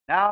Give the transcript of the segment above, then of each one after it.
Now,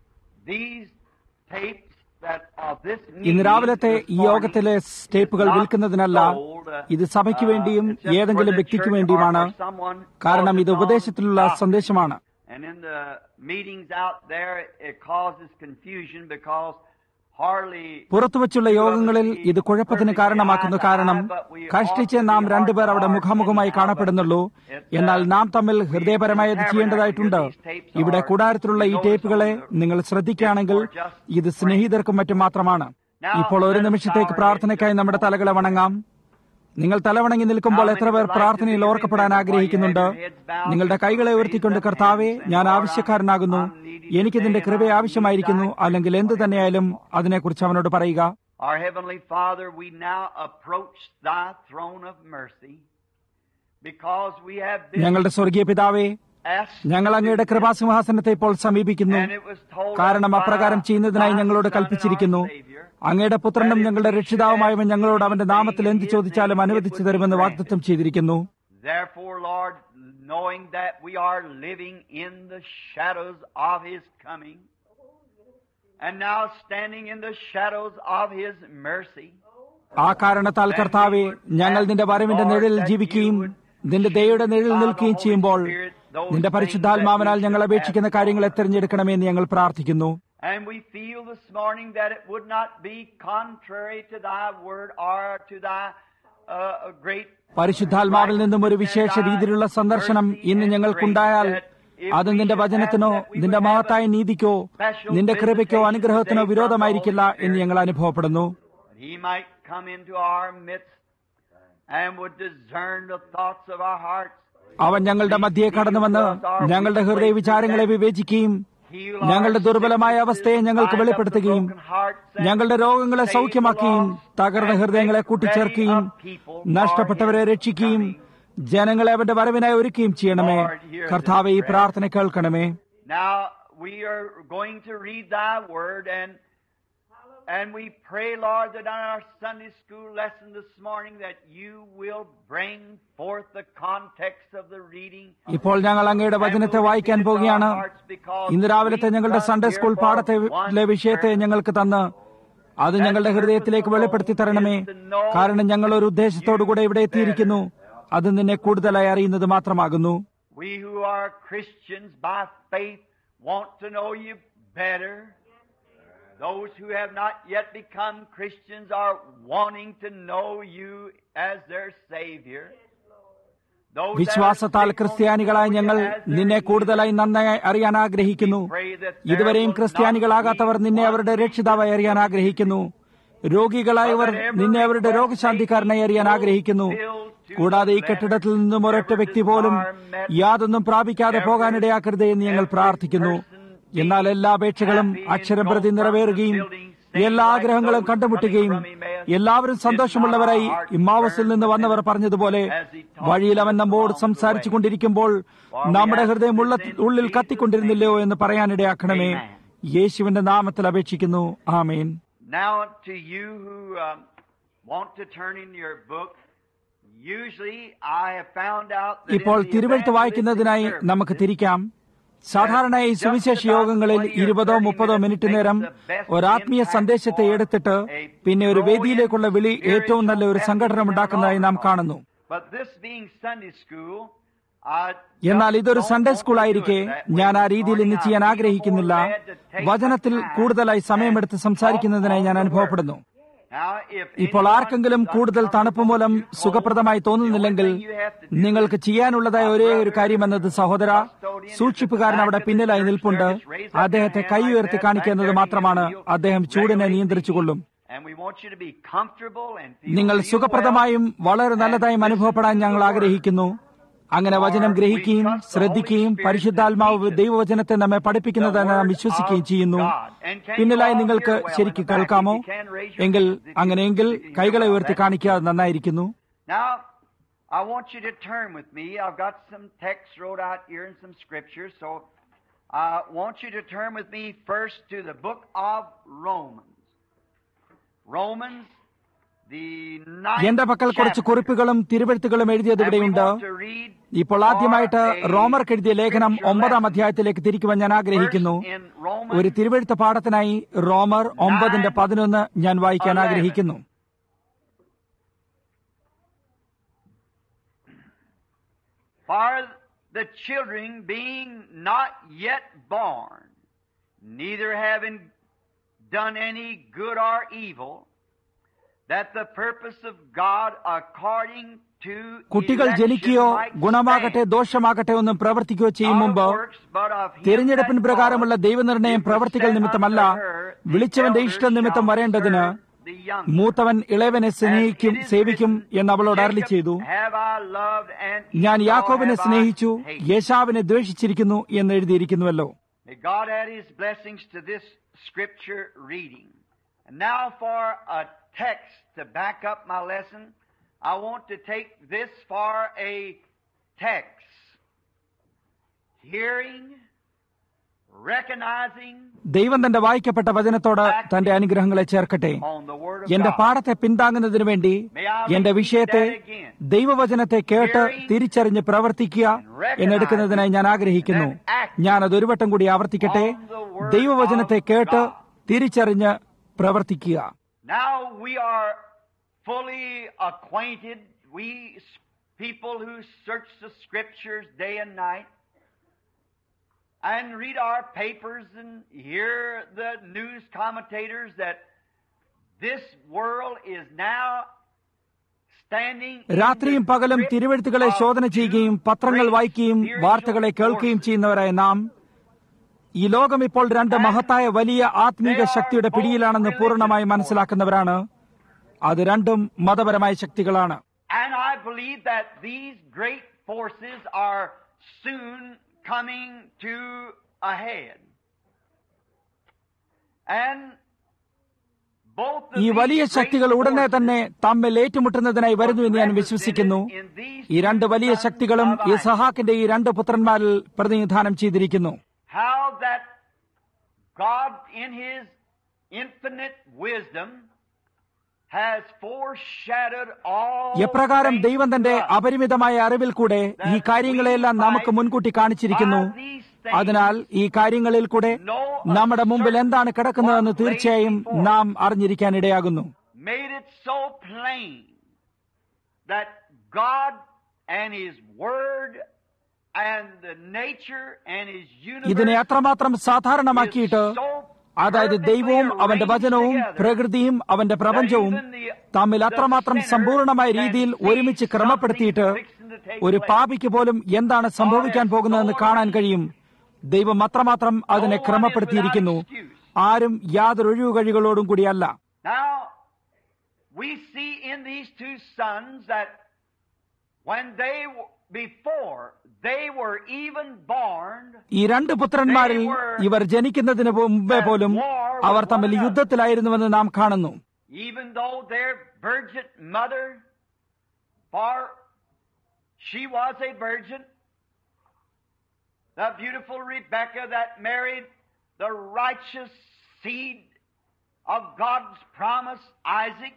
these tapes that of this ഇന്ന് meeting രാവിലത്തെ this ഈ morning യോഗത്തിലെ സ്റ്റേപ്പുകൾ is not വിൽക്കുന്നതിനല്ല sold, uh, ഇത് സഭയ്ക്ക് വേണ്ടിയും uh, just ഏതെങ്കിലും for the വ്യക്തിക്ക് church or വേണ്ടിയുമാണ് for someone കാരണം ഇത് focused on ഉപദേശത്തിലുള്ള doctrine. സന്ദേശമാണ് And in the meetings out there, it causes confusion because hardly പുറത്തുവച്ചുള്ള യോഗങ്ങളിൽ ഇത് കുഴപ്പത്തിന് കാരണമാക്കുന്നു കാരണം കഷ്ടിച്ച് നാം രണ്ടുപേർ അവിടെ മുഖാമുഖമായി കാണപ്പെടുന്നുള്ളൂ എന്നാൽ നാം തമ്മിൽ ഹൃദയപരമായി ഇത് ചെയ്യേണ്ടതായിട്ടുണ്ട് ഇവിടെ കൂടാരത്തിലുള്ള ഈ ടേപ്പുകളെ നിങ്ങൾ ശ്രദ്ധിക്കുകയാണെങ്കിൽ ഇത് സ്നേഹിതർക്കും മറ്റും മാത്രമാണ് ഇപ്പോൾ ഒരു നിമിഷത്തേക്ക് പ്രാർത്ഥനയ്ക്കായി നമ്മുടെ തലകളെ വണങ്ങാം നിങ്ങൾ തലവണങ്ങി നിൽക്കുമ്പോൾ എത്ര പേർ പ്രാർത്ഥനയിൽ ഓർക്കപ്പെടാൻ ആഗ്രഹിക്കുന്നുണ്ട് നിങ്ങളുടെ കൈകളെ ഉയർത്തിക്കൊണ്ട് കർത്താവെ ഞാൻ ആവശ്യക്കാരനാകുന്നു എനിക്കിതിന്റെ കൃപ ആവശ്യമായിരിക്കുന്നു അല്ലെങ്കിൽ എന്തു തന്നെയായാലും അതിനെക്കുറിച്ച് അവനോട് പറയുക Our Heavenly Father, we now approach Thy throne of mercy because we have been ഞങ്ങളുടെ സ്വർഗീയ പിതാവേ asked ഞങ്ങൾ അങ്ങയുടെ കൃപാസിംഹാസനത്തെ ഇപ്പോൾ സമീപിക്കുന്നു and it was told കാരണം us അപ്രകാരം by ചെയ്യുന്നതിനായി thy ഞങ്ങളോട് Son and കൽപ്പിച്ചിരിക്കുന്നു our Savior അങ്ങയുടെ പുത്രനും ഞങ്ങളുടെ രക്ഷിതാവുമായവൻ ഞങ്ങളോട് അവന്റെ നാമത്തിൽ എന്ത് ചോദിച്ചാലും അനുവദിച്ചു തരുമെന്ന് വാഗ്ദത്തം ചെയ്തിരിക്കുന്നു Therefore, Lord, knowing that we are living in the shadows of His coming, and now standing in the shadows of His mercy, ആ കാരണത്താൽ കർത്താവെ ഞങ്ങൾ നിന്റെ വരവിന്റെ നിഴലിൽ ജീവിക്കുകയും നിന്റെ ദയയുടെ നിഴലിൽ നിൽക്കുകയും ചെയ്യുമ്പോൾ നിന്റെ പരിശുദ്ധാത്മാവിനാൽ ഞങ്ങൾ അപേക്ഷിക്കുന്ന കാര്യങ്ങളെ തിരഞ്ഞെടുക്കണമെന്ന് ഞങ്ങൾ പ്രാർത്ഥിക്കുന്നു and we feel this morning that it would not be contrary to Thy word or to Thy uh, great പരിശുദ്ധാത്മാവിൽ നിന്നും ഒരു വിശേഷ രീതിയിലുള്ള സന്ദർശനം ഇന്ന് ഞങ്ങൾക്കുണ്ടായാൽ അത് നിന്റെ വചനത്തിനോ നിന്റെ മഹത്തായ നീതിക്കോ നിന്റെ കൃപയ്ക്കോ അനുഗ്രഹത്തിനോ വിരോധമായിരിക്കില്ല എന്ന് ഞങ്ങൾ അനുഭവപ്പെടുന്നു that He might come into our midst and would discern the thoughts of our hearts. അവൻ ഞങ്ങളുടെ മധ്യേ കടന്നുവന്ന് ഞങ്ങളുടെ ഹൃദയ വിചാരങ്ങളെ വിവേചിക്കുകയും ഞങ്ങളുടെ ദുർബലമായ അവസ്ഥയെ ഞങ്ങൾക്ക് വെളിപ്പെടുത്തുകയും ഞങ്ങളുടെ രോഗങ്ങളെ സൗഖ്യമാക്കുകയും തകർന്ന ഹൃദയങ്ങളെ കൂട്ടിച്ചേർക്കുകയും നഷ്ടപ്പെട്ടവരെ രക്ഷിക്കുകയും ജനങ്ങളെ അവന്റെ വരവിനായി ഒരുക്കുകയും ചെയ്യണമേ കർത്താവെ ഈ പ്രാർത്ഥന കേൾക്കണമേ Now we are going to read Thy Word, and and we pray, Lord, that on our Sunday school lesson this morning, that You will bring forth the context of the reading. ഇപ്പോൾ ഞങ്ങൾ അങ്ങയുടെ വചനത്തെ വായിക്കാൻ പോവുകയാണ് ഇന്ന് രാവിലത്തെ ഞങ്ങളുടെ Sunday school പാഠത്തിലെ വിഷയത്തെ ഞങ്ങൾക്ക് തന്ന് അത് ഞങ്ങളുടെ ഹൃദയത്തിലേക്ക് വെളിപ്പെടുത്തി തരണമേ കാരണം ഞങ്ങൾ ഒരു ഉദ്ദേശത്തോടുകൂടെ ഇവിടെ എത്തിയിരിക്കുന്നു അത് നിന്നെ കൂടുതലായി അറിയുന്നത് മാത്രമാകുന്നു We who are Christians by faith want to know You better. Those who have not yet become Christians are wanting to know You as their Savior. Those that are വിശ്വാസത്താൽ sick want to ക്രിസ്ത്യാനികളായ know you ഞങ്ങൾ as their നിന്നെ healer. കൂടുതലായി നന്നായി അറിയാൻ ആഗ്രഹിക്കുന്നു Pray that there ഇതുവരെയും will not ക്രിസ്ത്യാനികളാകാത്തവർ be നിന്നെ one അവരുടെ രക്ഷിതാവായി അറിയാൻ ആഗ്രഹിക്കുന്നു രോഗികളായവർ നിന്നെ അവരുടെ രോഗശാന്തിക്കാരനായി അറിയാൻ ആഗ്രഹിക്കുന്നു കൂടാതെ ഈ കെട്ടിടത്തിൽ നിന്നും ഒരൊറ്റ വ്യക്തി പോലും യാതൊന്നും പ്രാപിക്കാതെ പോകാനിടയാക്കരുതേ എന്ന് ഞങ്ങൾ പ്രാർത്ഥിക്കുന്നു എന്നാൽ എല്ലാ അപേക്ഷകളും അക്ഷരം പ്രതി നിറവേറുകയും എല്ലാ ആഗ്രഹങ്ങളും കണ്ടുമുട്ടുകയും എല്ലാവരും സന്തോഷമുള്ളവരായി ഇമ്മാവസിൽ നിന്ന് വന്നവർ പറഞ്ഞതുപോലെ വഴിയിൽ അവൻ നമ്മോട് സംസാരിച്ചു കൊണ്ടിരിക്കുമ്പോൾ നമ്മുടെ ഹൃദയം ഉള്ള ഉള്ളിൽ കത്തിക്കൊണ്ടിരുന്നില്ലയോ എന്ന് പറയാനിടയാക്കണമേ യേശുവിന്റെ നാമത്തിൽ അപേക്ഷിക്കുന്നു ആമേൻ Now, to you who um, want to turn in your book, usually I have found out that ഇപ്പോൾ in the തിരുവഴുത്ത് വായിക്കുന്നതിനായി evangelistic നമുക്ക് service, തിരിക്കാം സാധാരണയായി സുവിശേഷ യോഗങ്ങളിൽ ഇരുപതോ മുപ്പതോ മിനിറ്റ് നേരം ഒരാത്മീയ സന്ദേശത്തെ എടുത്തിട്ട് പിന്നെ ഒരു വേദിയിലേക്കുള്ള വിളി ഏറ്റവും നല്ല ഒരു സംഘടന ഉണ്ടാക്കുന്നതായി നാം കാണുന്നു But this being Sunday school, I എന്നാൽ ഇതൊരു don't Sunday want school to do it ആയിരിക്കെ that way ഞാൻ ആ this രീതിയിൽ ഇന്ന് morning. ചെയ്യാൻ I feel ആഗ്രഹിക്കുന്നില്ല more led to take വചനത്തിൽ my time കൂടുതലായി സമയമെടുത്ത് and സംസാരിക്കുന്നതിനായി ഞാൻ talk on the അനുഭവപ്പെടുന്നു word. Now, if ഇപ്പോൾ anyone ആർക്കെങ്കിലും is കൂടുതൽ തണുപ്പ് മൂലം uncomfortable, സുഖപ്രദമായി തോന്നുന്നില്ലെങ്കിൽ the only thing you have to do നിങ്ങൾക്ക് ചെയ്യാനുള്ളതായ ഒരേ ഒരു കാര്യമെന്നത് സഹോദര സൂക്ഷിപ്പുകാരൻ അവിടെ പിന്നിലായി നിൽപ്പുണ്ട് അദ്ദേഹത്തെ കൈ ഉയർത്തി കാണിക്കുന്നത് മാത്രമാണ് അദ്ദേഹം ചൂടിനെ നിയന്ത്രിച്ചുകൊള്ളും And we want you to be comfortable and feel നിങ്ങൾ real സുഖപ്രദമായും വളരെ നല്ലതായും അനുഭവപ്പെടാൻ ഞങ്ങൾ ആഗ്രഹിക്കുന്നു അങ്ങനെ വചനം ഗ്രഹിക്കുകയും ശ്രദ്ധിക്കുകയും പരിശുദ്ധാത്മാവ് ദൈവവചനത്തെ നമ്മെ പഠിപ്പിക്കുന്നതെന്ന് നാം വിശ്വസിക്കുകയും ചെയ്യുന്നു പിന്നിലായി നിങ്ങൾക്ക് ശരിക്ക് കേൾക്കാമോ എങ്കിൽ അങ്ങനെയെങ്കിൽ കൈകളെ ഉയർത്തി കാണിക്കുക അത് നന്നായിരിക്കുന്നു Now, I want you to turn with me. I've got some text wrote out here and some scripture, so I want you to turn with me first to the book of Romans. Romans, the ninth എന്റെ പക്കൽ കുറച്ച് chapter. കുറിപ്പുകളും തിരുവെഴുത്തുകളും എഴുതിയത് And we ഇവിടെയുണ്ട് want to read ഇപ്പോൾ ആദ്യമായിട്ട് for a റോമർക്ക് എഴുതിയ ലേഖനം scripture ഒമ്പതാം lesson. അധ്യായത്തിലേക്ക് തിരിക്കുവാൻ ഞാൻ ആഗ്രഹിക്കുന്നു First in Romans ഒരു തിരുവെഴുത്ത് പാഠത്തിനായി റോമർ ഒമ്പതിന്റെ പതിനൊന്ന് ഞാൻ വായിക്കാൻ eleven. ആഗ്രഹിക്കുന്നു For the children being not yet born, neither having done any good or evil, that the purpose of God according to കുട്ടികൾ election ജനിക്കുകയോ might ഗുണമാകട്ടെ stand. ദോഷമാകട്ടെ ഒന്നും പ്രവർത്തിക്കുകയോ ചെയ്യും മുമ്പ് Not of works, but of him തിരഞ്ഞെടുപ്പിന് that പ്രകാരമുള്ള called, ദൈവനിർണയം it was പ്രവർത്തികൾ said നിമിത്തമല്ല unto her, the വിളിച്ചവന്റെ elder ഇഷ്ടം നിമിത്തം shall വരേണ്ടതിന് serve the younger. മൂത്തവൻ ഇളയവനെ സ്നേഹിക്കും And it is സേവിക്കും written, എന്ന് അവളോട് അരളി Jacob ചെയ്തു have I loved, and ഞാൻ Esau യാക്കോബിനെ have I സ്നേഹിച്ചു hated. യേശാവിനെ ദ്വേഷിച്ചിരിക്കുന്നു എന്ന് എഴുതിയിരിക്കുന്നുവല്ലോ May God add His blessings to this scripture reading. And now for a text to back up my lesson, I want to take this for a text. Hearing, recognizing ദൈവം തന്റെ വായിക്കപ്പെട്ട വചനത്തോട് തന്റെ അനുഗ്രഹങ്ങളെ ചേർക്കട്ടെ on the Word of എന്റെ God. പാഠത്തെ പിന്താങ്ങുന്നതിനു വേണ്ടി എന്റെ വിഷയത്തെ ദൈവവചനത്തെ കേട്ട് തിരിച്ചറിഞ്ഞ് പ്രവർത്തിക്കുക എന്നെടുക്കുന്നതിനായി ഞാൻ ആഗ്രഹിക്കുന്നു ഞാൻ അത് ഒരു വട്ടം കൂടി ആവർത്തിക്കട്ടെ ദൈവവചനത്തെ കേട്ട് തിരിച്ചറിഞ്ഞ് പ്രവർത്തിക്കുക Now we are fully acquainted, we s- people who search the scriptures day and night and read our papers and hear the news commentators that this world is now standing in രാത്രിയും the പകലും grip തിരുവെഴുത്തുകളെ of ശോധന ചെയ്യുകയും two പത്രങ്ങൾ great വായിക്കുകയും spiritual വാർത്തകളെ കേൾക്കുകയും forces. ചെയ്യുന്നവരായ നാം ഈ ലോകം ഇപ്പോൾ രണ്ട് മഹത്തായ വലിയ ആത്മീക ശക്തിയുടെ പിടിയിലാണെന്ന് പൂർണ്ണമായി മനസ്സിലാക്കുന്നവരാണ് അത് രണ്ടും മതപരമായ ശക്തികളാണ് And I believe that these great forces are soon coming to a head. And both of ഈ these വലിയ great ശക്തികൾ ഉടനെ forces തന്നെ തമ്മിൽ ഏറ്റുമുട്ടുന്നതിനായി വരുന്നു എന്ന് ഞാൻ വിശ്വസിക്കുന്നു ഈ രണ്ട് വലിയ ശക്തികളും ഇസഹാക്കിന്റെ ഈ രണ്ട് പുത്രന്മാരിൽ പ്രതിനിധാനം ചെയ്തിരിക്കുന്നു how that God in His infinite wisdom has foreshadowed all എപ്രകാരം things ദൈവം തന്റെ to us. അപരിമിതമായ അറിവിൽ കൂടെ ഈ കാര്യങ്ങളെല്ലാം നമുക്ക് മുൻകൂട്ടി കാണിച്ചിരിക്കുന്നു അതിനാൽ ഈ കാര്യങ്ങളിൽ കൂടെ നമ്മുടെ മുമ്പിൽ എന്താണ് കിടക്കുന്നതെന്ന് തീർച്ചയായും നാം അറിഞ്ഞിരിക്കാൻ ഇടയാകുന്നു made it so plain that God and His Word and the nature and His ഇതിനെ universe അത്രമാത്രം സാധാരണമാക്കിയിട്ട് is so അതായത് ദൈവവും അവന്റെ വചനവും പ്രകൃതിയും അവന്റെ പ്രപഞ്ചവും തമ്മിൽ അത്രമാത്രം സമ്പൂർണമായ രീതിയിൽ ഒരുമിച്ച് ക്രമപ്പെടുത്തിയിട്ട് ഒരു പാപിക്ക് പോലും എന്താണ് സംഭവിക്കാൻ പോകുന്നതെന്ന് കാണാൻ കഴിയും ദൈവം അത്രമാത്രം അതിനെ ക്രമപ്പെടുത്തിയിരിക്കുന്നു ആരും യാതൊരു ഒഴിവുകഴികളോടും കൂടിയല്ല Now, we see in these two sons that when they, w- before they were even born, ഈ രണ്ട് പുത്രന്മാരിൽ ഇവർ ജനിക്കുന്നതിന് മുമ്പേ പോലും അവർ തമ്മിൽ യുദ്ധത്തിലായിരുന്നുവെന്ന് നാം കാണുന്നു even though their virgin mother, for she was a virgin, the beautiful Rebecca that married the righteous seed of God's promise, Isaac,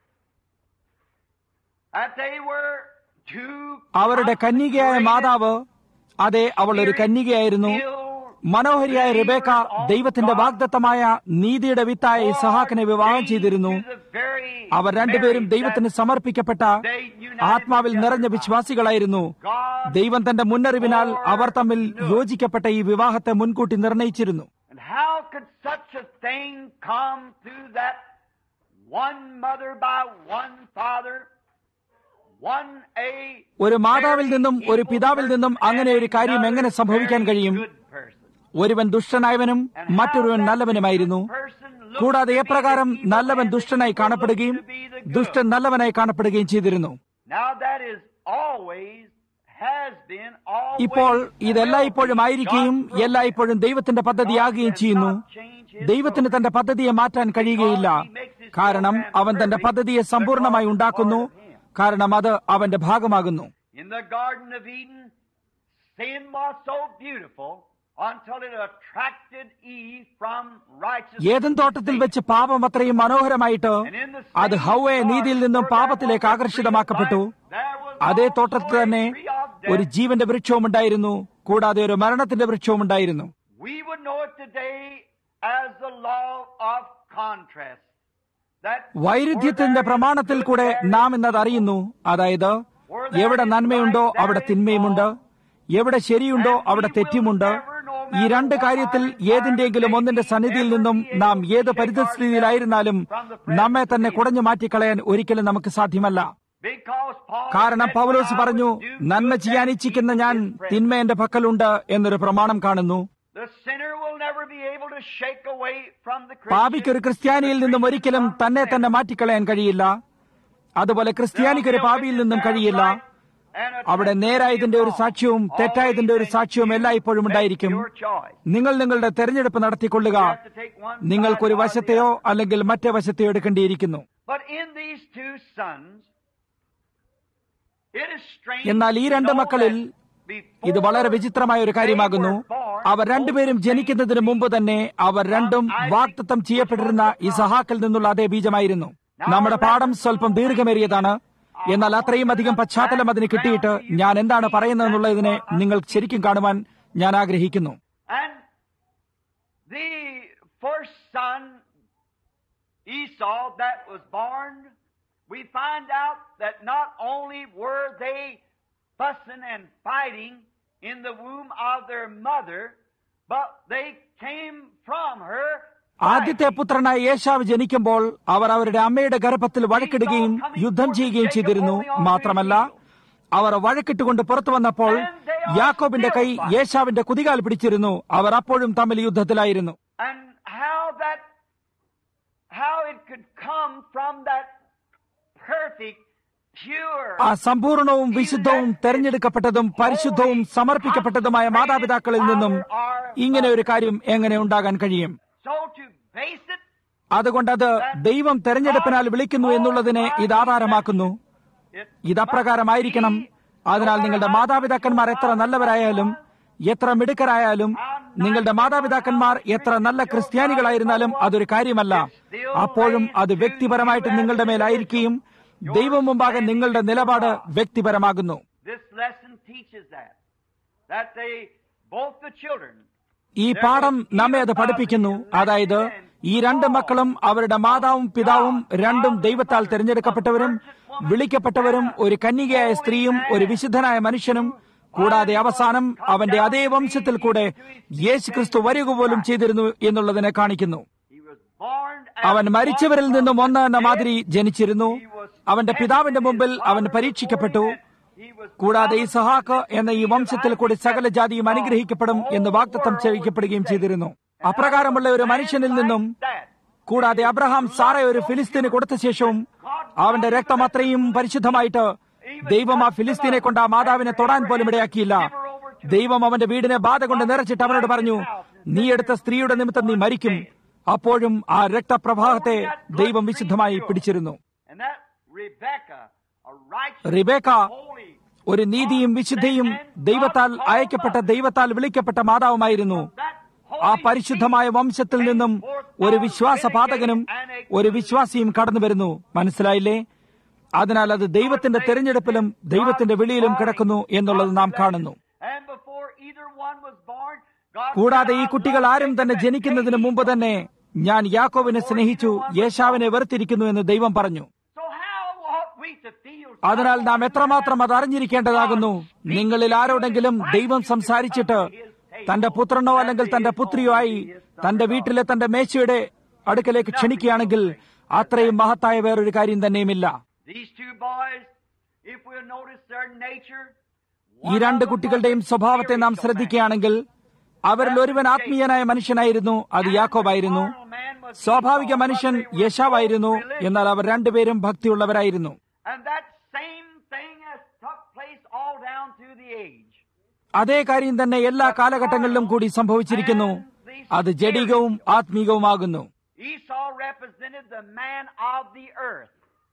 that they were two അവരുടെ കന്യകയായ മാതാവ് അതെ അവൾ ഒരു കന്യകയായിരുന്നു മനോഹരിയായ റിബേക്ക ദൈവത്തിന്റെ വാഗ്ദത്തമായ നീതിയുടെ വിത്തായ ഇസഹാക്കിനെ വിവാഹം ചെയ്തിരുന്നു അവർ രണ്ടുപേരും ദൈവത്തിന് സമർപ്പിക്കപ്പെട്ട ആത്മാവിൽ നിറഞ്ഞ വിശ്വാസികളായിരുന്നു ദൈവം തന്റെ മുന്നറിവിനാൽ അവർ തമ്മിൽ യോജിക്കപ്പെട്ട ഈ വിവാഹത്തെ മുൻകൂട്ടി നിർണയിച്ചിരുന്നു And how could such a thing come through that one mother by one father, one a ഒരു മാതാവിൽ നിന്നും ഒരു പിതാവിൽ നിന്നും അങ്ങനെ ഒരു കാര്യം എങ്ങനെ സംഭവിക്കാൻ കഴിയും ഒരുവൻ ദുഷ്ടനായവനും മറ്റൊരുവൻ നല്ലവനുമായിരുന്നു കൂടാതെ എപ്രകാരം നല്ലവൻ ദുഷ്ടനായി കാണപ്പെടുകയും ദുഷ്ടൻ നല്ലവനായി കാണപ്പെടുകയും ചെയ്തിരുന്നു Now that is always has been always ഇപ്പോൾ ഇതെല്ലായ്പ്പോഴും ആയിരിക്കുകയും എല്ലായ്പ്പോഴും ദൈവത്തിന്റെ പദ്ധതിയാകുകയും ചെയ്യുന്നു ദൈവത്തിന് തന്റെ പദ്ധതിയെ മാറ്റാൻ കഴിയുകയില്ല കാരണം അവൻ തന്റെ പദ്ധതിയെ സമ്പൂർണമായി ഉണ്ടാക്കുന്നു കാരണം അത് അവന്റെ ഭാഗമാകുന്നു In the Garden of Eden, sin was so beautiful until it attracted Eve from ഏതൻ തോട്ടത്തിൽ righteousness. വെച്ച് പാപം അത്രയും മനോഹരമായിട്ട് And in the അത് same ഹൗവയെ garden നീതിയിൽ നിന്നും where that പാപത്തിലേക്ക് was the ആകർഷിതമാക്കപ്പെട്ടു tree of life, there was അതേ also തോട്ടത്തിൽ a തന്നെ tree of death. ഒരു ജീവന്റെ വൃക്ഷവും ഉണ്ടായിരുന്നു കൂടാതെ ഒരു മരണത്തിന്റെ വൃക്ഷവും ഉണ്ടായിരുന്നു We would know it today as the law of contrast. That വൈരുദ്ധ്യത്തിന്റെ പ്രമാണത്തിൽ കൂടെ നാം ഇന്നത് അറിയുന്നു അതായത് എവിടെ നന്മയുണ്ടോ അവിടെ തിന്മയുമുണ്ട് എവിടെ ശരിയുണ്ടോ അവിടെ തെറ്റുമുണ്ട് ഈ രണ്ട് കാര്യത്തിൽ ഏതിന്റെങ്കിലും ഒന്നിന്റെ സന്നിധിയിൽ നിന്നും നാം ഏത് പരിതസ്ഥിതിയിലായിരുന്നാലും നമ്മെ തന്നെ കുടഞ്ഞു മാറ്റിക്കളയാൻ ഒരിക്കലും നമുക്ക് സാധ്യമല്ല because Paul കാരണം said, പൗലോസ് "When I പറഞ്ഞു do നന്മ good, ചെയ്യാൻ that ഇച്ഛിക്കുന്ന evil ഞാൻ is present." തിന്മ എന്റെ പക്കലുണ്ട് എന്നൊരു പ്രമാണം കാണുന്നു The sinner will never be able to shake away from the പാപിക്ക് ഒരു Christian. ക്രിസ്ത്യാനിയിൽ നിന്നും ഒരിക്കലും തന്നെ തന്നെ മാറ്റിക്കളയാൻ കഴിയില്ല അതുപോലെ ക്രിസ്ത്യാനിക്ക് ഒരു പാപിയിൽ നിന്നും കഴിയില്ല അവിടെ നേരായതിന്റെ ഒരു സാക്ഷ്യവും തെറ്റായതിന്റെ ഒരു സാക്ഷ്യവും എല്ലായ്പ്പോഴും ഉണ്ടായിരിക്കും നിങ്ങൾ നിങ്ങളുടെ തെരഞ്ഞെടുപ്പ് നടത്തിക്കൊള്ളുക നിങ്ങൾക്കൊരു വശത്തെയോ അല്ലെങ്കിൽ മറ്റേ വശത്തെയോ എടുക്കേണ്ടിയിരിക്കുന്നു But in these two sons, it is strange എന്നാൽ ഈ to രണ്ട് know മക്കളിൽ that before ഇത് വളരെ വിചിത്രമായ ഒരു കാര്യമാകുന്നു they were born, അവർ രണ്ടുപേരും ജനിക്കുന്നതിന് മുമ്പ് തന്നെ അവർ രണ്ടും വാക്തത്വം ചെയ്യപ്പെട്ടിരുന്ന ഇസഹാക്കിൽ നിന്നുള്ള അതേ ബീജമായിരുന്നു നമ്മുടെ പാഠം സ്വല്പം ദീർഘമേറിയതാണ് എന്നാൽ അത്രയും അധികം പശ്ചാത്തലം അതിന് കിട്ടിയിട്ട് ഞാൻ എന്താണ് പറയുന്നതെന്നുള്ളതിനെ നിങ്ങൾ ശരിക്കും കാണുവാൻ ഞാൻ ആഗ്രഹിക്കുന്നു And the first son, Esau, that was born, we find out that not only were they fussing and fighting in the womb of their mother, but they came from her. ആദ്യത്തെ പുത്രനായ യേശാവ് ജനിക്കുമ്പോൾ അവർ അവരുടെ അമ്മയുടെ ഗർഭത്തിൽ വഴക്കിടുകയും യുദ്ധം ചെയ്യുകയും ചെയ്തിരുന്നു മാത്രമല്ല അവർ വഴക്കിട്ടുകൊണ്ട് പുറത്തു വന്നപ്പോൾ യാക്കോബിന്റെ കൈ യേശാവിന്റെ കുതികാൽ പിടിച്ചിരുന്നു അവർ അപ്പോഴും തമ്മിൽ യുദ്ധത്തിലായിരുന്നു And how that, how it could come from that perfect, pure, ആ സമ്പൂർണവും വിശുദ്ധവും തെരഞ്ഞെടുക്കപ്പെട്ടതും പരിശുദ്ധവും സമർപ്പിക്കപ്പെട്ടതുമായ മാതാപിതാക്കളിൽ നിന്നും ഇങ്ങനെ ഒരു കാര്യം എങ്ങനെ ഉണ്ടാകാൻ കഴിയും So to base it, അതുകൊണ്ട് അത് ദൈവം തെരഞ്ഞെടുപ്പിനാൽ വിളിക്കുന്നു എന്നുള്ളതിനെ ഇത് ആധാരമാക്കുന്നു it ഇതപ്രകാരമായിരിക്കണം അതിനാൽ നിങ്ങളുടെ മാതാപിതാക്കന്മാർ എത്ര നല്ലവരായാലും എത്ര മിടുക്കരായാലും നിങ്ങളുടെ മാതാപിതാക്കന്മാർ എത്ര നല്ല ക്രിസ്ത്യാനികളായിരുന്നാലും അതൊരു കാര്യമല്ല അപ്പോഴും അത് വ്യക്തിപരമായിട്ട് നിങ്ങളുടെ മേലായിരിക്കുകയും ദൈവം മുമ്പാകെ നിങ്ങളുടെ നിലപാട് വ്യക്തിപരമാകുന്നു this lesson teaches that. That they, both the children, ഈ പാഠം നമ്മെ അത് പഠിപ്പിക്കുന്നു അതായത് ഈ രണ്ട് മക്കളും അവരുടെ മാതാവും പിതാവും രണ്ടും ദൈവത്താൽ തിരഞ്ഞെടുക്കപ്പെട്ടവരും വിളിക്കപ്പെട്ടവരും ഒരു കന്യകയായ സ്ത്രീയും ഒരു വിശുദ്ധനായ മനുഷ്യനും കൂടാതെ അവസാനം അവന്റെ അതേ വംശത്തിൽ കൂടെ യേശു ക്രിസ്തു വരിക പോലും ചെയ്തിരുന്നു എന്നുള്ളതിനെ കാണിക്കുന്നു he was born അവൻ മരിച്ചവരിൽ നിന്നും ഒന്ന് എന്ന മാതിരി ജനിച്ചിരുന്നു അവന്റെ പിതാവിന്റെ മുമ്പിൽ അവൻ പരീക്ഷിക്കപ്പെട്ടു he was കൂടാതെ ഇസഹാക്ക് എന്ന ഈ വംശത്തിൽ കൂടി സകല ജാതിയും അനുഗ്രഹിക്കപ്പെടും എന്ന് വാഗ്ദത്തം ചെയ്യിക്കപ്പെടുകയും ചെയ്തിരുന്നു അപ്രകാരമുള്ള ഒരു മനുഷ്യനിൽ നിന്നും that. കൂടാതെ അബ്രഹാം സാറെ ഒരു ഫിലിസ്തീന് കൊടുത്ത ശേഷവും അവന്റെ രക്തം അത്രയും പരിശുദ്ധമായിട്ട് ദൈവം ആ ഫിലിസ്തീനെ കൊണ്ട് ആ മാതാവിനെ തൊടാൻ പോലും ഇടയാക്കിയില്ല ദൈവം അവന്റെ വീടിനെ ബാധ കൊണ്ട് നിറച്ചിട്ട് അവനോട് പറഞ്ഞു നീ എടുത്ത സ്ത്രീയുടെ നിമിത്തം നീ മരിക്കും അപ്പോഴും ആ രക്തപ്രവാഹത്തെ ദൈവം വിശുദ്ധമായി പിടിച്ചിരുന്നു And that Rebecca, a righteous, Rebecca holy, ഒരു നീതിയും വിശുദ്ധയും ദൈവത്താൽ അയക്കപ്പെട്ട ദൈവത്താൽ വിളിക്കപ്പെട്ട മാതാവുമായിരുന്നു that ആ holy പരിശുദ്ധമായ വംശത്തിൽ നിന്നും ഒരു വിശ്വാസപാതകനും ഒരു വിശ്വാസിയും കടന്നു വരുന്നു മനസ്സിലായില്ലേ അതിനാൽ അത് ദൈവത്തിന്റെ തെരഞ്ഞെടുപ്പിലും ദൈവത്തിന്റെ വിളിയിലും കിടക്കുന്നു എന്നുള്ളത് നാം കാണുന്നു And before either one was born, God കൂടാതെ ഈ said, "I കുട്ടികൾ love ആരും തന്നെ Jacob ജനിക്കുന്നതിന് മുമ്പ് തന്നെ ഞാൻ യാക്കോവിനെ സ്നേഹിച്ചു യേശാവിനെ വെറുത്തിരിക്കുന്നു എന്ന് ദൈവം പറഞ്ഞു So how ought we to feel? അതിനാൽ നാം എത്രമാത്രം അത് അറിഞ്ഞിരിക്കേണ്ടതാകുന്നു നിങ്ങളിൽ ആരോടെങ്കിലും ദൈവം സംസാരിച്ചിട്ട് തന്റെ പുത്രനോ അല്ലെങ്കിൽ തന്റെ പുത്രിയോ ആയി തന്റെ വീട്ടിലെ തന്റെ മേശയുടെ അടുക്കലേക്ക് ക്ഷണിക്കുകയാണെങ്കിൽ അത്രയും മഹത്തായ വേറൊരു കാര്യം തന്നെയുമില്ല These two boys, if we'll notice their nature, ഈ രണ്ട് കുട്ടികളുടെയും സ്വഭാവത്തെ നാം ശ്രദ്ധിക്കുകയാണെങ്കിൽ അവരിൽ ഒരുവൻ ആത്മീയനായ മനുഷ്യനായിരുന്നു അത് യാക്കോബായിരുന്നു സ്വാഭാവിക മനുഷ്യൻ യശാവായിരുന്നു എന്നാൽ അവർ രണ്ടുപേരും ഭക്തിയുള്ളവരായിരുന്നു And that same thing has took place all down through the age. അതേ കാര്യം തന്നെ എല്ലാ കാലഘട്ടങ്ങളിലും കൂടി സംഭവിച്ചിരിക്കുന്നു അത് ജഡികവും ആത്മീകവുമാകുന്നു Esau represented the man of the earth.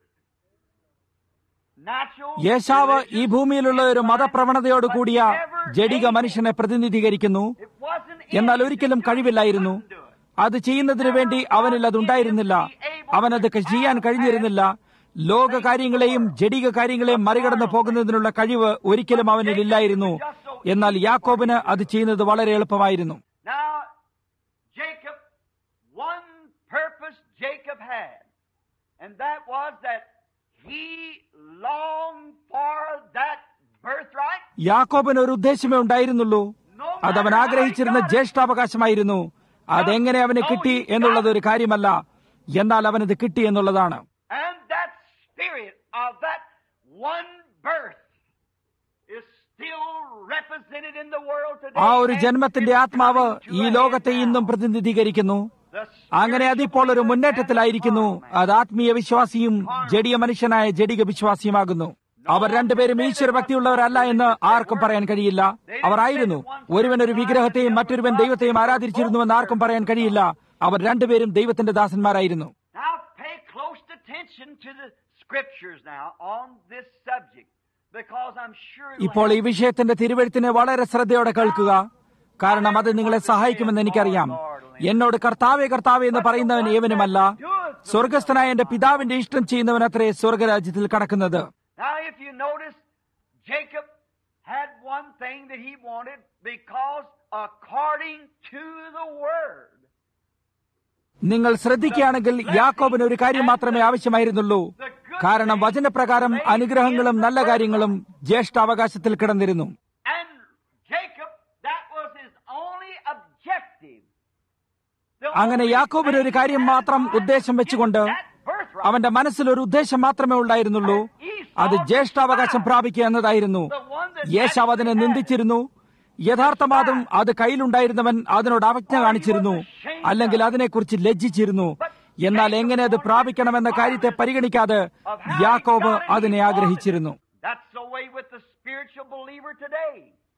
Natural, യേശാവ് ഈ religious, ഭൂമിയിലുള്ള ഒരു മതപ്രവണതയോട് കൂടിയ but ever ജഡിക able. മനുഷ്യനെ പ്രതിനിധീകരിക്കുന്നു It wasn't എന്നാൽ ഒരിക്കലും കഴിവില്ലായിരുന്നു അത് ചെയ്യുന്നതിനു വേണ്ടി അവനിൽ അതുണ്ടായിരുന്നില്ല അവനത് ചെയ്യാൻ കഴിഞ്ഞിരുന്നില്ല ലോക കാര്യങ്ങളെയും ജഡിക കാര്യങ്ങളെയും മറികടന്നു പോകുന്നതിനുള്ള കഴിവ് ഒരിക്കലും അവനിൽ ഇല്ലായിരുന്നു എന്നാൽ യാക്കോബിന് അത് ചെയ്യുന്നത് വളരെ എളുപ്പമായിരുന്നു Now, Jacob, one purpose Jacob had, and that was that he longed for that birthright. യാക്കോബിന് ഒരു ഉദ്ദേശമേ ഉണ്ടായിരുന്നുള്ളൂ അത് അവൻ ആഗ്രഹിച്ചിരുന്ന ജ്യേഷ്ഠാവകാശമായിരുന്നു അതെങ്ങനെ അവന് കിട്ടി എന്നുള്ളത് ഒരു കാര്യമല്ല എന്നാൽ അവനത് കിട്ടി എന്നുള്ളതാണ് And that spirit of that one birth is still represented in the world today. ആ ഒരു and ജന്മത്തിന്റെ is ആത്മാവ് coming to ഈ a ലോകത്തെ head now. ഇന്നും പ്രതിനിധീകരിക്കുന്നു The അങ്ങനെ അതിപ്പോൾ ഒരു മുന്നേറ്റത്തിലായിരിക്കുന്നു അത് ആത്മീയ വിശ്വാസിയും ജഡിക മനുഷ്യനായ ജഡിക വിശ്വാസിയുമാകുന്നു അവർ രണ്ടുപേരും ഈശ്വരഭക്തിയുള്ളവരല്ല എന്ന് ആർക്കും പറയാൻ കഴിയില്ല അവർ ആയിരുന്നു ഒരുവൻ ഒരു വിഗ്രഹത്തെയും മറ്റൊരുവൻ ദൈവത്തെയും ആരാധിച്ചിരുന്നുവെന്ന് ആർക്കും പറയാൻ കഴിയില്ല അവർ രണ്ടുപേരും ദൈവത്തിന്റെ ദാസന്മാരായിരുന്നു Now pay close attention to the scriptures now on this subject because I'm sure it will ഇപ്പോൾ ഈ help. വിഷയത്തിന്റെ തിരുവഴുത്തിനെ വളരെ ശ്രദ്ധയോടെ കേൾക്കുക കാരണം അത് നിങ്ങളെ സഹായിക്കുമെന്ന് എനിക്കറിയാം എന്നോട് കർത്താവേ കർത്താവേ എന്ന് പറയുന്നവൻ ഏവനുമല്ല സ്വർഗസ്ഥനായ എന്റെ പിതാവിന്റെ ഇഷ്ടം ചെയ്യുന്നവൻ അത്രേ സ്വർഗരാജ്യത്തിൽ കടക്കുന്നത് Now if you notice, Jacob had one thing that he wanted because according to the word. നിങ്ങൾ ശ്രദ്ധിക്കുകയാണെങ്കിൽ യാക്കോബിന് ഒരു കാര്യം മാത്രമേ ആവശ്യമായിരുന്നുള്ളൂ കാരണം വചനപ്രകാരം അനുഗ്രഹങ്ങളും നല്ല കാര്യങ്ങളും ജ്യേഷ്ഠാവകാശത്തിൽ കിടന്നിരുന്നു And Jacob, that was his only objective. The അങ്ങനെ only യാക്കോബിന് ഒരു thing കാര്യം he had മാത്രം in mind ഉദ്ദേശം was വെച്ചുകൊണ്ട് get that birthright. അവന്റെ മനസ്സിൽ ഒരു ഉദ്ദേശം മാത്രമേ ഉണ്ടായിരുന്നുള്ളൂ അത് ജ്യേഷ്ഠാവകാശം പ്രാപിക്കുക എന്നതായിരുന്നു യേശാവ് അതിനെ നിന്ദിച്ചിരുന്നു യഥാർത്ഥമാതും അത് കയ്യിലുണ്ടായിരുന്നവൻ അതിനോട് അവജ്ഞ കാണിച്ചിരുന്നു അല്ലെങ്കിൽ അതിനെക്കുറിച്ച് ലജ്ജിച്ചിരുന്നു എന്നാൽ എങ്ങനെ അത് പ്രാപിക്കണമെന്ന കാര്യത്തെ പരിഗണിക്കാതെ യാക്കോബ് അതിനെ ആഗ്രഹിച്ചിരുന്നു That's the way with the spiritual believer today.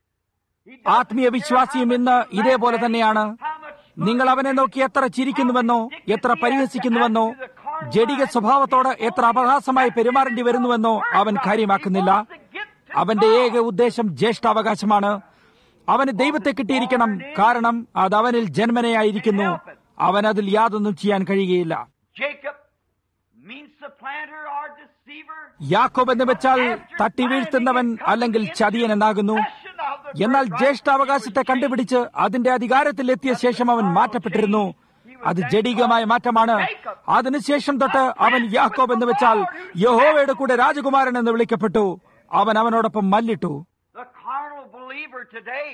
He ആത്മീയ വിശ്വാസിയും ഇന്ന് ഇതേപോലെ തന്നെയാണ് നിങ്ങൾ അവനെ നോക്കി എത്ര ചിരിക്കുന്നുവെന്നോ എത്ര പരിഹസിക്കുന്നുവെന്നോ ജഡിക സ്വഭാവത്തോട് എത്ര അപഹാസമായി പെരുമാറേണ്ടി വരുന്നുവെന്നോ അവൻ കാര്യമാക്കുന്നില്ല അവന്റെ ഏക ഉദ്ദേശം ജ്യേഷ്ഠാവകാശമാണ് അവന് ദൈവത്തെ കിട്ടിയിരിക്കണം കാരണം അത് അവനിൽ ജന്മനയായിരിക്കുന്നു അവൻ അതിൽ യാതൊന്നും ചെയ്യാൻ കഴിയുകയില്ല Jacob means supplanter or deceiver. യാക്കോബ് എന്ന് വെച്ചാൽ തട്ടി വീഴ്ത്തുന്നവൻ അല്ലെങ്കിൽ ചതിയൻ എന്നാകുന്നു എന്നാൽ ജ്യേഷ്ഠാവകാശത്തെ കണ്ടുപിടിച്ച് അതിന്റെ അധികാരത്തിൽ എത്തിയ ശേഷം അവൻ മാറ്റപ്പെട്ടിരുന്നു അത് ജഡികമായ മാറ്റമാണ് അതിനുശേഷം തൊട്ട് അവൻ യാക്കോബ് എന്ന് വെച്ചാൽ യഹോവയുടെ കൂടെ രാജകുമാരൻ എന്ന് വിളിക്കപ്പെട്ടു അവൻ അവനോടൊപ്പം മല്ലിട്ടു The carnal believer today.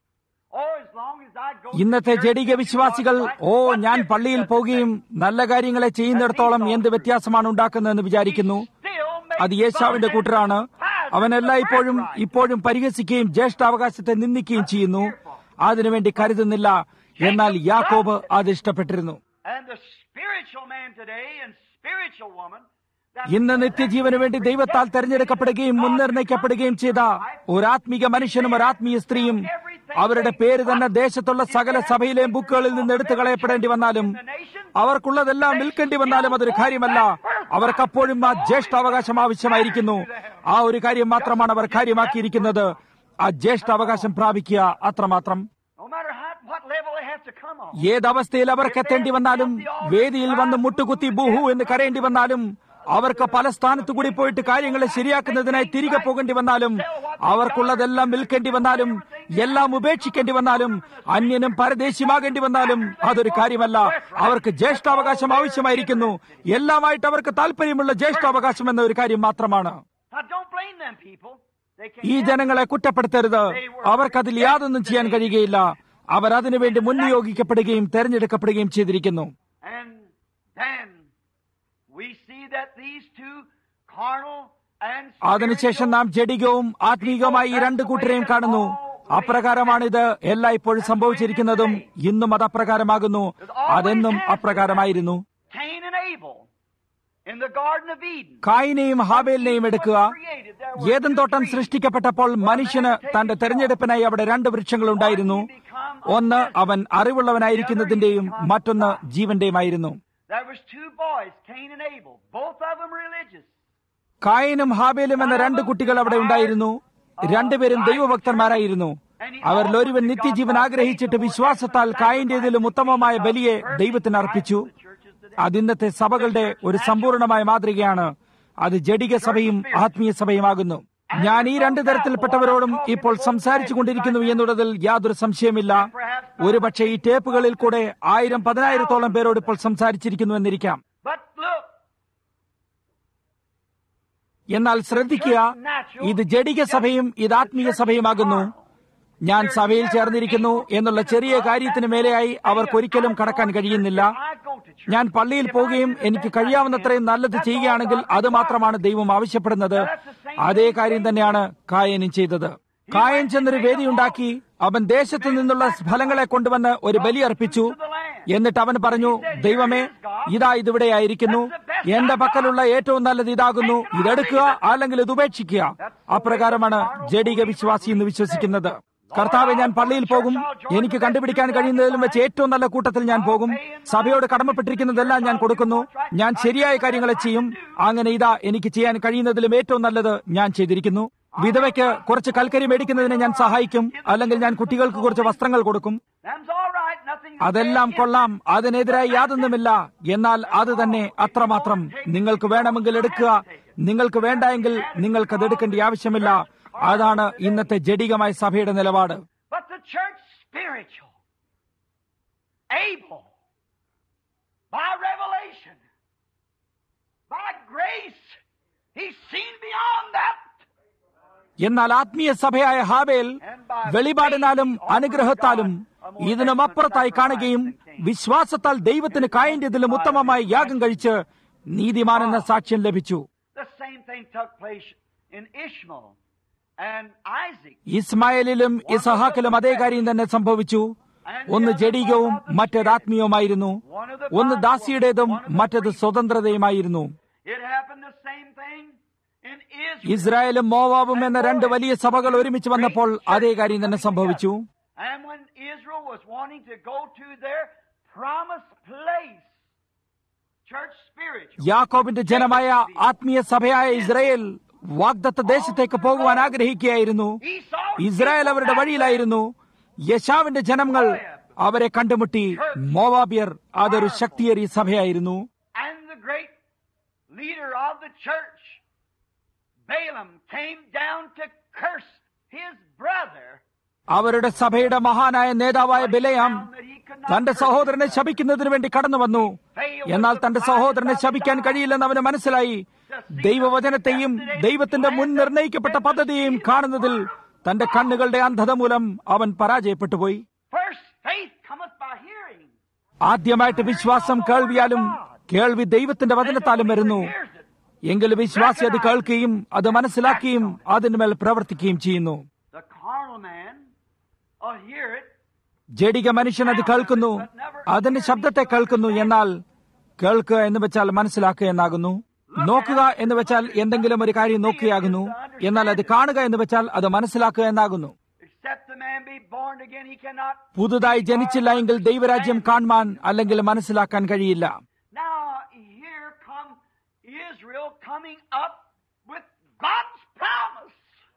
Oh, as long as I go to ഇന്നത്തെ church, ജഡിക വിശ്വാസികൾ ഓ ഞാൻ പള്ളിയിൽ പോവുകയും നല്ല കാര്യങ്ങളെ ചെയ്യുന്നിടത്തോളം എന്ത് വ്യത്യാസമാണ് ഉണ്ടാക്കുന്നതെന്ന് വിചാരിക്കുന്നു അത് യേശാവിന്റെ കൂട്ടരാണ് അവൻ എല്ലായ്പ്പോഴും ഇപ്പോഴും പരിഹസിക്കുകയും ജ്യേഷ്ഠാവകാശത്തെ നിന്ദിക്കുകയും ചെയ്യുന്നു അതിനുവേണ്ടി കരുതുന്നില്ല എന്നാൽ യാക്കോബ് അത് ഇഷ്ടപ്പെട്ടിരുന്നു And the spiritual man today and spiritual woman. that ഇന്ന് നിത്യജീവന് വേണ്ടി ദൈവത്താൽ തെരഞ്ഞെടുക്കപ്പെടുകയും മുൻനിർണയിക്കപ്പെടുകയും ചെയ്ത ഒരാത്മീക മനുഷ്യനും ഒരാത്മീയ സ്ത്രീയും അവരുടെ പേര് തന്നെ ദേശത്തുള്ള സകല സഭയിലെയും ബുക്കുകളിൽ നിന്ന് എടുത്തു കളയപ്പെടേണ്ടി വന്നാലും അവർക്കുള്ളതെല്ലാം വിൽക്കേണ്ടി വന്നാലും അതൊരു കാര്യമല്ല അവർക്ക് അപ്പോഴും ആ ജ്യേഷ്ഠാവകാശം ആവശ്യമായിരിക്കുന്നു ആ ഒരു കാര്യം മാത്രമാണ് അവർ കാര്യമാക്കിയിരിക്കുന്നത് ആ ജ്യേഷ്ഠാവകാശം പ്രാപിക്കുക അത്രമാത്രം no matter how, what level they have to come on. ഏതവസ്ഥയിൽ അവർക്ക് എത്തേണ്ടി വന്നാലും വേദിയിൽ വന്ന് മുട്ടുകുത്തി ബൂഹു എന്ന് കരയേണ്ടി വന്നാലും അവർക്ക് പല സ്ഥാനത്തു കൂടി പോയിട്ട് കാര്യങ്ങളെ ശരിയാക്കുന്നതിനായി തിരികെ പോകേണ്ടി വന്നാലും അവർക്കുള്ളതെല്ലാം വിൽക്കേണ്ടി വന്നാലും എല്ലാം ഉപേക്ഷിക്കേണ്ടി വന്നാലും അന്യനും പരദേശിയുമാകേണ്ടി വന്നാലും അതൊരു കാര്യമല്ല അവർക്ക് ജ്യേഷ്ഠാവകാശം ആവശ്യമായിരിക്കുന്നു എല്ലാമായിട്ട് അവർക്ക് താല്പര്യമുള്ള ജ്യേഷ്ഠാവകാശം എന്ന ഒരു കാര്യം മാത്രമാണ് Now, don't blame them people. They can ഈ ജനങ്ങളെ കുറ്റപ്പെടുത്തരുത് അവർക്കതിൽ യാതൊന്നും ചെയ്യാൻ കഴിയുകയില്ല അവർ അതിനുവേണ്ടി മുൻനിയോഗിക്കപ്പെടുകയും തെരഞ്ഞെടുക്കപ്പെടുകയും ചെയ്തിരിക്കുന്നു And then we see that these two carnal and അതിനുശേഷം നാം ജഡികവും ആത്മീകവുമായി ഈ രണ്ട് കൂട്ടരെയും കാണുന്നു അപ്രകാരമാണിത് എല്ലായ്പ്പോഴും സംഭവിച്ചിരിക്കുന്നതും ഇന്നും അത് അപ്രകാരമാകുന്നു അതെന്നും അപ്രകാരമായിരുന്നു Cain and Abel in the Garden of Eden. കായിനെയും ഹാബേലിനെയും എടുക്കുക Created. There were ഏതൻ തോട്ടം സൃഷ്ടിക്കപ്പെട്ടപ്പോൾ മനുഷ്യന് തന്റെ തെരഞ്ഞെടുപ്പിനായി അവിടെ രണ്ട് വൃക്ഷങ്ങൾ ഉണ്ടായിരുന്നു ഒന്ന് അവൻ അറിവുള്ളവനായിരിക്കുന്നതിന്റെയും മറ്റൊന്ന് ജീവന്റെയുമായിരുന്നു There was two boys, Cain and Abel, both of them religious. കായനും ഹാബേലും എന്ന രണ്ട് കുട്ടികൾ അവിടെ ഉണ്ടായിരുന്നു രണ്ടുപേരും ദൈവഭക്തന്മാരായിരുന്നു അവരിൽ ഒരുവൻ നിത്യജീവൻ ആഗ്രഹിച്ചിട്ട് വിശ്വാസത്താൽ കായിന്റേതിലും ഉത്തമമായ ബലിയെ ദൈവത്തിന് അർപ്പിച്ചു അത് ഇന്നത്തെ സഭകളുടെ ഒരു സമ്പൂർണമായ മാതൃകയാണ് അത് ജഡിക സഭയും ആത്മീയ സഭയുമാകുന്നു ഞാൻ ഈ രണ്ടു തരത്തിൽപ്പെട്ടവരോടും ഇപ്പോൾ സംസാരിച്ചു കൊണ്ടിരിക്കുന്നു എന്നുള്ളതിൽ യാതൊരു സംശയമില്ല ഒരുപക്ഷെ ഈ ടേപ്പുകളിൽ കൂടെ ആയിരം പതിനായിരത്തോളം പേരോട് ഇപ്പോൾ സംസാരിച്ചിരിക്കുന്നു എന്നിരിക്കാം But look, എന്നാൽ ശ്രദ്ധിക്കുക ഇത് ജഡിക സഭയും ഇത് ആത്മീയ സഭയുമാകുന്നു ഞാൻ സഭയിൽ ചേർന്നിരിക്കുന്നു എന്നുള്ള ചെറിയ കാര്യത്തിന് മേലെയായി അവർക്കൊരിക്കലും കടക്കാൻ കഴിയുന്നില്ല I go to church. ഞാൻ പള്ളിയിൽ പോവുകയും എനിക്ക് കഴിയാവുന്നത്രയും നല്ലത് ചെയ്യുകയാണെങ്കിൽ അത് മാത്രമാണ് ദൈവം ആവശ്യപ്പെടുന്നത് അതേ കാര്യം തന്നെയാണ് കായനും ചെയ്തത് കായൻ ചെന്നൊരു വേദിയുണ്ടാക്കി അവൻ ദേശത്തു നിന്നുള്ള ഫലങ്ങളെ കൊണ്ടുവന്ന് ഒരു ബലി അർപ്പിച്ചു എന്നിട്ട് അവൻ പറഞ്ഞു ദൈവമേ ഇതാ ഇതിവിടെയായിരിക്കുന്നു എന്റെ പക്കലുള്ള ഏറ്റവും നല്ലത് ഇതാകുന്നു ഇതെടുക്കുക അല്ലെങ്കിൽ ഇത് ഉപേക്ഷിക്കുക അപ്രകാരമാണ് ജഡിക വിശ്വാസി എന്ന് വിശ്വസിക്കുന്നത് കർത്താവെ ഞാൻ പള്ളിയിൽ പോകും എനിക്ക് കണ്ടുപിടിക്കാൻ കഴിയുന്നതിലും വെച്ച് ഏറ്റവും നല്ല കൂട്ടത്തിൽ ഞാൻ പോകും സഭയോട് കടമപ്പെട്ടിരിക്കുന്നതെല്ലാം ഞാൻ കൊടുക്കുന്നു ഞാൻ ശരിയായ കാര്യങ്ങളെ ചെയ്യും അങ്ങനെ ഇതാ എനിക്ക് ചെയ്യാൻ കഴിയുന്നതിലും ഏറ്റവും നല്ലത് ഞാൻ ചെയ്തിരിക്കുന്നു വിധവയ്ക്ക് കുറച്ച് കൽക്കരി മേടിക്കുന്നതിന് ഞാൻ സഹായിക്കും അല്ലെങ്കിൽ ഞാൻ കുട്ടികൾക്ക് കുറച്ച് വസ്ത്രങ്ങൾ കൊടുക്കും Them's all right. Nothing to അതെല്ലാം say against കൊള്ളാം അതിനെതിരായി യാതൊന്നുമില്ല എന്നാൽ അത് തന്നെ അത്രമാത്രം നിങ്ങൾക്ക് വേണമെങ്കിൽ എടുക്കുക നിങ്ങൾക്ക് വേണ്ടായെങ്കിൽ നിങ്ങൾക്കത് എടുക്കേണ്ട ആവശ്യമില്ല അതാണ് ഇന്നത്തെ ജഡികമായ സഭയുടെ നിലപാട് But the church spiritual, able, by revelation, by grace, he's seen beyond that. എന്നാൽ ആത്മീയ സഭയായ ഹാബേൽ വെളിപാടിനാലും അനുഗ്രഹത്താലും ഇതിനും അപ്പുറത്തായി കാണുകയും വിശ്വാസത്താൽ ദൈവത്തിന് കായന്റതിലും ഉത്തമമായ യാഗം കഴിച്ച് നീതിമാനെന്ന സാക്ഷ്യം ലഭിച്ചു The same thing took place in Ishmael and Isaac. ഇസ്മായേലിലും ഇസഹാക്കിലും അതേ കാര്യം തന്നെ സംഭവിച്ചു ഒന്ന് ജഡികവും മറ്റേത് ആത്മീയവുമായിരുന്നു ഒന്ന് ദാസിയുടേതും മറ്റേത് സ്വതന്ത്രതയുമായിരുന്നു It happened the same thing in Israel. ഇസ്രായേലും മോവാബും എന്ന രണ്ട് വലിയ സഭകൾ ഒരുമിച്ച് വന്നപ്പോൾ അതേ കാര്യം തന്നെ സംഭവിച്ചു And when Israel was wanting to go to their promised place, church spiritual, യാക്കോബിന്റെ ജനമായ ആത്മീയ സഭയായ ഇസ്രായേൽ വാഗ്ദത്ത ദേശത്തേക്ക് പോകുവാൻ ആഗ്രഹിക്കുകയായിരുന്നു Esau, ഇസ്രായേൽ അവരുടെ വഴിയിലായിരുന്നു യശാവിന്റെ ജനങ്ങൾ അവരെ കണ്ടുമുട്ടി മോവാബിയർ അതൊരു ശക്തിയേറിയ സഭയായിരുന്നു and the great leader of the church, Balaam, came down to curse his brother. അവരുടെ സഭയുടെ മഹാനായ നേതാവായ ബിലയാം Found that he could not തന്റെ curse സഹോദരനെ ശപിക്കുന്നതിന് വേണ്ടി കടന്നു വന്നു എന്നാൽ തന്റെ സഹോദരനെ ശപിക്കാൻ കഴിയില്ലെന്ന് അവന് മനസ്സിലായി ദൈവവചനത്തെയും ദൈവത്തിന്റെ മുൻ നിർണയിക്കപ്പെട്ട പദ്ധതിയെയും കാണുന്നതിൽ തന്റെ കണ്ണുകളുടെ അന്ധത മൂലം അവൻ പരാജയപ്പെട്ടുപോയി First, faith cometh by hearing. ആദ്യമായിട്ട് വിശ്വാസം കേൾവിയാലും കേൾവി ദൈവത്തിന്റെ വചനത്താലും വരുന്നു Hears it. എങ്കിൽ വിശ്വാസി അത് കേൾക്കുകയും അത് മനസ്സിലാക്കുകയും അതിന്മേൽ പ്രവർത്തിക്കുകയും ചെയ്യുന്നു The carnal man will hear it, ജഡിക മനുഷ്യൻ അത് കേൾക്കുന്നു അതിന്റെ ശബ്ദത്തെ കേൾക്കുന്നു എന്നാൽ കേൾക്കുക എന്ന് വെച്ചാൽ മനസ്സിലാക്കുക എന്നാകുന്നു നോക്കുക എന്ന് വെച്ചാൽ എന്തെങ്കിലും ഒരു കാര്യം നോക്കുകയാകുന്നു എന്നാൽ അത് കാണുക എന്ന് വെച്ചാൽ അത് മനസ്സിലാക്കുക എന്നാകുന്നു except the man be born again, he cannot. പുതുതായി ജനിച്ചില്ല എങ്കിൽ ദൈവരാജ്യം കാണുവാൻ അല്ലെങ്കിൽ മനസ്സിലാക്കാൻ കഴിയില്ല Now, here come Israel coming up with God's promise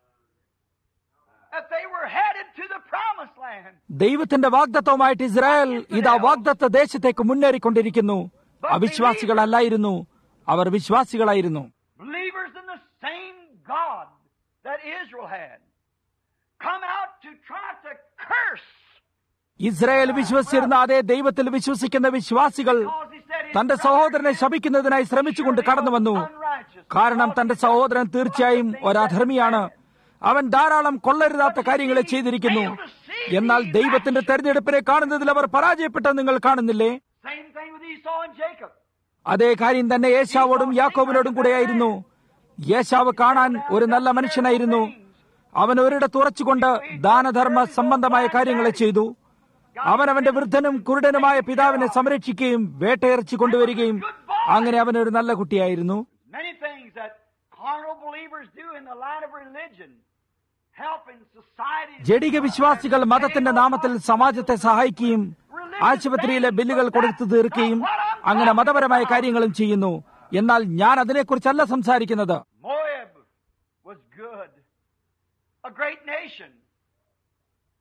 that they were headed to the promised land. ദൈവത്തിന്റെ വാഗ്ദത്വമായിട്ട് ഇസ്രായേൽ ഇതാ വാഗ്ദത്ത ദേശത്തേക്ക് മുന്നേറിക്കൊണ്ടിരിക്കുന്നു അവിശ്വാസികളല്ലായിരുന്നു അവർ വിശ്വാസികളായിരുന്നു Believers in the same God that Israel had come out to try to curse. Israel വിശ്വസിച്ചിരുന്ന അതേ ദൈവത്തിൽ വിശ്വസിക്കുന്ന വിശ്വാസികൾ Because he said his തന്റെ സഹോദരനെ ശപിക്കുന്നതിനായി ശ്രമിച്ചുകൊണ്ട് കടന്നു വന്നു unrighteous. കാരണം തന്റെ സഹോദരൻ തീർച്ചയായും ഒരധർമ്മിയാണ് അവൻ ധാരാളം കൊള്ളരുതാത്ത കാര്യങ്ങളെ ചെയ്തിരിക്കുന്നു എന്നാൽ ദൈവത്തിന്റെ തെരഞ്ഞെടുപ്പിനെ കാണുന്നതിൽ അവർ പരാജയപ്പെട്ടത് നിങ്ങൾ കാണുന്നില്ലേ Same thing with Esau and Jacob. അതേ കാര്യം തന്നെ യേശാവോടും യാക്കോബിനോടും കൂടെയായിരുന്നു യേശാവ് കാണാൻ ഒരു നല്ല മനുഷ്യനായിരുന്നു അവൻ ഒരിടത്ത് ഉറച്ചുകൊണ്ട് ദാനധർമ്മ സംബന്ധമായ കാര്യങ്ങളെ ചെയ്തു അവൻ അവന്റെ വൃദ്ധനും കുരുടനുമായ പിതാവിനെ സംരക്ഷിക്കുകയും വേട്ടയിറച്ചി കൊണ്ടുവരികയും അങ്ങനെ അവൻ ഒരു നല്ല കുട്ടിയായിരുന്നു Many things that carnal believers do in the line of religion, helping society. ജഡിക വിശ്വാസികൾ മതത്തിന്റെ നാമത്തിൽ സമാജത്തെ സഹായിക്കുകയും ആശുപത്രിയിലെ ബില്ലുകൾ കൊടുത്തു തീർക്കുകയും അങ്ങനെ മതപരമായ കാര്യങ്ങളും ചെയ്യുന്നു എന്നാൽ ഞാൻ അതിനെക്കുറിച്ചല്ല സംസാരിക്കുന്നത് Moab was good, a great nation.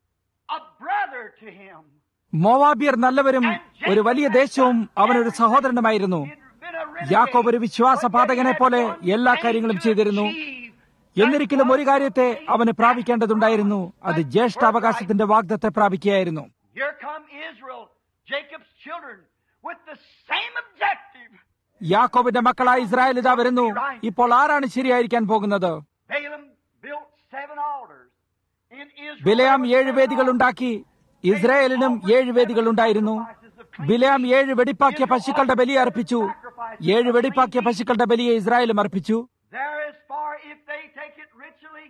a brother to him. മോവാബിയർ നല്ലവരും ഒരു വലിയ ദേശവും അവനൊരു സഹോദരനുമായിരുന്നു He'd been a യാക്കോബ് ഒരു വിശ്വാസപാതകനെ പോലെ എല്ലാ കാര്യങ്ങളും ചെയ്തിരുന്നു എന്നിരിക്കലും ഒരു കാര്യത്തെ അവന് പ്രാപിക്കേണ്ടതുണ്ടായിരുന്നു അത് ജ്യേഷ്ഠാവകാശത്തിന്റെ വാഗ്ദത്തെ പ്രാപിക്കുകയായിരുന്നു Here come Israel, Jacob's children, with the same objective. യാക്കോബിന്റെ മക്കളായ ഇസ്രായേൽ ഇതാ വരുന്നു ഇപ്പോൾ ആരാണ് ശരിയായിരിക്കാൻ പോകുന്നത് Balaam built seven altars in Israel. ബിലയാം ഏഴ് വേദികൾ ഉണ്ടാക്കി ഇസ്രായേലിനും ഏഴ് വേദികൾ ഉണ്ടായിരുന്നു ബിലയാം ഏഴ് വെടിപ്പാക്കിയ പശുക്കളുടെ ബലി അർപ്പിച്ചു ഏഴ് വെടിപ്പാക്കിയ പശുക്കളുടെ ബലിയെ ഇസ്രായേലും അർപ്പിച്ചു There as far if they take it ritually,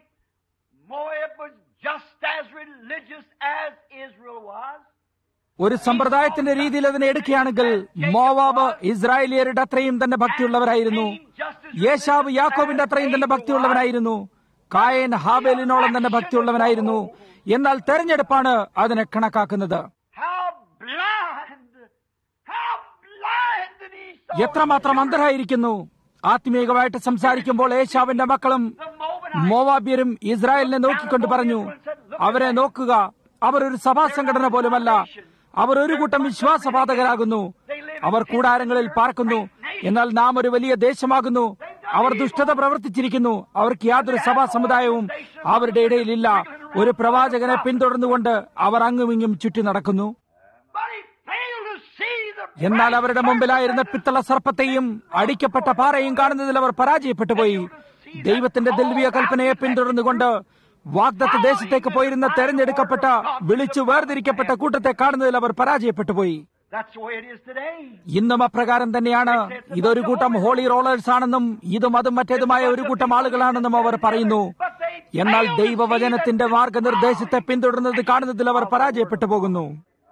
Moab was just as religious as Israel was. ഒരു സമ്പ്രദായത്തിന്റെ രീതിയിൽ അതിനെ എടുക്കുകയാണെങ്കിൽ മോവാബ് ഇസ്രായേലിയരുടെ അത്രയും തന്നെ ഭക്തിയുള്ളവരായിരുന്നു യേശാവ് യാക്കോബിന്റെ അത്രയും തന്നെ ഭക്തിയുള്ളവനായിരുന്നു കായൻ ഹാബേലിനോളം തന്നെ ഭക്തിയുള്ളവനായിരുന്നു എന്നാൽ തെരഞ്ഞെടുപ്പാണ് അതിനെ കണക്കാക്കുന്നത് How blind! How blind that he saw എത്രമാത്രം അന്ധരായിരിക്കുന്നു ആത്മീയമായിട്ട് സംസാരിക്കുമ്പോൾ ഏശാവിന്റെ മക്കളും the Moabite മോവാബ്യരും ഇസ്രായേലിനെ നോക്കിക്കൊണ്ട് പറഞ്ഞു അവരെ നോക്കുക അവർ ഒരു സഭാ സംഘടന പോലുമല്ല അവർ ഒരു കൂട്ടം വിശ്വാസപാതകരാകുന്നു അവർ കൂടാരങ്ങളിൽ പാർക്കുന്നു എന്നാൽ നാം ഒരു വലിയ ദേശമാകുന്നു അവർ ദുഷ്ടത പ്രവർത്തിച്ചിരിക്കുന്നു അവർക്ക് യാതൊരു സഭാ സമുദായവും അവരുടെ ഇടയിലില്ല ഒരു പ്രവാചകനെ പിന്തുടർന്നുകൊണ്ട് അവർ അങ്ങുമിങ്ങും ചുറ്റി നടക്കുന്നു But he failed to see the എന്നാൽ അവരുടെ മുമ്പിലായിരുന്ന പിത്തള സർപ്പത്തെയും അടിക്കപ്പെട്ട പാറയും കാണുന്നതിൽ അവർ പരാജയപ്പെട്ടു പോയി ദൈവത്തിന്റെ ദൽവീയ കൽപ്പനയെ പിന്തുടർന്നുകൊണ്ട് വാഗ്ദത്ത ദേശത്തേക്ക് പോയിരുന്ന തെരഞ്ഞെടുക്കപ്പെട്ട വിളിച്ചു വേർതിരിക്കപ്പെട്ട കൂട്ടത്തെ കാണുന്നതിൽ അവർ പരാജയപ്പെട്ടു പോയി That's the way it is today. ഇന്നും അപ്രകാരം തന്നെയാണ് ഇതൊരു കൂട്ടം ഹോളി റോളേഴ്സ് ആണെന്നും ഇതും അതും മറ്റേതുമായ ഒരു കൂട്ടം ആളുകളാണെന്നും അവർ പറയുന്നു എന്നാൽ ദൈവവചനത്തിന്റെ മാർഗനിർദ്ദേശത്തെ പിന്തുടരുന്നത് കാണുന്നതിൽ അവർ പരാജയപ്പെട്ടു പോകുന്നു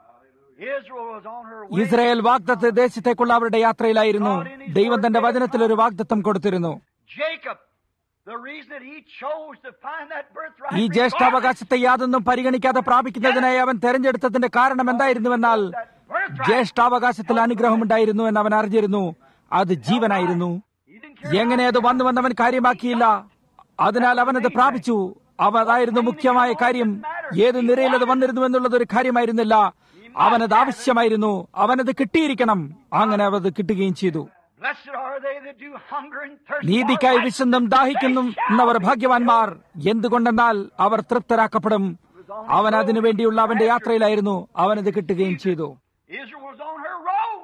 Israel was on her way. Israel വാഗ്ദത്ത ദേശത്തേക്കുള്ള അവരുടെ യാത്രയിലായിരുന്നു ദൈവം തന്റെ വചനത്തിൽ ഒരു വാഗ്ദത്തം കൊടുത്തിരുന്നു Jacob, the reason that he chose to find that birthright. ഈ ജ്യേഷ്ഠാവകാശത്തെ യാതൊന്നും പരിഗണിക്കാതെ പ്രാപിക്കുന്നതിനായി അവൻ തെരഞ്ഞെടുത്തതിന്റെ കാരണം എന്തായിരുന്നുവെന്നാൽ ജ്യേഷ്ഠാവകാശത്തിൽ അനുഗ്രഹമുണ്ടായിരുന്നു എന്ന് അവൻ അറിഞ്ഞിരുന്നു അത് ജീവനായിരുന്നു He didn't care. എങ്ങനെ അത് വന്നുവെന്ന് അവൻ കാര്യമാക്കിയില്ല അതിനാൽ അവനത് പ്രാപിച്ചു അവ അതായിരുന്നു മുഖ്യമായ കാര്യം ഏത് നിരയിൽ അത് വന്നിരുന്നു എന്നുള്ളത് ഒരു കാര്യമായിരുന്നില്ല അവനത് ആവശ്യമായിരുന്നു അവനത് കിട്ടിയിരിക്കണം അങ്ങനെ അവത് കിട്ടുകയും ചെയ്തു Blessed are they that do hunger and thirst. നീതിക്കായി for വിശന്നും ദാഹിക്കുന്നും എന്നവർ ഭാഗ്യവാന്മാർ എന്തുകൊണ്ടെന്നാൽ അവർ തൃപ്തരാക്കപ്പെടും അവൻ അതിനു വേണ്ടിയുള്ള അവന്റെ യാത്രയിലായിരുന്നു അവനത് കിട്ടുകയും ചെയ്തു Israel was on her road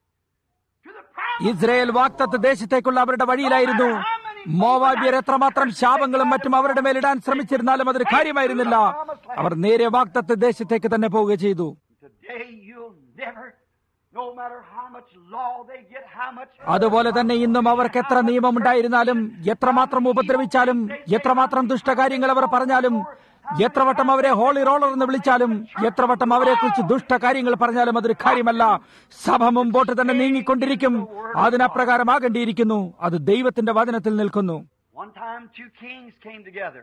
to the promised Israel വാക്തത്വ ദേശത്തേക്കുള്ള അവരുടെ വഴിയിലായിരുന്നു മോവാബിയർ എത്രമാത്രം ശാപങ്ങളും മറ്റും അവരുടെ മേലിടാൻ ശ്രമിച്ചിരുന്നാലും അതൊരു കാര്യമായിരുന്നില്ല അവർ നേരെ വാക്തത്വ ദേശത്തേക്ക് തന്നെ പോവുക ചെയ്തു Today you'll never, no matter how much law they get, how much അതുപോലെ തന്നെ ഇന്നും അവർക്ക് എത്ര നിയമമുണ്ടായിരുന്നാലും എത്രമാത്രം ഉപദ്രവിച്ചാലും എത്രമാത്രം ദുഷ്ടകാര്യങ്ങൾ അവർ പറഞ്ഞാലും എത്ര വട്ടം അവരെ ഹോളി റോളർ എന്ന് വിളിച്ചാലും എത്ര വട്ടം അവരെ കുറിച്ച് ദുഷ്ടകാര്യങ്ങൾ പറഞ്ഞാലും അതൊരു കാര്യമല്ല സഭ മുമ്പോട്ട് തന്നെ നീങ്ങിക്കൊണ്ടിരിക്കും അതിനപ്രകാരമാകേണ്ടിയിരിക്കുന്നു അത് ദൈവത്തിന്റെ വചനത്തിൽ നിൽക്കുന്നു One time two kings came together.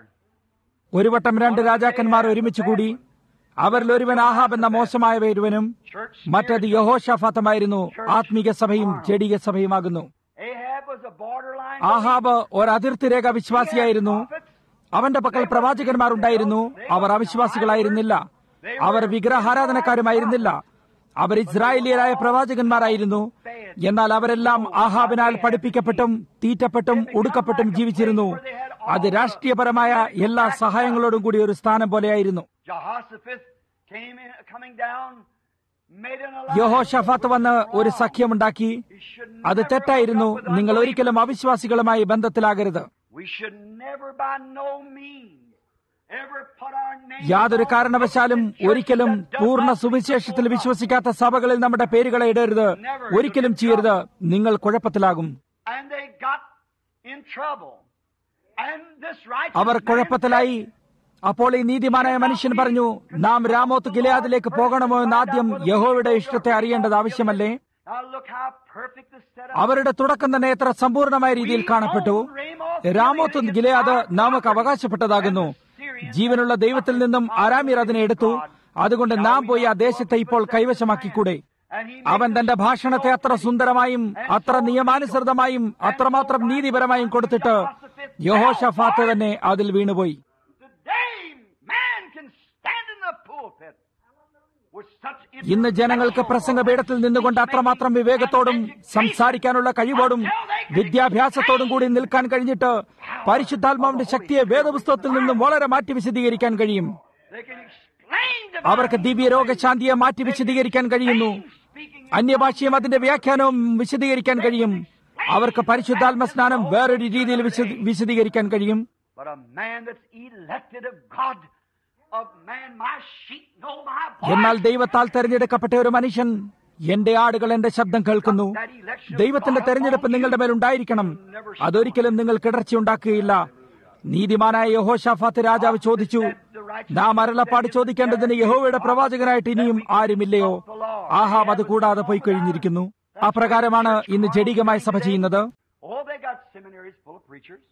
ഒരു വട്ടം രണ്ട് രാജാക്കന്മാർ ഒരുമിച്ച് കൂടി അവരിൽ ഒരുവൻ ആഹാബ് എന്ന മോശമായ ഒരുവനും Church മറ്റത് യഹോഷാഫാത്തമായിരുന്നു ആത്മീക സഭയും ജഡീയ സഭയുമാകുന്നു Ahab was a borderline. Ahab ഒരു അതിർത്തി രേഖ വിശ്വാസിയായിരുന്നു അവന്റെ പക്കൽ പ്രവാചകന്മാരുണ്ടായിരുന്നു അവർ അവിശ്വാസികളായിരുന്നില്ല അവർ വിഗ്രഹാരാധനക്കാരുമായിരുന്നില്ല അവർ ഇസ്രായേലിയരായ പ്രവാചകന്മാരായിരുന്നു എന്നാൽ അവരെല്ലാം ആഹാബിനാൽ പഠിപ്പിക്കപ്പെട്ടും തീറ്റപ്പെട്ടും ഉടുക്കപ്പെട്ടും ജീവിച്ചിരുന്നു അത് രാഷ്ട്രീയപരമായ എല്ലാ സഹായങ്ങളോടും കൂടി ഒരു സ്ഥാനം പോലെയായിരുന്നു Jehoshaphat came in, coming down, made an യഹോഷഫാത്ത് വന്ന് ഒരു സഖ്യമുണ്ടാക്കി He should അത് never തെറ്റായിരുന്നു hook up with നിങ്ങൾ unbelievers. ഒരിക്കലും അവിശ്വാസികളുമായി ബന്ധത്തിലാകരുത് We should never by no means ever put our name യാതൊരു on കാരണവശാലും the churches ഒരിക്കലും that does പൂർണ്ണ not സുവിശേഷത്തിൽ preach the വിശ്വസിക്കാത്ത സഭകളിൽ നമ്മുടെ പേരുകളെ ഇടരുത് ഒരിക്കലും ചെയ്യരുത് നിങ്ങൾ കുഴപ്പത്തിലാകും gospel. And they got in trouble. And this righteous our man കുഴപ്പത്തിലായി അപ്പോൾ ഈ നീതിമാനായ മനുഷ്യൻ പറഞ്ഞു നാം രാമോത്ത് ഗിലയാദിലേക്ക് പോകണമോ എന്ന് ആദ്യം യഹോവയുടെ ഇഷ്ടത്തെ അറിയേണ്ടത് ആവശ്യമല്ലേ Now look how perfect the setup. അവരുടെ തുടക്കം തന്നെ എത്ര സമ്പൂർണമായ രീതിയിൽ കാണപ്പെട്ടു രാമോത്ത് ഗിലയാദ് നമുക്ക് അവകാശപ്പെട്ടതാകുന്നു ജീവനുള്ള ദൈവത്തിൽ നിന്നും ആരാമിയർ അതിനെ എടുത്തു അതുകൊണ്ട് നാം പോയി ആ ദേശത്തെ ഇപ്പോൾ കൈവശമാക്കിക്കൂടെ And he അവൻ തന്റെ ഭാഷണത്തെ അത്ര സുന്ദരമായും അത്ര നിയമാനുസൃതമായും അത്രമാത്രം നീതിപരമായും കൊടുത്തിട്ട് യഹോഷഫാത്ത് തന്നെ അതിൽ വീണുപോയി Today, man can stand in the pulpit with such ഇന്ന് ജനങ്ങൾക്ക് പ്രസംഗപീഠത്തിൽ നിന്നുകൊണ്ട് അത്രമാത്രം വിവേകത്തോടും സംസാരിക്കാനുള്ള കഴിവോടും വിദ്യാഭ്യാസത്തോടും കൂടി നിൽക്കാൻ കഴിഞ്ഞിട്ട് പരിശുദ്ധാത്മാവിന്റെ ശക്തിയെ വേദപുസ്തകത്തിൽ നിന്നും വളരെ മാറ്റി വിശദീകരിക്കാൻ കഴിയും They can explain divine അവർക്ക് ദിവ്യരോഗശാന്തിയെ മാറ്റി വിശദീകരിക്കാൻ കഴിയുന്നു speaking അന്യഭാഷയും അതിന്റെ വ്യാഖ്യാനവും വിശദീകരിക്കാൻ കഴിയും അവർക്ക് പരിശുദ്ധാത്മ സ്നാനം വേറൊരു രീതിയിൽ വിശദ- വിശദീകരിക്കാൻ കഴിയും But a man that's elected of God, a man, my sheep know my voice. എന്നാൽ ദൈവത്താൽ തെരഞ്ഞെടുക്കപ്പെട്ട ഒരു മനുഷ്യൻ എന്റെ ആടുകൾ എന്റെ ശബ്ദം കേൾക്കുന്നു ദൈവത്തിന്റെ തെരഞ്ഞെടുപ്പ് നിങ്ങളുടെ മേൽ ഉണ്ടായിരിക്കണം അതൊരിക്കലും നിങ്ങൾ കിടർച്ച ഉണ്ടാക്കുകയില്ല നീതിമാനായ യഹോഷാഫാത്ത് രാജാവ് ചോദിച്ചു നാം അരുളപ്പാട് ചോദിക്കേണ്ടതിന് യഹോവയുടെ പ്രവാചകനായിട്ട് ഇനിയും ആരുമില്ലയോ ആഹാം അത് കൂടാതെ പോയി കഴിഞ്ഞിരിക്കുന്നു അപ്രകാരമാണ് ഇന്ന് ജഡികമായി സഭ ചെയ്യുന്നത് Oh, they got seminaries full of preachers.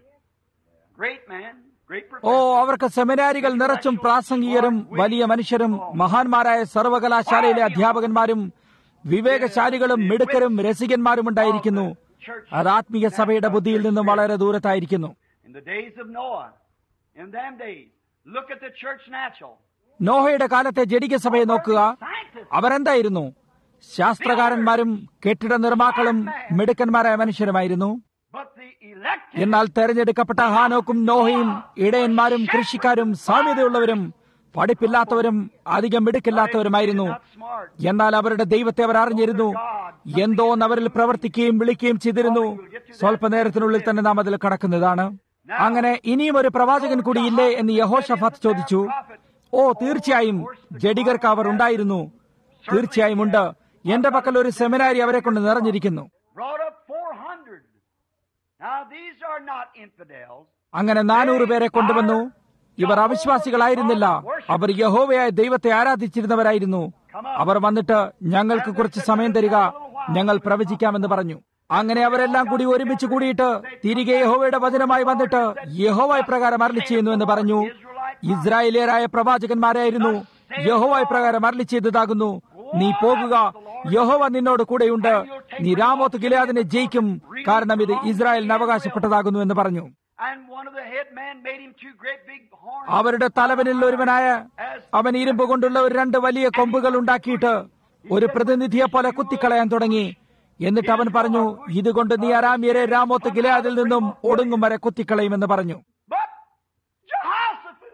Great man, great oh professor. അവർക്ക് സെമിനാരികൾ നിറച്ചും പ്രാസംഗികരും വലിയ മനുഷ്യരും മഹാന്മാരായ സർവകലാശാലയിലെ അധ്യാപകന്മാരും വിവേകശാലികളും മിടുക്കരും രസികന്മാരും ഉണ്ടായിരിക്കുന്നു അത് ആത്മീയ സഭയുടെ ബുദ്ധിയിൽ നിന്നും വളരെ ദൂരത്തായിരിക്കുന്നു In the days of Noah, in them days, look at the church natural. നോഹയുടെ കാലത്തെ ജഡിക സഭയെ നോക്കുക Scientists, അവരെന്തായിരുന്നു ശാസ്ത്രകാരന്മാരും കെട്ടിട നിർമ്മാക്കളും മിടുക്കന്മാരായ മനുഷ്യരുമായിരുന്നു but the elected, എന്നാൽ തെരഞ്ഞെടുക്കപ്പെട്ട ഹാനോക്കും നോഹയും ഇടയന്മാരും കൃഷിക്കാരും സാമ്യതയുള്ളവരും പഠിപ്പില്ലാത്തവരും അധികം മിടുക്കില്ലാത്തവരുമായിരുന്നു not smart. എന്നാൽ അവരുടെ ദൈവത്തെ അവർ അറിഞ്ഞിരുന്നു എന്തോന്ന് അവരിൽ പ്രവർത്തിക്കുകയും വിളിക്കുകയും ചെയ്തിരുന്നു സ്വല്പനേരത്തിനുള്ളിൽ തന്നെ നാം അതിൽ കടക്കുന്നതാണ് അങ്ങനെ ഇനിയും ഒരു പ്രവാചകൻ കൂടി ഇല്ലേ എന്ന് യഹോഷഫാത്ത് ചോദിച്ചു ഓ തീർച്ചയായും ജഡികർക്ക് അവർ ഉണ്ടായിരുന്നു തീർച്ചയായും ഉണ്ട് എന്റെ പക്കൽ ഒരു സെമിനാരി അവരെ കൊണ്ട് നിറഞ്ഞിരിക്കുന്നു Brought up 400. Now, these are not infidels. അങ്ങനെ നാനൂറ് പേരെ കൊണ്ടുവന്നു ഇവർ അവിശ്വാസികളായിരുന്നില്ല അവർ യഹോവയായ ദൈവത്തെ ആരാധിച്ചിരുന്നവരായിരുന്നു അവർ വന്നിട്ട് ഞങ്ങൾക്ക് കുറച്ച് സമയം തരിക ഞങ്ങൾ പ്രവചിക്കാമെന്ന് പറഞ്ഞു അങ്ങനെ അവരെല്ലാം കൂടി ഒരുമിച്ച് കൂടിയിട്ട് തിരികെ യഹോവയുടെ വചനമായി വന്നിട്ട് യഹോവായി പ്രകാരം അരളി ചെയ്യുന്നു എന്ന് പറഞ്ഞു ഇസ്രായേലിയരായ പ്രവാചകന്മാരായിരുന്നു യഹോവായി പ്രകാരം അരളി ചെയ്തതാകുന്നു നീ പോകുക യഹോവ നിന്നോട് കൂടെയുണ്ട് നീ രാമോത്ത് ഗിലാദിനെ ജയിക്കും കാരണം ഇത് ഇസ്രായേലിന് അവകാശപ്പെട്ടതാകുന്നു എന്ന് പറഞ്ഞു And one of the head men made him two great big horns. അവരുടെ തലവനിൽ ഒരുവനായ അവൻ ഇരുമ്പ് കൊണ്ടുള്ള ഒരു രണ്ട് വലിയ കൊമ്പുകൾ ഉണ്ടാക്കിയിട്ട് ഒരു പ്രതിനിധിയെ പോലെ കുത്തിക്കളയാൻ തുടങ്ങി എന്നിട്ട് അവൻ പറഞ്ഞു ഇതുകൊണ്ട് നീ അരാമ്യരെ രാമോത്ത് ഗിലാദിൽ നിന്നും ഒടുങ്ങും വരെ കുത്തിക്കളയുമെന്ന് പറഞ്ഞു But Jehoshaphat,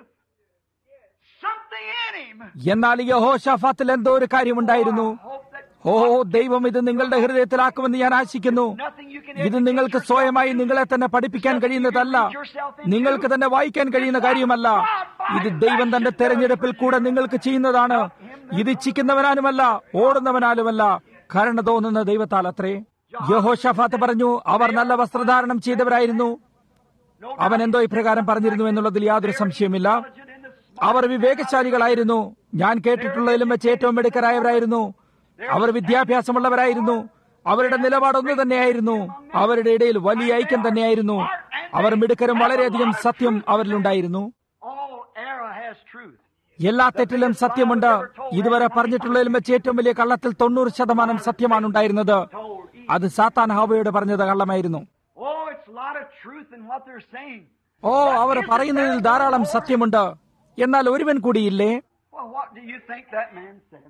something in him. എന്നാൽ യഹോഷാഫാത്തിൽ എന്തോ ഒരു കാര്യമുണ്ടായിരുന്നു Hope that ഓ ദൈവം ഇത് നിങ്ങളുടെ ഹൃദയത്തിലാക്കുമെന്ന് ഞാൻ ആശിക്കുന്നു nothing you can ഇത് നിങ്ങൾക്ക് സ്വയമായി നിങ്ങളെ തന്നെ പഠിപ്പിക്കാൻ കഴിയുന്നതല്ല നിങ്ങൾക്ക് തന്നെ വായിക്കാൻ കഴിയുന്ന കാര്യമല്ല ഇത് ദൈവം തന്റെ തെരഞ്ഞെടുപ്പിൽ കൂടെ നിങ്ങൾക്ക് ചെയ്യുന്നതാണ് ഇത് ഇച്ഛിക്കുന്നവനാലുമല്ല ഓടുന്നവനാലുമല്ല കരുണ തോന്നുന്ന ദൈവത്താൽ അത്രേ യഹോഷഫാത്ത് പറഞ്ഞു അവർ നല്ല വസ്ത്രധാരണം ചെയ്തവരായിരുന്നു അവൻ എന്തോ ഇപ്രകാരം പറഞ്ഞിരുന്നു എന്നുള്ളതിൽ യാതൊരു സംശയമില്ല അവർ വിവേകശാലികളായിരുന്നു ഞാൻ കേട്ടിട്ടുള്ളതിലും വെച്ച് ഏറ്റവും മിടുക്കരായവരായിരുന്നു അവർ വിദ്യാഭ്യാസമുള്ളവരായിരുന്നു അവരുടെ നിലപാട് ഒന്ന് തന്നെയായിരുന്നു അവരുടെ ഇടയിൽ വലിയ ഐക്യം തന്നെയായിരുന്നു അവർ മിടുക്കരും വളരെയധികം സത്യം അവരിലുണ്ടായിരുന്നു all error has truth. എല്ലാ തെറ്റിലും സത്യമുണ്ട് ഇതുവരെ പറഞ്ഞിട്ടുള്ളതിലും വെച്ച് ഏറ്റവും വലിയ കള്ളത്തിൽ തൊണ്ണൂറ് ശതമാനം സത്യമാണ് ഉണ്ടായിരുന്നത് അത് സാത്താൻ ഹാവയോട് പറഞ്ഞത് കള്ളമായിരുന്നു Oh, it's a lot of truth in what they're saying. ഓ അവർ പറയുന്നതിൽ ധാരാളം സത്യമുണ്ട് എന്നാൽ ഒരുവൻ കൂടിയില്ലേ Well, what do you think that man said?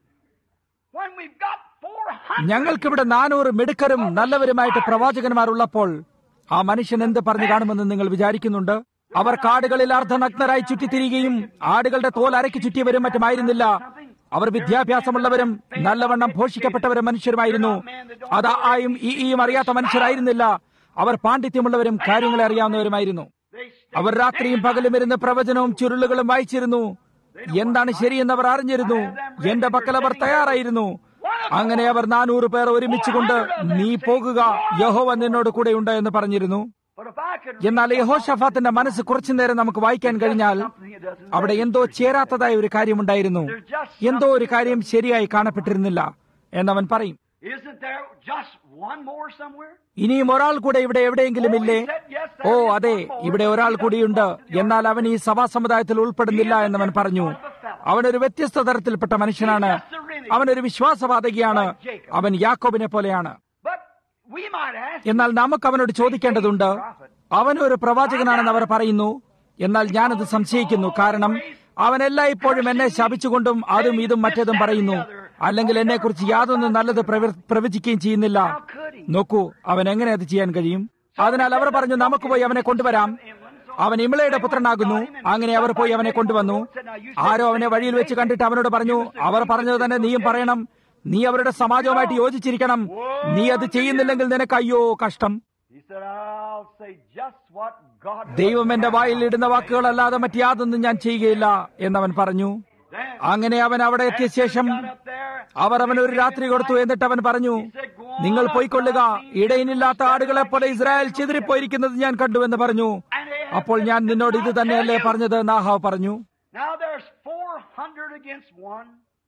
When we've got 400 ഞങ്ങൾക്കിവിടെ നാനൂറ് മിടുക്കരും നല്ലവരുമായിട്ട് പ്രവാചകന്മാർ ഉള്ളപ്പോൾ ആ മനുഷ്യൻ എന്ത് പറഞ്ഞു കാണുമെന്ന് നിങ്ങൾ വിചാരിക്കുന്നുണ്ട് അവർ കാടുകളിൽ അർദ്ധനഗ്നരായി ചുറ്റിത്തിരികയും ആടുകളുടെ തോൽ അരക്കി ചുറ്റിയവരും മറ്റുമായിരുന്നില്ല അവർ വിദ്യാഭ്യാസമുള്ളവരും നല്ലവണ്ണം പോഷിക്കപ്പെട്ടവരും മനുഷ്യരുമായിരുന്നു അത് ആയും ഈ ഈയും അറിയാത്ത മനുഷ്യരായിരുന്നില്ല അവർ പാണ്ഡിത്യമുള്ളവരും കാര്യങ്ങളെ അറിയാവുന്നവരുമായിരുന്നു they അവർ രാത്രിയും പകലും ഇരുന്ന് പ്രവചനവും ചുരുളുകളും വായിച്ചിരുന്നു എന്താണ് ശരിയെന്ന് അവർ അറിഞ്ഞിരുന്നു എന്റെ പക്കൽ അവർ തയ്യാറായിരുന്നു അങ്ങനെ അവർ നാനൂറ് പേർ ഒരുമിച്ചുകൊണ്ട് നീ പോകുക യഹോവ നിന്നോട് കൂടെയുണ്ട് എന്ന് പറഞ്ഞിരുന്നു But if I could എന്നാൽ യഹോഷഫാത്തിന്റെ മനസ്സ് കുറച്ചു നേരം നമുക്ക് വായിക്കാൻ കഴിഞ്ഞാൽ അവിടെ എന്തോ ചേരാത്തതായ ഒരു കാര്യമുണ്ടായിരുന്നു എന്തോ ഒരു കാര്യം ശരിയായി കാണപ്പെട്ടിരുന്നില്ല എന്നവൻ പറയും isn't there just one more somewhere? ഇനിയും ഒരാൾ കൂടെ ഇവിടെ എവിടെയെങ്കിലും ഇല്ലേ ഓ അതെ ഇവിടെ ഒരാൾ കൂടിയുണ്ട് എന്നാൽ അവൻ ഈ സഭാ സമുദായത്തിൽ ഉൾപ്പെടുന്നില്ല എന്നവൻ പറഞ്ഞു അവനൊരു വ്യത്യസ്ത തരത്തിൽപ്പെട്ട മനുഷ്യനാണ് അവനൊരു വിശ്വാസവാതകിയാണ് അവൻ യാക്കോബിനെ പോലെയാണ് But we might ask എന്നാൽ നമുക്ക് അവനോട് ചോദിക്കേണ്ടതുണ്ട് അവൻ ഒരു പ്രവാചകനാണെന്ന് അവർ പറയുന്നു എന്നാൽ ഞാനത് സംശയിക്കുന്നു കാരണം അവൻ എല്ലായ്പ്പോഴും എന്നെ ശപിച്ചുകൊണ്ടും അതും ഇതും മറ്റേതും പറയുന്നു അല്ലെങ്കിൽ എന്നെക്കുറിച്ച് യാതൊന്നും നല്ലത് പ്രവർ- പ്രവചിക്കുകയും ചെയ്യുന്നില്ല നോക്കൂ അവൻ എങ്ങനെ അത് ചെയ്യാൻ കഴിയും അതിനാൽ അവർ പറഞ്ഞു നമുക്ക് പോയി അവനെ കൊണ്ടുവരാം അവൻ ഇമളയുടെ പുത്രനാകുന്നു അങ്ങനെ അവർ പോയി അവനെ കൊണ്ടുവന്നു ആരോ അവനെ വഴിയിൽ വെച്ച് കണ്ടിട്ട് അവനോട് പറഞ്ഞു അവർ പറഞ്ഞത് തന്നെ നീയും പറയണം നീ അവരുടെ സമാജവുമായിട്ട് യോജിച്ചിരിക്കണം നീ അത് ചെയ്യുന്നില്ലെങ്കിൽ നിനക്ക് അയ്യോ കഷ്ടം He said, I'll say just what God ദൈവം എന്റെ വായിൽ ഇടുന്ന വാക്കുകളല്ലാതെ മറ്റ് യാതൊന്നും ഞാൻ ചെയ്യുകയില്ല എന്നവൻ പറഞ്ഞു Then അങ്ങനെ അവൻ അവിടെ എത്തിയ ശേഷം got up there. അവർ അവന് ഒരു രാത്രി കൊടുത്തു എന്നിട്ട് അവൻ പറഞ്ഞു നിങ്ങൾ പോയിക്കൊള്ളുക ഇടയിനില്ലാത്ത ആടുകളെ പോലെ ഇസ്രായേൽ ചിതറിപ്പോയിരിക്കുന്നത് ഞാൻ കണ്ടു എന്ന് പറഞ്ഞു അപ്പോൾ ഞാൻ നിന്നോട് ഇത് തന്നെയല്ലേ പറഞ്ഞത് നാഹാവ് പറഞ്ഞു Now there's 400 against one.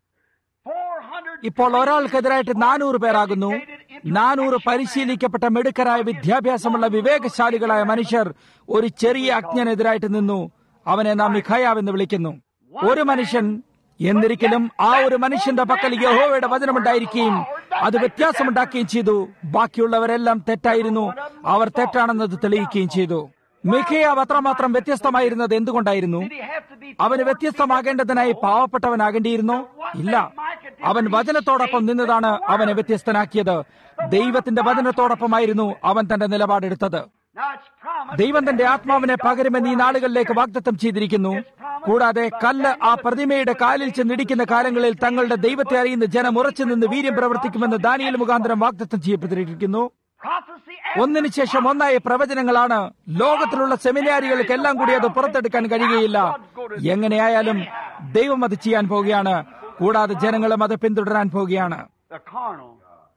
400 ഇപ്പോൾ ഒരാൾക്കെതിരായിട്ട് നാനൂറ് പേരാകുന്നു നാനൂറ് പരിശീലിക്കപ്പെട്ട മിടുക്കരായ വിദ്യാഭ്യാസമുള്ള വിവേകശാലികളായ മനുഷ്യർ ഒരു ചെറിയ അജ്ഞനെതിരായിട്ട് നിന്നു അവനെ നാം മിഖായാവെന്ന് വിളിക്കുന്നു ഒരു മനുഷ്യൻ എന്നിരിക്കലും ആ ഒരു മനുഷ്യന്റെ പക്കൽ യഹോവയുടെ വചനമുണ്ടായിരിക്കുകയും അത് വ്യത്യാസമുണ്ടാക്കുകയും ചെയ്തു ബാക്കിയുള്ളവരെല്ലാം തെറ്റായിരുന്നു അവർ തെറ്റാണെന്നത് തെളിയിക്കുകയും ചെയ്തു മിഖയാവ് അത്രമാത്രം വ്യത്യസ്തമായിരുന്നത് എന്തുകൊണ്ടായിരുന്നു Did he have to be അവന് വ്യത്യസ്തമാകേണ്ടതിനായി പാവപ്പെട്ടവനാകേണ്ടിയിരുന്നോ ഇല്ല അവൻ വചനത്തോടൊപ്പം നിന്നതാണ് അവനെ വ്യത്യസ്തനാക്കിയത് ദൈവത്തിന്റെ വചനത്തോടൊപ്പമായിരുന്നു അവൻ തന്റെ നിലപാടെടുത്തത് Now it's promised. ദൈവം തന്റെ ആത്മാവിനെ പകരുമെന്ന് ഈ നാളുകളിലേക്ക് വാഗ്ദത്തം ചെയ്തിരിക്കുന്നു കൂടാതെ കല്ല് ആ പ്രതിമയുടെ കാലിൽ ചെന്നിടിക്കുന്ന കാലങ്ങളിൽ തങ്ങളുടെ ദൈവത്തെ അറിയുന്ന ജനം ഉറച്ചു നിന്ന് വീര്യം പ്രവർത്തിക്കുമെന്ന് ദാനിയൽ മുഖാന്തരം വാഗ്ദത്തം ചെയ്യപ്പെട്ടിരിക്കുന്നു Prophecy ഒന്നിനു ശേഷം ഒന്നായ പ്രവചനങ്ങളാണ് ലോകത്തിലുള്ള സെമിനാരികൾക്കെല്ലാം കൂടി അത് പുറത്തെടുക്കാൻ കഴിയുകയില്ല എങ്ങനെയായാലും ദൈവം അത് ചെയ്യാൻ പോവുകയാണ് കൂടാതെ ജനങ്ങളും അത് പിന്തുടരാൻ പോവുകയാണ് the carnal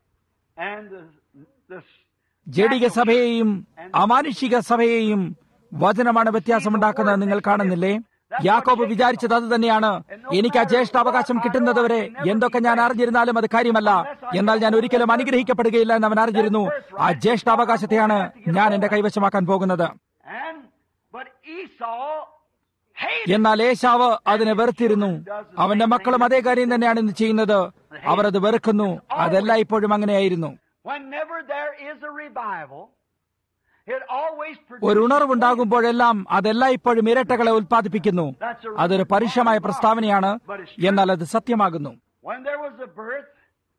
and the, the ജഡിക സഭയെയും അമാനുഷിക സഭയെയും വചനമാണ് വ്യത്യാസമുണ്ടാക്കുന്നത് നിങ്ങൾ കാണുന്നില്ലേ യാക്കോബ് വിചാരിച്ചത് അത് തന്നെയാണ് എനിക്ക് ആ ജ്യേഷ്ഠാവകാശം കിട്ടുന്നതുവരെ എന്തൊക്കെ ഞാൻ അറിഞ്ഞിരുന്നാലും അത് കാര്യമല്ല എന്നാൽ ഞാൻ ഒരിക്കലും അനുഗ്രഹിക്കപ്പെടുകയില്ല എന്ന് അവൻ അറിഞ്ഞിരുന്നു ആ ജ്യേഷ്ഠാവകാശത്തെയാണ് ഞാൻ എന്റെ കൈവശമാക്കാൻ പോകുന്നത് and but Esau hated എന്നാൽ ഏശാവ് അതിനെ വെറുത്തിരുന്നു അവന്റെ മക്കളും അതേ കാര്യം തന്നെയാണ് ഇന്ന് ചെയ്യുന്നത് അവർ അത് വെറുക്കുന്നു അതെല്ലാം ഇപ്പോഴും അങ്ങനെയായിരുന്നു whenever there is a revival it always ഒരു produces ഉണർവുണ്ടാകുമ്പോഴെല്ലാം അതെല്ലാം ഇപ്പോഴും ഇരട്ടകളെ ഉൽപ്പാദിപ്പിക്കുന്നു അതൊരു പരുഷമായ പ്രസ്താവനയാണ് എന്നാൽ അത് സത്യമാകുന്നു when there was a birth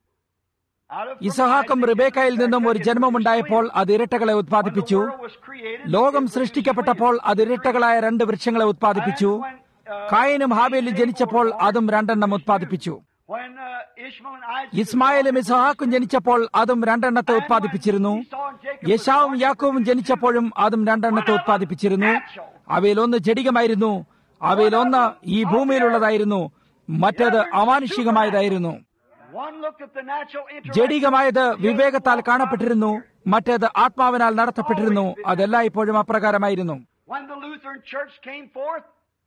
out of ഇസഹാക്കും റിബേക്കയിൽ നിന്നും ഒരു ജന്മമുണ്ടായപ്പോൾ അത് ഇരട്ടകളെ ഉത്പാദിപ്പിച്ചു ലോകം സൃഷ്ടിക്കപ്പെട്ടപ്പോൾ അത് ഇരട്ടകളായ രണ്ട് വൃക്ഷങ്ങളെ ഉത്പാദിപ്പിച്ചു കായനും ഹാബേലും ജനിച്ചപ്പോൾ അതും രണ്ടെണ്ണം ഉത്പാദിപ്പിച്ചു when uh, Ishmael and Isaac ഇസ്മായിലും ഇസഹാക്കും ജനിച്ചപ്പോൾ അതും രണ്ടെണ്ണത്തെ ഉത്പാദിപ്പിച്ചിരുന്നു യശാവും യാക്കോവും ജനിച്ചപ്പോഴും അതും രണ്ടെണ്ണത്തെ ഉത്പാദിപ്പിച്ചിരുന്നു അവയിലൊന്ന് ജഡികമായിരുന്നു അവയിലൊന്ന് ഈ ഭൂമിയിലുള്ളതായിരുന്നു മറ്റേത് അമാനുഷികമായതായിരുന്നു one looked at the natural intellect ജഡികമായത് വിവേകത്താൽ കാണപ്പെട്ടിരുന്നു മറ്റേത് ആത്മാവിനാൽ നടത്തപ്പെട്ടിരുന്നു അതെല്ലാം ഇപ്പോഴും അപ്രകാരമായിരുന്നു when the Lutheran church came forth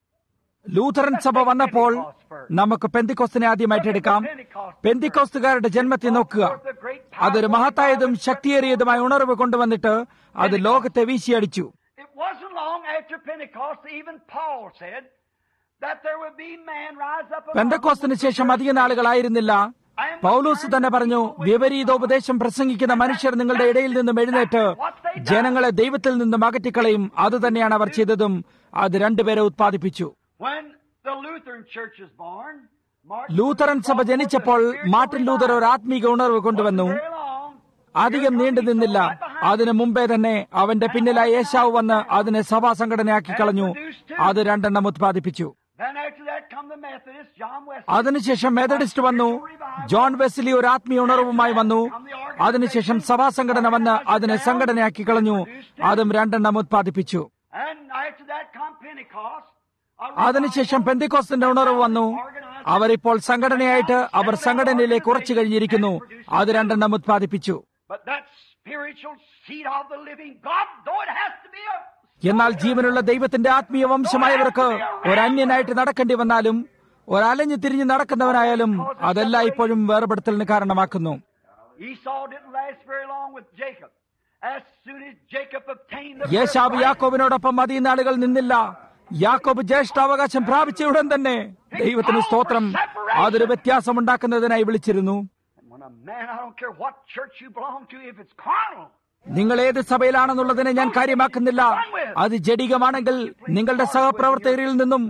Lutheran സഭ വന്നപ്പോൾ നമുക്ക് പെന്തിക്കോസ്തിനെ ആദ്യമായിട്ട് എടുക്കാം പെന്തിക്കോസ്തുകാരുടെ ജന്മത്തെ നോക്കുക the great അതൊരു മഹത്തായതും ശക്തിയേറിയതുമായ ഉണർവ് കൊണ്ടുവന്നിട്ട് അത് ലോകത്തെ വീശിയടിച്ചു It wasn't long after Pentecost, even Paul said that there would be man rise up among പെന്തക്കോസ്തിന് ശേഷം അധിക നാളുകളായിരുന്നില്ല പൗലൂസ് തന്നെ പറഞ്ഞു വിപരീതോപദേശം പ്രസംഗിക്കുന്ന മനുഷ്യർ നിങ്ങളുടെ ഇടയിൽ നിന്നും എഴുന്നേറ്റ് ജനങ്ങളെ ദൈവത്തിൽ നിന്നും അകറ്റിക്കളയും അത് തന്നെയാണ് അവർ ചെയ്തതും അത് രണ്ടുപേരെ ഉത്പാദിപ്പിച്ചു when the Lutheran church is born. Martin Lutheran സഭ ജനിച്ചപ്പോൾ മാർട്ടിൻ ലൂതർ ഒരു ആത്മീക ഉണർവ് കൊണ്ടുവന്നു very long. അധികം നീണ്ടു നിന്നില്ല അതിനു മുമ്പേ തന്നെ അവന്റെ പിന്നിലായി യേശാവ് വന്ന് അതിനെ സഭാ സംഘടനയാക്കി കളഞ്ഞു അത് രണ്ടെണ്ണം ഉത്പാദിപ്പിച്ചു Then after that come the Methodists, John Wesley. അതിനുശേഷം മെത്തഡിസ്റ്റ് വന്നു ജോൺ വെസ്ലി ഒരു ആത്മീയ ഉണർവുമായി വന്നു അതിനുശേഷം സഭാ സംഘടന വന്ന് അതിനെ സംഘടനയാക്കി കളഞ്ഞു അതും രണ്ടെണ്ണം ഉത്പാദിപ്പിച്ചു And after that come Pentecost. a അതിനുശേഷം പെന്തിക്കോസ്തിന്റെ ഉണർവ് വന്നു അവരിപ്പോൾ സംഘടനയായിട്ട് അവർ സംഘടനയിലേക്ക് ഉറച്ചു കഴിഞ്ഞിരിക്കുന്നു അത് രണ്ടെണ്ണം ഉത്പാദിപ്പിച്ചു But that spiritual seed of the living God, though it has to be a എന്നാൽ ജീവനുള്ള ദൈവത്തിന്റെ ആത്മീയ വംശമായവർക്ക് ഒരന്യനായിട്ട് നടക്കേണ്ടി വന്നാലും ഒരലഞ്ഞു തിരിഞ്ഞ് നടക്കുന്നവനായാലും അതെല്ലാം ഇപ്പോഴും വേർപെടുത്തലിന് കാരണമാക്കുന്നു Esau didn't last very long with Jacob. As soon as Jacob obtained the യേശാവ് birthright, യാക്കോബിനോടൊപ്പം അധികം നാളുകൾ നിന്നില്ല യാക്കോബ് ജ്യേഷ്ഠാവകാശം പ്രാപിച്ച ഉടൻ തന്നെ ദൈവത്തിന് സ്തോത്രം അതൊരു വ്യത്യാസമുണ്ടാക്കുന്നതിനായി വിളിച്ചിരുന്നു And when a man, I don't care what church you belong to, if it's carnal, നിങ്ങൾ ഏത് സഭയിലാണെന്നുള്ളതിനെ ഞാൻ കാര്യമാക്കുന്നില്ല അത് ജഡികമാണെങ്കിൽ നിങ്ങളുടെ സഹപ്രവർത്തകരിൽ നിന്നും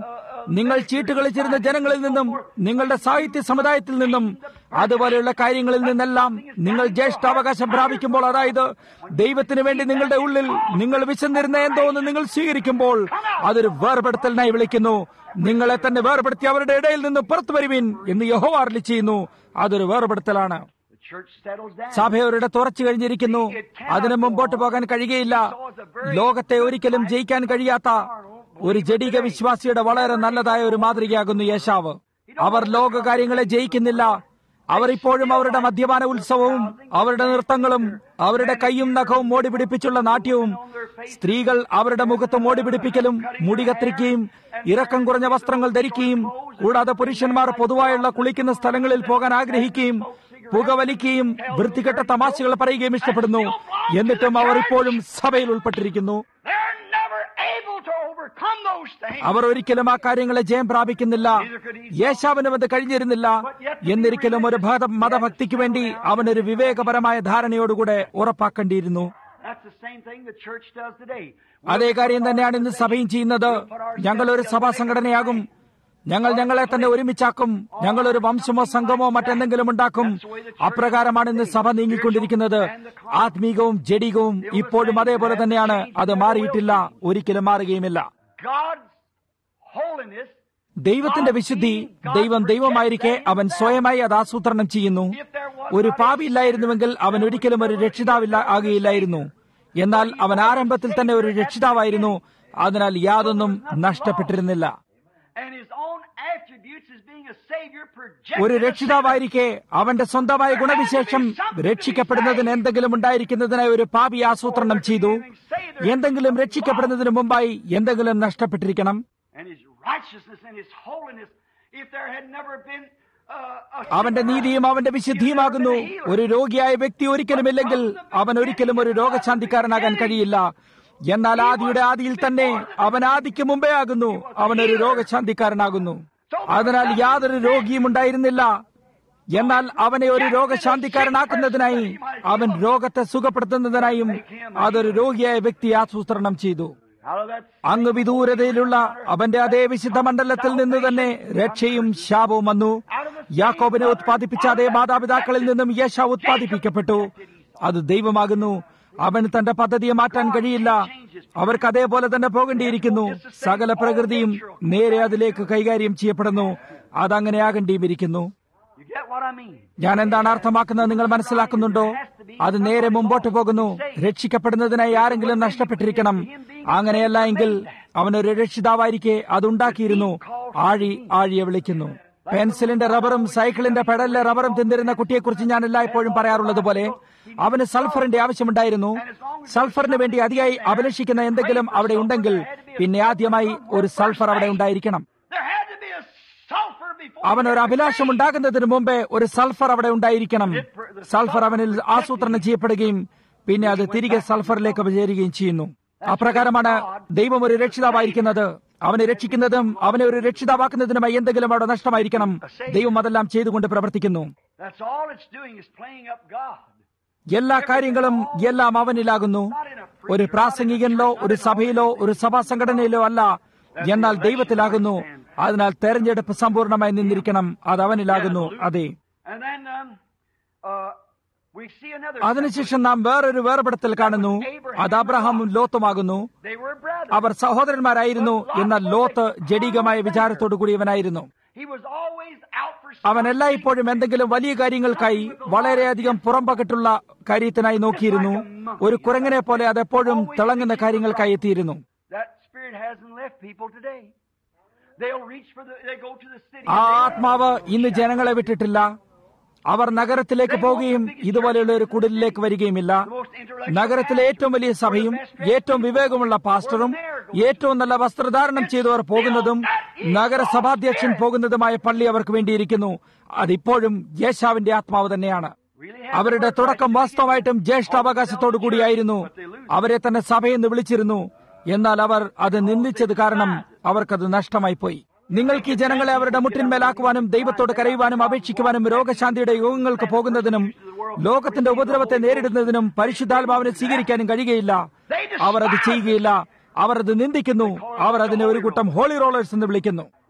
നിങ്ങൾ ചീട്ട് കളിച്ചിരുന്ന ജനങ്ങളിൽ നിന്നും നിങ്ങളുടെ സാഹിത്യ സമുദായത്തിൽ നിന്നും അതുപോലെയുള്ള കാര്യങ്ങളിൽ നിന്നെല്ലാം നിങ്ങൾ ജ്യേഷ്ഠാവകാശം പ്രാപിക്കുമ്പോൾ അതായത് ദൈവത്തിന് വേണ്ടി നിങ്ങളുടെ ഉള്ളിൽ നിങ്ങൾ വിശന്നിരുന്ന എന്തോ എന്ന് നിങ്ങൾ സ്വീകരിക്കുമ്പോൾ അതൊരു വേർപെടുത്തലിനായി വിളിക്കുന്നു നിങ്ങളെ തന്നെ വേർപെടുത്തി അവരുടെ ഇടയിൽ നിന്ന് പുറത്തു വരുവിൻ എന്ന് യഹോവാറിൽ ചെയ്യുന്നു അതൊരു വേർപെടുത്തലാണ് The church settles down. സഭ ഒരിടത്ത് ഉറച്ചു കഴിഞ്ഞിരിക്കുന്നു അതിന് മുമ്പോട്ട് പോകാൻ കഴിയുകയില്ല ലോകത്തെ ഒരിക്കലും ജയിക്കാൻ കഴിയാത്ത ഒരു ജഡിക വിശ്വാസിയുടെ വളരെ നല്ലതായ ഒരു മാതൃകയാകുന്നു യേശാവ് അവർ ലോക കാര്യങ്ങളെ ജയിക്കുന്നില്ല അവർ ഇപ്പോഴും അവരുടെ മദ്യപാന ഉത്സവവും അവരുടെ നൃത്തങ്ങളും അവരുടെ കൈയും നഖവും മോടി പിടിപ്പിച്ചുള്ള നാട്യവും സ്ത്രീകൾ അവരുടെ മുഖത്ത് മോടി പിടിപ്പിക്കലും മുടി കത്തിരിക്കുകയും ഇറക്കം കുറഞ്ഞ വസ്ത്രങ്ങൾ ധരിക്കുകയും കൂടാതെ പുരുഷന്മാർ പൊതുവായുള്ള കുളിക്കുന്ന സ്ഥലങ്ങളിൽ പോകാൻ ആഗ്രഹിക്കുകയും പുകവലിക്കുകയും വൃത്തികെട്ട തമാശകൾ പറയുകയും ഇഷ്ടപ്പെടുന്നു എന്നിട്ടും അവർ ഇപ്പോഴും സഭയിൽ ഉൾപ്പെട്ടിരിക്കുന്നു They're never able to overcome those things. അവർ ഒരിക്കലും ആ കാര്യങ്ങളെ ജയം പ്രാപിക്കുന്നില്ല യേശാവിനും അത് കഴിഞ്ഞിരുന്നില്ല എന്നിരിക്കലും ഒരു ഭത- മതഭക്തിക്ക് വേണ്ടി അവനൊരു വിവേകപരമായ ധാരണയോടുകൂടെ ഉറപ്പാക്കേണ്ടിയിരുന്നു That's the same thing the church does today. അതേ കാര്യം തന്നെയാണ് ഇന്ന് സഭയും ചെയ്യുന്നത് ഞങ്ങൾ ഒരു സഭാ സംഘടനയാകും ഞങ്ങൾ ഞങ്ങളെ തന്നെ ഒരുമിച്ചാക്കും ഞങ്ങൾ ഒരു വംശമോ സംഘമോ മറ്റെന്തെങ്കിലും ഉണ്ടാക്കും അപ്രകാരമാണ് ഇന്ന് സഭ നീങ്ങിക്കൊണ്ടിരിക്കുന്നത് ആത്മീകവും ജഡികവും ഇപ്പോഴും അതേപോലെ തന്നെയാണ് അത് മാറിയിട്ടില്ല ഒരിക്കലും മാറുകയുമില്ല God's holiness, ദൈവത്തിന്റെ വിശുദ്ധി ദൈവം ദൈവമായിരിക്കെ അവൻ സ്വയമായി അത് ആസൂത്രണം ചെയ്യുന്നു ഒരു പാപിയില്ലായിരുന്നുവെങ്കിൽ അവൻ ഒരിക്കലും ഒരു രക്ഷിതാവില്ല ആകുകയില്ലായിരുന്നു എന്നാൽ അവൻ ആരംഭത്തിൽ തന്നെ ഒരു രക്ഷിതാവായിരുന്നു അതിനാൽ യാതൊന്നും നഷ്ടപ്പെട്ടിരുന്നില്ല and his own attributes as being a savior projected ഒരു a sinner. രക്ഷിതാവായിരിക്കെ അവന്റെ സ്വന്തമായ ഗുണവിശേഷം രക്ഷിക്കപ്പെടുന്നതിന് എന്തെങ്കിലും ഉണ്ടായിരിക്കുന്നതിനായി ഒരു പാപി ആസൂത്രണം ചെയ്തു എന്തെങ്കിലും രക്ഷിക്കപ്പെടുന്നതിന് മുമ്പായി എന്തെങ്കിലും നഷ്ടപ്പെട്ടിരിക്കണം and his righteousness and his holiness, if there had never been uh, a അവന്റെ നീതിയും അവന്റെ വിശുദ്ധിയുമാകുന്നു ഒരു രോഗിയായ വ്യക്തി ഒരിക്കലുമില്ലെങ്കിൽ അവൻ ഒരിക്കലും ഒരു രോഗശാന്തിക്കാരനാകാൻ കഴിയില്ല എന്നാൽ ആദിയുടെ ആദിയിൽ തന്നെ അവൻ ആദിക്ക് മുമ്പേ ആകുന്നു അവൻ ഒരു രോഗശാന്തിക്കാരനാകുന്നു അതിനാൽ യാതൊരു രോഗിയും ഉണ്ടായിരുന്നില്ല എന്നാൽ അവനെ ഒരു രോഗശാന്തിക്കാരനാക്കുന്നതിനായി അവൻ രോഗത്തെ സുഖപ്പെടുത്തുന്നതിനായും അതൊരു രോഗിയായ വ്യക്തി ആസൂത്രണം ചെയ്തു out of that അങ്ങ് വിദൂരതയിലുള്ള അവന്റെ അതേ വിശുദ്ധ മണ്ഡലത്തിൽ നിന്ന് തന്നെ രക്ഷയും ശാപവും വന്നു യാക്കോബിനെ ഉത്പാദിപ്പിച്ച അതേ മാതാപിതാക്കളിൽ നിന്നും യേശ ഉത്പാദിപ്പിക്കപ്പെട്ടു അത് ദൈവമാകുന്നു അവന് തന്റെ പദ്ധതിയെ മാറ്റാൻ കഴിയില്ല അവർക്ക് അതേപോലെ തന്നെ പോകേണ്ടിയിരിക്കുന്നു സകല പ്രകൃതിയും നേരെ അതിലേക്ക് കൈകാര്യം ചെയ്യപ്പെടുന്നു അതങ്ങനെയാകേണ്ടിയും You get what I mean? ഞാൻ എന്താണ് അർത്ഥമാക്കുന്നത് നിങ്ങൾ മനസ്സിലാക്കുന്നുണ്ടോ അത് നേരെ മുമ്പോട്ട് പോകുന്നു രക്ഷിക്കപ്പെടുന്നതിനായി ആരെങ്കിലും നഷ്ടപ്പെട്ടിരിക്കണം അങ്ങനെയല്ല എങ്കിൽ അവനൊരു രക്ഷിതാവായിരിക്കെ അതുണ്ടാക്കിയിരുന്നു ആഴി ആഴിയെ വിളിക്കുന്നു പെൻസിലിന്റെ റബ്ബറും സൈക്കിളിന്റെ പെഡലിലെ റബ്ബറും തിന്നിരുന്ന കുട്ടിയെക്കുറിച്ച് ഞാൻ എല്ലായ്പ്പോഴും പറയാറുള്ളത് പോലെ അവന് സൾഫറിന്റെ ആവശ്യമുണ്ടായിരുന്നു സൾഫറിന് വേണ്ടി അതിയായി അഭിലഷിക്കുന്ന എന്തെങ്കിലും അവിടെ ഉണ്ടെങ്കിൽ പിന്നെ ആദ്യമായി ഒരു സൾഫർ അവിടെ ഉണ്ടായിരിക്കണം There had to be a sulfur before അവൻ ഒരു അഭിലാഷം ഉണ്ടാകുന്നതിന് മുമ്പേ ഒരു സൾഫർ അവിടെ ഉണ്ടായിരിക്കണം സൾഫർ അവനിൽ ആസൂത്രണം ചെയ്യപ്പെടുകയും പിന്നെ അത് തിരികെ സൾഫറിലേക്ക് ചേരുകയും ചെയ്യുന്നു അപ്രകാരമാണ് ദൈവം ഒരു രക്ഷിതാവായിരിക്കുന്നത് അവനെ രക്ഷിക്കുന്നതും അവനെ ഒരു രക്ഷിതാവാക്കുന്നതിനുമായി എന്തെങ്കിലും അവിടെ നഷ്ടമായിരിക്കണം ദൈവം അതെല്ലാം ചെയ്തുകൊണ്ട് പ്രവർത്തിക്കുന്നു That's all it's doing is playing up God. എല്ലാ കാര്യങ്ങളും എല്ലാം അവനിലാകുന്നു ഒരു പ്രാസംഗികനിലോ ഒരു സഭയിലോ ഒരു സഭാ സംഘടനയിലോ അല്ല എന്നാൽ ദൈവത്തിലാകുന്നു അതിനാൽ തെരഞ്ഞെടുപ്പ് സമ്പൂർണ്ണമായി നിന്നിരിക്കണം അത് അവനിലാകുന്നു അതെ And then um, uh, we see another. അതിനുശേഷം നാം വേറൊരു വേർപെടുത്തൽ കാണുന്നു അത് അബ്രഹാമും ലോത്തുമാകുന്നു They were brothers. അവർ സഹോദരന്മാരായിരുന്നു എന്നാൽ ലോത്ത് ജഡികമായ വിചാരത്തോടു കൂടിയവനായിരുന്നു He was always out for അവൻ എല്ലായ്പ്പോഴും എന്തെങ്കിലും വലിയ കാര്യങ്ങൾക്കായി വളരെയധികം പുറംപകട്ടുള്ള കാര്യത്തിനായി നോക്കിയിരുന്നു ഒരു കുരങ്ങനെ പോലെ അതെപ്പോഴും തിളങ്ങുന്ന കാര്യങ്ങൾക്കായി എത്തിയിരുന്നു That spirit hasn't left people today. They'll reach for the. They go to the city. ആ ആത്മാവ് ഇന്ന് ജനങ്ങളെ വിട്ടിട്ടില്ല അവർ നഗരത്തിലേക്ക് പോവുകയും ഇതുപോലെയുള്ള ഒരു കുടിലിലേക്ക് വരികയുമില്ല നഗരത്തിലെ ഏറ്റവും വലിയ സഭയും ഏറ്റവും വിവേകമുള്ള പാസ്റ്ററും ഏറ്റവും നല്ല വസ്ത്രധാരണം ചെയ്തവർ പോകുന്നതും നഗരസഭാധ്യക്ഷൻ പോകുന്നതുമായ പള്ളി അവർക്ക് വേണ്ടിയിരിക്കുന്നു അതിപ്പോഴും യേശാവിന്റെ ആത്മാവ് തന്നെയാണ് Really അവരുടെ തുടക്കം വാസ്തവമായിട്ടും ജ്യേഷ്ഠാവകാശത്തോടു കൂടിയായിരുന്നു അവരെ തന്നെ സഭയെന്ന് വിളിച്ചിരുന്നു എന്നാൽ അവർ അത് നിന്ദിച്ചത് കാരണം അവർക്കത് നഷ്ടമായി പോയി നിങ്ങൾക്ക് ഈ ജനങ്ങളെ അവരുടെ മുട്ടിന്മേലാക്കുവാനും ദൈവത്തോട് കരയുവാനും അപേക്ഷിക്കുവാനും രോഗശാന്തിയുടെ യോഗങ്ങൾക്ക് പോകുന്നതിനും ലോകത്തിന്റെ ഉപദ്രവത്തെ നേരിടുന്നതിനും പരിശുദ്ധാത്മാവിനെ സ്വീകരിക്കാനും കഴിയുകയില്ല അവർ അത് ചെയ്യുകയില്ല അവർ അത് നിന്ദിക്കുന്നു അവർ അതിനെ ഒരു കൂട്ടം ഹോളി റോളേഴ്സ് എന്ന് വിളിക്കുന്നു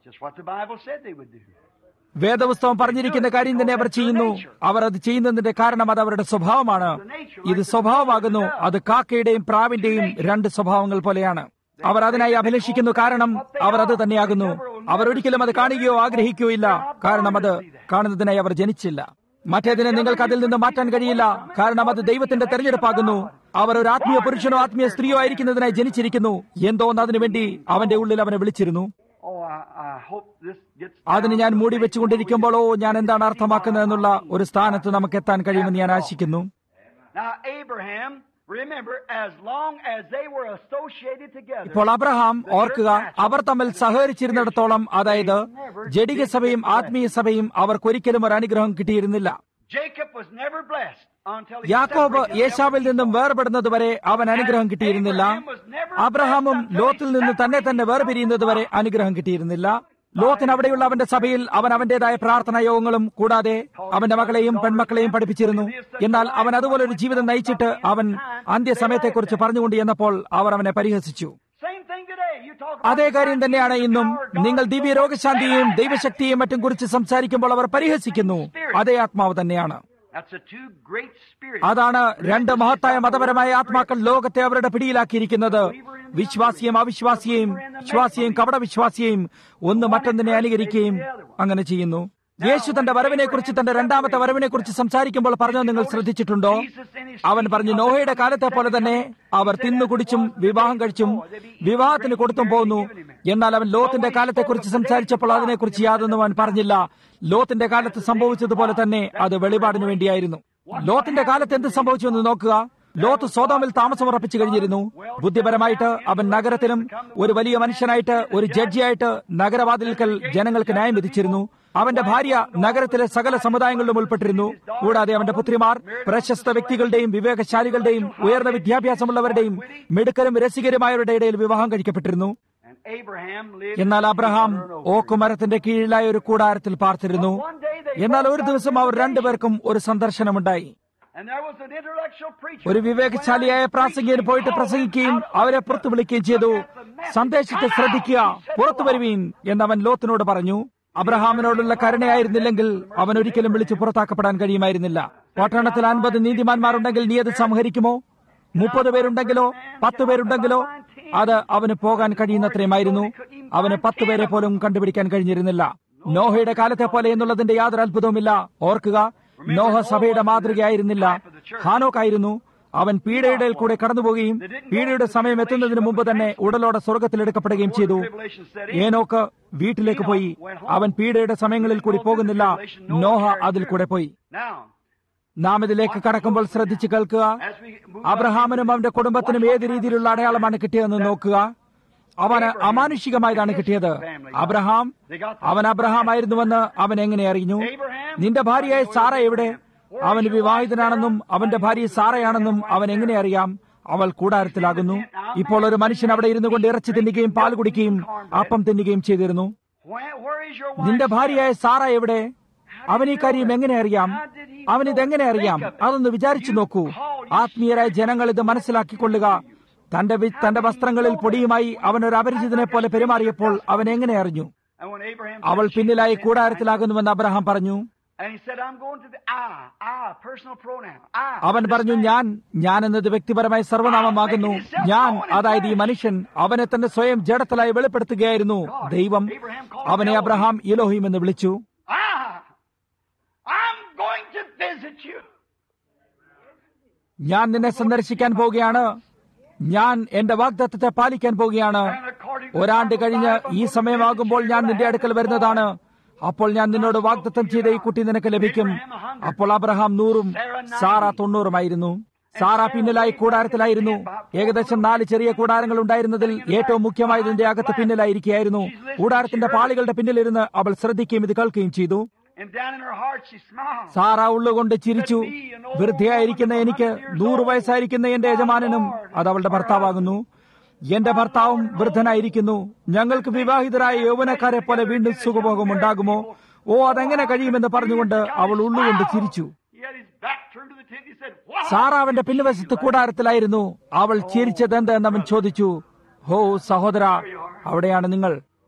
Just what the Bible said they would do. വേദപുസ്തകം പറഞ്ഞിരിക്കുന്ന കാര്യം തന്നെ അവർ ചെയ്യുന്നു അവർ അത് ചെയ്യുന്നതിന്റെ കാരണം അത് അവരുടെ സ്വഭാവമാണ് ഇത് സ്വഭാവമാകുന്നു അത് കാക്കയുടെയും പ്രാവിന്റെയും രണ്ട് സ്വഭാവങ്ങൾ പോലെയാണ് അവർ അതിനായി അഭിലഷിക്കുന്നു കാരണം അവർ അത് തന്നെയാകുന്നു അവർ ഒരിക്കലും അത് കാണുകയോ ആഗ്രഹിക്കുകയോ ഇല്ല കാരണം അത് കാണുന്നതിനായി അവർ ജനിച്ചില്ല മറ്റേതിനെ നിങ്ങൾക്ക് അതിൽ നിന്ന് മാറ്റാൻ കഴിയില്ല കാരണം അത് ദൈവത്തിന്റെ തെരഞ്ഞെടുപ്പാകുന്നു അവർ ഒരു ആത്മീയ പുരുഷനോ ആത്മീയ സ്ത്രീയോ ആയിരിക്കുന്നതിനായി ജനിച്ചിരിക്കുന്നു എന്തോ ഒന്ന് അതിനുവേണ്ടി അവന്റെ ഉള്ളിൽ അവനെ വിളിച്ചിരുന്നു Oh, I, I hope this gets. അതിന് ഞാൻ മൂടി വെച്ചുകൊണ്ടിരിക്കുമ്പോഴോ ഞാൻ എന്താണ് അർത്ഥമാക്കുന്നതെന്നുള്ള ഒരു സ്ഥാനത്ത് നമുക്ക് എത്താൻ കഴിയുമെന്ന് ഞാൻ ആശിക്കുന്നു Now, Abraham, remember, as long as they were associated together, ഇപ്പോൾ അബ്രഹാം ഓർക്കുക അവർ തമ്മിൽ സഹകരിച്ചിരുന്നിടത്തോളം അതായത് ജഡിക സഭയും ആത്മീയ സഭയും അവർക്കൊരിക്കലും ഒരു അനുഗ്രഹം കിട്ടിയിരുന്നില്ല Jacob was never blessed until he യാക്കോബ് separated യേശാവിൽ നിന്നും വേർപെടുന്നത് വരെ അവൻ അനുഗ്രഹം കിട്ടിയിരുന്നില്ല അബ്രഹാമും ലോത്തിൽ നിന്ന് തന്നെ തന്നെ വേർപിരിയുന്നത് വരെ അനുഗ്രഹം കിട്ടിയിരുന്നില്ല ലോത്തിന് അവിടെയുള്ള അവന്റെ സഭയിൽ അവൻ അവന്റേതായ പ്രാർത്ഥനാ യോഗങ്ങളും കൂടാതെ അവന്റെ മക്കളെയും പെൺമക്കളെയും പഠിപ്പിച്ചിരുന്നു എന്നാൽ അവൻ അതുപോലെ ഒരു ജീവിതം നയിച്ചിട്ട് അവൻ അന്ത്യസമയത്തെക്കുറിച്ച് പറഞ്ഞുകൊണ്ട് എന്നപ്പോൾ അവർ അവനെ പരിഹസിച്ചു Same thing today. You talk അതേ കാര്യം തന്നെയാണ് ഇന്നും നിങ്ങൾ ദിവ്യ രോഗശാന്തിയെയും ദൈവശക്തിയെയും മറ്റും കുറിച്ച് സംസാരിക്കുമ്പോൾ അവർ പരിഹസിക്കുന്നു അതേ ആത്മാവ് തന്നെയാണ് That's the two great spirits. അതാണ് രണ്ട് മഹത്തായ മതപരമായ ആത്മാക്കൾ ലോകത്തെ അവരുടെ പിടിയിലാക്കിയിരിക്കുന്നത് വിശ്വാസിയും അവിശ്വാസിയെയും വിശ്വാസിയെയും കപടവിശ്വാസിയെയും ഒന്ന് മറ്റൊന്നിനെ അനുകരിക്കുകയും അങ്ങനെ ചെയ്യുന്നു യേശു തന്റെ വരവിനെ കുറിച്ച് തന്റെ രണ്ടാമത്തെ വരവിനെ കുറിച്ച് സംസാരിക്കുമ്പോൾ പറഞ്ഞത് നിങ്ങൾ ശ്രദ്ധിച്ചിട്ടുണ്ടോ അവൻ പറഞ്ഞു നോഹയുടെ കാലത്തെ പോലെ തന്നെ അവർ തിന്നു കുടിച്ചും വിവാഹം കഴിച്ചും വിവാഹത്തിന് കൊടുത്തും പോകുന്നു എന്നാൽ അവൻ ലോത്തിന്റെ കാലത്തെക്കുറിച്ച് സംസാരിച്ചപ്പോൾ അതിനെക്കുറിച്ച് യാതൊന്നും അവൻ പറഞ്ഞില്ല ലോത്തിന്റെ കാലത്ത് സംഭവിച്ചതുപോലെ തന്നെ അത് വെളിപാടിന് വേണ്ടിയായിരുന്നു ലോത്തിന്റെ കാലത്ത് എന്ത് സംഭവിച്ചു എന്ന് നോക്കുക ലോത്ത് സോതോമിൽ താമസമുറപ്പിച്ചു കഴിഞ്ഞിരുന്നു ബുദ്ധിപരമായിട്ട് അവൻ നഗരത്തിലും ഒരു വലിയ മനുഷ്യനായിട്ട് ഒരു ജഡ്ജിയായിട്ട് നഗരവാതിൽക്കൽ ജനങ്ങൾക്ക് ന്യായം വിധിച്ചിരുന്നു അവന്റെ ഭാര്യ നഗരത്തിലെ സകല സമുദായങ്ങളിലും ഉൾപ്പെട്ടിരുന്നു കൂടാതെ അവന്റെ പുത്രിമാർ പ്രശസ്ത വ്യക്തികളുടെയും വിവേകശാലികളുടെയും ഉയർന്ന വിദ്യാഭ്യാസമുള്ളവരുടെയും മിടുക്കരും രസികരുമായവരുടെ ഇടയിൽ വിവാഹം കഴിക്കപ്പെട്ടിരുന്നു And Abraham lived എന്നാൽ അബ്രഹാം ഓക്കുമരത്തിന്റെ കീഴിലായ ഒരു കൂടാരത്തിൽ പാർത്തിരുന്നു എന്നാൽ ഒരു ദിവസം അവർ രണ്ടുപേർക്കും ഒരു സന്ദർശനമുണ്ടായി And there was an intellectual preacher. ഒരു വിവേകശാലിയായ പ്രാസംഗികൻ പോയിട്ട് പ്രസംഗിക്കുകയും അവരെ പുറത്തു വിളിക്കുകയും ചെയ്തു സന്ദേശത്തെ ശ്രദ്ധിക്കുക പുറത്തു വരുവീൻ എന്നവൻ ലോത്തിനോട് പറഞ്ഞു അബ്രഹാമിനോടുള്ള കരുണയായിരുന്നില്ലെങ്കിൽ അവൻ ഒരിക്കലും വിളിച്ച് പുറത്താക്കപ്പെടാൻ കഴിയുമായിരുന്നില്ല പട്ടണത്തിൽ അൻപത് നീതിമാന്മാരുണ്ടെങ്കിൽ നീ അത് സംഹരിക്കുമോ മുപ്പത് പേരുണ്ടെങ്കിലോ പത്ത് പേരുണ്ടെങ്കിലോ അത് അവന് പോകാൻ കഴിയുന്നത്രയുമായിരുന്നു അവന് പത്ത് പേരെ പോലും കണ്ടുപിടിക്കാൻ കഴിഞ്ഞിരുന്നില്ല നോഹയുടെ കാലത്തെ പോലെ എന്നുള്ളതിന്റെ യാതൊരു അത്ഭുതവുമില്ല ഓർക്കുക നോഹ സഭയുടെ മാതൃകയായിരുന്നില്ല ഹാനോക്കായിരുന്നു അവൻ പീഡയുടെ കൂടെ കടന്നുപോവുകയും പീഡയുടെ സമയം എത്തുന്നതിന് മുമ്പ് തന്നെ ഉടലോടെ സ്വർഗത്തിലെടുക്കപ്പെടുകയും ചെയ്തു ഏനോക്ക് വീട്ടിലേക്ക് പോയി അവൻ പീഡയുടെ സമയങ്ങളിൽ കൂടി പോകുന്നില്ല നോഹ അതിൽ കൂടെ പോയി Now, നാം ഇതിലേക്ക് കടക്കുമ്പോൾ ശ്രദ്ധിച്ചു കേൾക്കുക as we move അബ്രഹാമിനും അവന്റെ കുടുംബത്തിനും ഏത് രീതിയിലുള്ള അടയാളമാണ് കിട്ടിയതെന്ന് നോക്കുക അവന് അമാനുഷികമായതാണ് കിട്ടിയത് അബ്രഹാം അവൻ അബ്രഹാം ആയിരുന്നുവെന്ന് അവൻ എങ്ങനെ അറിഞ്ഞു നിന്റെ ഭാര്യയായ സാറ എവിടെ അവൻ വിവാഹിതനാണെന്നും അവന്റെ ഭാര്യ സാറയാണെന്നും അവൻ എങ്ങനെ അറിയാം അവൾ കൂടാരത്തിലാകുന്നു ഇപ്പോൾ ഒരു mനുഷ്യൻ അവിടെ ഇരുന്നു കൊണ്ട് ഇറച്ചി തിന്നുകയും പാൽ കുടിക്കുകയും അപ്പം തിന്നുകയും ചെയ്തിരുന്നു Where, where is your wife? നിന്റെ ഭാര്യയായ സാറ എവിടെ അവൻ ഈ കാര്യം എങ്ങനെ അറിയാം അവൻ ഇതെങ്ങനെ അറിയാം അതൊന്ന് വിചാരിച്ചു നോക്കൂ ആത്മീയരായ ജനങ്ങൾ ഇത് മനസ്സിലാക്കിക്കൊള്ളുക തന്റെ വി- തന്റെ വസ്ത്രങ്ങളിൽ പൊടിയുമായി അവൻ ഒരു അപരിചിതനെ പോലെ പെരുമാറിയപ്പോൾ അവൻ എങ്ങനെ അറിഞ്ഞു And when Abraham അവൾ said, പിന്നിലായി കൂടാരത്തിലാകുന്നുവെന്ന് അബ്രഹാം പറഞ്ഞു and he said, I'm going to the I, I, personal pronoun. I. അവൻ പറഞ്ഞു ഞാൻ ഞാൻ എന്നത് വ്യക്തിപരമായ സർവനാമമാകുന്നു ഞാൻ അതായത് ഈ മനുഷ്യൻ അവനെ തന്നെ സ്വയം ജഡത്തിലായി വെളിപ്പെടുത്തുകയായിരുന്നു ദൈവം അവനെ അബ്രഹാം ഇലോഹിം എന്ന് വിളിച്ചു I, I'm going to visit you. ഞാൻ നിന്നെ സന്ദർശിക്കാൻ പോവുകയാണ് ഞാൻ എന്റെ വാഗ്ദത്തത്തെ പാലിക്കാൻ പോവുകയാണ് And according to ഒരാണ്ട് the കഴിഞ്ഞ് Bible, ഈ സമയമാകുമ്പോൾ ഞാൻ നിന്റെ അടുക്കൽ വരുന്നതാണ് അപ്പോൾ ഞാൻ നിന്നോട് വാഗ്ദത്തം ചെയ്ത ഈ കുട്ടി നിനക്ക് ലഭിക്കും അപ്പോൾ അബ്രഹാം നൂറും സാറ തൊണ്ണൂറുമായിരുന്നു സാറ പിന്നിലായി കൂടാരത്തിലായിരുന്നു ഏകദേശം നാല് ചെറിയ കൂടാരങ്ങൾ ഉണ്ടായിരുന്നതിൽ ഏറ്റവും മുഖ്യമായതിന്റെ അകത്ത് പിന്നിലായിരിക്കുകയായിരുന്നു കൂടാരത്തിന്റെ പാളികളുടെ പിന്നിലിരുന്ന് അവൾ ശ്രദ്ധിക്കുകയും ഇത് കേൾക്കുകയും ചെയ്തു And down in her heart she smiled. Sarah ഉള്ളുകൊണ്ട് ചിരിച്ചു വൃദ്ധയായിരിക്കുന്ന എനിക്ക് നൂറ് വയസ്സായിരിക്കുന്ന എന്റെ യജമാനനും അത് അവളുടെ ഭർത്താവാകുന്നു എന്റെ ഭർത്താവും വൃദ്ധനായിരിക്കുന്നു ഞങ്ങൾക്ക് വിവാഹിതരായ യൗവനക്കാരെ പോലെ വീണ്ടും സുഖഭോഗം ഉണ്ടാകുമോ ഓ അതെങ്ങനെ കഴിയുമെന്ന് പറഞ്ഞുകൊണ്ട് അവൾ ഉള്ളുകൊണ്ട് ചിരിച്ചു He had his back turned to the tent. He said, What? Sarah അവന്റെ പിൻവശത്ത് കൂടാരത്തിലായിരുന്നു അവൾ ചിരിച്ചത് എന്തെന്ന് അവൻ ചോദിച്ചു ഹോ സഹോദര അവിടെയാണ് നിങ്ങൾ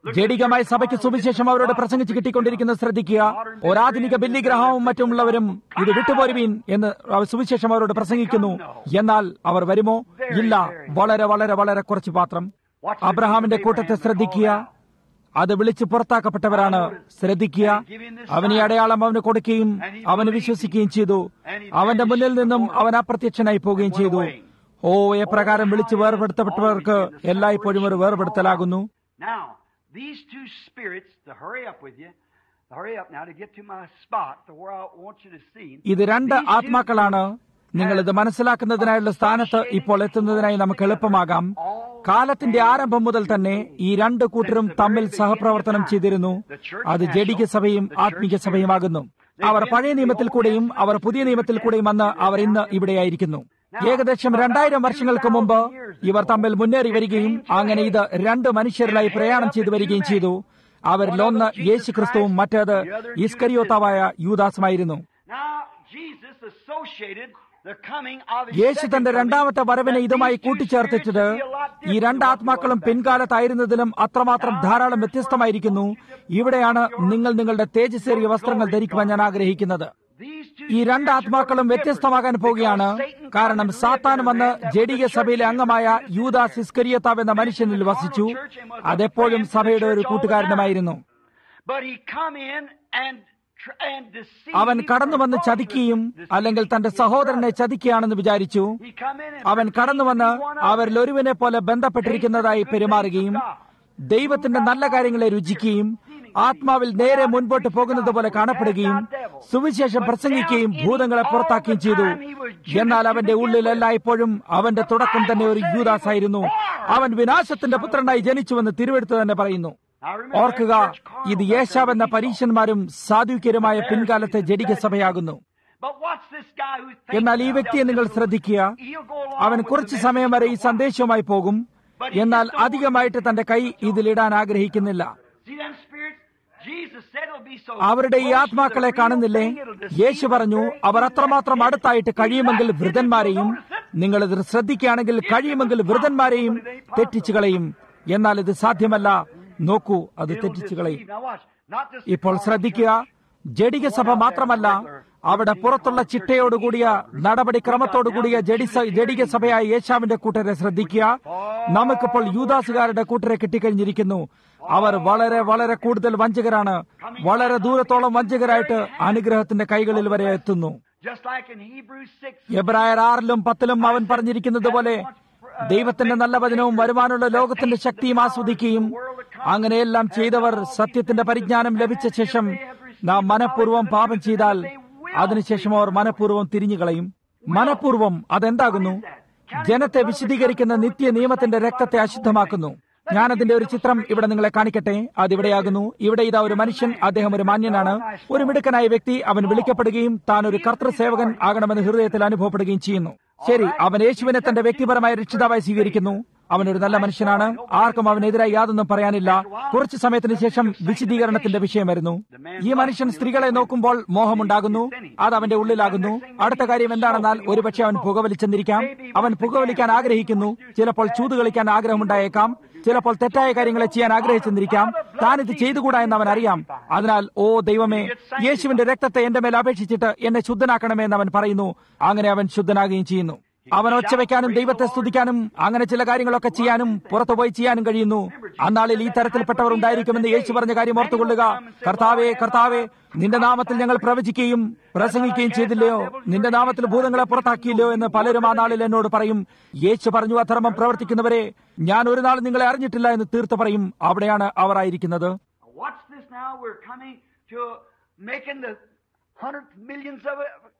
ജഡികമായ സഭയ്ക്ക് സുവിശേഷം അവരോട് പ്രസംഗിച്ച് കിട്ടിക്കൊണ്ടിരിക്കുന്നത് ശ്രദ്ധിക്കുക ഒരാധുനിക ബില്ലി ഗ്രഹവും മറ്റുമുള്ളവരും ഇത് വിട്ടുപോരുവീൻ എന്ന് അവർ സുവിശേഷം അവരോട് പ്രസംഗിക്കുന്നു എന്നാൽ അവർ വരുമോ ഇല്ല വളരെ വളരെ വളരെ കുറച്ച് മാത്രം അബ്രഹാമിന്റെ കൂട്ടത്തെ ശ്രദ്ധിക്കുക അത് വിളിച്ച് പുറത്താക്കപ്പെട്ടവരാണ് ശ്രദ്ധിക്കുക അവനെ അടയാളം അവന് കൊടുക്കുകയും അവന് വിശ്വസിക്കുകയും ചെയ്തു അവന്റെ മുന്നിൽ നിന്നും അവൻ അപ്രത്യക്ഷനായി പോവുകയും ചെയ്തു ഓ എപ്രകാരം വിളിച്ച് വേർപെടുത്തപ്പെട്ടവർക്ക് എല്ലായ്പ്പോഴും ഒരു വേർപെടുത്തലാകുന്നു Now, these two spirits, to hurry up with you, to hurry up now to get to my spot, to where I want you to see. ഇത് രണ്ട് ആത്മാക്കളാണ് നിങ്ങൾ ഇത് മനസ്സിലാക്കുന്നതിനായുള്ള സ്ഥാനത്ത് ഇപ്പോൾ എത്തുന്നതിനായി നമുക്ക് എളുപ്പമാകാം കാലത്തിന്റെ ആരംഭം മുതൽ തന്നെ ഈ രണ്ട് കൂട്ടരും തമ്മിൽ സഹപ്രവർത്തനം ചെയ്തിരുന്നു അത് ജഡിക സഭയും ആത്മീക സഭയുമാകുന്നു അവർ പഴയ നിയമത്തിൽ കൂടെയും അവർ പുതിയ നിയമത്തിൽ കൂടെയും അന്ന് അവർ ഇന്ന് ഇവിടെയായിരിക്കുന്നു ഏകദേശം രണ്ടായിരം വർഷങ്ങൾക്ക് മുമ്പ് ഇവർ തമ്മിൽ മുന്നേറി വരികയും അങ്ങനെ ഇത് രണ്ട് മനുഷ്യരിലായി പ്രയാണം ചെയ്തു വരികയും ചെയ്തു അവരിലൊന്ന് യേശു ക്രിസ്തുവും മറ്റേത് ഇസ്കരിയോത്താവായ യൂദാസുമായിരുന്നു Now, Jesus associated the coming of his Yeshu second തന്റെ coming രണ്ടാമത്തെ വരവിനെ with ഇതുമായി these two കൂട്ടിച്ചേർത്തിച്ചത് spirits to be a lot ഈ different രണ്ട് than what ആത്മാക്കളും was back then. പിൻകാലത്തായിരുന്നതിലും അത്രമാത്രം ധാരാളം വ്യത്യസ്തമായിരിക്കുന്നു ഇവിടെയാണ് നിങ്ങൾ നിങ്ങളുടെ തേജസ്സേറിയ വസ്ത്രങ്ങൾ ധരിക്കുവാൻ ഞാൻ ആഗ്രഹിക്കുന്നത് These two ഈ രണ്ട് spirits ആത്മാക്കളും were വ്യത്യസ്തമാകാൻ different പോവുകയാണ് because Satan കാരണം come to സാത്താൻ live in a വന്ന് man that was ജഡിക the church സഭയിലെ അംഗമായ leader. യൂദാസ് ഇസ്കരിയത്താവ് എന്ന മനുഷ്യനിൽ വസിച്ചു അതെപ്പോഴും സഭയുടെ ഒരു കൂട്ടുകാരനുമായിരുന്നു But he come in and tr- and deceived അവൻ കടന്നു വന്ന് or ചതിക്കുകയും falsely അല്ലെങ്കിൽ തന്റെ deceived his സഹോദരനെ brother. ചതിക്കുകയാണെന്ന് വിചാരിച്ചു He come in and അവൻ കടന്നു വന്ന് pretended to be one of അവരിൽ them. ഒരുവിനെ പോലെ ബന്ധപ്പെട്ടിരിക്കുന്നതായി പെരുമാറുകയും ദൈവത്തിന്റെ നല്ല കാര്യങ്ങളെ രുചിക്കുകയും ആത്മാവിൽ നേരെ മുൻപോട്ട് പോകുന്നത് പോലെ കാണപ്പെടുകയും സുവിശേഷം പ്രസംഗിക്കുകയും ഭൂതങ്ങളെ പുറത്താക്കുകയും ചെയ്തു എന്നാൽ അവന്റെ ഉള്ളിൽ എല്ലായ്പ്പോഴും അവന്റെ തുടക്കം തന്നെ ഒരു യൂദാസായിരുന്നു അവൻ വിനാശത്തിന്റെ പുത്രനായി ജനിച്ചുവെന്ന് തിരുവെടുത്ത് തന്നെ പറയുന്നു Now remember, ഓർക്കുക that church ഇത് carnal യേശാവെന്ന back there, പരീക്ഷന്മാരും സാധുക്യരുമായ പിൻകാലത്തെ ജഡിക സഭയാകുന്നു But what's this guy who thinks എന്നാൽ ഈ now വ്യക്തിയെ does നിങ്ങൾ this ശ്രദ്ധിക്കുക He'll go along അവൻ with കുറച്ചു the സമയം വരെ ഈ message for a while. സന്ദേശവുമായി പോകും എന്നാൽ അധികമായിട്ട് തന്റെ കൈ ഇതിലിടാൻ ആഗ്രഹിക്കുന്നില്ല See them spirits? Jesus said it'll be so അവരുടെ ഈ close to the ആത്മാക്കളെ real കാണുന്നില്ലേ thing, it'll deceive Yeshu the പറഞ്ഞു very അവർ elect. അത്രമാത്രം അടുത്തായിട്ട് കഴിയുമെങ്കിൽ വൃതന്മാരെയും നിങ്ങൾ ഇത് ശ്രദ്ധിക്കുകയാണെങ്കിൽ കഴിയുമെങ്കിൽ വൃതന്മാരെയും തെറ്റിച്ചു കളയും എന്നാൽ ഇത് സാധ്യമല്ല നോക്കൂ അത് It'll തെറ്റിച്ചു കളയും deceive. Now watch. Not just ഇപ്പോൾ the ശ്രദ്ധിക്കുക ജഡിക സഭ മാത്രമല്ല അവിടെ പുറത്തുള്ള ചിട്ടയോടുകൂടിയ നടപടിക്രമത്തോടുകൂടിയ ജഡിസ ജഡിക സഭയായ യേശാവിന്റെ കൂട്ടരെ ശ്രദ്ധിക്കുക നമുക്കിപ്പോൾ യൂദാസുകാരുടെ കൂട്ടരെ കിട്ടിക്കഴിഞ്ഞിരിക്കുന്നു അവർ വളരെ വളരെ കൂടുതൽ വഞ്ചകരാണ് വളരെ ദൂരത്തോളം വഞ്ചകരായിട്ട് അനുഗ്രഹത്തിന്റെ കൈകളിൽ വരെ എത്തുന്നു Just like in Hebrews 6. എബ്രായർ ആറിലും പത്തിലും അവൻ പറഞ്ഞിരിക്കുന്നത് പോലെ ദൈവത്തിന്റെ നല്ല വചനവും വരുവാനുള്ള ലോകത്തിന്റെ ശക്തിയും ആസ്വദിക്കുകയും അങ്ങനെയെല്ലാം ചെയ്തവർ സത്യത്തിന്റെ പരിജ്ഞാനം ലഭിച്ച ശേഷം നാം മനഃപൂർവ്വം പാപം ചെയ്താൽ അതിനുശേഷം അവർ മനഃപൂർവ്വം തിരിഞ്ഞുകളയും മനഃപൂർവ്വം അതെന്താകുന്നു ജനത്തെ വിശദീകരിക്കുന്ന നിത്യ നിയമത്തിന്റെ രക്തത്തെ അശുദ്ധമാക്കുന്നു ഞാനതിന്റെ ഒരു ചിത്രം ഇവിടെ നിങ്ങളെ കാണിക്കട്ടെ അതിവിടെയാകുന്നു ഇവിടെ ഇതാ ഒരു മനുഷ്യൻ അദ്ദേഹം ഒരു മാന്യനാണ് ഒരു മിടുക്കനായ വ്യക്തി അവൻ വിളിക്കപ്പെടുകയും താൻ ഒരു കർത്തൃസേവകൻ ആകണമെന്ന് ഹൃദയത്തിൽ അനുഭവപ്പെടുകയും ചെയ്യുന്നു ശരി അവൻ യേശുവിനെ തന്റെ വ്യക്തിപരമായ രക്ഷിതാവായി സ്വീകരിക്കുന്നു അവൻ ഒരു നല്ല മനുഷ്യനാണ് ആർക്കും അവനെതിരായി യാതൊന്നും പറയാനില്ല കുറച്ചു സമയത്തിന് ശേഷം വിശദീകരണത്തിന്റെ വിഷയം വരുന്നു ഈ മനുഷ്യൻ സ്ത്രീകളെ നോക്കുമ്പോൾ മോഹമുണ്ടാകുന്നു അത് അവന്റെ ഉള്ളിലാകുന്നു അടുത്ത കാര്യം എന്താണെന്നാൽ ഒരുപക്ഷെ അവൻ പുകവലിച്ചെന്നിരിക്കാം അവൻ പുകവലിക്കാൻ ആഗ്രഹിക്കുന്നു ചിലപ്പോൾ ചൂത് കളിക്കാൻ ആഗ്രഹമുണ്ടായേക്കാം ചിലപ്പോൾ തെറ്റായ കാര്യങ്ങളെ ചെയ്യാൻ ആഗ്രഹിച്ചെന്നിരിക്കാം താൻ ഇത് ചെയ്തുകൂടാ എന്ന് അവൻ അറിയാം അതിനാൽ ഓ ദൈവമേ യേശുവിന്റെ രക്തത്തെ എന്റെ മേൽ അപേക്ഷിച്ചിട്ട് എന്നെ ശുദ്ധനാക്കണമേ എന്ന് അവൻ പറയുന്നു അങ്ങനെ അവൻ ശുദ്ധനാകുകയും ചെയ്യുന്നു അവൻ ഒച്ച വെക്കാനും ദൈവത്തെ സ്തുതിക്കാനും അങ്ങനെ ചില കാര്യങ്ങളൊക്കെ ചെയ്യാനും പുറത്തുപോയി ചെയ്യാനും കഴിയുന്നു അന്നാളിൽ ഈ തരത്തിൽപ്പെട്ടവർ ഉണ്ടായിരിക്കുമെന്ന് യേശു പറഞ്ഞ കാര്യം ഓർത്തുകൊള്ളുക കർത്താവേ കർത്താവേ നിന്റെ നാമത്തിൽ ഞങ്ങൾ പ്രവചിക്കുകയും പ്രസംഗിക്കുകയും ചെയ്തില്ലയോ നിന്റെ നാമത്തിൽ ഭൂതങ്ങളെ പുറത്താക്കിയില്ലയോ എന്ന് പലരും ആ നാളിൽ എന്നോട് പറയും യേശു പറഞ്ഞു അധർമ്മം പ്രവർത്തിക്കുന്നവരെ ഞാൻ ഒരു നാൾ നിങ്ങളെ അറിഞ്ഞിട്ടില്ല എന്ന് തീർത്ത് പറയും അവിടെയാണ് അവർ ആയിരിക്കുന്നത് Watch this now. We're coming to making the hundreds, millions of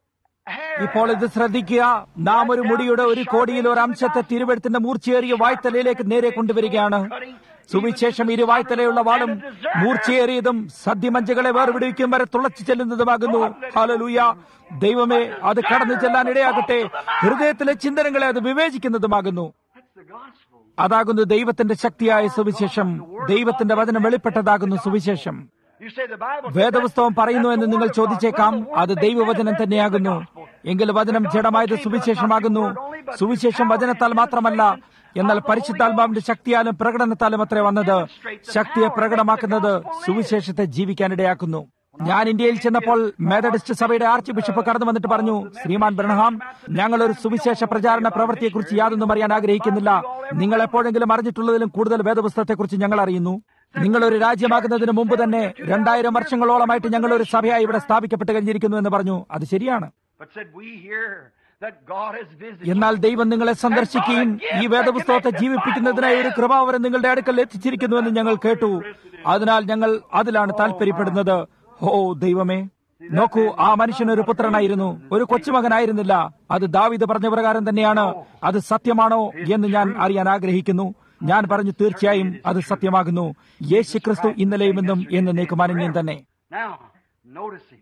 hair. ഇപ്പോൾ ഇത് ശ്രദ്ധിക്കുക നാം ഒരു മുടിയുടെ ഒരു കോടിയിൽ ഒരു അംശത്തെ തിരുവെടുത്തിന്റെ മൂർച്ചയേറിയ വായ്ത്തലയിലേക്ക് നേരെ കൊണ്ടുവരികയാണ് സുവിശേഷം ഇരുവായ്ത്തലയുള്ള വാളും മൂർച്ചയേറിയതും സദ്യമഞ്ചകളെ വേർപിടിക്കും വരെ തുളച്ചു ചെല്ലുന്നതുമാകുന്നു ഹാലലൂയ ദൈവമേ അത് കടന്നു ചെല്ലാൻ ഇടയാകട്ടെ ഹൃദയത്തിലെ ചിന്തനങ്ങളെ അത് വിവേചിക്കുന്നതുമാകുന്നു That's the gospel. അതാകുന്നു ദൈവത്തിന്റെ ശക്തിയായ സുവിശേഷം ദൈവത്തിന്റെ വചനം വെളിപ്പെട്ടതാകുന്നു സുവിശേഷം You say the Bible says വേദപുസ്തകം that's- പറയുന്നു that's എന്ന് the നിങ്ങൾ word of God. ചോദിച്ചേക്കാം Well, the word അത് made ദൈവവചനം manifest തന്നെയാകുന്നു is the gospel. എങ്കിൽ വചനം ജഡമായത് സുവിശേഷമാകുന്നു സുവിശേഷം വചനത്താൽ മാത്രമല്ല എന്നാൽ പരിശുദ്ധാത്മാവിന്റെ ശക്തിയാലും പ്രകടനത്താലും അത്രേ വന്നത് ശക്തിയെ പ്രകടമാക്കുന്നത് സുവിശേഷത്തെ ജീവിക്കാനിടയാക്കുന്നു ഞാൻ ഇന്ത്യയിൽ ചെന്നപ്പോൾ മെത്തഡിസ്റ്റ് സഭയുടെ ആർച്ച് ബിഷപ്പ് കടന്നു വന്നിട്ട് പറഞ്ഞു ശ്രീമാൻ ബ്രഹ്ഹാം ഞങ്ങൾ ഒരു സുവിശേഷ പ്രചാരണ പ്രവൃത്തിയെക്കുറിച്ച് യാതൊന്നും അറിയാൻ ആഗ്രഹിക്കുന്നില്ല നിങ്ങൾ എപ്പോഴെങ്കിലും അറിഞ്ഞിട്ടുള്ളതിലും കൂടുതൽ വേദപുസ്തകത്തെക്കുറിച്ച് ഞങ്ങൾ അറിയുന്നു നിങ്ങൾ ഒരു രാജ്യമാകുന്നതിന് മുമ്പ് തന്നെ രണ്ടായിരം വർഷങ്ങളോളമായിട്ട് ഞങ്ങൾ ഒരു സഭയായി ഇവിടെ സ്ഥാപിക്കപ്പെട്ട് കഴിഞ്ഞിരിക്കുന്നു എന്ന് പറഞ്ഞു അത് ശരിയാണ് But said we hear that God has visited എന്നാൽ ദൈവം നിങ്ങളെ സന്ദർശിക്കുകയും ഈ വേദപുസ്തകത്തെ ജീവിപ്പിക്കുന്നതിനായി ഒരു കൃപാവരം നിങ്ങളുടെ അടുക്കൽ എത്തിച്ചിരിക്കുന്നുവെന്ന് ഞങ്ങൾ കേട്ടു അതിനാൽ ഞങ്ങൾ അതിലാണ് താല്പര്യപ്പെടുന്നത് ഓ ദൈവമേ നോക്കൂ ആ മനുഷ്യൻ ഒരു പുത്രനായിരുന്നു ഒരു കൊച്ചുമകനായിരുന്നില്ല അത് ദാവിദ് പറഞ്ഞ പ്രകാരം തന്നെയാണ് അത് സത്യമാണോ എന്ന് ഞാൻ അറിയാൻ ആഗ്രഹിക്കുന്നു ഞാൻ പറഞ്ഞു തീർച്ചയായും അത് സത്യമാകുന്നു യേശു ക്രിസ്തു ഇന്നലെയും ഇന്നും എന്ന് നീക്കുമാനന്യം തന്നെ Now, noticing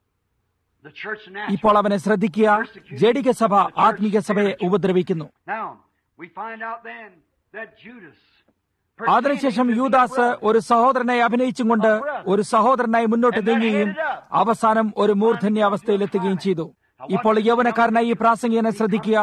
the church now. ഇപ്പോൾ അവനെ ശ്രദ്ധിക്കുക ജഡിക സഭ ആത്മീക സഭയെ ഉപദ്രവിക്കുന്നു Now, we find out then that Judas. അതിനുശേഷം യൂദാസ് ഒരു സഹോദരനെ അഭിനയിച്ചും കൊണ്ട് ഒരു സഹോദരനായി മുന്നോട്ട് നീങ്ങുകയും അവസാനം ഒരു മൂർധന്യാവസ്ഥയിലെത്തുകയും ചെയ്തു ഇപ്പോൾ യൗവനക്കാരനായി ഈ പ്രാസംഗികനെ ശ്രദ്ധിക്കുക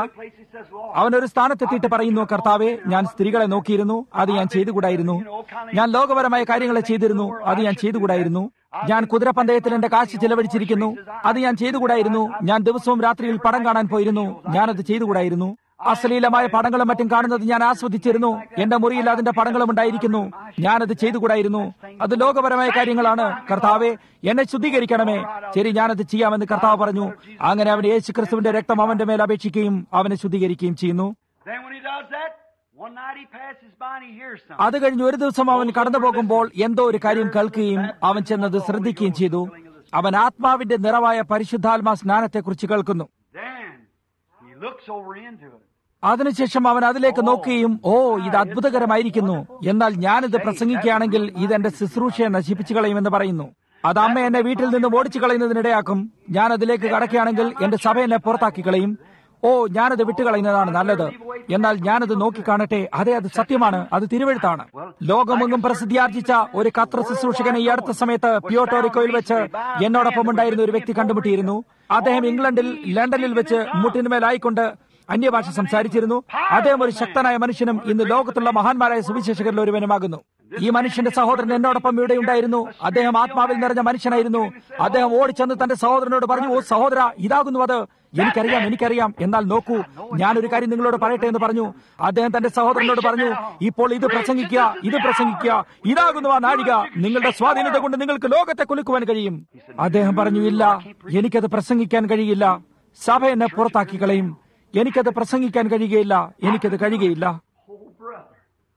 അവനൊരു സ്ഥാനത്തെത്തിയിട്ട് പറയുന്നു കർത്താവെ ഞാൻ സ്ത്രീകളെ നോക്കിയിരുന്നു അത് ഞാൻ ചെയ്തുകൂടായിരുന്നു ഞാൻ ലോകപരമായ കാര്യങ്ങളെ ചെയ്തിരുന്നു അത് ഞാൻ ചെയ്തുകൂടായിരുന്നു ഞാൻ കുതിരപ്പന്തയത്തിൽ എന്റെ കാശ് ചിലവഴിച്ചിരിക്കുന്നു അത് ഞാൻ ചെയ്തുകൂടായിരുന്നു ഞാൻ ദിവസവും രാത്രിയിൽ പടം കാണാൻ പോയിരുന്നു ഞാനത് ചെയ്തുകൂടായിരുന്നു അശ്ലീലമായ പടങ്ങളും മറ്റും കാണുന്നത് ഞാൻ ആസ്വദിച്ചിരുന്നു എന്റെ മുറിയിൽ അതിന്റെ പടങ്ങളും ഉണ്ടായിരിക്കുന്നു ഞാനത് ചെയ്തുകൂടായിരുന്നു അത് ലോകപരമായ കാര്യങ്ങളാണ് കർത്താവെ എന്നെ ശുദ്ധീകരിക്കണമേ ശരി ഞാനത് ചെയ്യാമെന്ന് കർത്താവ് പറഞ്ഞു അങ്ങനെ അവൻ യേശു ക്രിസ്തുവിന്റെ രക്തം അവന്റെ മേൽ അപേക്ഷിക്കുകയും അവനെ ശുദ്ധീകരിക്കുകയും ചെയ്യുന്നു Then when he does that, one night he passes by and he hears something. അത് കഴിഞ്ഞ് ഒരു ദിവസം അവൻ കടന്നു പോകുമ്പോൾ എന്തോ ഒരു കാര്യം കേൾക്കുകയും അവൻ ചെന്നത് ശ്രദ്ധിക്കുകയും ചെയ്തു അവൻ ആത്മാവിന്റെ നിറവായ പരിശുദ്ധാത്മാ സ്നാനത്തെക്കുറിച്ച് കേൾക്കുന്നു Then he looks over into it. അതിനുശേഷം അവൻ അതിലേക്ക് നോക്കുകയും ഓ ഇത് അത്ഭുതകരമായിരിക്കുന്നു എന്നാൽ ഞാനിത് പ്രസംഗിക്കുകയാണെങ്കിൽ ഇത് എന്റെ ശുശ്രൂഷയെ നശിപ്പിച്ചു കളയുമെന്ന് പറയുന്നു അത് അമ്മ എന്നെ വീട്ടിൽ നിന്ന് ഓടിച്ചു കളയുന്നതിനിടയാക്കും ഞാൻ അതിലേക്ക് കടക്കുകയാണെങ്കിൽ എന്റെ സഭ എന്നെ പുറത്താക്കി കളയും ഓ ഞാനത് വിട്ടുകളയുന്നതാണ് നല്ലത് എന്നാൽ ഞാനത് നോക്കിക്കാണട്ടെ അതെ അത് സത്യമാണ് അത് തിരുവഴുത്താണ് ലോകമെങ്ങും പ്രസിദ്ധിയാർജിച്ച ഒരു കത്ര ശുശ്രൂഷകനെ ഈ അടുത്ത സമയത്ത് പിയോട്ടോറിക്കോയിൽ വെച്ച് എന്നോടൊപ്പം ഉണ്ടായിരുന്ന ഒരു വ്യക്തി കണ്ടുമുട്ടിയിരുന്നു അദ്ദേഹം ഇംഗ്ലണ്ടിൽ ലണ്ടനിൽ വെച്ച് മുട്ടിന്മേലായിക്കൊണ്ട് അന്യഭാഷ സംസാരിച്ചിരുന്നു അദ്ദേഹം ഒരു ശക്തനായ മനുഷ്യനും ഇന്ന് ലോകത്തുള്ള മഹാന്മാരായ സുവിശേഷകരിൽ ഒരുവനുമാകുന്നു ഈ മനുഷ്യന്റെ സഹോദരൻ എന്നോടൊപ്പം ഇവിടെ ഉണ്ടായിരുന്നു അദ്ദേഹം ആത്മാവിൽ നിറഞ്ഞ മനുഷ്യനായിരുന്നു അദ്ദേഹം ഓടിച്ചെന്ന് തന്റെ സഹോദരനോട് പറഞ്ഞു ഓ സഹോദര ഇതാകുന്നു അത് എനിക്കറിയാം എനിക്കറിയാം എന്നാൽ നോക്കൂ ഞാനൊരു കാര്യം നിങ്ങളോട് പറയട്ടെ എന്ന് പറഞ്ഞു അദ്ദേഹം തന്റെ സഹോദരനോട് പറഞ്ഞു ഇപ്പോൾ ഇത് പ്രസംഗിക്കുക ഇത് പ്രസംഗിക്കുക ഇതാകുന്നു ആ നാഴിക നിങ്ങളുടെ സ്വാധീനത കൊണ്ട് നിങ്ങൾക്ക് ലോകത്തെ കുലുക്കുവാൻ കഴിയും അദ്ദേഹം പറഞ്ഞു ഇല്ല എനിക്കത് പ്രസംഗിക്കാൻ കഴിയില്ല സഭ എന്നെ പുറത്താക്കി കളയും എനിക്കത് പ്രസംഗിക്കാൻ കഴിയുകയില്ല എനിക്കത് കഴിയുകയില്ല Oh, brother.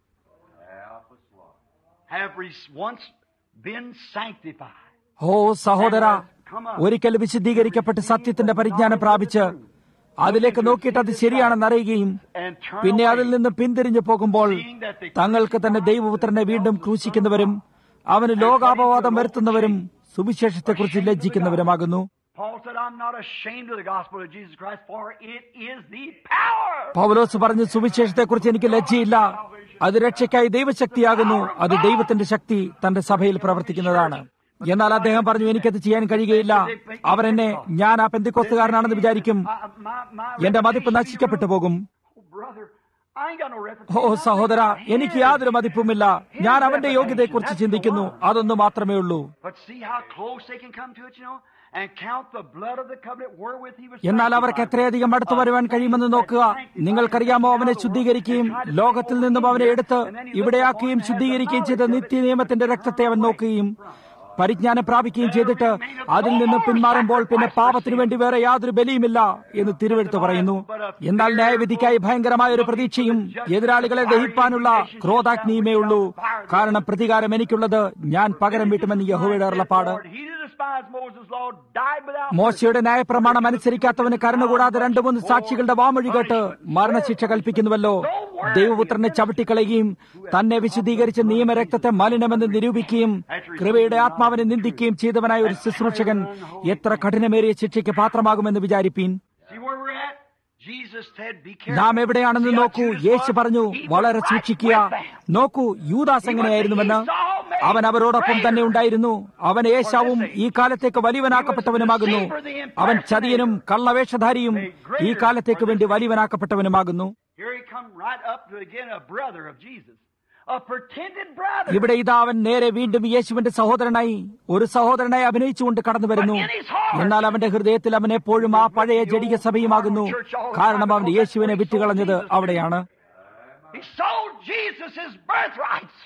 Have we once been sanctified? ഓ സഹോദര ഒരിക്കൽ വിശദീകരിക്കപ്പെട്ട് സത്യത്തിന്റെ പരിജ്ഞാനം പ്രാപിച്ച് അതിലേക്ക് നോക്കിയിട്ട് അത് ശരിയാണെന്ന് അറിയുകയും And turn പിന്നെ away. അതിൽ നിന്ന് പിന്തിരിഞ്ഞു പോകുമ്പോൾ തങ്ങൾക്ക് തന്നെ ദൈവപുത്രനെ വീണ്ടും ക്രൂശിക്കുന്നവരും അവന് ലോകാപവാദം വരുത്തുന്നവരും സുവിശേഷത്തെക്കുറിച്ച് ലജ്ജിക്കുന്നവരുമാകുന്നു Paul said, I'm not ashamed of the gospel of Jesus Christ, for it is the power. പൗലോസ് പറഞ്ഞു സുവിശേഷത്തെക്കുറിച്ച് എനിക്ക് ലജ്ജയില്ല അത് രക്ഷയ്ക്കായി ദൈവശക്തിയാകുന്നു അത് ദൈവത്തിന്റെ ശക്തി തന്റെ സഭയിൽ പ്രവർത്തിക്കുന്നതാണ് എന്നാൽ അദ്ദേഹം പറഞ്ഞു എനിക്കത് ചെയ്യാൻ കഴിയുകയില്ല അവർ എന്നെ ഞാൻ ആ പെന്തിക്കോസ്തുകാരനാണെന്ന് വിചാരിക്കും My, my, my എന്റെ മതിപ്പ് നശിക്കപ്പെട്ടു പോകും Oh, brother, I ain't got no reference. ഓ സഹോദര എനിക്ക് യാതൊരു മതിപ്പുമില്ല ഞാൻ അവന്റെ യോഗ്യതയെക്കുറിച്ച് ചിന്തിക്കുന്നു അതൊന്നു മാത്രമേ ഉള്ളൂ But see how close they can come to it, you know? And count the blood of the covenant wherewith he was എന്നാൽ അവർക്ക് sanctified. എത്രയധികം അടുത്തു വരുവാൻ കഴിയുമെന്ന് നോക്കുക നിങ്ങൾക്കറിയാമോ അവനെ ശുദ്ധീകരിക്കുകയും ലോകത്തിൽ നിന്നും അവനെ എടുത്ത് ഇവിടെയാക്കുകയും ശുദ്ധീകരിക്കുകയും ചെയ്ത നിത്യ നിയമത്തിന്റെ രക്തത്തെ അവൻ നോക്കുകയും പരിജ്ഞാനം പ്രാപിക്കുകയും ചെയ്തിട്ട് അതിൽ നിന്ന് പിന്മാറുമ്പോൾ പിന്നെ പാപത്തിനു വേണ്ടി വേറെ യാതൊരു ബലിയുമില്ല എന്ന് തിരുവെടുത്ത് പറയുന്നു എന്നാൽ ന്യായവിധിക്കായി ഭയങ്കരമായ ഒരു പ്രതീക്ഷയും എതിരാളികളെ ദഹിപ്പാനുള്ള ക്രോധാഗ്നിയുമേ ഉള്ളൂ കാരണം പ്രതികാരം എനിക്കുള്ളത് ഞാൻ പകരം വീട്ടുമെന്ന് യഹോവയുടെ അരുളപ്പാട് He that despised Moses' law died without മോശയുടെ ന്യായപ്രമാണം അനുസരിക്കാത്തവന് കരുണകൂടാതെ രണ്ടു മൂന്ന് സാക്ഷികളുടെ വാമൊഴി കേട്ട് മരണശിക്ഷ കൽപ്പിക്കുന്നുവല്ലോ ദൈവപുത്രനെ ചവിട്ടിക്കളയുകയും തന്നെ വിശദീകരിച്ച നിയമരക്തത്തെ മലിനമെന്ന് നിരൂപിക്കുകയും കൃപയുടെ ആത്മാവിനെ നിന്ദിക്കുകയും ചെയ്തവനായ ഒരു ശുശ്രൂഷകൻ എത്ര കഠിനമേറിയ ശിക്ഷയ്ക്ക് പാത്രമാകുമെന്ന് വിചാരിപ്പീൻ See where we're at? Jesus said, Be careful. നാം എവിടെയാണെന്ന് See how നോക്കൂ Judas യേശു was? പറഞ്ഞു He was വളരെ right സൂക്ഷിക്കുക with them. നോക്കൂ യൂദാസ് എങ്ങനെയായിരുന്നുവെന്ന് അവൻ അവരോടൊപ്പം തന്നെ ഉണ്ടായിരുന്നു അവൻ ഏശാവും ഈ കാലത്തേക്ക് വലിയവനാക്കപ്പെട്ടവനുമാകുന്നു അവൻ ചതിയനും കള്ളവേഷധാരിയും ഈ കാലത്തേക്ക് വേണ്ടി വലിയവനാക്കപ്പെട്ടവനുമാകുന്നു Here he come right up to again a brother of Jesus. A pretended brother. ഇവിടെ ഇതാ അവൻ നേരെ വീണ്ടും യേശുവിന്റെ സഹോദരനായി ഒരു സഹോദരനായി അഭിനയിച്ചുകൊണ്ട് കടന്നു വരുന്നു എന്നാൽ അവന്റെ ഹൃദയത്തിൽ അവൻ എപ്പോഴും ആ പഴയ ജടിക സഭയുമാകുന്നു കാരണം അവൻ യേശുവിനെ വിറ്റുകളഞ്ഞത് അവിടെയാണ് He sold Jesus his birthrights.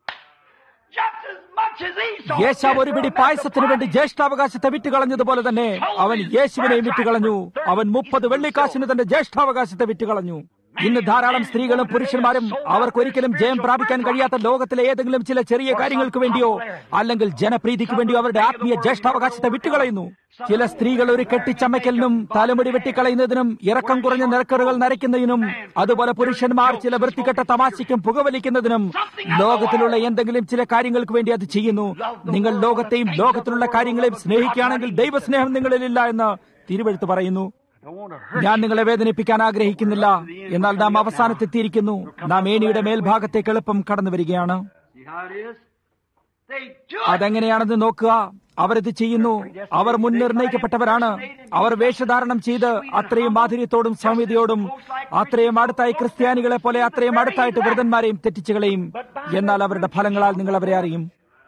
Just as much as Esau യേശാവ് did ഒരു for പിടി a പായസത്തിന് വേണ്ടി Methodist. ജ്യേഷ്ഠാവകാശത്തെ വിറ്റുകളഞ്ഞതുപോലെ തന്നെ അവൻ യേശുവിനെയും വിറ്റുകളഞ്ഞു അവൻ മുപ്പത് വെള്ളിക്കാശിന് തന്റെ ജ്യേഷ്ഠാവകാശത്തെ വിറ്റുകളഞ്ഞു ഇന്ന് ധാരാളം സ്ത്രീകളും പുരുഷന്മാരും അവർക്കൊരിക്കലും ജയം പ്രാപിക്കാൻ കഴിയാത്ത ലോകത്തിലെ ഏതെങ്കിലും ചില ചെറിയ കാര്യങ്ങൾക്ക് വേണ്ടിയോ അല്ലെങ്കിൽ ജനപ്രീതിക്ക് വേണ്ടിയോ അവരുടെ ആത്മീയ ജ്യേഷ്ഠാവകാശത്തെ വിറ്റുകളയുന്നു ചില സ്ത്രീകൾ ഒരു കെട്ടിച്ചമയ്ക്കലിനും തലമുടി വെട്ടിക്കളയുന്നതിനും ഇറക്കം കുറഞ്ഞ നിരക്കറുകൾ നരയ്ക്കുന്നതിനും അതുപോലെ പുരുഷന്മാർ ചില വൃത്തികെട്ട തമാശയ്ക്കും പുകവലിക്കുന്നതിനും ലോകത്തിലുള്ള എന്തെങ്കിലും ചില കാര്യങ്ങൾക്ക് വേണ്ടി അത് ചെയ്യുന്നു നിങ്ങൾ ലോകത്തെയും ലോകത്തിലുള്ള കാര്യങ്ങളെയും സ്നേഹിക്കുകയാണെങ്കിൽ ദൈവസ്നേഹം നിങ്ങളിലില്ല എന്ന് തിരുവഴുത്ത് പറയുന്നു I don't want to hurt ഞാൻ നിങ്ങളെ വേദനിപ്പിക്കാൻ ആഗ്രഹിക്കുന്നില്ല എന്നാൽ നാം അവസാനത്തെത്തിയിരിക്കുന്നു നാം ഏണിയുടെ മേൽഭാഗത്തേക്ക് എളുപ്പം കടന്നു വരികയാണ് See how it is? They do it. അതെങ്ങനെയാണെന്ന് നോക്കുക അവരിത് ചെയ്യുന്നു അവർ മുൻനിർണയിക്കപ്പെട്ടവരാണ് അവർ വേഷധാരണം ചെയ്ത് അത്രയും മാധുര്യത്തോടും സൗമ്യതയോടും അത്രയും അടുത്തായി ക്രിസ്ത്യാനികളെ പോലെ അത്രയും അടുത്തായിട്ട് വൃതന്മാരെയും തെറ്റിച്ചുകളെയും എന്നാൽ അവരുടെ ഫലങ്ങളാൽ നിങ്ങൾ അവരെ അറിയും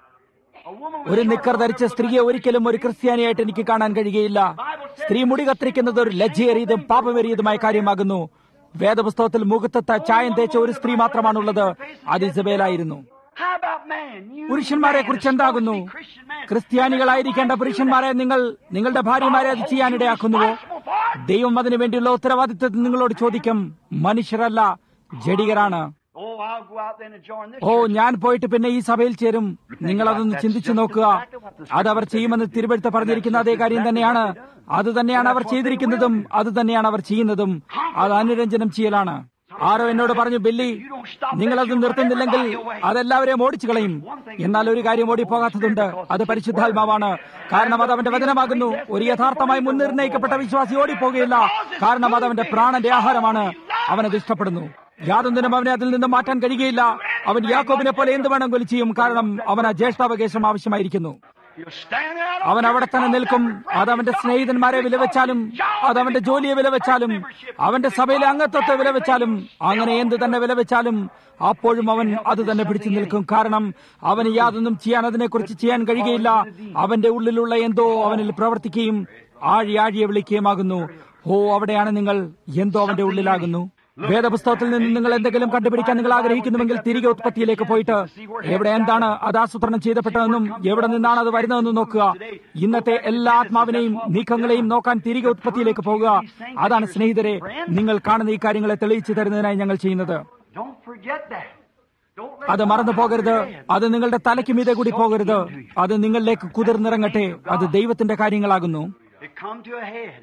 A woman with ഒരു നിക്കർ ധരിച്ച സ്ത്രീയെ ഒരിക്കലും ഒരു ക്രിസ്ത്യാനിയായിട്ട് എനിക്ക് കാണാൻ കഴിയുകയില്ല സ്ത്രീ മുടി കത്തിരിക്കുന്നത് ഒരു ലജ്ജയേറിയതും പാപമേറിയതുമായ കാര്യമാകുന്നു വേദപുസ്തകത്തിൽ മുഖത്തത്ത ചായം തേച്ച ഒരു സ്ത്രീ മാത്രമാണുള്ളത് അത് ഇസബേലായിരുന്നു How about man? You പുരുഷന്മാരെ man കുറിച്ച് is എന്താകുന്നു supposed to be Christian man. ക്രിസ്ത്യാനികളായിരിക്കേണ്ട പുരുഷന്മാരെ നിങ്ങൾ നിങ്ങളുടെ ഭാര്യമാരെ അത് ചെയ്യാനിടയാക്കുന്നുവോ ദൈവം അതിനു വേണ്ടിയുള്ള ഉത്തരവാദിത്വം നിങ്ങളോട് ചോദിക്കും മനുഷ്യരല്ല ജഡികരാണ് Oh, I'll go out then and join this oh church. ഞാൻ പോയിട്ട് പിന്നെ ഈ സഭയിൽ ചേരും നിങ്ങൾ അതൊന്ന് ചിന്തിച്ചു നോക്കുക അത് അവർ ചെയ്യുമെന്ന് തിരുവഴുത്ത് പറഞ്ഞിരിക്കുന്ന അതേ കാര്യം തന്നെയാണ് അത് തന്നെയാണ് അവർ ചെയ്തിരിക്കുന്നതും അത് തന്നെയാണ് അവർ ചെയ്യുന്നതും അത് അനുരഞ്ജനം ചെയ്യലാണ് ആരോ എന്നോട് പറഞ്ഞു ബില്ലി നിങ്ങളത് നിർത്തുന്നില്ലെങ്കിൽ അതെല്ലാവരെയും ഓടിച്ചു കളയും എന്നാൽ ഒരു കാര്യം ഓടിപ്പോകാത്തതുണ്ട് അത് പരിശുദ്ധാത്മാവാണ് കാരണം അത് അവന്റെ വചനമാകുന്നു ഒരു യഥാർത്ഥമായി മുൻനിർണയിക്കപ്പെട്ട വിശ്വാസി ഓടിപ്പോകുകയില്ല കാരണം അത് അവന്റെ പ്രാണന്റെ ആഹാരമാണ് അവനത് ഇഷ്ടപ്പെടുന്നു യാതൊന്നിനും അവനെ അതിൽ നിന്ന് മാറ്റാൻ കഴിയുകയില്ല അവൻ യാക്കോബിനെ പോലെ എന്ത് വേണമെങ്കിലും ചെയ്യും കാരണം അവന് ആ ജ്യേഷ്ഠാവകാശം ആവശ്യമായിരിക്കുന്നു You'll stand there. അവൻ അവിടെ തന്നെ നിൽക്കും അത് അവന്റെ സ്നേഹിതന്മാരെ വിലവെച്ചാലും അത് അവന്റെ ജോലിയെ വിലവെച്ചാലും അവന്റെ സഭയിലെ അംഗത്വത്തെ വിലവെച്ചാലും അങ്ങനെ എന്ത് തന്നെ വിലവെച്ചാലും അപ്പോഴും അവൻ അത് തന്നെ പിടിച്ചു നിൽക്കും കാരണം അവന് യാതൊന്നും ചെയ്യാൻ അതിനെക്കുറിച്ച് ചെയ്യാൻ കഴിയുകയില്ല അവന്റെ ഉള്ളിലുള്ള എന്തോ അവനിൽ പ്രവർത്തിക്കുകയും ആഴി ആഴിയെ വിളിക്കുകയുമാകുന്നു ഓ അവിടെയാണ് നിങ്ങൾ എന്തോ അവന്റെ ഉള്ളിലാകുന്നു വേദപുസ്തകത്തിൽ നിന്ന് നിങ്ങൾ എന്തെങ്കിലും കണ്ടുപിടിക്കാൻ നിങ്ങൾ ആഗ്രഹിക്കുന്നുവെങ്കിൽ തിരികെ ഉത്പത്തിയിലേക്ക് പോയിട്ട് എവിടെ എന്താണ് അത് ആസൂത്രണം ചെയ്തപ്പെട്ടതെന്നും എവിടെ നിന്നാണ് അത് വരുന്നതെന്നും നോക്കുക ഇന്നത്തെ എല്ലാ ആത്മാവിനെയും നീക്കങ്ങളെയും നോക്കാൻ തിരികെ ഉത്പത്തിയിലേക്ക് പോകുക അതാണ് സ്നേഹിതരെ നിങ്ങൾ കാണുന്ന ഈ കാര്യങ്ങളെ തെളിയിച്ചു തരുന്നതിനായി ഞങ്ങൾ ചെയ്യുന്നത് Don't forget that. Don't let അത് മറന്നു പോകരുത് അത് നിങ്ങളുടെ തലയ്ക്ക് മീതെ കൂടി പോകരുത് അത് നിങ്ങളിലേക്ക് കുതിർന്നിറങ്ങട്ടെ അത് ദൈവത്തിന്റെ കാര്യങ്ങളാകുന്നു it come to a head.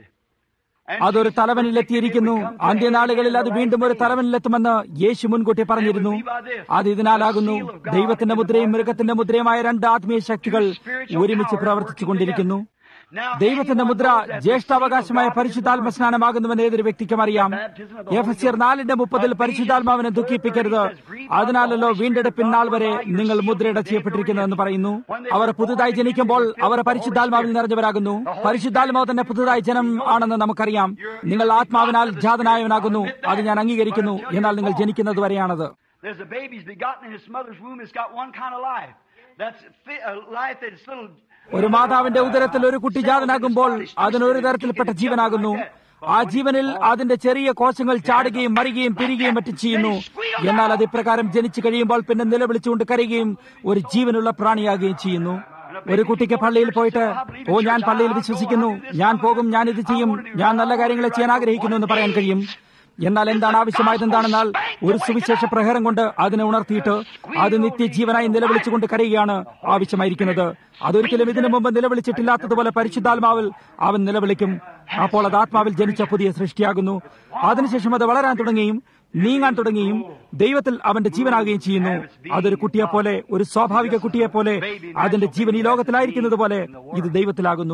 അതൊരു തലവനിലെത്തിയിരിക്കുന്നു അന്ത്യനാളുകളിൽ അത് വീണ്ടും ഒരു തലവനിലെത്തുമെന്ന് യേശു മുൻകൂട്ടി പറഞ്ഞിരുന്നു അത് ഇതിനാലാകുന്നു ദൈവത്തിന്റെ മുദ്രയും മൃഗത്തിന്റെ മുദ്രയുമായ രണ്ട് ആത്മീയ ശക്തികൾ ഒരുമിച്ച് പ്രവർത്തിച്ചു കൊണ്ടിരിക്കുന്നു Now, ദൈവത്തിന്റെ മുദ്ര ജ്യേഷ്ഠാവകാശമായ പരിശുദ്ധാത്മ സ്നാനമാകുന്നുവെന്ന് ഏതൊരു വ്യക്തിക്കും അറിയാം എഫ്എസ്യർ നാലിന്റെ മുപ്പതിൽ പരിശുദ്ധാത്മാവിനെ ദുഃഖിപ്പിക്കരുത് അതിനാലല്ലോ വീണ്ടെടുപ്പിൻ നാൾ വരെ നിങ്ങൾ മുദ്രയിട ചെയ്യപ്പെട്ടിരിക്കുന്നുവെന്ന് പറയുന്നു അവർ പുതുതായി ജനിക്കുമ്പോൾ അവർ പരിശുദ്ധാത്മാവിൽ നിറഞ്ഞവരാകുന്നു പരിശുദ്ധാത്മാവ് തന്നെ പുതുതായി ജനം ആണെന്ന് നമുക്കറിയാം നിങ്ങൾ ആത്മാവിനാൽ ജാതനായവനാകുന്നു അത് ഞാൻ അംഗീകരിക്കുന്നു എന്നാൽ നിങ്ങൾ ജനിക്കുന്നത് വരെയാണത് there's a baby's begotten in his mother's womb. It's got one kind of life. That's fi- a life that's little. ഒരു മാതാവിന്റെ ഉദരത്തിൽ ഒരു കുട്ടി ജാതനാകുമ്പോൾ അതിനൊരു തരത്തിൽപ്പെട്ട ജീവനാകുന്നു ആ ജീവനിൽ അതിന്റെ ചെറിയ കോശങ്ങൾ ചാടുകയും മറിയുകയും പിരികയും മറ്റും ചെയ്യുന്നു എന്നാൽ അത് ഇപ്രകാരം ജനിച്ചു കഴിയുമ്പോൾ പിന്നെ നിലവിളിച്ചുകൊണ്ട് കരയുകയും ഒരു ജീവനുള്ള പ്രാണിയാകുകയും ചെയ്യുന്നു ഒരു കുട്ടിക്ക് പള്ളിയിൽ പോയിട്ട് ഓ ഞാൻ പള്ളിയിൽ വിശ്വസിക്കുന്നു ഞാൻ പോകും ഞാൻ ഇത് ചെയ്യും ഞാൻ നല്ല കാര്യങ്ങളെ ചെയ്യാൻ ആഗ്രഹിക്കുന്നു എന്ന് പറയാൻ കഴിയും എന്നാൽ എന്താണ് ആവശ്യമായത് എന്താണെന്നാൽ ഒരു സുവിശേഷ പ്രഹരം കൊണ്ട് അതിനെ ഉണർത്തിയിട്ട് അത് നിത്യജീവനായി നിലവിളിച്ചുകൊണ്ട് കരയുകയാണ് ആവശ്യമായിരിക്കുന്നത് അതൊരിക്കലും ഇതിനു മുമ്പ് നിലവിളിച്ചിട്ടില്ലാത്തതുപോലെ പരിശുദ്ധാത്മാവിൽ അവൻ നിലവിളിക്കും അപ്പോൾ അത് ആത്മാവിൽ ജനിച്ച പുതിയ സൃഷ്ടിയാകുന്നു അതിനുശേഷം അത് വളരാൻ തുടങ്ങിയും നീങ്ങാൻ തുടങ്ങിയും ദൈവത്തിൽ അവന്റെ ജീവനാകുകയും ചെയ്യുന്നു അതൊരു കുട്ടിയെ പോലെ ഒരു സ്വാഭാവിക കുട്ടിയെ പോലെ അതിന്റെ ജീവൻ ഈ ലോകത്തിലായിരിക്കുന്നത് പോലെ ഇത് ദൈവത്തിലാകുന്നു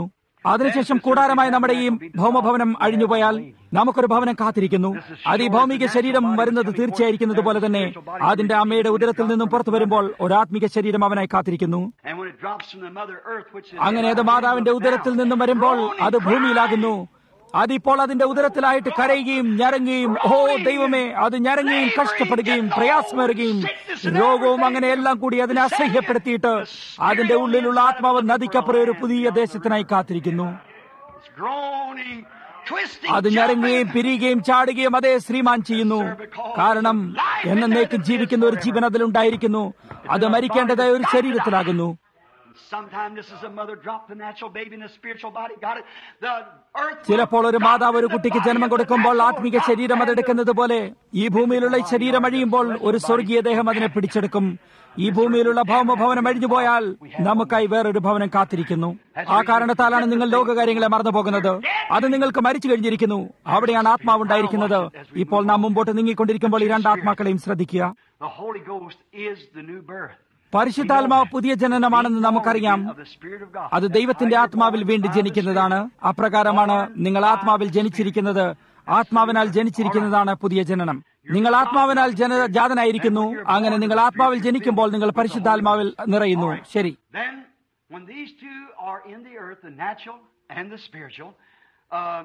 അതിനുശേഷം കൂടാരമായി നമ്മുടെ ഈ ഭൗമഭവനം അഴിഞ്ഞുപോയാൽ നമുക്കൊരു ഭവനം കാത്തിരിക്കുന്നു അത് ഈ ഭൗമിക ശരീരം വരുന്നത് തീർച്ചയായിരിക്കുന്നത് പോലെ തന്നെ അതിന്റെ അമ്മയുടെ ഉദരത്തിൽ നിന്നും പുറത്തു വരുമ്പോൾ ഒരു ആത്മിക ശരീരം അവനായി കാത്തിരിക്കുന്നു And when it drops from the mother earth, which is അങ്ങനെ അത് മാതാവിന്റെ ഉദരത്തിൽ നിന്നും വരുമ്പോൾ അത് ഭൂമിയിലാകുന്നു അതിപ്പോൾ അതിന്റെ ഉദരത്തിലായിട്ട് കരയുകയും ഞരങ്ങുകയും ഓ ദൈവമേ അത് ഞരങ്ങുകയും കഷ്ടപ്പെടുകയും പ്രയാസമേറുകയും രോഗവും അങ്ങനെ എല്ലാം കൂടി അതിനെ അസഹ്യപ്പെടുത്തിയിട്ട് അതിന്റെ ഉള്ളിലുള്ള ആത്മാവ് നദിക്കപ്പുറം ഒരു പുതിയ ദേശത്തിനായി കാത്തിരിക്കുന്നു it's groaning, twisting, അത് ഞരങ്ങുകയും പിരിയുകയും ചാടുകയും അതേ ശ്രീമാൻ ചെയ്യുന്നു കാരണം എന്നേക്കും ജീവിക്കുന്ന ഒരു ജീവൻ അതിലുണ്ടായിരിക്കുന്നു അത് മരിക്കേണ്ടതായ ഒരു ശരീരത്തിലാകുന്നു Sometimes this is a mother dropped the natural baby in a spiritual body, got it. The earth. ചിലപ്പോൾ ഒരു മാതാവ് ഒരു കുട്ടിക്ക് ജന്മം കൊടുക്കുമ്പോൾ ആത്മീക ശരീരം അതെടുക്കുന്നത് പോലെ ഈ ഭൂമിയിലുള്ള ഈ ശരീരം അഴിയുമ്പോൾ ഒരു സ്വർഗീയ ദേഹം അതിനെ പിടിച്ചെടുക്കും ഈ ഭൂമിയിലുള്ള ഭൗമഭവനം അഴിഞ്ഞു പോയാൽ നമുക്കായി വേറൊരു ഭവനം കാത്തിരിക്കുന്നു ആ കാരണത്താലാണ് നിങ്ങൾ ലോകകാര്യങ്ങളെ മറന്നു പോകുന്നത് അത് നിങ്ങൾക്ക് മരിച്ചു കഴിഞ്ഞിരിക്കുന്നു അവിടെയാണ് ആത്മാവ് ഉണ്ടായിരിക്കുന്നത് ഇപ്പോൾ നാം മുമ്പോട്ട് നീങ്ങിക്കൊണ്ടിരിക്കുമ്പോൾ ഈ രണ്ട് ആത്മാക്കളെയും ശ്രദ്ധിക്കുക The Holy Ghost is the new birth. പരിശുദ്ധാത്മാവ് പുതിയ ജനനമാണെന്ന് നമുക്കറിയാം Of the Spirit of God. അത് ദൈവത്തിന്റെ ആത്മാവിൽ വീണ്ടും ജനിക്കുന്നതാണ് അപ്രകാരമാണ് നിങ്ങൾ ആത്മാവിൽ ജനിച്ചിരിക്കുന്നത് ആത്മാവിനാൽ ജനിച്ചിരിക്കുന്നതാണ് പുതിയ ജനനം നിങ്ങൾ ആത്മാവിനാൽ ജന ജാതനായിരിക്കുന്നു അങ്ങനെ നിങ്ങൾ ആത്മാവിൽ ജനിക്കുമ്പോൾ നിങ്ങൾ പരിശുദ്ധാത്മാവിൽ നിറയുന്നു ശരി Then, when these two are in the earth, the natural and the spiritual, uh,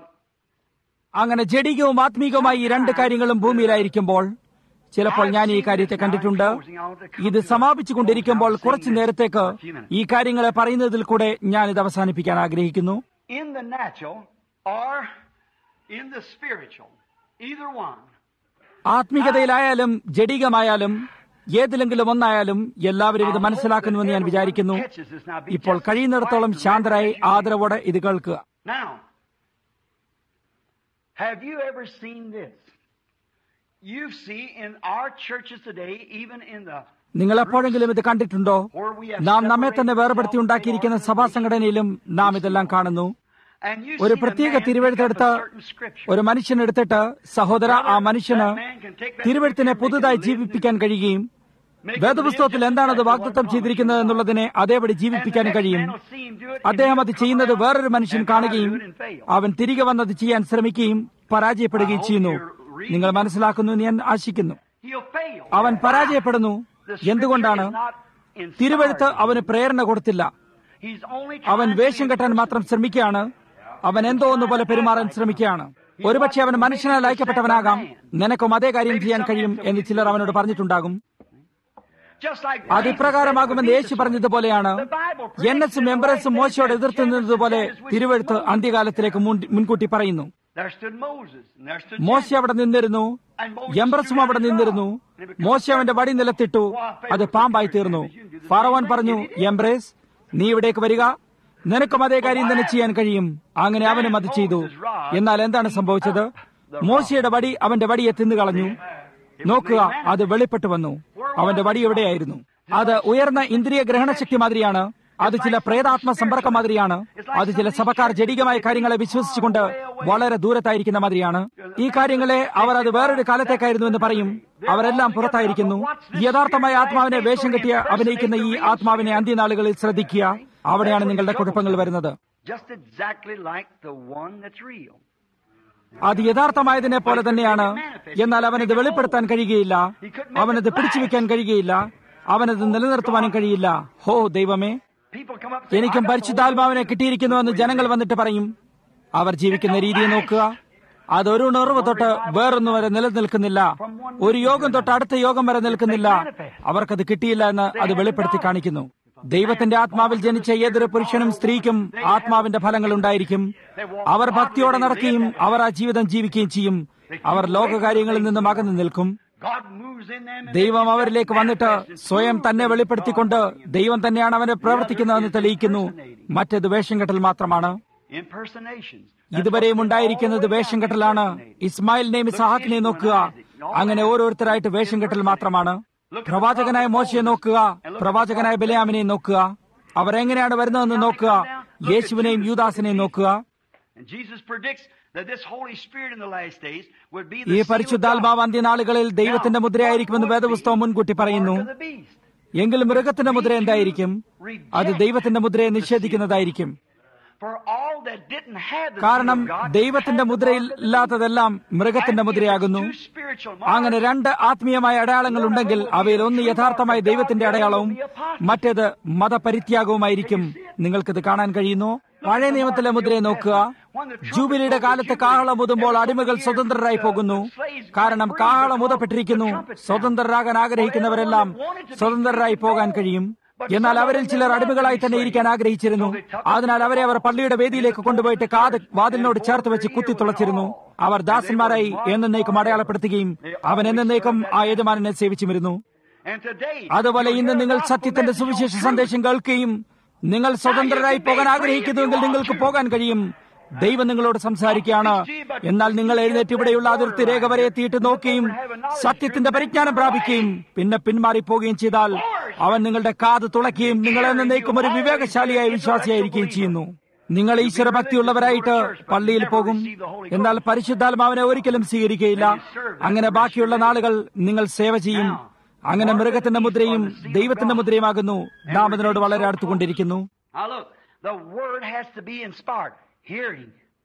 അങ്ങനെ ജഡികവും ആത്മീകവുമായി ഈ രണ്ട് കാര്യങ്ങളും ഭൂമിയിലായിരിക്കുമ്പോൾ ചിലപ്പോൾ ഞാൻ ഈ കാര്യത്തെ കണ്ടിട്ടുണ്ട് ഇത് സമാപിച്ചു കൊണ്ടിരിക്കുമ്പോൾ കുറച്ചു നേരത്തേക്ക് ഈ കാര്യങ്ങളെ പറയുന്നതിൽ കൂടെ ഞാൻ ഇത് അവസാനിപ്പിക്കാൻ ആഗ്രഹിക്കുന്നു in the natural or in the spiritual, either one. ആത്മീകതയിലായാലും ജഡികമായാലും ഏതിലെങ്കിലും ഒന്നായാലും എല്ലാവരും ഇത് മനസ്സിലാക്കുന്നുവെന്ന് ഞാൻ വിചാരിക്കുന്നു ഇപ്പോൾ കഴിയുന്നിടത്തോളം ശാന്തരായി ആദരവോടെ ഇത് കേൾക്കുക Now, have you ever seen this? You see in our churches today, even in the നിങ്ങൾ എപ്പോഴെങ്കിലും ഇത് കണ്ടിട്ടുണ്ടോ where we have നാം നമ്മെ തന്നെ separated വേർപെടുത്തി ഉണ്ടാക്കിയിരിക്കുന്ന സഭാ സംഘടനയിലും നാം ഇതെല്ലാം കാണുന്നു and you ഒരു see the പ്രത്യേക man pick up തിരുവെഴുത്തെടുത്ത് a certain scripture. ഒരു മനുഷ്യൻ എടുത്തിട്ട് സഹോദര ആ മനുഷ്യന് തിരുവെഴുത്തിനെ പുതുതായി ജീവിപ്പിക്കാൻ കഴിയുകയും വേദപുസ്തകത്തിൽ എന്താണത് വാഗ്ദത്തം ചെയ്തിരിക്കുന്നത് എന്നുള്ളതിനെ അതേപടി ജീവിപ്പിക്കാൻ കഴിയും അദ്ദേഹം അത് ചെയ്യുന്നത് വേറൊരു മനുഷ്യൻ കാണുകയും അവൻ തിരികെ വന്നത് ചെയ്യാൻ ശ്രമിക്കുകയും പരാജയപ്പെടുകയും ചെയ്യുന്നു നിങ്ങൾ മനസ്സിലാക്കുന്നു എന്ന് ഞാൻ ആശിക്കുന്നു He'll fail. അവൻ പരാജയപ്പെടുന്നു The scripture എന്തുകൊണ്ടാണ് is not inspired. തിരുവെഴുത്ത് അവന് പ്രേരണ കൊടുത്തില്ല He's only അവൻ trying to വേഷം കെട്ടാൻ മാത്രം ശ്രമിക്കുകയാണ് അവൻ എന്തോ ഒന്ന് പോലെ പെരുമാറാൻ ശ്രമിക്കുകയാണ് ഒരുപക്ഷെ അവൻ മനുഷ്യനാൽ അയക്കപ്പെട്ടവനാകാം നിനക്കും അതേ കാര്യം ചെയ്യാൻ കഴിയും എന്ന് ചിലർ അവനോട് പറഞ്ഞിട്ടുണ്ടാകും just like അത് ഇപ്രകാരമാകുമെന്ന് യേശു പറഞ്ഞതുപോലെയാണ് എൻ എസും എംബ്രസും മോശയോട് എതിർത്ത് നിന്നതുപോലെ തിരുവെഴുത്ത് അന്ത്യകാലത്തിലേക്ക് മുൻ- മുൻകൂട്ടി പറയുന്നു There stood Moses, and there stood മോശ അവിടെ നിന്നിരുന്നു എംബ്രസും അവിടെ നിന്നിരുന്നു മോശ അവന്റെ വടി നിലത്തിട്ടു അത് പാമ്പായി തീർന്നു ഫറവൻ പറഞ്ഞു എംബ്രേസ് നീ ഇവിടേക്ക് വരിക നിനക്കും അതേ കാര്യം തന്നെ ചെയ്യാൻ കഴിയും അങ്ങനെ അവനും അത് ചെയ്തു എന്നാൽ എന്താണ് സംഭവിച്ചത് മോശയുടെ വടി അവന്റെ വടിയെ തിന്നുകളഞ്ഞു നോക്കുക അത് വെളിപ്പെട്ടു വന്നു അവന്റെ വടി എവിടെയായിരുന്നു അത് ഉയർന്ന ഇന്ദ്രിയ ഗ്രഹണശക്തി മാതിരിയാണ് അത് ചില പ്രേതാത്മ സമ്പർക്കം മാതിരിയാണ് അത് ചില സഭക്കാർ ജഡികമായ കാര്യങ്ങളെ വിശ്വസിച്ചുകൊണ്ട് വളരെ ദൂരത്തായിരിക്കുന്ന മാതിരിയാണ് ഈ കാര്യങ്ങളെ അവർ അത് വേറൊരു കാലത്തേക്കായിരുന്നു എന്ന് പറയും അവരെല്ലാം പുറത്തായിരിക്കുന്നു യഥാർത്ഥമായ ആത്മാവിനെ വേഷം കെട്ടിയ അഭിനയിക്കുന്ന ഈ ആത്മാവിനെ അന്ത്യനാളുകളിൽ ശ്രദ്ധിക്കുക അവിടെയാണ് നിങ്ങളുടെ കുഴപ്പങ്ങൾ വരുന്നത് just exactly like the one that's real. അത് യഥാർത്ഥമായതിനെ പോലെ തന്നെയാണ് എന്നാൽ അവനത് വെളിപ്പെടുത്താൻ കഴിയുകയില്ല അവനത് പിടിച്ചു വെക്കാൻ കഴിയുകയില്ല അവനത് നിലനിർത്തുവാനും കഴിയില്ല ഹോ ദൈവമേ People come up and say, എനിക്കും "I got the പരിശുദ്ധാത്മാവിനെ കിട്ടിയിരിക്കുന്നുവെന്ന് ജനങ്ങൾ വന്നിട്ട് പറയും അവർ ജീവിക്കുന്ന രീതിയെ നോക്കുക അതൊരു ഉണർവ് തൊട്ട് വേറൊന്നും വരെ നിലനിൽക്കുന്നില്ല ഒരു യോഗം തൊട്ട് അടുത്ത യോഗം വരെ നിൽക്കുന്നില്ല അവർക്കത് കിട്ടിയില്ല എന്ന് അത് വെളിപ്പെടുത്തി കാണിക്കുന്നു ദൈവത്തിന്റെ ആത്മാവിൽ ജനിച്ച ഏതൊരു പുരുഷനും സ്ത്രീക്കും ആത്മാവിന്റെ ഫലങ്ങൾ ഉണ്ടായിരിക്കും അവർ ഭക്തിയോടെ നടക്കുകയും അവർ ആ ജീവിതം ജീവിക്കുകയും ചെയ്യും അവർ ലോകകാര്യങ്ങളിൽ നിന്നും അകന്നു നിൽക്കും God moves in them and ദൈവം അവരിലേക്ക് വന്നിട്ട് സ്വയം തന്നെ വെളിപ്പെടുത്തിക്കൊണ്ട് ദൈവം തന്നെയാണ് അവനെ പ്രവർത്തിക്കുന്നതെന്ന് തെളിയിക്കുന്നു മറ്റേത് വേഷം കെട്ടൽ മാത്രമാണ് impersonations. ഇതുവരെയും ഉണ്ടായിരിക്കുന്നത് വേഷം കെട്ടലാണ് ഇസ്മായിലിനെയും ഇസഹാക്കിനെയും നോക്കുക അങ്ങനെ ഓരോരുത്തരായിട്ട് വേഷം കെട്ടൽ മാത്രമാണ് പ്രവാചകനായ മോശയെ നോക്കുക പ്രവാചകനായ ബലിയാമിനെയും നോക്കുക അവർ എങ്ങനെയാണ് വരുന്നതെന്ന് നോക്കുക യേശുവിനെയും യൂദാസിനെയും നോക്കുക And Jesus predicts that this Holy Spirit in the last days would be ഈ the seal of പരിശുദ്ധാത്മാവ് അന്ത്യനാളുകളിൽ ദൈവത്തിന്റെ മുദ്രയായിരിക്കുമെന്ന് വേദപുസ്തകം മുൻകൂട്ടി പറയുന്നു God. The beast. എങ്കിലും മൃഗത്തിന്റെ മുദ്ര എന്തായിരിക്കും അത് ദൈവത്തിന്റെ മുദ്രയെ നിഷേധിക്കുന്നതായിരിക്കും For all that didn't have the കാരണം seal of God ദൈവത്തിന്റെ had the മുദ്രയിൽ mark of the ഇല്ലാത്തതെല്ലാം മൃഗത്തിന്റെ And if മുദ്രയാകുന്നു it's two spiritual അങ്ങനെ marks, രണ്ട് ആത്മീയമായ അടയാളങ്ങൾ ഉണ്ടെങ്കിൽ അവയിൽ ഒന്ന് യഥാർത്ഥമായ ദൈവത്തിന്റെ അടയാളവും മറ്റേത് മതപരിത്യാഗവുമായിരിക്കും നിങ്ങൾക്കിത് കാണാൻ കഴിയുന്നു പഴയ നിയമത്തിലെ മുദ്രയെ നോക്കുക ജൂബിലിയുടെ കാലത്ത് കാഹളം ഊതുമ്പോൾ അടിമകൾ സ്വതന്ത്രരായി പോകുന്നു കാരണം കാഹളം ഊതപ്പെട്ടിരിക്കുന്നു സ്വതന്ത്രരാകാൻ ആഗ്രഹിക്കുന്നവരെല്ലാം സ്വതന്ത്രരായി പോകാൻ കഴിയും എന്നാൽ അവരിൽ ചിലർ അടിമകളായി തന്നെ ഇരിക്കാൻ ആഗ്രഹിച്ചിരുന്നു അതിനാൽ അവരെ അവർ പള്ളിയുടെ വേദിയിലേക്ക് കൊണ്ടുപോയിട്ട് കാത് വാതിലിനോട് ചേർത്ത് വെച്ച് കുത്തിത്തുളച്ചിരുന്നു അവർ ദാസന്മാരായി എന്നേക്കും അടയാളപ്പെടുത്തുകയും അവൻ എന്നേക്കും ആ യജമാനെ സേവിച്ചുമിരുന്നു and today, അതുപോലെ ഇന്ന് നിങ്ങൾ സത്യത്തിന്റെ സുവിശേഷ സന്ദേശം കേൾക്കുകയും നിങ്ങൾ സ്വതന്ത്രരായി പോകാൻ ആഗ്രഹിക്കുന്നുവെങ്കിൽ നിങ്ങൾക്ക് പോകാൻ കഴിയും ദൈവം നിങ്ങളോട് സംസാരിക്കുകയാണ് എന്നാൽ നിങ്ങൾ എഴുന്നേറ്റ് ഇവിടെയുള്ള അതിർത്തി രേഖ വരെ എത്തിയിട്ട് നോക്കുകയും സത്യത്തിന്റെ പരിജ്ഞാനം പ്രാപിക്കുകയും പിന്നെ പിന്മാറിപ്പോവുകയും ചെയ്താൽ അവൻ നിങ്ങളുടെ കാത് തുളയ്ക്കുകയും നിങ്ങൾ എന്നേക്കും ഒരു വിവേകശാലിയായ വിശ്വാസിയായിരിക്കുകയും ചെയ്യുന്നു നിങ്ങൾ ഈശ്വരഭക്തിയുള്ളവരായിട്ട് പള്ളിയിൽ പോകും എന്നാൽ പരിശുദ്ധാത്മാവിനെ ഒരിക്കലും സ്വീകരിക്കുകയില്ല അങ്ങനെ ബാക്കിയുള്ള നാളുകൾ നിങ്ങൾ സേവ ചെയ്യും അങ്ങനെ മൃഗത്തിന്റെ മുദ്രയും ദൈവത്തിന്റെ മുദ്രയുമാകുന്നു നാം അതിനോട് വളരെ അടുത്തുകൊണ്ടിരിക്കുന്നു now look, the word has to be inspired. Hearing.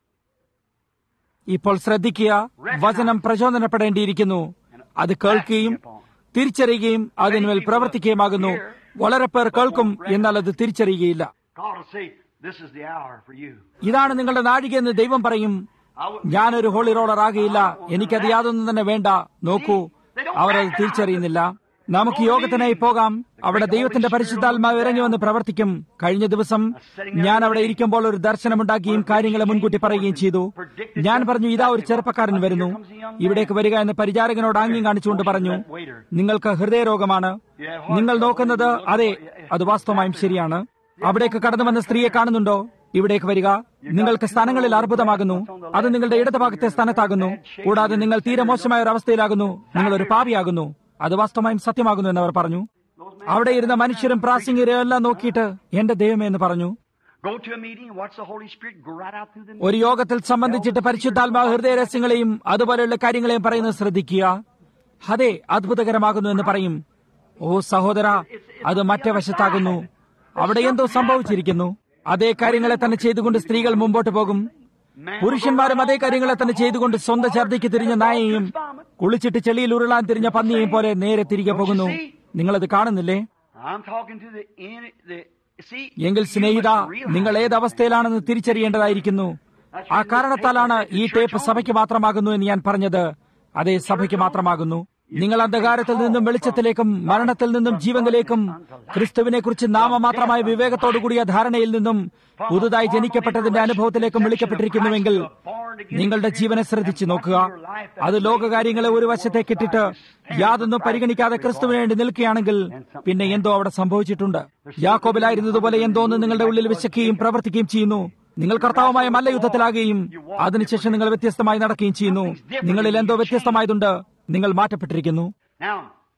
ഇപ്പോൾ ശ്രദ്ധിക്കുക വചനം പ്രചോദനപ്പെടേണ്ടിയിരിക്കുന്നു അത് കേൾക്കുകയും തിരിച്ചറിയുകയും അതിന്മേൽ പ്രവർത്തിക്കുകയുമാകുന്നു വളരെ പേർ കേൾക്കും എന്നാൽ അത് തിരിച്ചറിയുകയില്ല God will say, This is the hour for you. ഇതാണ് നിങ്ങളുടെ നാഴികയെന്ന് ദൈവം പറയും I would- ഞാനൊരു ഹോളി റോളർ ആകയില്ല എനിക്കത് യാതൊന്നും തന്നെ വേണ്ട നോക്കൂ അവർ അത് തിരിച്ചറിയുന്നില്ല നമുക്ക് യോഗത്തിനായി പോകാം അവിടെ ദൈവത്തിന്റെ പരിശുദ്ധാത്മാവ് ഇറങ്ങി വന്ന് പ്രവർത്തിക്കും കഴിഞ്ഞ ദിവസം ഞാൻ അവിടെ ഇരിക്കുമ്പോൾ ഒരു ദർശനമുണ്ടാക്കുകയും കാര്യങ്ങളെ മുൻകൂട്ടി പറയുകയും ചെയ്തു ഞാൻ പറഞ്ഞു ഇതാ ഒരു ചെറുപ്പക്കാരൻ വരുന്നു ഇവിടേക്ക് വരിക എന്ന് പരിചാരകനോട് ആംഗ്യം കാണിച്ചുകൊണ്ട് പറഞ്ഞു നിങ്ങൾക്ക് ഹൃദയരോഗമാണ് നിങ്ങൾ നോക്കുന്നത് അതെ അത് വാസ്തവമായും ശരിയാണ് അവിടേക്ക് കടന്നു വന്ന സ്ത്രീയെ കാണുന്നുണ്ടോ ഇവിടേക്ക് വരിക നിങ്ങൾക്ക് സ്ഥാനങ്ങളിൽ അർബുദമാകുന്നു അത് നിങ്ങളുടെ ഇടതുഭാഗത്തെ സ്ഥാനത്താകുന്നു കൂടാതെ നിങ്ങൾ തീരെ മോശമായ ഒരു അവസ്ഥയിലാകുന്നു നിങ്ങൾ ഒരു പാപിയാകുന്നു അത് വാസ്തവമായും സത്യമാകുന്നു എന്നവർ പറഞ്ഞു അവിടെ ഇരുന്ന മനുഷ്യരും പ്രാസംഗികരും എല്ലാം നോക്കിയിട്ട് എന്റെ ദൈവമേ എന്ന് പറഞ്ഞു Go to a meeting and watch the Holy Spirit go right out through the ഒരു യോഗത്തിൽ സംബന്ധിച്ചിട്ട് പരിശുദ്ധാത്മാവ് ഹൃദയരസ്യങ്ങളെയും അതുപോലെയുള്ള കാര്യങ്ങളെയും പറയുന്നത് ശ്രദ്ധിക്കുക അതെ അത്ഭുതകരമാകുന്നു എന്ന് പറയും ഓ സഹോദര അത് മറ്റേ വശത്താകുന്നു അവിടെ എന്തോ സംഭവിച്ചിരിക്കുന്നു അതേ കാര്യങ്ങളെ തന്നെ ചെയ്തുകൊണ്ട് സ്ത്രീകൾ മുമ്പോട്ട് പോകും പുരുഷന്മാരും അതേ കാര്യങ്ങളെ തന്നെ ചെയ്തുകൊണ്ട് സ്വന്തം ഛർദിക്ക് തിരിഞ്ഞ നായയെയും കുളിച്ചിട്ട് ചെളിയിൽ ഉരുളാൻ തിരിഞ്ഞ പന്നിയെയും പോലെ നേരെ തിരികെ പോകുന്നു നിങ്ങളത് കാണുന്നില്ലേ I'm talking to the in the see എങ്കിൽ you സ്നേഹിത must realize നിങ്ങൾ ഏത് അവസ്ഥയിലാണെന്ന് തിരിച്ചറിയേണ്ടതായിരിക്കുന്നു ആ കാരണത്താലാണ് ഈ ടേപ്പ് സഭയ്ക്ക് മാത്രമാകുന്നു എന്ന് ഞാൻ പറഞ്ഞത് അതെ സഭയ്ക്ക് മാത്രമാകുന്നു നിങ്ങൾ അന്ധകാരത്തിൽ നിന്നും വെളിച്ചത്തിലേക്കും മരണത്തിൽ നിന്നും ജീവനിലേക്കും ക്രിസ്തുവിനെ കുറിച്ച് നാമമാത്രമായ വിവേകത്തോടുകൂടിയ ധാരണയിൽ നിന്നും പുതുതായി ജനിക്കപ്പെട്ടതിന്റെ അനുഭവത്തിലേക്കും വിളിക്കപ്പെട്ടിരിക്കുന്നുവെങ്കിൽ നിങ്ങളുടെ ജീവനെ ശ്രദ്ധിച്ചു നോക്കുക അത് ലോകകാര്യങ്ങളെ ഒരു വശത്തേക്കിട്ടിട്ട് യാതൊന്നും പരിഗണിക്കാതെ ക്രിസ്തുവിന് വേണ്ടി നിൽക്കുകയാണെങ്കിൽ പിന്നെ എന്തോ അവിടെ സംഭവിച്ചിട്ടുണ്ട് യാക്കോബിലായിരുന്നതുപോലെ എന്തോന്ന് നിങ്ങളുടെ ഉള്ളിൽ വിശക്കുകയും പ്രവർത്തിക്കുകയും ചെയ്യുന്നു നിങ്ങൾ കർത്താവുമായ മല്ലയുദ്ധത്തിലാകുകയും അതിനുശേഷം നിങ്ങൾ വ്യത്യസ്തമായി നടക്കുകയും ചെയ്യുന്നു നിങ്ങളിൽ എന്തോ വ്യത്യസ്തമായതുണ്ട് നിങ്ങൾ മാറ്റപ്പെട്ടിരിക്കുന്നു Now,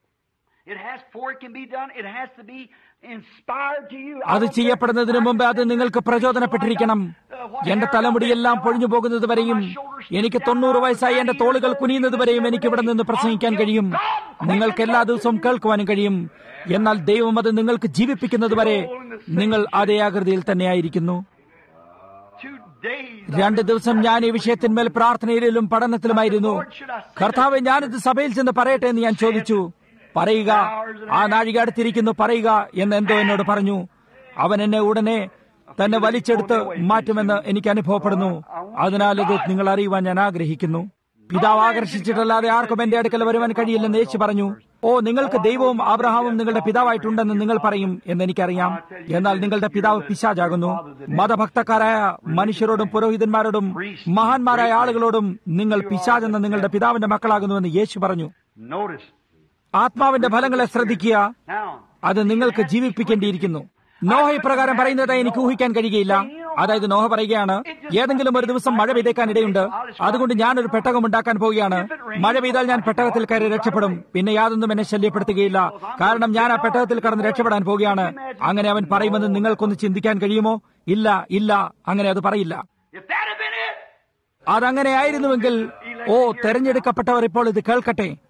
it has before it can be done, it has to be inspired to you. I അത് don't care- ചെയ്യപ്പെടുന്നതിന് മുമ്പ് അത് നിങ്ങൾക്ക് പ്രചോദനപ്പെട്ടിരിക്കണം എന്റെ തലമുടിയെല്ലാം പൊഴിഞ്ഞു പോകുന്നത് വരെയും എനിക്ക് തൊണ്ണൂറ് വയസ്സായി എന്റെ തോളുകൾ കുനിയുന്നത് വരെയും എനിക്ക് ഇവിടെ നിന്ന് പ്രസംഗിക്കാൻ കഴിയും നിങ്ങൾക്ക് എല്ലാ ദിവസവും കേൾക്കുവാനും കഴിയും എന്നാൽ ദൈവം അത് നിങ്ങൾക്ക് ജീവിപ്പിക്കുന്നത് വരെ നിങ്ങൾ അതേ ആകൃതിയിൽ തന്നെയായിരിക്കുന്നു Two days. രണ്ട് ദിവസം ഞാൻ ഈ വിഷയത്തിന്മേൽ പ്രാർത്ഥനയിലും പഠനത്തിലുമായിരുന്നു കർത്താവ് ഞാനിത് സഭയിൽ ചെന്ന് പറയട്ടെ എന്ന് ഞാൻ ചോദിച്ചു പറയുക ആ നാഴിക അടുത്തിരിക്കുന്നു പറയുക എന്ന് എന്തോ എന്നോട് പറഞ്ഞു അവൻ എന്നെ ഉടനെ തന്നെ വലിച്ചെടുത്ത് മാറ്റുമെന്ന് എനിക്ക് അനുഭവപ്പെടുന്നു അതിനാൽ ഇത് നിങ്ങൾ അറിയുവാൻ ഞാൻ ആഗ്രഹിക്കുന്നു പിതാവ് ആകർഷിച്ചിട്ടല്ലാതെ ആർക്കും എന്റെ അടുക്കൽ വരുവാൻ കഴിയില്ലെന്ന് യേശു പറഞ്ഞു ഓ നിങ്ങൾക്ക് ദൈവവും ആബ്രഹാമും നിങ്ങളുടെ പിതാവായിട്ടുണ്ടെന്ന് നിങ്ങൾ പറയും എന്ന് എനിക്കറിയാം എന്നാൽ നിങ്ങളുടെ പിതാവ് പിശാചാകുന്നു മതഭക്തക്കാരായ മനുഷ്യരോടും പുരോഹിതന്മാരോടും മഹാന്മാരായ ആളുകളോടും നിങ്ങൾ പിശാചെന്ന നിങ്ങളുടെ പിതാവിന്റെ മക്കളാകുന്നുവെന്ന് യേശു പറഞ്ഞു Notice. ആത്മാവിന്റെ ഫലങ്ങളെ ശ്രദ്ധിക്കുക Now, അത് നിങ്ങൾക്ക് ജീവിപ്പിക്കേണ്ടിയിരിക്കുന്നു നോഹ ഇപ്രകാരം പറയുന്നതായി എനിക്ക് ഊഹിക്കാൻ കഴിയുകയില്ല അതായത് നോഹ പറയുകയാണ് ഏതെങ്കിലും ഒരു ദിവസം മഴ പെയ്തേക്കാൻ ഇടയുണ്ട് അതുകൊണ്ട് ഞാൻ ഒരു പെട്ടകം ഉണ്ടാക്കാൻ പോവുകയാണ് മഴ പെയ്താൽ ഞാൻ പെട്ടകത്തിൽ കയറി രക്ഷപ്പെടും പിന്നെ യാതൊന്നും എന്നെ ശല്യപ്പെടുത്തുകയില്ല കാരണം ഞാൻ ആ പെട്ടകത്തിൽ കടന്ന് രക്ഷപ്പെടാൻ പോവുകയാണ് അങ്ങനെ അവൻ പറയുമെന്ന് നിങ്ങൾക്കൊന്ന് ചിന്തിക്കാൻ കഴിയുമോ ഇല്ല ഇല്ല അങ്ങനെ അത് പറയില്ല if that had been it, അതങ്ങനെ ആയിരുന്നുവെങ്കിൽ ഓ തെരഞ്ഞെടുക്കപ്പെട്ടവർ ഇപ്പോൾ ഇത് കേൾക്കട്ടെ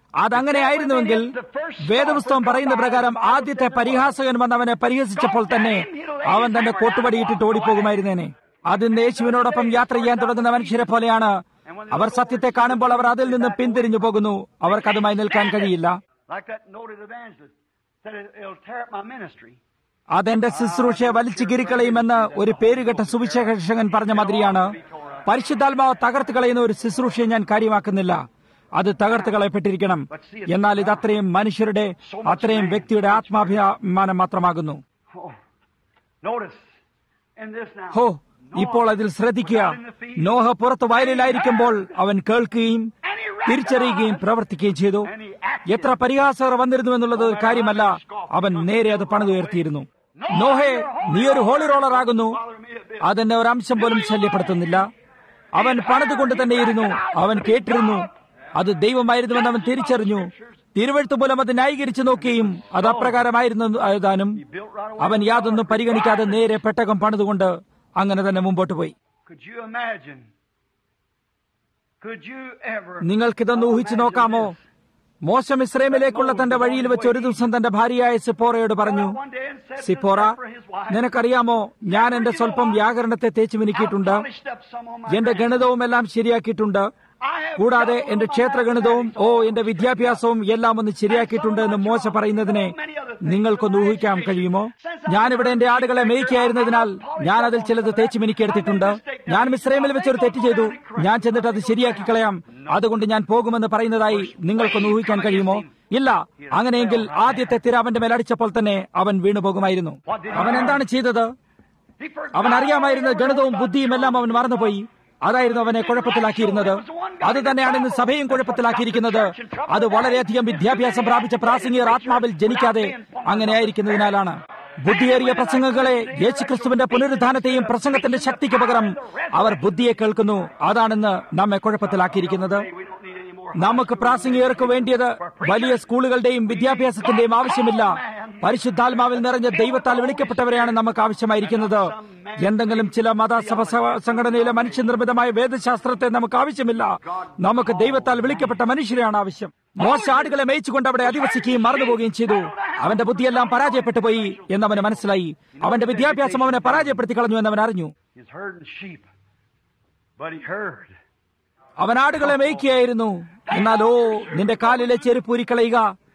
അതങ്ങനെയായിരുന്നുവെങ്കിൽ വേദപുസ്തകം പറയുന്ന പ്രകാരം ആദ്യത്തെ പരിഹാസകൻ വന്ന് അവനെ പരിഹസിച്ചപ്പോൾ തന്നെ അവൻ തന്റെ കോട്ടുപടിയിട്ടിട്ട് ഓടിപ്പോകുമായിരുന്നേനെ അതിന് യേശുവിനോടൊപ്പം യാത്ര ചെയ്യാൻ തുടങ്ങുന്ന മനുഷ്യരെ പോലെയാണ് അവർ സത്യത്തെ കാണുമ്പോൾ അവർ അതിൽ നിന്ന് പിന്തിരിഞ്ഞു പോകുന്നു അവർക്ക് അതുമായി നിൽക്കാൻ കഴിയില്ല Like that noted evangelist said, it, it'll tear up my ministry. അതെന്റെ ശുശ്രൂഷയെ വലിച്ചു കീറിക്കളയുമെന്ന് ഒരു പേരുകെട്ട സുവിശേഷകൻ പറഞ്ഞ മാതിരിയാണ് പരിശുദ്ധാത്മാവ് തകർത്ത് കളയുന്ന ഒരു ശുശ്രൂഷയെ ഞാൻ കാര്യമാക്കുന്നില്ല അത് തകർത്ത് കളയപ്പെട്ടിരിക്കണം എന്നാൽ ഇത് അത്രയും മനുഷ്യരുടെ അത്രയും വ്യക്തിയുടെ ആത്മാഭിമാനം മാത്രമാകുന്നു Oh, notice in this now. ഹോ ഇപ്പോൾ അതിൽ ശ്രദ്ധിക്കുക നോഹ പുറത്ത് വയലിലായിരിക്കുമ്പോൾ അവൻ കേൾക്കുകയും തിരിച്ചറിയുകയും പ്രവർത്തിക്കുകയും ചെയ്തു എത്ര പരിഹാസകർ വന്നിരുന്നു എന്നുള്ളത് ഒരു കാര്യമല്ല അവൻ നേരെ അത് പണിതുയർത്തിയിരുന്നു നോഹെ നീ ഒരു ഹോളി റോളർ ആകുന്നു അതെന്നെ ഒരു അംശം പോലും ശല്യപ്പെടുത്തുന്നില്ല അവൻ പണിതുകൊണ്ട് തന്നെയിരുന്നു അവൻ കേട്ടിരുന്നു അത് ദൈവമായിരുന്നുവെന്ന് അവൻ തിരിച്ചറിഞ്ഞു തിരുവഴുത്ത് മൂലം അത് ന്യായീകരിച്ചു നോക്കുകയും അത് അപ്രകാരമായിരുന്നു എഴുതാനും അവൻ യാതൊന്നും പരിഗണിക്കാതെ നേരെ പെട്ടകം പണിതുകൊണ്ട് അങ്ങനെ തന്നെ മുമ്പോട്ട് പോയി Could you imagine? Could you ever? നിങ്ങൾക്കിതൊന്ന് ഊഹിച്ചു നോക്കാമോ മോശം ഇസ്രേമിലേക്കുള്ള തന്റെ വഴിയിൽ വെച്ച് ഒരു ദിവസം തന്റെ ഭാര്യയായ സിപ്പോറയോട് പറഞ്ഞു One day and said to Zipporah for his wife, നിനക്കറിയാമോ ഞാൻ എന്റെ സ്വല്പം വ്യാകരണത്തെ തേച്ചു മിനുക്കിയിട്ടുണ്ട് polished up some of my എന്റെ ഗണിതവും എല്ലാം ശരിയാക്കിയിട്ടുണ്ട് കൂടാതെ എന്റെ ക്ഷേത്രഗണിതവും ഓ എന്റെ വിദ്യാഭ്യാസവും എല്ലാം ഒന്ന് ശരിയാക്കിയിട്ടുണ്ട് എന്ന് മോശ പറയുന്നതിനെ നിങ്ങൾക്കൊന്ന് ഊഹിക്കാൻ കഴിയുമോ ഞാനിവിടെ എന്റെ ആടുകളെ മേയ്ക്കായിരുന്നതിനാൽ ഞാൻ അതിൽ ചിലത് തേച്ച് മിനുക്കിയെടുത്തിട്ടുണ്ട് ഞാൻ മിശ്രമിൽ വെച്ചൊരു തെറ്റ് ചെയ്തു ഞാൻ ചെന്നിട്ട് അത് ശരിയാക്കി കളയാം അതുകൊണ്ട് ഞാൻ പോകുമെന്ന് പറയുന്നതായി നിങ്ങൾക്കൊന്ന് ഊഹിക്കാൻ കഴിയുമോ ഇല്ല അങ്ങനെയെങ്കിൽ ആദ്യത്തെ തിര അവന്റെ മേലടിച്ചപ്പോൾ തന്നെ അവൻ വീണുപോകുമായിരുന്നു അവൻ എന്താണ് ചെയ്തത് He forgot അവൻ അറിയാമായിരുന്ന ഗണിതവും ബുദ്ധിയും എല്ലാം അവൻ മറന്നുപോയി അതായിരുന്നു അവനെ കുഴപ്പത്തിലാക്കിയിരുന്നത് അത് തന്നെയാണ് ഇന്ന് സഭയും കുഴപ്പത്തിലാക്കിയിരിക്കുന്നത് അത് വളരെയധികം വിദ്യാഭ്യാസം പ്രാപിച്ച പ്രാസംഗികർ ആത്മാവിൽ ജനിക്കാതെ അങ്ങനെയായിരിക്കുന്നതിനാലാണ് ബുദ്ധിയേറിയ പ്രസംഗങ്ങളെ യേശുക്രിസ്തുവിന്റെ പുനരുദ്ധാനത്തെയും പ്രസംഗത്തിന്റെ ശക്തിക്ക് പകരം അവർ ബുദ്ധിയെ കേൾക്കുന്നു അതാണെന്ന് നമ്മെ കുഴപ്പത്തിലാക്കിയിരിക്കുന്നത് we don't need any more. നമുക്ക് പ്രാസംഗികർക്ക് വേണ്ടിയത് വലിയ സ്കൂളുകളുടെയും വിദ്യാഭ്യാസത്തിന്റെയും ആവശ്യമില്ല പരിശുദ്ധാത്മാവിൽ നിറഞ്ഞ ദൈവത്താൽ വിളിക്കപ്പെട്ടവരെയാണ് നമുക്ക് ആവശ്യമായിരിക്കുന്നത് എന്തെങ്കിലും ചില മതസഭ സ- സംഘടനയിലെ മനുഷ്യനിർമ്മിതമായ വേദശാസ്ത്രത്തെ നമുക്ക് ആവശ്യമില്ല നമുക്ക് ദൈവത്താൽ വിളിക്കപ്പെട്ട മനുഷ്യരെയാണ് ആവശ്യം മോശ ആടുകളെ മേയിച്ചുകൊണ്ട് അവിടെ അധിവസിക്കുകയും മറന്നുപോവുകയും ചെയ്തു അവന്റെ ബുദ്ധിയെല്ലാം പരാജയപ്പെട്ടു പോയി എന്നവന് മനസ്സിലായി അവന്റെ വിദ്യാഭ്യാസം അവനെ പരാജയപ്പെടുത്തി കളഞ്ഞു എന്നവൻ അറിഞ്ഞു He's herding sheep, but he heard. അവൻ ആടുകളെ മേയ്ക്കുകയായിരുന്നു എന്നാൽ ഓ നിന്റെ കാലിലെ ചെരുപ്പ് ഊരിക്കളയുക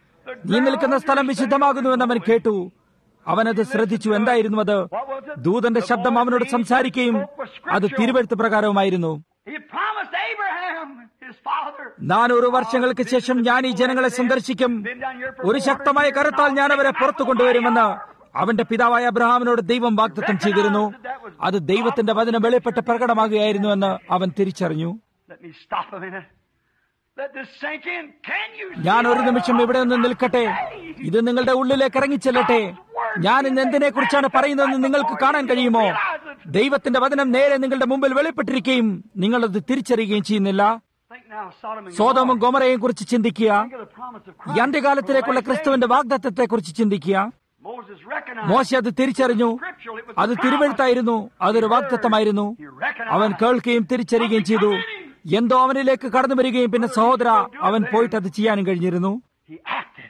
നീ നിൽക്കുന്ന സ്ഥലം വിശുദ്ധമാകുന്നുവെന്ന് അവൻ കേട്ടു അവനത് ശ്രദ്ധിച്ചു എന്തായിരുന്നു അത് ദൂതന്റെ ശബ്ദം അവനോട് സംസാരിക്കുകയും അത് തിരുവെഴുത്ത് പ്രകാരവുമായിരുന്നു He promised Abraham, his father, നാനൂറ് വർഷങ്ങൾക്ക് ശേഷം ഞാൻ ഈ ജനങ്ങളെ സന്ദർശിക്കും ഒരു ശക്തമായ കരുത്താൽ ഞാൻ അവരെ പുറത്തു കൊണ്ടുവരുമെന്ന് അവന്റെ പിതാവായ അബ്രഹാമിനോട് ദൈവം വാഗ്ദത്തം ചെയ്തിരുന്നു അത് ദൈവത്തിന്റെ വചനം വെളിപ്പെട്ട് പ്രകടമാകുകയായിരുന്നു എന്ന് അവൻ തിരിച്ചറിഞ്ഞു let me stop a minute. Let this sink in. Can you see ഞാൻ ഒരു നിമിഷം ഇവിടെ നിന്ന് നിൽക്കട്ടെ ഇത് നിങ്ങളുടെ ഉള്ളിലേക്ക് ഇറങ്ങിച്ചെല്ലട്ടെ ഞാൻ ഇന്ന് എന്തിനെ കുറിച്ചാണ് പറയുന്നതെന്ന് നിങ്ങൾക്ക് കാണാൻ കഴിയുമോ ദൈവത്തിന്റെ വചനം നേരെ നിങ്ങളുടെ മുമ്പിൽ വെളിപ്പെട്ടിരിക്കുകയും നിങ്ങളത് തിരിച്ചറിയുകയും ചെയ്യുന്നില്ല Think now of Sodom and സോതോമും ഗോമറയെയും കുറിച്ച് ചിന്തിക്കുക Think of the promise of ഈ Christ. അന്ത്യകാലത്തിലേക്കുള്ള ക്രിസ്തുവിന്റെ വാഗ്ദത്തത്തെ കുറിച്ച് ചിന്തിക്കുക Moses recognized മോശ അത് തിരിച്ചറിഞ്ഞു അത് തിരുവെഴുത്തായിരുന്നു അതൊരു വാഗ്ദത്തമായിരുന്നു അവൻ കേൾക്കുകയും തിരിച്ചറിയുകയും ചെയ്തു എന്തോ അവനിലേക്ക് കടന്നു വരികയും പിന്നെ സഹോദര അവൻ പോയിട്ട് അത് ചെയ്യാനും കഴിഞ്ഞിരുന്നു He acted.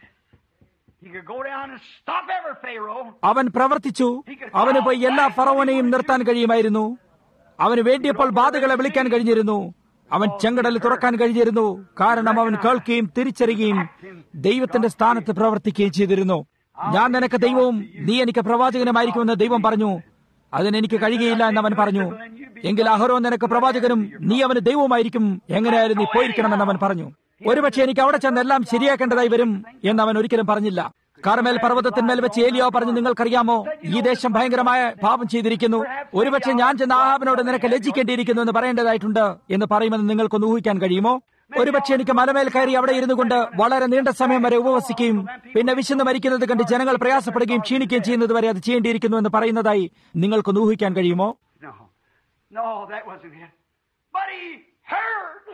He could go down and stop every Pharaoh. അവൻ പ്രവർത്തിച്ചു അവന് പോയി എല്ലാ ഫറവനെയും നിർത്താൻ കഴിയുമായിരുന്നു അവന് വേണ്ടിയപ്പോൾ ബാധകളെ വിളിക്കാൻ കഴിഞ്ഞിരുന്നു അവൻ ചെങ്കടൽ തുറക്കാൻ കഴിഞ്ഞിരുന്നു കാരണം അവൻ കേൾക്കുകയും തിരിച്ചറിയുകയും ദൈവത്തിന്റെ സ്ഥാനത്ത് പ്രവർത്തിക്കുകയും ചെയ്തിരുന്നു ഞാൻ നിനക്ക് ദൈവവും നീ എനിക്ക് പ്രവാചകനുമായിരിക്കുമെന്ന് ദൈവം പറഞ്ഞു അതിനെനിക്ക് കഴിയുകയില്ല എന്ന് അവൻ പറഞ്ഞു എങ്കിൽ അഹറോ നിനക്ക് പ്രവാചകനും നീ അവന് ദൈവവുമായിരിക്കും എങ്ങനെയായാലും നീ പോയിരിക്കണമെന്ന് അവൻ പറഞ്ഞു ഒരുപക്ഷെ എനിക്ക് അവിടെ ചെന്ന് എല്ലാം ശരിയാക്കേണ്ടതായി വരും എന്ന് അവൻ ഒരിക്കലും പറഞ്ഞില്ല കാർമേൽ പർവ്വതത്തിന്മേൽ വെച്ച് ഏലിയോ പറഞ്ഞു നിങ്ങൾക്കറിയാമോ ഈ ദേശം ഭയങ്കരമായ പാപം ചെയ്തിരിക്കുന്നു ഒരുപക്ഷെ ഞാൻ ചെന്ന് ആഹാബിനോട് നിനക്ക് ലജ്ജിക്കേണ്ടിയിരിക്കുന്നു എന്ന് പറയേണ്ടതായിട്ടുണ്ട് എന്ന് പറയുമെന്ന് നിങ്ങൾക്കൊന്ന് ഊഹിക്കാൻ കഴിയുമോ ഒരുപക്ഷെ എനിക്ക് മലമേൽ കയറി അവിടെ ഇരുന്നു കൊണ്ട് വളരെ നീണ്ട സമയം വരെ ഉപവസിക്കുകയും പിന്നെ വിശന്ന് മരിക്കുന്നത് കണ്ട് ജനങ്ങൾ പ്രയാസപ്പെടുകയും ക്ഷീണിക്കുകയും ചെയ്യുന്നത് വരെ അത് ചെയ്യേണ്ടിയിരിക്കുന്നു എന്ന് പറയുന്നതായി നിങ്ങൾക്കൊന്ന് ഊഹിക്കാൻ കഴിയുമോ No. No, that wasn't it. But he heard.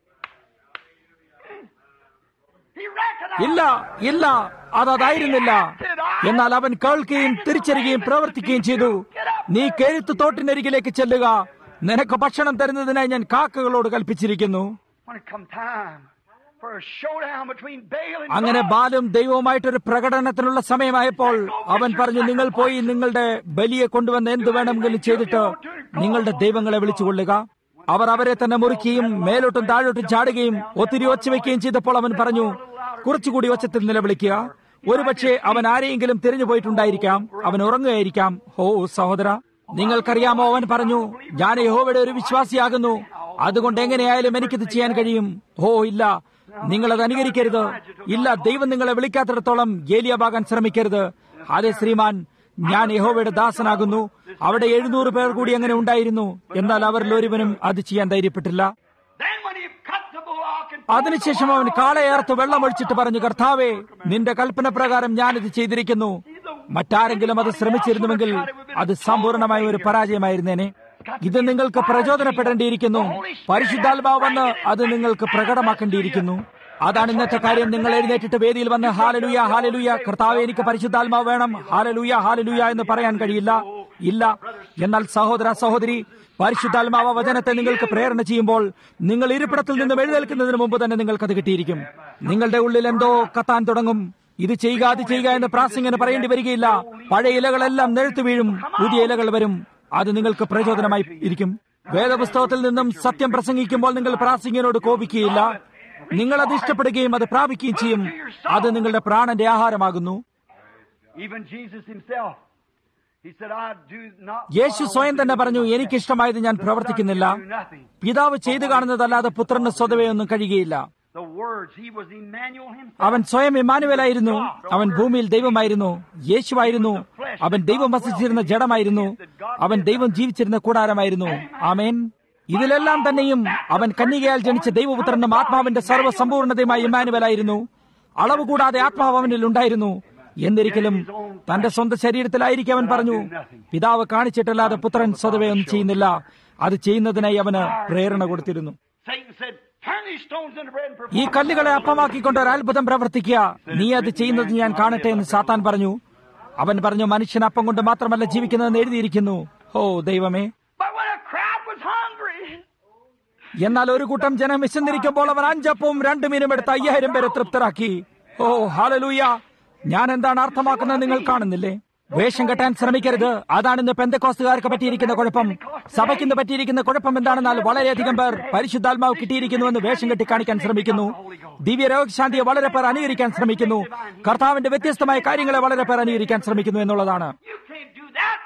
He recognized. ഇല്ല ഇല്ല അതതായിരുന്നില്ല എന്നാൽ അവൻ കേൾക്കുകയും തിരിച്ചറിയുകയും പ്രവർത്തിക്കുകയും ചെയ്തു നീ കെഴുത്ത് തോട്ടിനരികിലേക്ക് ചെല്ലുക നിനക്ക് ഭക്ഷണം തരുന്നതിനായി ഞാൻ കാക്കകളോട് കൽപ്പിച്ചിരിക്കുന്നു When it come time, for a showdown between Baal and അങ്ങനെ God. ബാലും ദൈവവുമായിട്ടൊരു പ്രകടനത്തിനുള്ള സമയമായപ്പോൾ അവൻ പറഞ്ഞു നിങ്ങൾ പോയി നിങ്ങളുടെ ബലിയെ കൊണ്ടുവന്ന് എന്ത് വേണമെങ്കിലും ചെയ്തിട്ട് നിങ്ങളുടെ ദൈവങ്ങളെ വിളിച്ചുകൊള്ളുക അവർ അവരെ തന്നെ മുറുക്കിയും മേലോട്ടും താഴോട്ടും ചാടുകയും ഒത്തിരി ഒച്ച വയ്ക്കുകയും ചെയ്തപ്പോൾ അവൻ പറഞ്ഞു കുറച്ചുകൂടി ഒച്ചത്തിൽ നിലവിളിക്കുക ഒരുപക്ഷെ അവൻ ആരെയെങ്കിലും തിരിഞ്ഞു പോയിട്ടുണ്ടായിരിക്കാം അവൻ ഉറങ്ങുകയായിരിക്കാം ഹോ സഹോദര നിങ്ങൾക്കറിയാമോ അവൻ പറഞ്ഞു ഞാൻ യഹോവയുടെ ഒരു വിശ്വാസിയാകുന്നു അതുകൊണ്ട് എങ്ങനെയായാലും എനിക്കിത് ചെയ്യാൻ കഴിയും ഹോ ഇല്ല നിങ്ങളത് അനുകരിക്കരുത് ഇല്ല ദൈവം നിങ്ങളെ വിളിക്കാത്തിടത്തോളം ഗേലിയമാകാൻ ശ്രമിക്കരുത് അതെ ശ്രീമാൻ ഞാൻ യഹോവയുടെ ദാസനാകുന്നു അവിടെ എഴുന്നൂറ് പേർ കൂടി അങ്ങനെ ഉണ്ടായിരുന്നു എന്നാൽ അവരിൽ ഒരുവനും അത് ചെയ്യാൻ ധൈര്യപ്പെട്ടില്ല Then when he cut the bullock and അതിനുശേഷം അവൻ കാളയേർത്ത് വെള്ളമൊഴിച്ചിട്ട് പറഞ്ഞു കർത്താവേ നിന്റെ കൽപ്പന പ്രകാരം ഞാനിത് ചെയ്തിരിക്കുന്നു മറ്റാരെങ്കിലും അത് ശ്രമിച്ചിരുന്നുവെങ്കിൽ അത് സമ്പൂർണമായ ഒരു പരാജയമായിരുന്നേനെ ഇത് നിങ്ങൾക്ക് പ്രചോദനപ്പെടേണ്ടിയിരിക്കുന്നു പരിശുദ്ധാത്മാവ് വന്ന് അത് നിങ്ങൾക്ക് പ്രകടമാക്കേണ്ടിയിരിക്കുന്നു അതാണ് ഇന്നത്തെ കാര്യം നിങ്ങൾ എഴുന്നേറ്റിട്ട് വേദിയിൽ വന്ന് ഹാലലുയ ഹാലലുയ കർത്താവ് എനിക്ക് പരിശുദ്ധാത്മാവ് വേണം ഹാലലുയ ഹാലലുയ എന്ന് പറയാൻ കഴിയില്ല ഇല്ല എന്നാൽ സഹോദര സഹോദരി പരിശുദ്ധാത്മാവ വചനത്തെ നിങ്ങൾക്ക് പ്രേരണ ചെയ്യുമ്പോൾ നിങ്ങൾ ഇരിപ്പിടത്തിൽ നിന്നും എഴുന്നേൽക്കുന്നതിന് മുമ്പ് തന്നെ നിങ്ങൾക്കത് കിട്ടിയിരിക്കും നിങ്ങളുടെ ഉള്ളിൽ എന്തോ കത്താൻ തുടങ്ങും ഇത് ചെയ്യുക അത് ചെയ്യുക എന്ന് പ്രാസിംഗിന് പറയേണ്ടി വരികയില്ല പഴയ ഇലകളെല്ലാം നിഴത്തു വീഴും പുതിയ ഇലകൾ വരും അത് നിങ്ങൾക്ക് പ്രചോദനമായി ഇരിക്കും വേദപുസ്തകത്തിൽ നിന്നും സത്യം പ്രസംഗിക്കുമ്പോൾ നിങ്ങൾ പ്രാസിംഗിനോട് കോപിക്കുകയില്ല നിങ്ങൾ അത് ഇഷ്ടപ്പെടുകയും അത് പ്രാപിക്കുകയും ചെയ്യും അത് നിങ്ങളുടെ പ്രാണന്റെ ആഹാരമാകുന്നു even Jesus himself, he said, I do not യേശു സ്വയം തന്നെ പറഞ്ഞു എനിക്കിഷ്ടമായത് ഞാൻ പ്രവർത്തിക്കുന്നില്ല do nothing. പിതാവ് ചെയ്തു കാണുന്നതല്ലാതെ പുത്രന് സ്വതവേ ഒന്നും കഴിയുകയില്ല The words, he was Emmanuel himself. അവൻ സ്വയം ഇമാനുവലായിരുന്നു അവൻ ഭൂമിയിൽ ദൈവമായിരുന്നു യേശുവായിരുന്നു അവൻ ദൈവം വസിച്ചിരുന്ന ജഡമായിരുന്നു അവൻ ദൈവം ജീവിച്ചിരുന്ന കൂടാരമായിരുന്നു ആമേൻ ഇതിലെല്ലാം തന്നെയും അവൻ കന്യകയാൽ ജനിച്ച ദൈവപുത്രനും ആത്മാവിന്റെ സർവ്വസമ്പൂർണതയുമായി ഇമാനുവലായിരുന്നു അളവ് കൂടാതെ ആത്മാവ് അവനിൽ ഉണ്ടായിരുന്നു എന്നിരിക്കലും തന്റെ സ്വന്തം ശരീരത്തിലായിരിക്കും അവൻ പറഞ്ഞു പിതാവ് കാണിച്ചിട്ടല്ലാതെ പുത്രൻ സ്വതവേ ഒന്നും ചെയ്യുന്നില്ല അത് ചെയ്യുന്നതിനായി അവന് പ്രേരണ കൊടുത്തിരുന്നു Satan said, Turn these stones into bread and perform. ഈ കല്ലുകളെ അപ്പമാക്കിക്കൊണ്ട് ഒരു അത്ഭുതം പ്രവർത്തിക്കുക നീ അത് ചെയ്യുന്നത് ഞാൻ കാണട്ടെ എന്ന് സാത്താൻ പറഞ്ഞു അവൻ പറഞ്ഞു മനുഷ്യൻ അപ്പം കൊണ്ട് മാത്രമല്ല ജീവിക്കുന്നതെന്ന് എഴുതിയിരിക്കുന്നു ഓ ദൈവമേ But when a crowd was hungry, എന്നാൽ ഒരു കൂട്ടം ജനം വിശന്നിരിക്കുമ്പോൾ അവൻ അഞ്ചപ്പവും രണ്ടു മീനും എടുത്ത് അയ്യായിരം പേരെ തൃപ്തരാക്കി ഓ ഹാലലൂയ ഞാൻ എന്താണ് അർത്ഥമാക്കുന്നത് നിങ്ങൾ കാണുന്നില്ലേ വേഷം കെട്ടാൻ ശ്രമിക്കരുത് അതാണ് ഇന്ന് പെന്തക്കോസ്തുകാർക്ക് പറ്റിയിരിക്കുന്ന കുഴപ്പം സഭയ്ക്ക് ഇന്ന് പറ്റിയിരിക്കുന്ന കുഴപ്പം എന്താണെന്നാൽ വളരെയധികം പേർ പരിശുദ്ധാത്മാവ് കിട്ടിയിരിക്കുന്നുവെന്ന് വേഷം കെട്ടി കാണിക്കാൻ ശ്രമിക്കുന്നു ദിവ്യ രോഗശാന്തിയെ വളരെ പേർ അനുകരിക്കാൻ ശ്രമിക്കുന്നു കർത്താവിന്റെ വ്യത്യസ്തമായ കാര്യങ്ങളെ വളരെ പേർ അനുകരിക്കാൻ ശ്രമിക്കുന്നു എന്നുള്ളതാണ് you can't do that.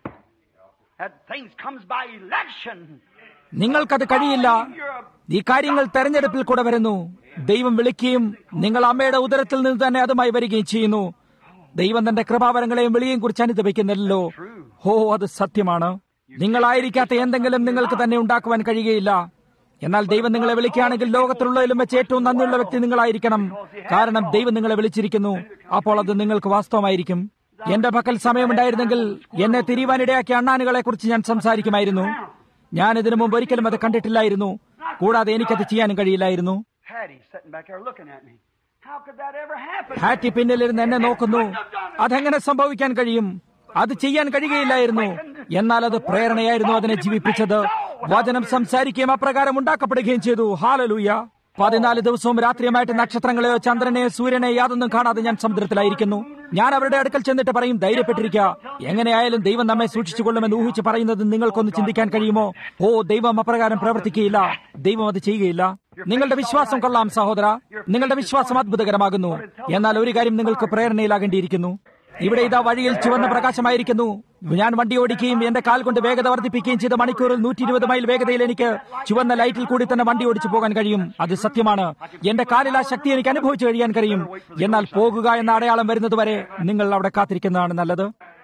That things comes by election. നിങ്ങൾക്കത് കഴിയില്ല You're a ഈ കാര്യങ്ങൾ തെരഞ്ഞെടുപ്പിൽ കൂടെ വരുന്നു ദൈവം വിളിക്കുകയും നിങ്ങൾ അമ്മയുടെ ഉദരത്തിൽ നിന്ന് തന്നെ അതുമായി വരികയും ചെയ്യുന്നു ദൈവം തന്റെ കൃപാവരങ്ങളെയും വിളിയെയും കുറിച്ച് അനുദപിക്കുന്നില്ലല്ലോ ഹോ അത് സത്യമാണ് നിങ്ങളായിരിക്കാത്ത എന്തെങ്കിലും നിങ്ങൾക്ക് തന്നെ ഉണ്ടാക്കുവാൻ കഴിയുകയില്ല എന്നാൽ ദൈവം നിങ്ങളെ വിളിക്കുകയാണെങ്കിൽ ലോകത്തിലുള്ളതിലും വെച്ച് ഏറ്റവും നന്ദിയുള്ള വ്യക്തി നിങ്ങളായിരിക്കണം കാരണം ദൈവം നിങ്ങളെ വിളിച്ചിരിക്കുന്നു അപ്പോൾ അത് നിങ്ങൾക്ക് വാസ്തവമായിരിക്കും എന്റെ പക്കൽ സമയമുണ്ടായിരുന്നെങ്കിൽ എന്നെ തിരിവാനിടയാക്കിയ അണ്ണാനുകളെ കുറിച്ച് ഞാൻ സംസാരിക്കുമായിരുന്നു ഞാൻ ഇതിനു മുമ്പ് ഒരിക്കലും അത് കണ്ടിട്ടില്ലായിരുന്നു കൂടാതെ എനിക്കത് ചെയ്യാനും കഴിയില്ലായിരുന്നു Hattie sitting back there looking at me. How could that ever happen? ഹാറ്റി പിന്നിലിരുന്ന് എന്നെ നോക്കുന്നു അതെങ്ങനെ സംഭവിക്കാൻ കഴിയും അത് ചെയ്യാൻ കഴിയുകയില്ലായിരുന്നു എന്നാൽ അത് പ്രേരണയായിരുന്നു അതിനെ ജീവിപ്പിച്ചത് വചനം സംസാരിക്കുകയും അപ്രകാരം ഉണ്ടാക്കപ്പെടുകയും ചെയ്തു ഹാലലൂയ പതിനാല് ദിവസവും രാത്രിയുമായിട്ട് നക്ഷത്രങ്ങളെയോ ചന്ദ്രനെയോ സൂര്യനെയോ യാതൊന്നും കാണാതെ ഞാൻ സമുദ്രത്തിലായിരിക്കുന്നു ഞാൻ അവരുടെ അടുക്കൽ ചെന്നിട്ട് പറയും ധൈര്യപ്പെട്ടിരിക്കുക എങ്ങനെയായാലും ദൈവം നമ്മെ സൂക്ഷിച്ചുകൊള്ളുമെന്ന് ഊഹിച്ച് പറയുന്നത് നിങ്ങൾക്കൊന്ന് ചിന്തിക്കാൻ കഴിയുമോ ഓ ദൈവം അപ്രകാരം പ്രവർത്തിക്കുകയില്ല ദൈവം അത് ചെയ്യുകയില്ല നിങ്ങളുടെ വിശ്വാസം കൊള്ളാം സഹോദര നിങ്ങളുടെ വിശ്വാസം അത്ഭുതകരമാകുന്നു എന്നാൽ ഒരു കാര്യം നിങ്ങൾക്ക് പ്രേരണയിലാകേണ്ടിയിരിക്കുന്നു ഇവിടെ ഇതാ വഴിയിൽ ചുവന്ന പ്രകാശമായിരിക്കുന്നു ഞാൻ വണ്ടി ഓടിക്കുകയും എന്റെ കാൽ കൊണ്ട് വേഗത വർദ്ധിപ്പിക്കുകയും ചെയ്ത മണിക്കൂറിൽ നൂറ്റി ഇരുപത് മൈൽ വേഗതയിൽ എനിക്ക് ചുവന്ന ലൈറ്റിൽ കൂടി തന്നെ വണ്ടി ഓടിച്ചു പോകാൻ കഴിയും അത് സത്യമാണ് എന്റെ കാലിൽ ആ ശക്തി എനിക്ക് അനുഭവിച്ചു കഴിയാൻ കഴിയും എന്നാൽ പോകുക എന്ന അടയാളം വരുന്നതുവരെ നിങ്ങൾ അവിടെ കാത്തിരിക്കുന്നതാണ് നല്ലത്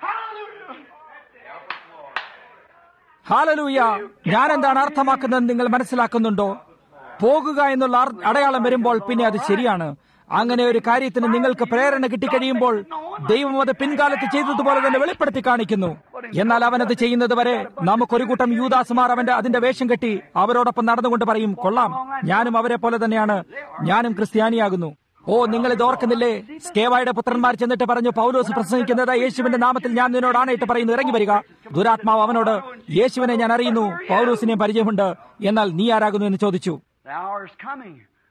ഹാലലൂയ ഞാൻ എന്താണ് അർത്ഥമാക്കുന്നത് നിങ്ങൾ മനസ്സിലാക്കുന്നുണ്ടോ പോകുക എന്നുള്ള അർ- അടയാളം വരുമ്പോൾ പിന്നെ അത് ശരിയാണ് അങ്ങനെ ഒരു കാര്യത്തിന് നിങ്ങൾക്ക് പ്രേരണ കിട്ടിക്കഴിയുമ്പോൾ ദൈവം അത് പിൻകാലത്ത് ചെയ്തതുപോലെ തന്നെ വെളിപ്പെടുത്തി കാണിക്കുന്നു എന്നാൽ അവനത് ചെയ്യുന്നത് വരെ നമുക്കൊരു കൂട്ടം യൂദാസുമാർ അവന്റെ അതിന്റെ വേഷം കെട്ടി അവരോടൊപ്പം നടന്നുകൊണ്ട് പറയും കൊള്ളാം ഞാനും അവരെ പോലെ തന്നെയാണ് ഞാനും ക്രിസ്ത്യാനിയാകുന്നു ഓ നിങ്ങൾ ഇത് ഓർക്കുന്നില്ലേ സ്കേവായുടെ പുത്രന്മാർ ചെന്നിട്ട് പറഞ്ഞു പൗലോസ് പ്രസംഗിക്കുന്നത് യേശുവിന്റെ നാമത്തിൽ ഞാൻ നിന്നോട് ആണയിട്ട് പറയുന്നു ഇറങ്ങി വരിക ദുരാത്മാവ് അവനോട് യേശുവിനെ ഞാൻ അറിയുന്നു പൗലോസിനെ പരിചയമുണ്ട് എന്നാൽ നീ ആരാകുന്നു എന്ന് ചോദിച്ചു The hour is coming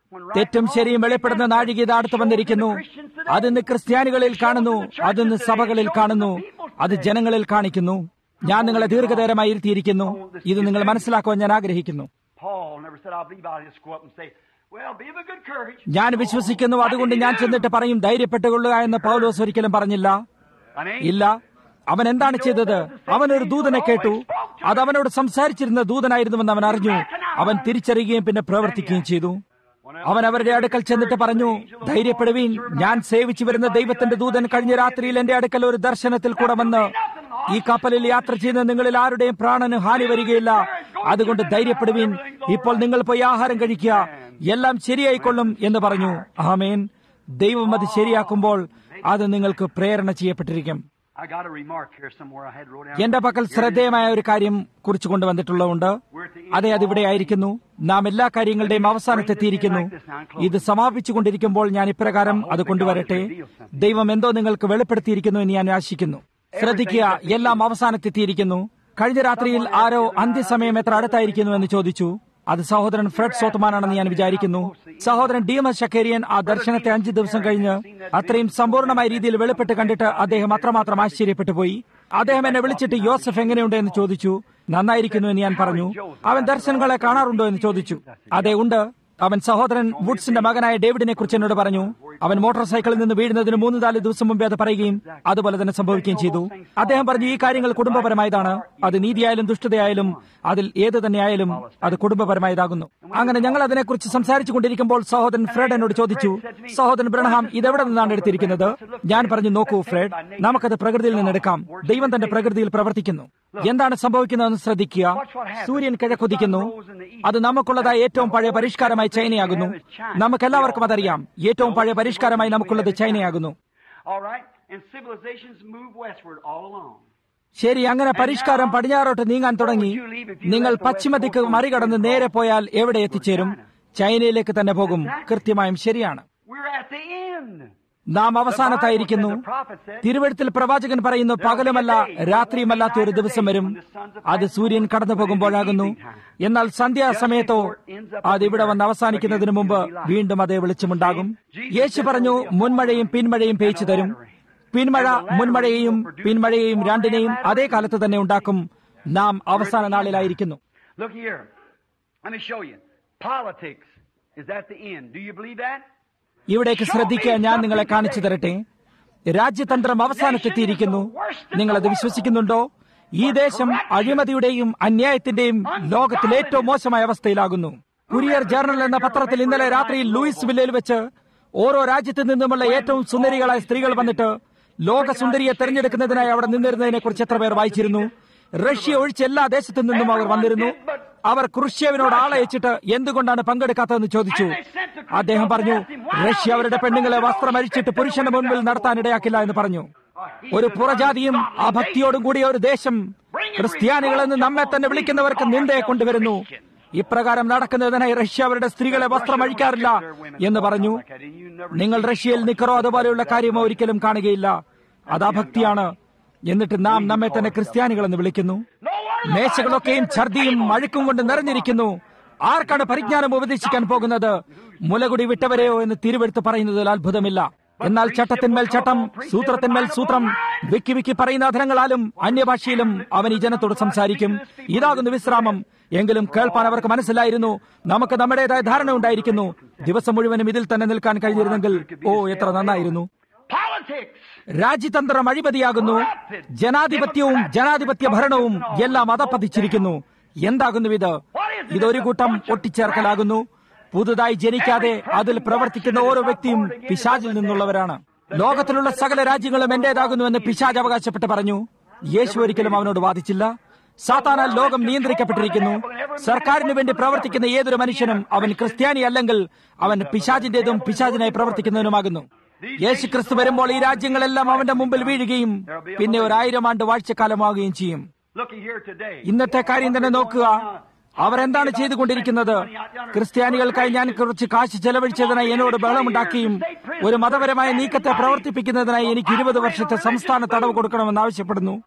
തെറ്റും ശരിയും വെളിപ്പെടുന്ന നാഴിക ഇത് അടുത്ത് വന്നിരിക്കുന്നു അതിന്ന് ക്രിസ്ത്യാനികളിൽ കാണുന്നു അതിന്ന് സഭകളിൽ കാണുന്നു അത് ജനങ്ങളിൽ കാണിക്കുന്നു ഞാൻ നിങ്ങളെ ദീർഘനേരമായി ഇരുത്തിയിരിക്കുന്നു ഇത് നിങ്ങൾ മനസ്സിലാക്കുവാൻ ഞാൻ ആഗ്രഹിക്കുന്നു Paul never said, I believe I'll just go up and say, Well, be of a good courage. ഞാൻ വിശ്വസിക്കുന്നു അതുകൊണ്ട് ഞാൻ ചെന്നിട്ട് പറയും ധൈര്യപ്പെട്ടുകൊള്ളുക എന്ന് പൗലോസ് ഒരിക്കലും പറഞ്ഞില്ല I mean, ഇല്ല അവൻ എന്താണ് ചെയ്തത് അവൻ ഒരു ദൂതനെ കേട്ടു അത് അവനോട് സംസാരിച്ചിരുന്ന ദൂതനായിരുന്നുവെന്ന് അവൻ അറിഞ്ഞു അവൻ തിരിച്ചറിയുകയും പിന്നെ പ്രവർത്തിക്കുകയും ചെയ്തു അവൻ അവരുടെ അടുക്കൽ ചെന്നിട്ട് പറഞ്ഞു ധൈര്യപ്പെടുവീൻ ഞാൻ സേവിച്ചു വരുന്ന ദൈവത്തിന്റെ ദൂതൻ കഴിഞ്ഞ രാത്രിയിൽ എന്റെ അടുക്കൽ ഒരു ദർശനത്തിൽ കൂടെ വന്ന് ഈ കപ്പലിൽ യാത്ര ചെയ്യുന്ന നിങ്ങളിൽ ആരുടെയും പ്രാണന് ഹാനി വരികയില്ല അതുകൊണ്ട് ധൈര്യപ്പെടുവീൻ ഇപ്പോൾ നിങ്ങൾ പോയി ആഹാരം കഴിക്കുക എല്ലാം ശരിയായിക്കൊള്ളും എന്ന് പറഞ്ഞു ആമേൻ ദൈവം അത് ശരിയാക്കുമ്പോൾ അത് നിങ്ങൾക്ക് പ്രേരണ ചെയ്യപ്പെട്ടിരിക്കും I got a remark here somewhere I had wrote down. എന്റെ പക്കൽ ശ്രദ്ധേയമായ ഒരു കാര്യം കുറിച്ചു കൊണ്ടുവന്നിട്ടുള്ളതുകൊണ്ട് അതെ അതിവിടെ ആയിരിക്കുന്നു നാം എല്ലാ കാര്യങ്ങളുടെയും അവസാനത്തെത്തിയിരിക്കുന്നു ഇത് സമാപിച്ചുകൊണ്ടിരിക്കുമ്പോൾ ഞാൻ ഇപ്രകാരം അത് കൊണ്ടുവരട്ടെ ദൈവം എന്തോ നിങ്ങൾക്ക് വെളിപ്പെടുത്തിയിരിക്കുന്നു എന്ന് ഞാൻ ആശിക്കുന്നു ശ്രദ്ധിക്കുക എല്ലാം അവസാനത്തെത്തിയിരിക്കുന്നു കഴിഞ്ഞ രാത്രിയിൽ ആരോ അന്ത്യസമയം എത്ര അടുത്തായിരിക്കുന്നു എന്ന് ചോദിച്ചു അത് സഹോദരൻ ഫ്രെഡ് സോത്തുമാനാണെന്ന് ഞാൻ വിചാരിക്കുന്നു സഹോദരൻ ഡിഎംഎസ് ഷക്കേരിയൻ ആ ദർശനത്തെ അഞ്ച് ദിവസം കഴിഞ്ഞ് അത്രയും സമ്പൂർണ്ണമായ രീതിയിൽ വെളിപ്പെട്ട് കണ്ടിട്ട് അദ്ദേഹം അത്രമാത്രം ആശ്ചര്യപ്പെട്ടു പോയി അദ്ദേഹം എന്നെ വിളിച്ചിട്ട് യോസഫ് എങ്ങനെയുണ്ട് എന്ന് ചോദിച്ചു നന്നായിരിക്കുന്നു എന്ന് ഞാൻ പറഞ്ഞു അവൻ ദർശനങ്ങളെ കാണാറുണ്ടോ എന്ന് ചോദിച്ചു അതെ ഉണ്ട് അവൻ സഹോദരൻ വുഡ്സിന്റെ മകനായ ഡേവിഡിനെ കുറിച്ച് എന്നോട് പറഞ്ഞു അവൻ മോട്ടോർ സൈക്കിളിൽ നിന്ന് വീഴുന്നതിന് മൂന്ന് നാല് ദിവസം മുമ്പേ അത് പറയുകയും അതുപോലെ തന്നെ സംഭവിക്കുകയും ചെയ്തു അദ്ദേഹം പറഞ്ഞു ഈ കാര്യങ്ങൾ കുടുംബപരമായതാണ് അത് നീതിയായാലും ദുഷ്ടതയായാലും അതിൽ ഏത് തന്നെയായാലും അത് കുടുംബപരമായതാകുന്നു അങ്ങനെ ഞങ്ങൾ അതിനെക്കുറിച്ച് സംസാരിച്ചു കൊണ്ടിരിക്കുമ്പോൾ സഹോദരൻ ഫ്രെഡ് എന്നോട് ചോദിച്ചു സഹോദരൻ ബ്രഹ്ഹാം ഇതെവിടെ നിന്നാണ് എടുത്തിരിക്കുന്നത് ഞാൻ പറഞ്ഞു നോക്കൂ ഫ്രെഡ് നമുക്കത് പ്രകൃതിയിൽ നിന്ന് എടുക്കാം ദൈവം തന്റെ പ്രകൃതിയിൽ പ്രവർത്തിക്കുന്നു എന്താണ് സംഭവിക്കുന്നതെന്ന് ശ്രദ്ധിക്കുക സൂര്യൻ കിഴക്കുതിക്കുന്നു അത് നമുക്കുള്ളതായ ഏറ്റവും പഴയ പരിഷ്കാരമായി ചൈനയാകുന്നു നമുക്കെല്ലാവർക്കും അതറിയാം ഏറ്റവും പഴയ പരിഷ്കാരമായി നമുക്കുള്ളത് ചൈനയാകുന്നു All right? And civilizations move westward all along. ശരി അങ്ങനെ പരിഷ്കാരം പടിഞ്ഞാറോട്ട് നീങ്ങാൻ തുടങ്ങി നിങ്ങൾ പശ്ചിമദിക്ക് മറികടന്ന് നേരെ പോയാൽ എവിടെ എത്തിച്ചേരും ചൈനയിലേക്ക് തന്നെ പോകും കൃത്യമായും ശരിയാണ് We're at the end. നാം അവസാനത്തായിരിക്കുന്നു തിരുവഴുത്തിൽ പ്രവാചകൻ പറയുന്നു പകലുമല്ല രാത്രിയുമല്ലാത്ത ഒരു ദിവസം വരും അത് സൂര്യൻ കടന്നു പോകുമ്പോഴാകുന്നു എന്നാൽ സന്ധ്യാസമയത്തോ അത് ഇവിടെ വന്ന് അവസാനിക്കുന്നതിന് മുമ്പ് വീണ്ടും അതേ വെളിച്ചമുണ്ടാകും യേശു പറഞ്ഞു മുൻമഴയും പിന്മഴയും പേച്ചു തരും പിന്മഴ മുൻമഴയെയും പിന്മഴയെയും രണ്ടിനെയും അതേ കാലത്ത് തന്നെ ഉണ്ടാക്കും നാം അവസാന നാളിലായിരിക്കുന്നു Look here. Let me show you. Politics is at the end. Do you believe that? ഇവിടേക്ക് ശ്രദ്ധിക്കാൻ ഞാൻ നിങ്ങളെ കാണിച്ചു തരട്ടെ രാജ്യതന്ത്രം അവസാനത്തെത്തിയിരിക്കുന്നു നിങ്ങളത് വിശ്വസിക്കുന്നുണ്ടോ ഈ ദേശം അഴിമതിയുടെയും അന്യായത്തിന്റെയും ലോകത്തിൽ ഏറ്റവും മോശമായ അവസ്ഥയിലാകുന്നു കുരിയർ ജേർണൽ എന്ന പത്രത്തിൽ ഇന്നലെ രാത്രിയിൽ ലൂയിസ് വില്ലയിൽ വെച്ച് ഓരോ രാജ്യത്തു നിന്നുമുള്ള ഏറ്റവും സുന്ദരികളായ സ്ത്രീകൾ വന്നിട്ട് ലോക സുന്ദരിയെ തെരഞ്ഞെടുക്കുന്നതിനായി അവിടെ നിന്നിരുന്നതിനെ കുറിച്ച് എത്ര പേർ വായിച്ചിരുന്നു റഷ്യ ഒഴിച്ച് എല്ലാ ദേശത്തു നിന്നും അവർ വന്നിരുന്നു അവർ ക്രുഷ്യേവിനോട് ആളയച്ചിട്ട് എന്തുകൊണ്ടാണ് പങ്കെടുക്കാത്തതെന്ന് ചോദിച്ചു അദ്ദേഹം പറഞ്ഞു റഷ്യ അവരുടെ പെണ്ണുങ്ങളെ വസ്ത്രമഴിച്ചിട്ട് പുരുഷന്റെ മുൻപിൽ നടത്താൻ ഇടയാക്കില്ല എന്ന് പറഞ്ഞു ഒരു പുറജാതിയും ആ ഭക്തിയോടും കൂടിയ ഒരു ദേശം ക്രിസ്ത്യാനികളെന്ന് നമ്മെ തന്നെ വിളിക്കുന്നവർക്ക് നിന്ദയെ കൊണ്ടുവരുന്നു ഇപ്രകാരം നടക്കുന്നതിനായി റഷ്യ അവരുടെ സ്ത്രീകളെ വസ്ത്രം അഴിക്കാറില്ല എന്ന് പറഞ്ഞു നിങ്ങൾ റഷ്യയിൽ നിക്കറോ അതുപോലെയുള്ള കാര്യമോ ഒരിക്കലും കാണുകയില്ല അത് അഭക്തിയാണ് എന്നിട്ട് നാം നമ്മെ തന്നെ ക്രിസ്ത്യാനികളെന്ന് വിളിക്കുന്നു മേശകളൊക്കെയും ഛർദിയും അഴുക്കും കൊണ്ട് നിറഞ്ഞിരിക്കുന്നു ആർക്കാണ് പരിജ്ഞാനം ഉപദേശിക്കാൻ പോകുന്നത് മുലകുടി വിട്ടവരെയോ എന്ന് തിരുവെടുത്ത് പറയുന്നതിൽ അത്ഭുതമില്ല എന്നാൽ ചട്ടത്തിന്മേൽ ചട്ടം സൂത്രത്തിന്മേൽ സൂത്രം വിക്കി വിക്കി പറയുന്ന അധരങ്ങളാലും അന്യഭാഷയിലും അവൻ ഈ ജനത്തോട് സംസാരിക്കും ഇതാകുന്നു വിശ്രാമം എങ്കിലും കേൾപ്പാൻ അവർക്ക് മനസ്സിലായിരുന്നു നമുക്ക് നമ്മുടേതായ ധാരണ ഉണ്ടായിരിക്കുന്നു ദിവസം മുഴുവനും ഇതിൽ തന്നെ നിൽക്കാൻ കഴിഞ്ഞിരുന്നെങ്കിൽ ഓ എത്ര നന്നായിരുന്നു Politics. രാജ്യതന്ത്രം അഴിമതിയാകുന്നു ജനാധിപത്യവും ജനാധിപത്യ ഭരണവും എല്ലാം അതപ്പതിച്ചിരിക്കുന്നു എന്താകുന്നു ഇത് ഇതൊരു കൂട്ടം ഒട്ടിച്ചേർക്കലാകുന്നു പുതുതായി ജനിക്കാതെ അതിൽ പ്രവർത്തിക്കുന്ന ഓരോ വ്യക്തിയും പിശാചിൽ നിന്നുള്ളവരാണ് ലോകത്തിലുള്ള സകല രാജ്യങ്ങളും എന്റേതാകുന്നുവെന്ന് പിശാജ് അവകാശപ്പെട്ട് പറഞ്ഞു യേശു ഒരിക്കലും അവനോട് വാദിച്ചില്ല സാത്താനാൽ ലോകം നിയന്ത്രിക്കപ്പെട്ടിരിക്കുന്നു സർക്കാരിന് വേണ്ടി പ്രവർത്തിക്കുന്ന ഏതൊരു മനുഷ്യനും അവൻ ക്രിസ്ത്യാനി അല്ലെങ്കിൽ അവൻ പിശാജിന്റേതും പിശാജിനായി പ്രവർത്തിക്കുന്നതിനുമാകുന്നു യേശു ക്രിസ്തു വരുമ്പോൾ ഈ രാജ്യങ്ങളെല്ലാം അവന്റെ മുമ്പിൽ വീഴുകയും പിന്നെ ഒരായിരം ആണ്ട് വാഴ്ചക്കാലമാവുകയും ചെയ്യും Looky here today. ഇന്നത്തെ കാര്യം തന്നെ നോക്കുക അവരെന്താണ് ചെയ്തുകൊണ്ടിരിക്കുന്നത് ക്രിസ്ത്യാനികൾക്കായി ഞാൻ കുറച്ച് കാശ് ചെലവഴിച്ചതിനായി എന്നോട് ബഹളമുണ്ടാക്കിയും ഒരു മതപരമായ നീക്കത്തെ പ്രവർത്തിപ്പിക്കുന്നതിനായി എനിക്ക് ഇരുപത് വർഷത്തെ സംസ്ഥാന തടവ് കൊടുക്കണമെന്ന് ആവശ്യപ്പെടുന്നു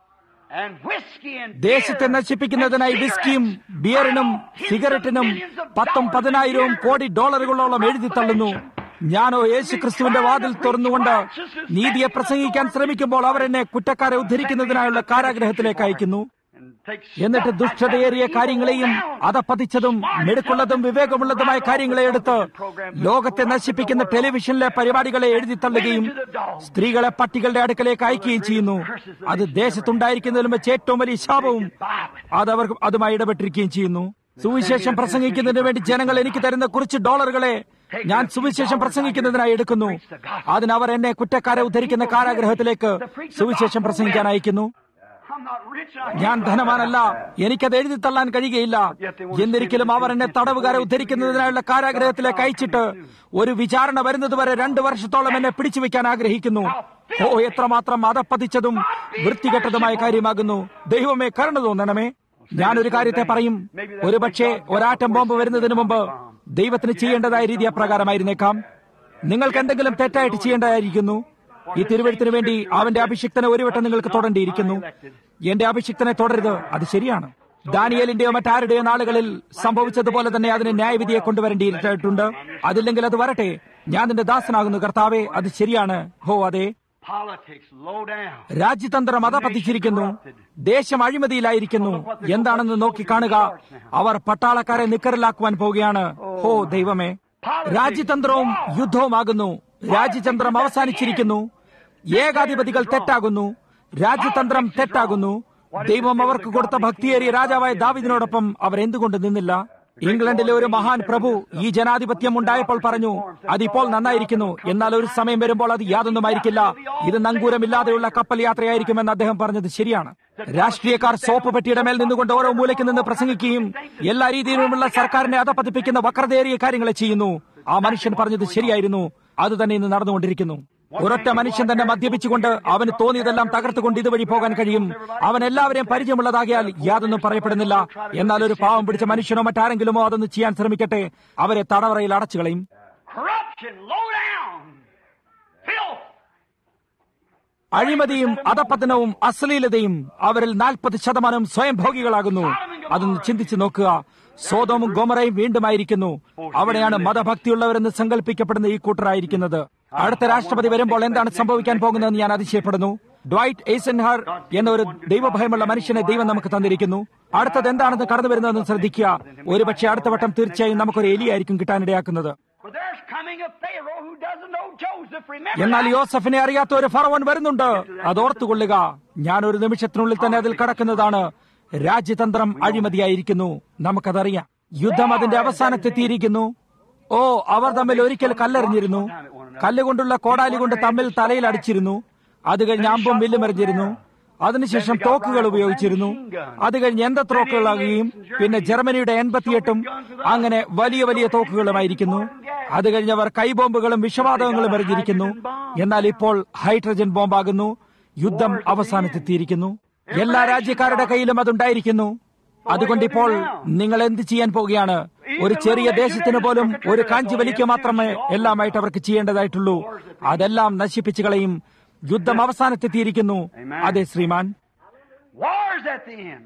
and whiskey and ദേശത്തെ beer നശിപ്പിക്കുന്നതിനായി and വിസ്കിയും cigarettes ബിയറിനും are tens of സിഗരറ്റിനും millions of പത്തും dollars പതിനായിരവും a year. കോടി ഡോളറുകളോളം എഴുതി തള്ളുന്നു ഞാനോ യേശു ക്രിസ്തുവിന്റെ വാതിൽ തുറന്നുകൊണ്ട് നീതിയെ പ്രസംഗിക്കാൻ ശ്രമിക്കുമ്പോൾ അവർ എന്നെ കുറ്റക്കാരെ ഉദ്ധരിക്കുന്നതിനായുള്ള കാരാഗ്രഹത്തിലേക്ക് അയക്കുന്നു and take എന്നിട്ട് stuff like ദുഷ്ടതയേറിയ that and കാര്യങ്ങളെയും evil down. അതപ്പതിച്ചതും മെടുക്കുള്ളതും വിവേകമുള്ളതുമായ കാര്യങ്ങളെ എടുത്ത് ലോകത്തെ നശിപ്പിക്കുന്ന ടെലിവിഷനിലെ പരിപാടികളെ എഴുതിത്തള്ളുകയും സ്ത്രീകളെ പട്ടികളുടെ അടുക്കലേക്ക് അയക്കുകയും ചെയ്യുന്നു അത് ദേശത്തുണ്ടായിരിക്കുന്നതിലും വെച്ച് ഏറ്റവും വലിയ ശാപവും അത് അവർ അതുമായി ഇടപെട്ടിരിക്കുകയും ചെയ്യുന്നു സുവിശേഷം പ്രസംഗിക്കുന്നതിന് വേണ്ടി ജനങ്ങൾ എനിക്ക് തരുന്ന കുറച്ച് ഡോളറുകളെ ഞാൻ സുവിശേഷം പ്രസംഗിക്കുന്നതിനായി എടുക്കുന്നു അതിനവർ എന്നെ കുറ്റക്കാരെ ഉദ്ധരിക്കുന്ന കാരാഗ്രഹത്തിലേക്ക് സുവിശേഷം പ്രസംഗിക്കാൻ അയക്കുന്നു I'm not rich. I ഞാൻ ധനവാനല്ല എനിക്കത് എഴുതി തള്ളാൻ കഴിയുകയില്ല എന്നിരിക്കലും അവർ എന്നെ തടവുകാരെ ഉദ്ധരിക്കുന്നതിനായുള്ള കാരാഗ്രഹത്തിലേക്ക് അയച്ചിട്ട് ഒരു വിചാരണ വരുന്നതുവരെ രണ്ടു വർഷത്തോളം എന്നെ പിടിച്ചു വെക്കാൻ ആഗ്രഹിക്കുന്നു ഓ എത്രമാത്രം അതപ്പതിച്ചതും വൃത്തികെട്ടതുമായ കാര്യമാകുന്നു ദൈവമേ കരുണ തോന്നണമേ ഞാനൊരു കാര്യത്തെ പറയും ഒരുപക്ഷെ ഒരാറ്റം ബോംബ് വരുന്നതിന് മുമ്പ് ദൈവത്തിന് ചെയ്യേണ്ടതായ രീതി അപ്രകാരമായിരുന്നേക്കാം നിങ്ങൾക്ക് എന്തെങ്കിലും തെറ്റായിട്ട് ചെയ്യേണ്ടതായിരിക്കുന്നു ഈ തിരുവഴുത്തിന് വേണ്ടി അവന്റെ അഭിഷിക്തനെ ഒരു വട്ടം നിങ്ങൾക്ക് തൊടേണ്ടിയിരിക്കുന്നു എന്റെ അഭിഷിക്തനെ തുടരുത് അത് ശരിയാണ് ദാനിയലിന്റെയോ മറ്റാരുടെയോ നാളുകളിൽ സംഭവിച്ചതുപോലെ തന്നെ അതിന് ന്യായവിധിയെ കൊണ്ടുവരേണ്ടിയിട്ടുണ്ട് അതില്ലെങ്കിൽ അത് വരട്ടെ ഞാൻ നിന്റെ ദാസനാകുന്നു കർത്താവേ അത് ശരിയാണ് ഹോ അതെ Politics, low down. രാജ്യതന്ത്രം അതപ്പതിച്ചിരിക്കുന്നു ദേശം അഴിമതിയിലായിരിക്കുന്നു എന്താണെന്ന് നോക്കി കാണുക അവർ പട്ടാളക്കാരെ നിക്കറിലാക്കുവാൻ പോവുകയാണ് ഹോ ദൈവമേ രാജ്യതന്ത്രവും യുദ്ധവുമാകുന്നു രാജ്യതന്ത്രം അവസാനിച്ചിരിക്കുന്നു ഏകാധിപതികൾ തെറ്റാകുന്നു രാജ്യതന്ത്രം തെറ്റാകുന്നു ദൈവം അവർക്ക് കൊടുത്ത ഭക്തിയേറിയ രാജാവായ ദാവിദിനോടൊപ്പം അവർ എന്തുകൊണ്ട് നിന്നില്ല ഇംഗ്ലണ്ടിലെ ഒരു മഹാൻ പ്രഭു ഈ ജനാധിപത്യം ഉണ്ടായപ്പോൾ പറഞ്ഞു അതിപ്പോൾ നന്നായിരിക്കുന്നു എന്നാൽ ഒരു സമയം വരുമ്പോൾ അത് യാതൊന്നുമായിരിക്കില്ല ഇത് നങ്കൂരമില്ലാതെയുള്ള കപ്പൽ യാത്രയായിരിക്കുമെന്ന് അദ്ദേഹം പറഞ്ഞത് ശരിയാണ് രാഷ്ട്രീയക്കാർ സോപ്പ് പെട്ടിയുടെ മേൽ നിന്നുകൊണ്ട് ഓരോ മൂലയ്ക്ക് നിന്ന് പ്രസംഗിക്കുകയും എല്ലാ രീതിയിലുമുള്ള സർക്കാരിനെ അധപ്പതിപ്പിക്കുന്ന വക്രതയേറിയ കാര്യങ്ങളെ ചെയ്യുന്നു ആ മനുഷ്യൻ പറഞ്ഞത് ശരിയായിരുന്നു അത് തന്നെ ഇന്ന് നടന്നുകൊണ്ടിരിക്കുന്നു ഒരൊറ്റ മനുഷ്യൻ തന്നെ മദ്യപിച്ചുകൊണ്ട് അവന് തോന്നിയതെല്ലാം തകർത്തുകൊണ്ട് ഇതുവഴി പോകാൻ കഴിയും അവൻ എല്ലാവരെയും പരിചയമുള്ളതാകിയാൽ യാതൊന്നും പറയപ്പെടുന്നില്ല എന്നാൽ ഒരു പാവം പിടിച്ച മനുഷ്യനോ മറ്റാരെങ്കിലുമോ അതൊന്ന് ചെയ്യാൻ ശ്രമിക്കട്ടെ അവരെ തടവറയിൽ അടച്ചു കളയും Corruption, low down. Filth. അഴിമതിയും അധപതനവും അശ്ലീലതയും അവരിൽ നാൽപ്പത് ശതമാനം സ്വയം ഭോഗികളാകുന്നു അതൊന്ന് ചിന്തിച്ചു നോക്കുക സോതോമും ഗോമറയും വീണ്ടുമായിരിക്കുന്നു അവിടെയാണ് മതഭക്തിയുള്ളവരെന്ന് സങ്കല്പിക്കപ്പെടുന്ന ഈ കൂട്ടരായിരിക്കുന്നത് അടുത്ത രാഷ്ട്രപതി വരുമ്പോൾ എന്താണ് സംഭവിക്കാൻ പോകുന്നതെന്ന് ഞാൻ അതിശയപ്പെടുന്നു ഡ്വൈറ്റ് എയ്സൻഹാർ എന്ന ഒരു ദൈവഭയമുള്ള മനുഷ്യനെ ദൈവം നമുക്ക് തന്നിരിക്കുന്നു അടുത്തത് എന്താണെന്ന് കടന്നു വരുന്നതെന്ന് ശ്രദ്ധിക്കുക ഒരുപക്ഷെ അടുത്ത വട്ടം തീർച്ചയായും നമുക്കൊരു എലിയായിരിക്കും കിട്ടാനിടയാക്കുന്നത് For there's coming a Pharaoh who doesn't know Joseph. Remember എന്നാൽ that? യോസഫിനെ അറിയാത്ത ഒരു ഫറവൻ വരുന്നുണ്ട് അത് ഓർത്തുകൊള്ളുക ഞാൻ ഒരു നിമിഷത്തിനുള്ളിൽ തന്നെ അതിൽ കടക്കുന്നതാണ് രാജ്യതന്ത്രം അഴിമതിയായിരിക്കുന്നു നമുക്കതറിയാം യുദ്ധം അതിന്റെ അവസാനത്തെത്തിയിരിക്കുന്നു ഓ അവർ തമ്മിൽ ഒരിക്കൽ കല്ലെറിഞ്ഞിരുന്നു കല്ലുകൊണ്ടുള്ള കോടാലി കൊണ്ട് തമ്മിൽ തലയിൽ അടിച്ചിരുന്നു അത് കഴിഞ്ഞ് അമ്പും വില്ലും എറിഞ്ഞിരുന്നു അതിനുശേഷം തോക്കുകൾ ഉപയോഗിച്ചിരുന്നു അത് കഴിഞ്ഞ് യന്ത്രത്തോക്കുകളാകുകയും പിന്നെ ജർമ്മനിയുടെ എൺപത്തിയെട്ടും അങ്ങനെ വലിയ വലിയ തോക്കുകളുമായിരിക്കുന്നു അത് കഴിഞ്ഞ് അവർ കൈബോംബുകളും വിഷവാതകങ്ങളും എറിഞ്ഞിരിക്കുന്നു എന്നാൽ ഇപ്പോൾ ഹൈഡ്രജൻ ബോംബാകുന്നു യുദ്ധം അവസാനത്തെത്തിയിരിക്കുന്നു എല്ലാ രാജ്യക്കാരുടെ കയ്യിലും അതുണ്ടായിരിക്കുന്നു അതുകൊണ്ട് ഇപ്പോൾ നിങ്ങൾ എന്ത് ചെയ്യാൻ പോവുകയാണ് ഒരു ചെറിയ ദേശത്തിന് പോലും ഒരു കാഞ്ചി വലിക്കുക മാത്രമേ എല്ലാമായിട്ട് അവർക്ക് ചെയ്യേണ്ടതായിട്ടുള്ളൂ അതെല്ലാം നശിപ്പിച്ചു കളയും യുദ്ധം അവസാനത്തെത്തിയിരിക്കുന്നു അതെ ശ്രീമാൻ War's at the end.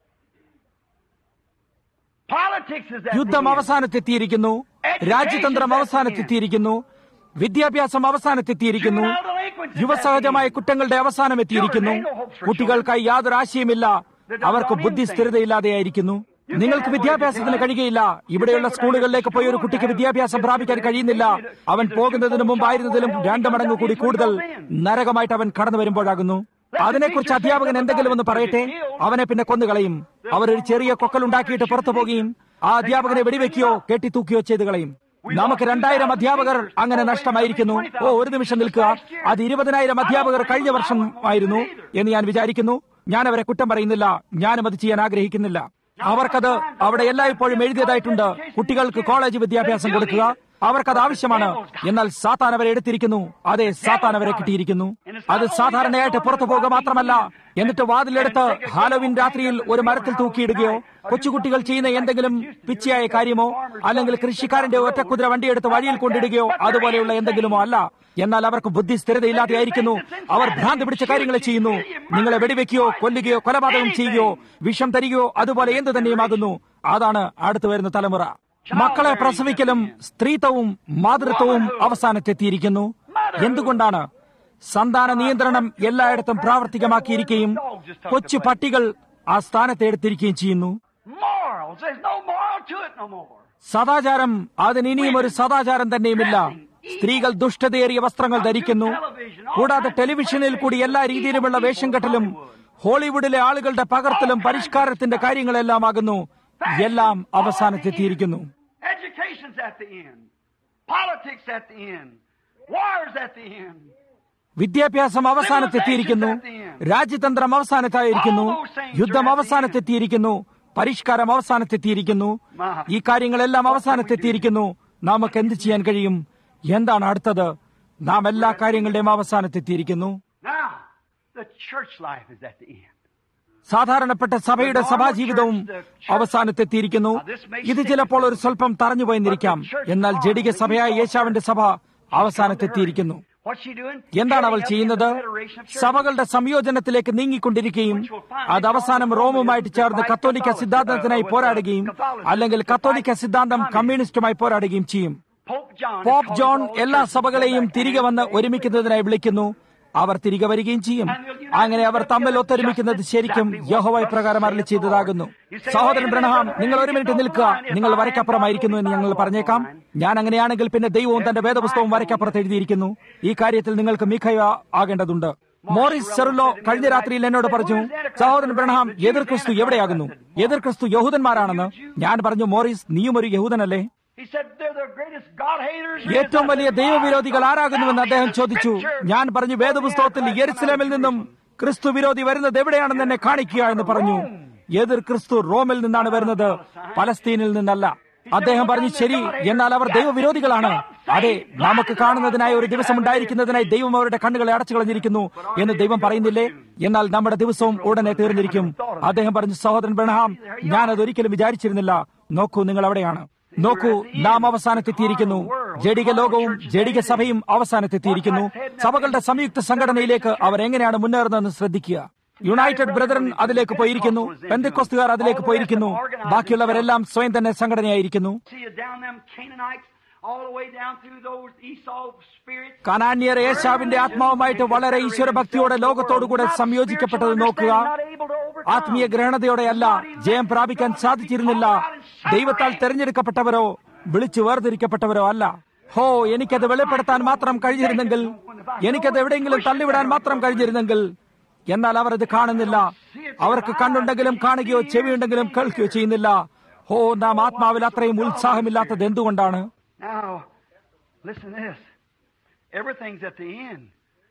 Politics is at യുദ്ധം the end. അവസാനത്തെത്തിയിരിക്കുന്നു രാജ്യതന്ത്രം അവസാനത്തെത്തിയിരിക്കുന്നു വിദ്യാഭ്യാസം അവസാനത്തെത്തിയിരിക്കുന്നു യുവസഹജമായ കുറ്റങ്ങളുടെ അവസാനം എത്തിയിരിക്കുന്നു കുട്ടികൾക്കായി യാതൊരു ആശയമില്ല അവർക്ക് ബുദ്ധി സ്ഥിരതയില്ലാതെയായിരിക്കുന്നു നിങ്ങൾക്ക് വിദ്യാഭ്യാസത്തിന് കഴിയുകയില്ല ഇവിടെയുള്ള സ്കൂളുകളിലേക്ക് പോയി ഒരു കുട്ടിക്ക് വിദ്യാഭ്യാസം പ്രാപിക്കാൻ കഴിയുന്നില്ല അവൻ പോകുന്നതിന് മുമ്പായിരുന്നതിലും രണ്ട് മടങ്ങ് കൂടി കൂടുതൽ നരകമായിട്ട് അവൻ കടന്നു വരുമ്പോഴാകുന്നു അതിനെക്കുറിച്ച് അധ്യാപകൻ എന്തെങ്കിലും ഒന്ന് പറയട്ടെ അവനെ പിന്നെ കൊന്നുകളയും അവരൊരു ചെറിയ കൊക്കൽ ഉണ്ടാക്കിയിട്ട് പുറത്തു പോകുകയും ആ അധ്യാപകനെ വെടിവെക്കുകയോ കെട്ടിത്തൂക്കുകയോ ചെയ്തു കളയും നമുക്ക് രണ്ടായിരം അധ്യാപകർ അങ്ങനെ നഷ്ടമായിരിക്കുന്നു ഓ ഒരു നിമിഷം നിൽക്കുക അത് ഇരുപതിനായിരം അധ്യാപകർ കഴിഞ്ഞ വർഷം ആയിരുന്നു എന്ന് ഞാൻ വിചാരിക്കുന്നു ഞാൻ അവരെ കുറ്റം പറയുന്നില്ല ഞാനും അത് ചെയ്യാൻ ആഗ്രഹിക്കുന്നില്ല അവർക്കത് അവിടെ എല്ലായ്പ്പോഴും എഴുതിയതായിട്ടുണ്ട് കുട്ടികൾക്ക് കോളേജ് വിദ്യാഭ്യാസം കൊടുക്കുക അവർക്കത് ആവശ്യമാണ് എന്നാൽ സാത്താൻ അവരെ എടുത്തിരിക്കുന്നു അതെ സാത്താൻ അവരെ കിട്ടിയിരിക്കുന്നു അത് സാധാരണയായിട്ട് പുറത്തു പോകുക മാത്രമല്ല എന്നിട്ട് വാതിലെടുത്ത് ഹാലോവിൻ രാത്രിയിൽ ഒരു മരത്തിൽ തൂക്കിയിടുകയോ കൊച്ചുകുട്ടികൾ ചെയ്യുന്ന എന്തെങ്കിലും പിച്ചയായ കാര്യമോ അല്ലെങ്കിൽ കൃഷിക്കാരന്റെ ഒറ്റക്കുതിര വണ്ടിയെടുത്ത് വഴിയിൽ കൊണ്ടിടുകയോ അതുപോലെയുള്ള എന്തെങ്കിലുമോ അല്ല എന്നാൽ അവർക്ക് ബുദ്ധി സ്ഥിരതയില്ലാതെയായിരിക്കുന്നു അവർ ഭ്രാന്ത് പിടിച്ച കാര്യങ്ങൾ ചെയ്യുന്നു നിങ്ങളെ വെടിവെക്കുകയോ കൊല്ലുകയോ കൊലപാതകം ചെയ്യുകയോ വിഷം തരികയോ അതുപോലെ എന്ത് തന്നെയുമാകുന്നു അതാണ് അടുത്തു വരുന്ന തലമുറ മക്കളെ പ്രസവിക്കലും സ്ത്രീത്വവും മാതൃത്വവും അവസാനത്തെത്തിയിരിക്കുന്നു എന്തുകൊണ്ടാണ് സന്താന നിയന്ത്രണം എല്ലായിടത്തും പ്രാവർത്തികമാക്കിയിരിക്കുകയും കൊച്ചു പട്ടികൾ ആ സ്ഥാനത്ത് എടുത്തിരിക്കുകയും ചെയ്യുന്നു Morals. There's no moral to it no more. സദാചാരം അതിന് ഇനിയും ഒരു സദാചാരം തന്നെയുമില്ല സ്ത്രീകൾ ദുഷ്ടതയേറിയ വസ്ത്രങ്ങൾ ധരിക്കുന്നു കൂടാതെ ടെലിവിഷനിൽ കൂടി എല്ലാ രീതിയിലുമുള്ള വേഷം കെട്ടലും ഹോളിവുഡിലെ ആളുകളുടെ പകർത്തലും പരിഷ്കാരത്തിന്റെ കാര്യങ്ങളെല്ലാം ആകുന്നു എല്ലാം അവസാനത്തെത്തിയിരിക്കുന്നു Education's at the end. Politics at the end. Wars at the end. വിദ്യാഭ്യാസം അവസാനത്തെത്തിയിരിക്കുന്നു രാജ്യതന്ത്രം അവസാനത്തായിരിക്കുന്നു യുദ്ധം അവസാനത്തെത്തിയിരിക്കുന്നു പരിഷ്കാരം അവസാനത്തെത്തിയിരിക്കുന്നു ഈ കാര്യങ്ങളെല്ലാം അവസാനത്തെത്തിയിരിക്കുന്നു നമുക്ക് എന്ത് ചെയ്യാൻ കഴിയും എന്താണ് അടുത്തത് നാം എല്ലാ കാര്യങ്ങളുടെയും അവസാനത്തെത്തിയിരിക്കുന്നു Now, the church life is at the end. സാധാരണപ്പെട്ട സഭയുടെ സഭാജീവിതവും അവസാനത്തെത്തിയിരിക്കുന്നു ഇത് ചിലപ്പോൾ ഒരു സ്വല്പം തറഞ്ഞു പോയെന്നിരിക്കാം എന്നാൽ ജഡിക സഭയായ യേശാവിന്റെ സഭ അവസാനത്തെത്തിയിരിക്കുന്നു What's she doing? എന്താണ് അവൾ Heading up ചെയ്യുന്നത് the federation of churches. സഭകളുടെ സംയോജനത്തിലേക്ക് നീങ്ങിക്കൊണ്ടിരിക്കുകയും അത് അവസാനം റോമുമായിട്ട് ചേർന്ന് കത്തോലിക്ക സിദ്ധാന്തത്തിനായി പോരാടുകയും അല്ലെങ്കിൽ കത്തോലിക്ക സിദ്ധാന്തം കമ്മ്യൂണിസ്റ്റുമായി പോരാടുകയും ചെയ്യും Pope John is pope calling John all എല്ലാ churches to സഭകളെയും go back തിരികെ വന്ന് ഒരുമിക്കുന്നതിനായി വിളിക്കുന്നു അവർ തിരികെ വരികയും ചെയ്യും അങ്ങനെ അവർ തമ്മിൽ ഒത്തൊരുമിക്കുന്നത് ശരിക്കും യഹോവ പ്രകാരം അരളി ചെയ്തതാകുന്നു സഹോദരൻ ബ്രണഹാം നിങ്ങൾ ഒരു മിനിറ്റ് നിൽക്കുക നിങ്ങൾ വരയ്ക്കപ്പുറമായിരിക്കുന്നു എന്ന് ഞങ്ങൾ പറഞ്ഞേക്കാം ഞാൻ അങ്ങനെയാണെങ്കിൽ പിന്നെ ദൈവവും തന്റെ വേദപുസ്തകവും വരയ്ക്കപ്പുറത്ത് എഴുതിയിരിക്കുന്നു ഈ കാര്യത്തിൽ നിങ്ങൾക്ക് മിഖയ ആകേണ്ടതുണ്ട് മോറിസ് സെറുലോ കഴിഞ്ഞ രാത്രിയിൽ എന്നോട് പറഞ്ഞു സഹോദരൻ ബ്രണഹാം എതിർ ക്രിസ്തു എവിടെയാകുന്നു എതിർ ക്രിസ്തു യഹൂദന്മാരാണെന്ന് ഞാൻ പറഞ്ഞു മോറിസ് നീയും ഒരു യഹൂദനല്ലേ He said they're the greatest God haters. ഏറ്റവും വലിയ ദൈവവിരോധികൾ ആരാകുന്നുവെന്ന് അദ്ദേഹം ചോദിച്ചു ഞാൻ പറഞ്ഞു വേദപുസ്തകത്തിൽ യെരുസലേമിൽ നിന്നും ക്രിസ്തു വിരോധി വരുന്നത് എവിടെയാണെന്ന് എന്നെ കാണിക്കുക എന്ന് പറഞ്ഞു എതിർ ക്രിസ്തു റോമിൽ നിന്നാണ് വരുന്നത് പലസ്തീനിൽ നിന്നല്ല അദ്ദേഹം പറഞ്ഞു ശരി എന്നാൽ അവർ ദൈവവിരോധികളാണ് അതെ നമുക്ക് കാണുന്നതിനായി ഒരു ദിവസം ഉണ്ടായിരിക്കുന്നതിനായി ദൈവം അവരുടെ കണ്ണുകളെ അടച്ചു കളഞ്ഞിരിക്കുന്നു എന്ന് ദൈവം പറയുന്നില്ലേ എന്നാൽ നമ്മുടെ ദിവസവും ഉടനെ തീർന്നിരിക്കും അദ്ദേഹം പറഞ്ഞു സഹോദരൻ ബ്രണഹാം ഞാൻ അത് ഒരിക്കലും വിചാരിച്ചിരുന്നില്ല നോക്കൂ നിങ്ങൾ അവിടെയാണ് നോക്കൂ നാം അവസാനത്തെത്തിയിരിക്കുന്നു ജഡിക ലോകവും ജഡിക സഭയും അവസാനത്തെത്തിയിരിക്കുന്നു സഭകളുടെ സംയുക്ത സംഘടനയിലേക്ക് അവർ എങ്ങനെയാണ് മുന്നേറുന്നതെന്ന് ശ്രദ്ധിക്കുക യുണൈറ്റഡ് ബ്രദറൻ അതിലേക്ക് പോയിരിക്കുന്നു പെന്തക്കോസ്തുകാർ അതിലേക്ക് പോയിരിക്കുന്നു ബാക്കിയുള്ളവരെല്ലാം സ്വയം തന്നെ സംഘടനയായിരിക്കുന്നു See you down them Canaanites, all the way down through those Esau spirits. കനാന്യർ യേശാവിന്റെ ആത്മാവുമായിട്ട് വളരെ ഈശ്വരഭക്തിയോടെ ലോകത്തോടുകൂടെ സംയോജിക്കപ്പെട്ടത് നോക്കുക ആത്മീയ ഗ്രഹണതയോടെയല്ല ജയം പ്രാപിക്കാൻ സാധിച്ചിരുന്നില്ല ദൈവത്താൽ തെരഞ്ഞെടുക്കപ്പെട്ടവരോ വിളിച്ചു വേർതിരിക്കപ്പെട്ടവരോ അല്ല ഹോ എനിക്കത് വെളിപ്പെടുത്താൻ മാത്രം കഴിഞ്ഞിരുന്നെങ്കിൽ എനിക്കത് എവിടെയെങ്കിലും തള്ളിവിടാൻ മാത്രം കഴിഞ്ഞിരുന്നെങ്കിൽ എന്നാൽ അവർ ഇത് കാണുന്നില്ല അവർക്ക് കണ്ണുണ്ടെങ്കിലും കാണുകയോ ചെവിയുണ്ടെങ്കിലും കേൾക്കുകയോ ചെയ്യുന്നില്ല ഹോ നാം ആത്മാവിൽ അത്രയും ഉത്സാഹമില്ലാത്തത് എന്തുകൊണ്ടാണ് Now, listen to this. Everything's at the end.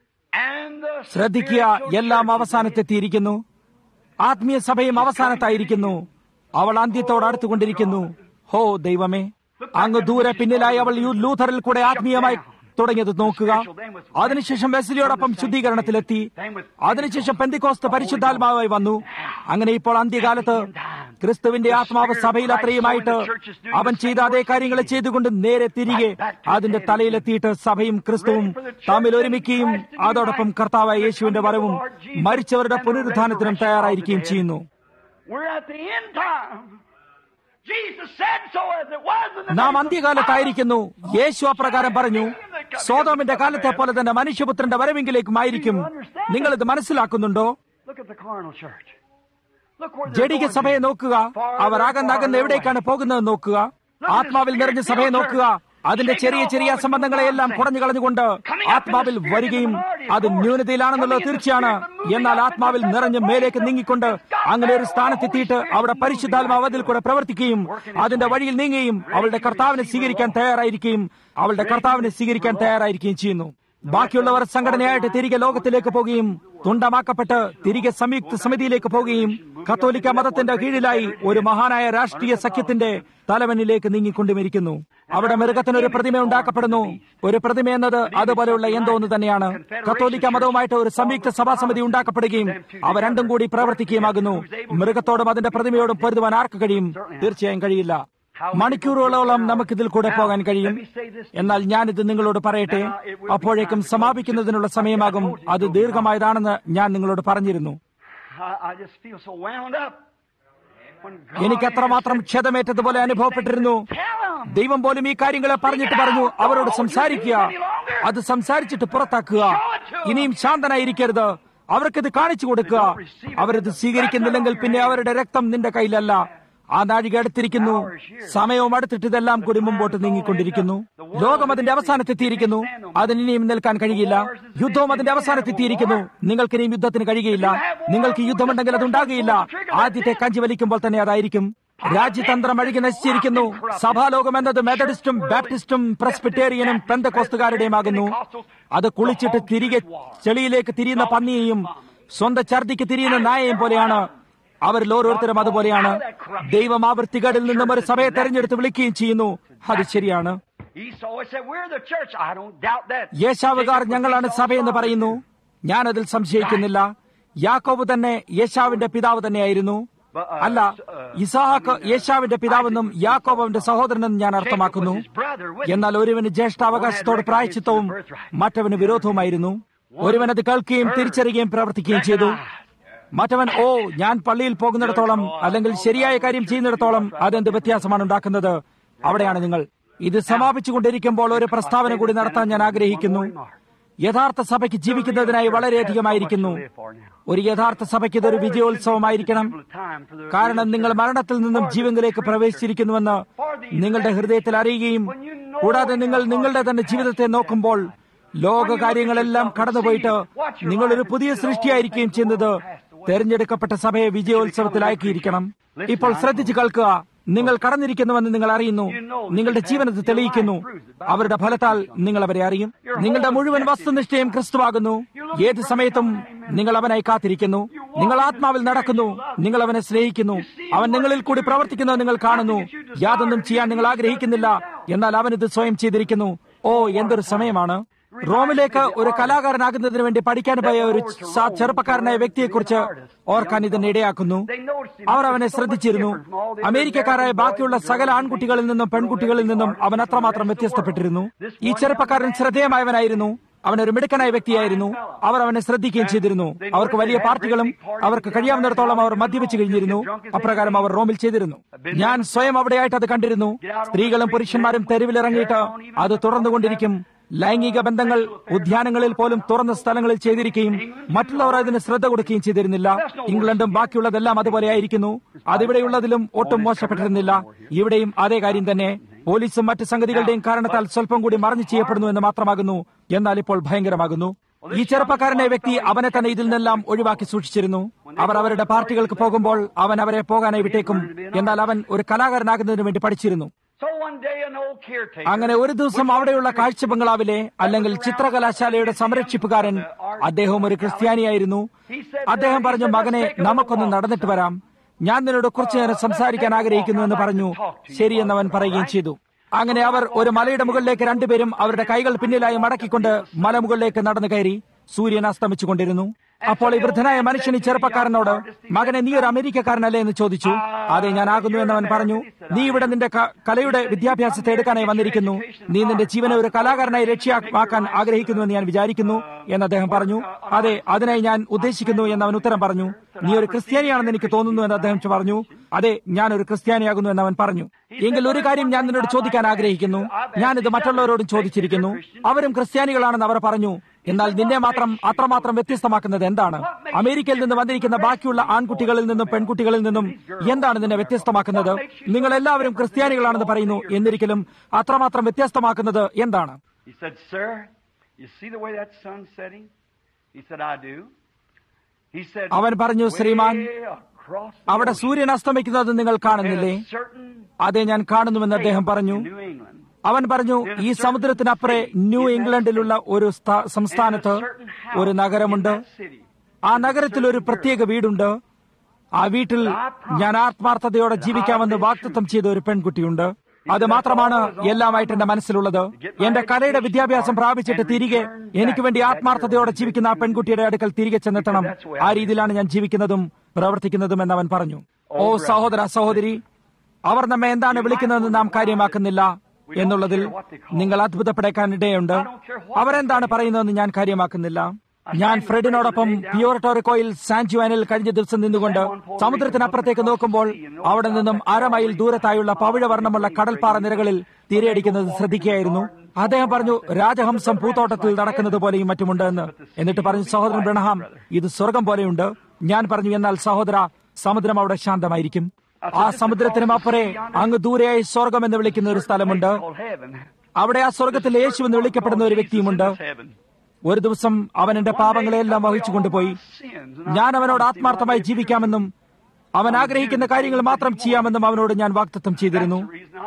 And the ശ്രദ്ധിക്കുക എല്ലാം അവസാനത്തെത്തിയിരിക്കുന്നു ആത്മീയ സഭയും അവസാനത്തായിരിക്കുന്നു അവൾ അന്ത്യത്തോട് അടുത്തുകൊണ്ടിരിക്കുന്നു ഹോ ദൈവമേ അങ്ങ് ദൂരെ പിന്നിലായി അവൾ യു ലൂഥറിൽ കൂടെ ആത്മീയമായി തുടങ്ങിയത് നോക്കുക അതിനുശേഷം വെസ്ലിയോടൊപ്പം ശുദ്ധീകരണത്തിലെത്തി അതിനുശേഷം പെന്തിക്കോസ്ത് പരിശുദ്ധാത്മാവായി വന്നു അങ്ങനെ ഇപ്പോൾ അന്ത്യകാലത്ത് ക്രിസ്തുവിന്റെ ആത്മാവ് സഭയിൽ അത്രയുമായിട്ട് അവൻ ചെയ്ത അതേ കാര്യങ്ങൾ ചെയ്തുകൊണ്ട് നേരെ തിരികെ അതിന്റെ തലയിലെത്തിയിട്ട് സഭയും ക്രിസ്തുവും തമ്മിൽ ഒരുമിക്കുകയും അതോടൊപ്പം കർത്താവായ യേശുവിന്റെ വരവും മരിച്ചവരുടെ പുനരുദ്ധാനത്തിനും തയ്യാറായിരിക്കുകയും ചെയ്യുന്നു We're at the end time. Jesus said so as it was in the നാം days of അന്ത്യകാലത്തായിരിക്കുന്നു യേശു അപ്രകാരം പറഞ്ഞു സോതോമിന്റെ കാലത്തെ പോലെ തന്നെ മനുഷ്യപുത്രന്റെ വരവെങ്കിലേക്കുമായിരിക്കും നിങ്ങൾ ഇത് മനസ്സിലാക്കുന്നുണ്ടോ Look at the carnal church. Look where they're ജഡിക going സഭയെ to. നോക്കുക അവർ അകന്നകന്ന് എവിടേക്കാണ് പോകുന്നത് നോക്കുക ആത്മാവിൽ നിറഞ്ഞ സഭയെ നോക്കുക അതിന്റെ ചെറിയ ചെറിയ സംബന്ധങ്ങളെയെല്ലാം കുടഞ്ഞു കളഞ്ഞുകൊണ്ട് ആത്മാവിൽ വരികയും അത് ന്യൂനതയിലാണെന്നുള്ളത് തീർച്ചയാണ് എന്നാൽ ആത്മാവിൽ നിറഞ്ഞ് മേലേക്ക് നീങ്ങിക്കൊണ്ട് അങ്ങനെ ഒരു സ്ഥാനത്തെത്തിയിട്ട് അവിടെ പരിശുദ്ധാത്മാവ് അതിൽ കൂടെ പ്രവർത്തിക്കുകയും അതിന്റെ വഴിയിൽ നീങ്ങുകയും അവളുടെ കർത്താവിനെ സ്വീകരിക്കാൻ തയ്യാറായിരിക്കുകയും അവളുടെ കർത്താവിനെ സ്വീകരിക്കാൻ തയ്യാറായിരിക്കുകയും ചെയ്യുന്നു ബാക്കിയുള്ളവർ സംഘടനയായിട്ട് തിരികെ ലോകത്തിലേക്ക് പോകുകയും തുണ്ടമാക്കപ്പെട്ട് തിരികെ സംയുക്ത സമിതിയിലേക്ക് പോകുകയും കത്തോലിക്ക മതത്തിന്റെ കീഴിലായി ഒരു മഹാനായ രാഷ്ട്രീയ സഖ്യത്തിന്റെ തലവനിലേക്ക് നീങ്ങിക്കൊണ്ടുമിരിക്കുന്നു അവിടെ മൃഗത്തിനൊരു പ്രതിമ ഉണ്ടാക്കപ്പെടുന്നു ഒരു പ്രതിമ എന്നത് അതുപോലെയുള്ള എന്തോ ഒന്ന് തന്നെയാണ് കത്തോലിക്ക മതവുമായിട്ട് ഒരു സംയുക്ത സഭാസമിതി ഉണ്ടാക്കപ്പെടുകയും അവ രണ്ടും കൂടി പ്രവർത്തിക്കുകയുമാകുന്നു മൃഗത്തോടും അതിന്റെ പ്രതിമയോടും പൊരുതുവാൻ ആർക്ക് കഴിയും തീർച്ചയായും കഴിയില്ല മണിക്കൂറുകളോളം നമുക്കിതിൽ കൂടെ പോകാൻ കഴിയും എന്നാൽ ഞാനിത് നിങ്ങളോട് പറയട്ടെ അപ്പോഴേക്കും സമാപിക്കുന്നതിനുള്ള സമയമാകും അത് ദീർഘമായതാണെന്ന് ഞാൻ നിങ്ങളോട് പറഞ്ഞിരുന്നു I, I just feel so wound up. When God എനിക്ക് അത്രമാത്രം ക്ഷതമേറ്റതുപോലെ അനുഭവപ്പെട്ടിരുന്നു Tell 'em. ദൈവം പോലും ഈ കാര്യങ്ങളെ പറഞ്ഞിട്ട് പറഞ്ഞു അവരോട് സംസാരിക്കുക അത് സംസാരിച്ചിട്ട് പുറത്താക്കുക ഇനിയും ശാന്തനായിരിക്കരുത് അവർക്കിത് കാണിച്ചു കൊടുക്കുക അവരത് സ്വീകരിക്കുന്നില്ലെങ്കിൽ പിന്നെ അവരുടെ രക്തം നിന്റെ കയ്യിലല്ല ആ നാഴിക അടുത്തിരിക്കുന്നു സമയവും അടുത്തിട്ട് ഇതെല്ലാം കൂടി മുമ്പോട്ട് നീങ്ങിക്കൊണ്ടിരിക്കുന്നു ലോകം അതിന്റെ അവസാനത്തെത്തിയിരിക്കുന്നു അതിന് ഇനിയും നിൽക്കാൻ കഴിയില്ല യുദ്ധവും അതിന്റെ അവസാനത്തെത്തിയിരിക്കുന്നു നിങ്ങൾക്ക് ഇനിയും യുദ്ധത്തിന് കഴിയുകയില്ല നിങ്ങൾക്ക് യുദ്ധമുണ്ടെങ്കിൽ അതുണ്ടാകുകയില്ല ആദ്യത്തെ കഞ്ചി വലിക്കുമ്പോൾ തന്നെ അതായിരിക്കും രാജ്യതന്ത്രം അഴുകി നശിച്ചിരിക്കുന്നു സഭാലോകം എന്നത് മെത്തഡിസ്റ്റും ബാപ്റ്റിസ്റ്റും പ്രസ്പിറ്റേറിയനും പെന്തക്കോസ്തുകാരുടെയുമാകുന്നു അത് കുളിച്ചിട്ട് തിരികെ ചെളിയിലേക്ക് തിരിയുന്ന പന്നിയെയും സ്വന്തം ഛർദിക്ക് തിരിയുന്ന നായയും പോലെയാണ് അവരിൽ ഓരോരുത്തരും അതുപോലെയാണ് ദൈവം ആ വൃത്തികേടിൽ നിന്നും ഒരു സഭയെ തെരഞ്ഞെടുത്ത് വിളിക്കുകയും ചെയ്യുന്നു അത് ശരിയാണ് Esau always said, We're the church. I don't doubt that. യേശാവുകാർ Jacob was ഞങ്ങളാണ് Esau's സഭയെന്ന് son. പറയുന്നു ഞാനതിൽ സംശയിക്കുന്നില്ല യാക്കോബ് തന്നെ യേശാവിന്റെ പിതാവ് തന്നെയായിരുന്നു അല്ല ഇസാഹാക്ക് യേശാവിന്റെ പിതാവെന്നും യാക്കോബ് അവന്റെ സഹോദരനെന്നും ഞാൻ അർത്ഥമാക്കുന്നു എന്നാൽ ഒരുവന് ജ്യേഷ്ഠാവകാശത്തോട് പ്രായച്ചിത്തവും മറ്റവന് വിരോധവുമായിരുന്നു ഒരുവൻ അത് കേൾക്കുകയും തിരിച്ചറിയുകയും പ്രവർത്തിക്കുകയും ചെയ്തു മറ്റവൻ ഓ ഞാൻ പള്ളിയിൽ പോകുന്നിടത്തോളം അല്ലെങ്കിൽ ശരിയായ കാര്യം ചെയ്യുന്നിടത്തോളം അതെന്ത് വ്യത്യാസമാണ് ഉണ്ടാക്കുന്നത് അവിടെയാണ് നിങ്ങൾ ഇത് സമാപിച്ചുകൊണ്ടിരിക്കുമ്പോൾ ഒരു പ്രസ്താവന കൂടി നടത്താൻ ഞാൻ ആഗ്രഹിക്കുന്നു യഥാർത്ഥ സഭയ്ക്ക് ജീവിക്കുന്നതിനായി വളരെയധികമായിരിക്കുന്നു ഒരു യഥാർത്ഥ സഭയ്ക്ക് ഇതൊരു വിജയോത്സവമായിരിക്കണം കാരണം നിങ്ങൾ മരണത്തിൽ നിന്നും ജീവനിലേക്ക് പ്രവേശിച്ചിരിക്കുന്നുവെന്ന് നിങ്ങളുടെ ഹൃദയത്തിൽ അറിയുകയും കൂടാതെ നിങ്ങൾ നിങ്ങളുടെ തന്നെ ജീവിതത്തെ നോക്കുമ്പോൾ ലോക കാര്യങ്ങളെല്ലാം കടന്നുപോയിട്ട് നിങ്ങളൊരു പുതിയ സൃഷ്ടിയായിരിക്കുകയും ചെയ്യുന്നത് തെരഞ്ഞെടുക്കപ്പെട്ട സഭയെ വിജയോത്സവത്തിലാക്കിയിരിക്കണം ഇപ്പോൾ ശ്രദ്ധിച്ചു കേൾക്കുക നിങ്ങൾ കടന്നിരിക്കുന്നുവെന്ന് നിങ്ങൾ അറിയുന്നു നിങ്ങളുടെ ജീവനത്തെ തെളിയിക്കുന്നു അവരുടെ ഫലത്താൽ നിങ്ങൾ അവരെ അറിയും നിങ്ങളുടെ മുഴുവൻ വസ്തുനിഷ്ഠയും ക്രിസ്തുവാകുന്നു ഏത് സമയത്തും നിങ്ങൾ അവനായി കാത്തിരിക്കുന്നു നിങ്ങൾ ആത്മാവിൽ നടക്കുന്നു നിങ്ങൾ അവനെ സ്നേഹിക്കുന്നു അവൻ നിങ്ങളിൽ കൂടി പ്രവർത്തിക്കുന്നത് നിങ്ങൾ കാണുന്നു യാതൊന്നും ചെയ്യാൻ നിങ്ങൾ ആഗ്രഹിക്കുന്നില്ല എന്നാൽ അവൻ ഇത് സ്വയം ചെയ്തിരിക്കുന്നു ഓ എന്തൊരു സമയമാണ് റോമിലേക്ക് ഒരു കലാകാരനാകുന്നതിന് വേണ്ടി പഠിക്കാൻ പോയ ഒരു സ- ചെറുപ്പക്കാരനായ വ്യക്തിയെക്കുറിച്ച് ഓർക്കാൻ ഇതിനെ ഇടയാക്കുന്നു അവർ അവനെ ശ്രദ്ധിച്ചിരുന്നു അമേരിക്കക്കാരായ ബാക്കിയുള്ള സകല ആൺകുട്ടികളിൽ നിന്നും പെൺകുട്ടികളിൽ നിന്നും അവൻ അത്രമാത്രം വ്യത്യസ്തപ്പെട്ടിരുന്നു ഈ ചെറുപ്പക്കാരൻ ശ്രദ്ധേയമായവനായിരുന്നു അവൻ ഒരു മിടുക്കനായ വ്യക്തിയായിരുന്നു അവർ അവനെ ശ്രദ്ധിക്കുകയും ചെയ്തിരുന്നു അവർക്ക് വലിയ പാർട്ടികളും അവർക്ക് കഴിയാവുന്നിടത്തോളം അവർ മദ്യപിച്ചു കഴിഞ്ഞിരുന്നു അപ്രകാരം അവർ റോമിൽ ചെയ്തിരുന്നു ഞാൻ സ്വയം അവിടെയായിട്ട് അത് കണ്ടിരുന്നു സ്ത്രീകളും പുരുഷന്മാരും തെരുവിലിറങ്ങിയിട്ട് അത് തുറന്നുകൊണ്ടിരിക്കും ലൈംഗിക ബന്ധങ്ങൾ ഉദ്യാനങ്ങളിൽ പോലും തുറന്ന സ്ഥലങ്ങളിൽ ചെയ്തിരിക്കുകയും മറ്റുള്ളവർ അതിന് ശ്രദ്ധ കൊടുക്കുകയും ചെയ്തിരുന്നില്ല ഇംഗ്ലണ്ടും ബാക്കിയുള്ളതെല്ലാം അതുപോലെയായിരിക്കുന്നു അതിവിടെയുള്ളതിലും ഒട്ടും മോശപ്പെട്ടിരുന്നില്ല ഇവിടെയും അതേ കാര്യം തന്നെ പോലീസും മറ്റ് സംഗതികളുടെയും കാരണത്താൽ സ്വല്പം കൂടി മറഞ്ഞു ചെയ്യപ്പെടുന്നു എന്ന് മാത്രമാകുന്നു എന്നാൽ ഇപ്പോൾ ഭയങ്കരമാകുന്നു ഈ ചെറുപ്പക്കാരനെ വ്യക്തി അവനെ തന്നെ ഇതിൽ നിന്നെല്ലാം ഒഴിവാക്കി സൂക്ഷിച്ചിരുന്നു അവർ അവരുടെ പാർട്ടികൾക്ക് പോകുമ്പോൾ അവൻ അവരെ പോകാനായി വിട്ടേക്കും എന്നാൽ അവൻ ഒരു കലാകാരനാകുന്നതിന് വേണ്ടി പഠിച്ചിരുന്നു So one day an old caretaker അങ്ങനെ ഒരു ദിവസം അവിടെയുള്ള കാഴ്ച ബംഗ്ലാവിലെ അല്ലെങ്കിൽ ചിത്രകലാശാലയുടെ സംരക്ഷിപ്പുകാരൻ അദ്ദേഹം ഒരു ക്രിസ്ത്യാനിയായിരുന്നു അദ്ദേഹം പറഞ്ഞു മകനെ നമുക്കൊന്ന് നടന്നിട്ട് വരാം ഞാൻ നിന്നോട് കുറച്ചു നേരം സംസാരിക്കാൻ ആഗ്രഹിക്കുന്നു എന്ന് പറഞ്ഞു ശരിയെന്ന് അവൻ പറയുകയും ചെയ്തു അങ്ങനെ അവർ ഒരു മലയുടെ മുകളിലേക്ക് രണ്ടുപേരും അവരുടെ കൈകൾ പിന്നിലായി മടക്കിക്കൊണ്ട് മലമുകളിലേക്ക് നടന്നു കയറി സൂര്യൻ അസ്തമിച്ചുകൊണ്ടിരുന്നു അപ്പോൾ ഈ വൃദ്ധനായ മനുഷ്യൻ ഈ ചെറുപ്പക്കാരനോട് മകനെ നീ ഒരു അമേരിക്കക്കാരനല്ലേ എന്ന് ചോദിച്ചു അതെ ഞാൻ ആകുന്നു എന്ന് അവൻ പറഞ്ഞു നീ ഇവിടെ നിന്റെ ക- കലയുടെ വിദ്യാഭ്യാസത്തെ എടുക്കാനായി വന്നിരിക്കുന്നു നീ നിന്റെ ജീവനെ ഒരു കലാകാരനായി രക്ഷയാക്കാൻ ആഗ്രഹിക്കുന്നുവെന്ന് ഞാൻ വിചാരിക്കുന്നു എന്ന് അദ്ദേഹം പറഞ്ഞു അതെ അതിനായി ഞാൻ ഉദ്ദേശിക്കുന്നു എന്ന് അവൻ ഉത്തരം പറഞ്ഞു നീ ഒരു ക്രിസ്ത്യാനിയാണെന്ന് എനിക്ക് തോന്നുന്നു എന്ന് അദ്ദേഹം പറഞ്ഞു അതെ ഞാൻ ഒരു ക്രിസ്ത്യാനിയാകുന്നു എന്ന് അവൻ പറഞ്ഞു എങ്കിൽ ഒരു കാര്യം ഞാൻ നിന്നോട് ചോദിക്കാൻ ആഗ്രഹിക്കുന്നു ഞാനിത് മറ്റുള്ളവരോടും ചോദിച്ചിരിക്കുന്നു അവരും ക്രിസ്ത്യാനികളാണെന്ന് അവർ പറഞ്ഞു എന്നാൽ നിന്നെ മാത്രം അത്രമാത്രം വ്യത്യസ്തമാക്കുന്നത് എന്താണ് അമേരിക്കയിൽ നിന്ന് വന്നിരിക്കുന്ന ബാക്കിയുള്ള ആൺകുട്ടികളിൽ നിന്നും പെൺകുട്ടികളിൽ നിന്നും എന്താണ് നിന്നെ വ്യത്യസ്തമാക്കുന്നത് നിങ്ങൾ എല്ലാവരും ക്രിസ്ത്യാനികളാണെന്ന് പറയുന്നു എന്നിരിക്കലും അത്രമാത്രം വ്യത്യസ്തമാക്കുന്നത് എന്താണ് He said, Sir, you see the way that sun's setting? He said, I do. He said, അവൻ പറഞ്ഞു, ശ്രീമാൻ, "Way across the അവിടെ ocean, സൂര്യൻ അസ്തമിക്കുന്നത് നിങ്ങൾ in കാണുന്നില്ലേ a certain അതെ ഞാൻ കാണുന്നുവെന്ന് അദ്ദേഹം പറഞ്ഞു in New England. അവൻ പറഞ്ഞു ഈ സമുദ്രത്തിനപ്പുറേ ന്യൂ ഇംഗ്ലണ്ടിലുള്ള ഒരു സ്ഥാ- സംസ്ഥാനത്ത് ഒരു നഗരമുണ്ട് ആ നഗരത്തിൽ ഒരു പ്രത്യേക വീടുണ്ട് ആ വീട്ടിൽ ഞാൻ ആത്മാർത്ഥതയോടെ ജീവിക്കാമെന്ന് വാക്തത്വം ചെയ്ത ഒരു പെൺകുട്ടിയുണ്ട് അത് മാത്രമാണ് എല്ലാമായിട്ട് എന്റെ മനസ്സിലുള്ളത് എന്റെ കലയുടെ വിദ്യാഭ്യാസം പ്രാപിച്ചിട്ട് തിരികെ എനിക്ക് വേണ്ടി ആത്മാർത്ഥതയോടെ ജീവിക്കുന്ന ആ പെൺകുട്ടിയുടെ അടുക്കൽ തിരികെ ചെന്നെത്തണം ആ രീതിയിലാണ് ഞാൻ ജീവിക്കുന്നതും പ്രവർത്തിക്കുന്നതും എന്ന് അവൻ പറഞ്ഞു ഓ സഹോദര സഹോദരി അവർ നമ്മെ എന്താണ് വിളിക്കുന്നതെന്ന് നാം കാര്യമാക്കുന്നില്ല എന്നുള്ളതിൽ നിങ്ങൾ അത്ഭുതപ്പെടേക്കാൻ ഇടയുണ്ട് അവരെന്താണ് പറയുന്നതെന്ന് ഞാൻ കാര്യമാക്കുന്നില്ല ഞാൻ ഫ്രെഡിനോടൊപ്പം പിയോർട്ടോറിക്കോയിൽ സാൻജുവാനിൽ കഴിഞ്ഞ ദിവസം നിന്നുകൊണ്ട് സമുദ്രത്തിനപ്പുറത്തേക്ക് നോക്കുമ്പോൾ അവിടെ നിന്നും അര മൈൽ ദൂരത്തായുള്ള പവിഴവർണ്ണമുള്ള കടൽപ്പാറ നിരകളിൽ തിരയടിക്കുന്നത് ശ്രദ്ധിക്കുകയായിരുന്നു അദ്ദേഹം പറഞ്ഞു രാജഹംസം പൂത്തോട്ടത്തിൽ നടക്കുന്നത് പോലെയും മറ്റുമുണ്ട് എന്ന് എന്നിട്ട് പറഞ്ഞു സഹോദരൻ ബ്രണഹാം ഇത് സ്വർഗം പോലെയുണ്ട് ഞാൻ പറഞ്ഞു എന്നാൽ സഹോദര സമുദ്രം അവിടെ ശാന്തമായിരിക്കും ആ സമുദ്രത്തിനും അപ്പുറേ അങ്ങ് ദൂരെയായി സ്വർഗം എന്ന് വിളിക്കുന്ന ഒരു സ്ഥലമുണ്ട് അവിടെ ആ സ്വർഗത്തിൽ യേശു എന്ന് വിളിക്കപ്പെടുന്ന ഒരു വ്യക്തിയുമുണ്ട് ഒരു ദിവസം അവൻ എന്റെ പാപങ്ങളെല്ലാം വഹിച്ചു കൊണ്ടുപോയി ഞാൻ അവനോട് ആത്മാർത്ഥമായി ജീവിക്കാമെന്നും അവൻ ആഗ്രഹിക്കുന്ന കാര്യങ്ങൾ മാത്രം ചെയ്യാമെന്നും അവനോട് ഞാൻ വാക്തത്വം ചെയ്തിരുന്നു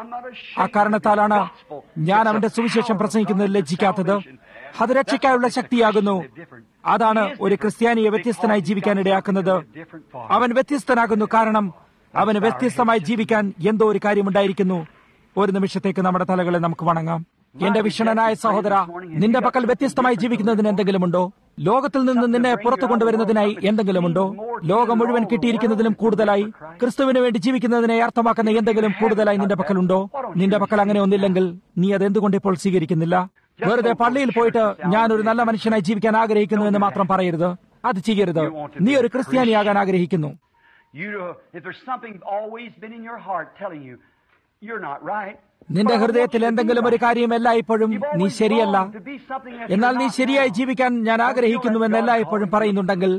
ആ കാരണത്താലാണ് ഞാൻ അവന്റെ സുവിശേഷം പ്രസംഗിക്കുന്നതിൽ ലജ്ജിക്കാത്തത് അത് രക്ഷയ്ക്കായുള്ള ശക്തിയാകുന്നു അതാണ് ഒരു ക്രിസ്ത്യാനിയെ വ്യത്യസ്തനായി ജീവിക്കാൻ ഇടയാക്കുന്നത് അവൻ വ്യത്യസ്തനാകുന്നു കാരണം അവന് വ്യത്യസ്തമായി ജീവിക്കാൻ എന്തോ ഒരു കാര്യമുണ്ടായിരിക്കുന്നു ഒരു നിമിഷത്തേക്ക് നമ്മുടെ തലകളെ നമുക്ക് വണങ്ങാം എന്റെ വിഷണനായ സഹോദര നിന്റെ പക്കൽ വ്യത്യസ്തമായി ജീവിക്കുന്നതിന് എന്തെങ്കിലുമുണ്ടോ ലോകത്തിൽ നിന്ന് നിന്നെ പുറത്തു കൊണ്ടുവരുന്നതിനായി എന്തെങ്കിലുമുണ്ടോ ലോകം മുഴുവൻ കിട്ടിയിരിക്കുന്നതിലും കൂടുതലായി ക്രിസ്തുവിന് വേണ്ടി ജീവിക്കുന്നതിനെ അർത്ഥമാക്കുന്ന എന്തെങ്കിലും കൂടുതലായി നിന്റെ പക്കലുണ്ടോ നിന്റെ പക്കൽ അങ്ങനെ ഒന്നില്ലെങ്കിൽ നീ അത് എന്തുകൊണ്ട് ഇപ്പോൾ സ്വീകരിക്കുന്നില്ല വെറുതെ പള്ളിയിൽ പോയിട്ട് ഞാൻ ഒരു നല്ല മനുഷ്യനായി ജീവിക്കാൻ ആഗ്രഹിക്കുന്നു എന്ന് മാത്രം പറയരുത് അത് ചെയ്യരുത് നീ ഒരു ക്രിസ്ത്യാനിയാകാൻ ആഗ്രഹിക്കുന്നു You, if there's something always been in your heart telling you, you're not right. നിന്റെ ഹൃദയത്തിൽ എന്തെങ്കിലും ഒരു കാര്യം എല്ലായ്പ്പോഴും നീ ശരിയല്ല എന്നാൽ നീ ശരിയായി ജീവിക്കാൻ ഞാൻ ആഗ്രഹിക്കുന്നുവെന്ന് എല്ലായ്പ്പോഴും പറയുന്നുണ്ടെങ്കിൽ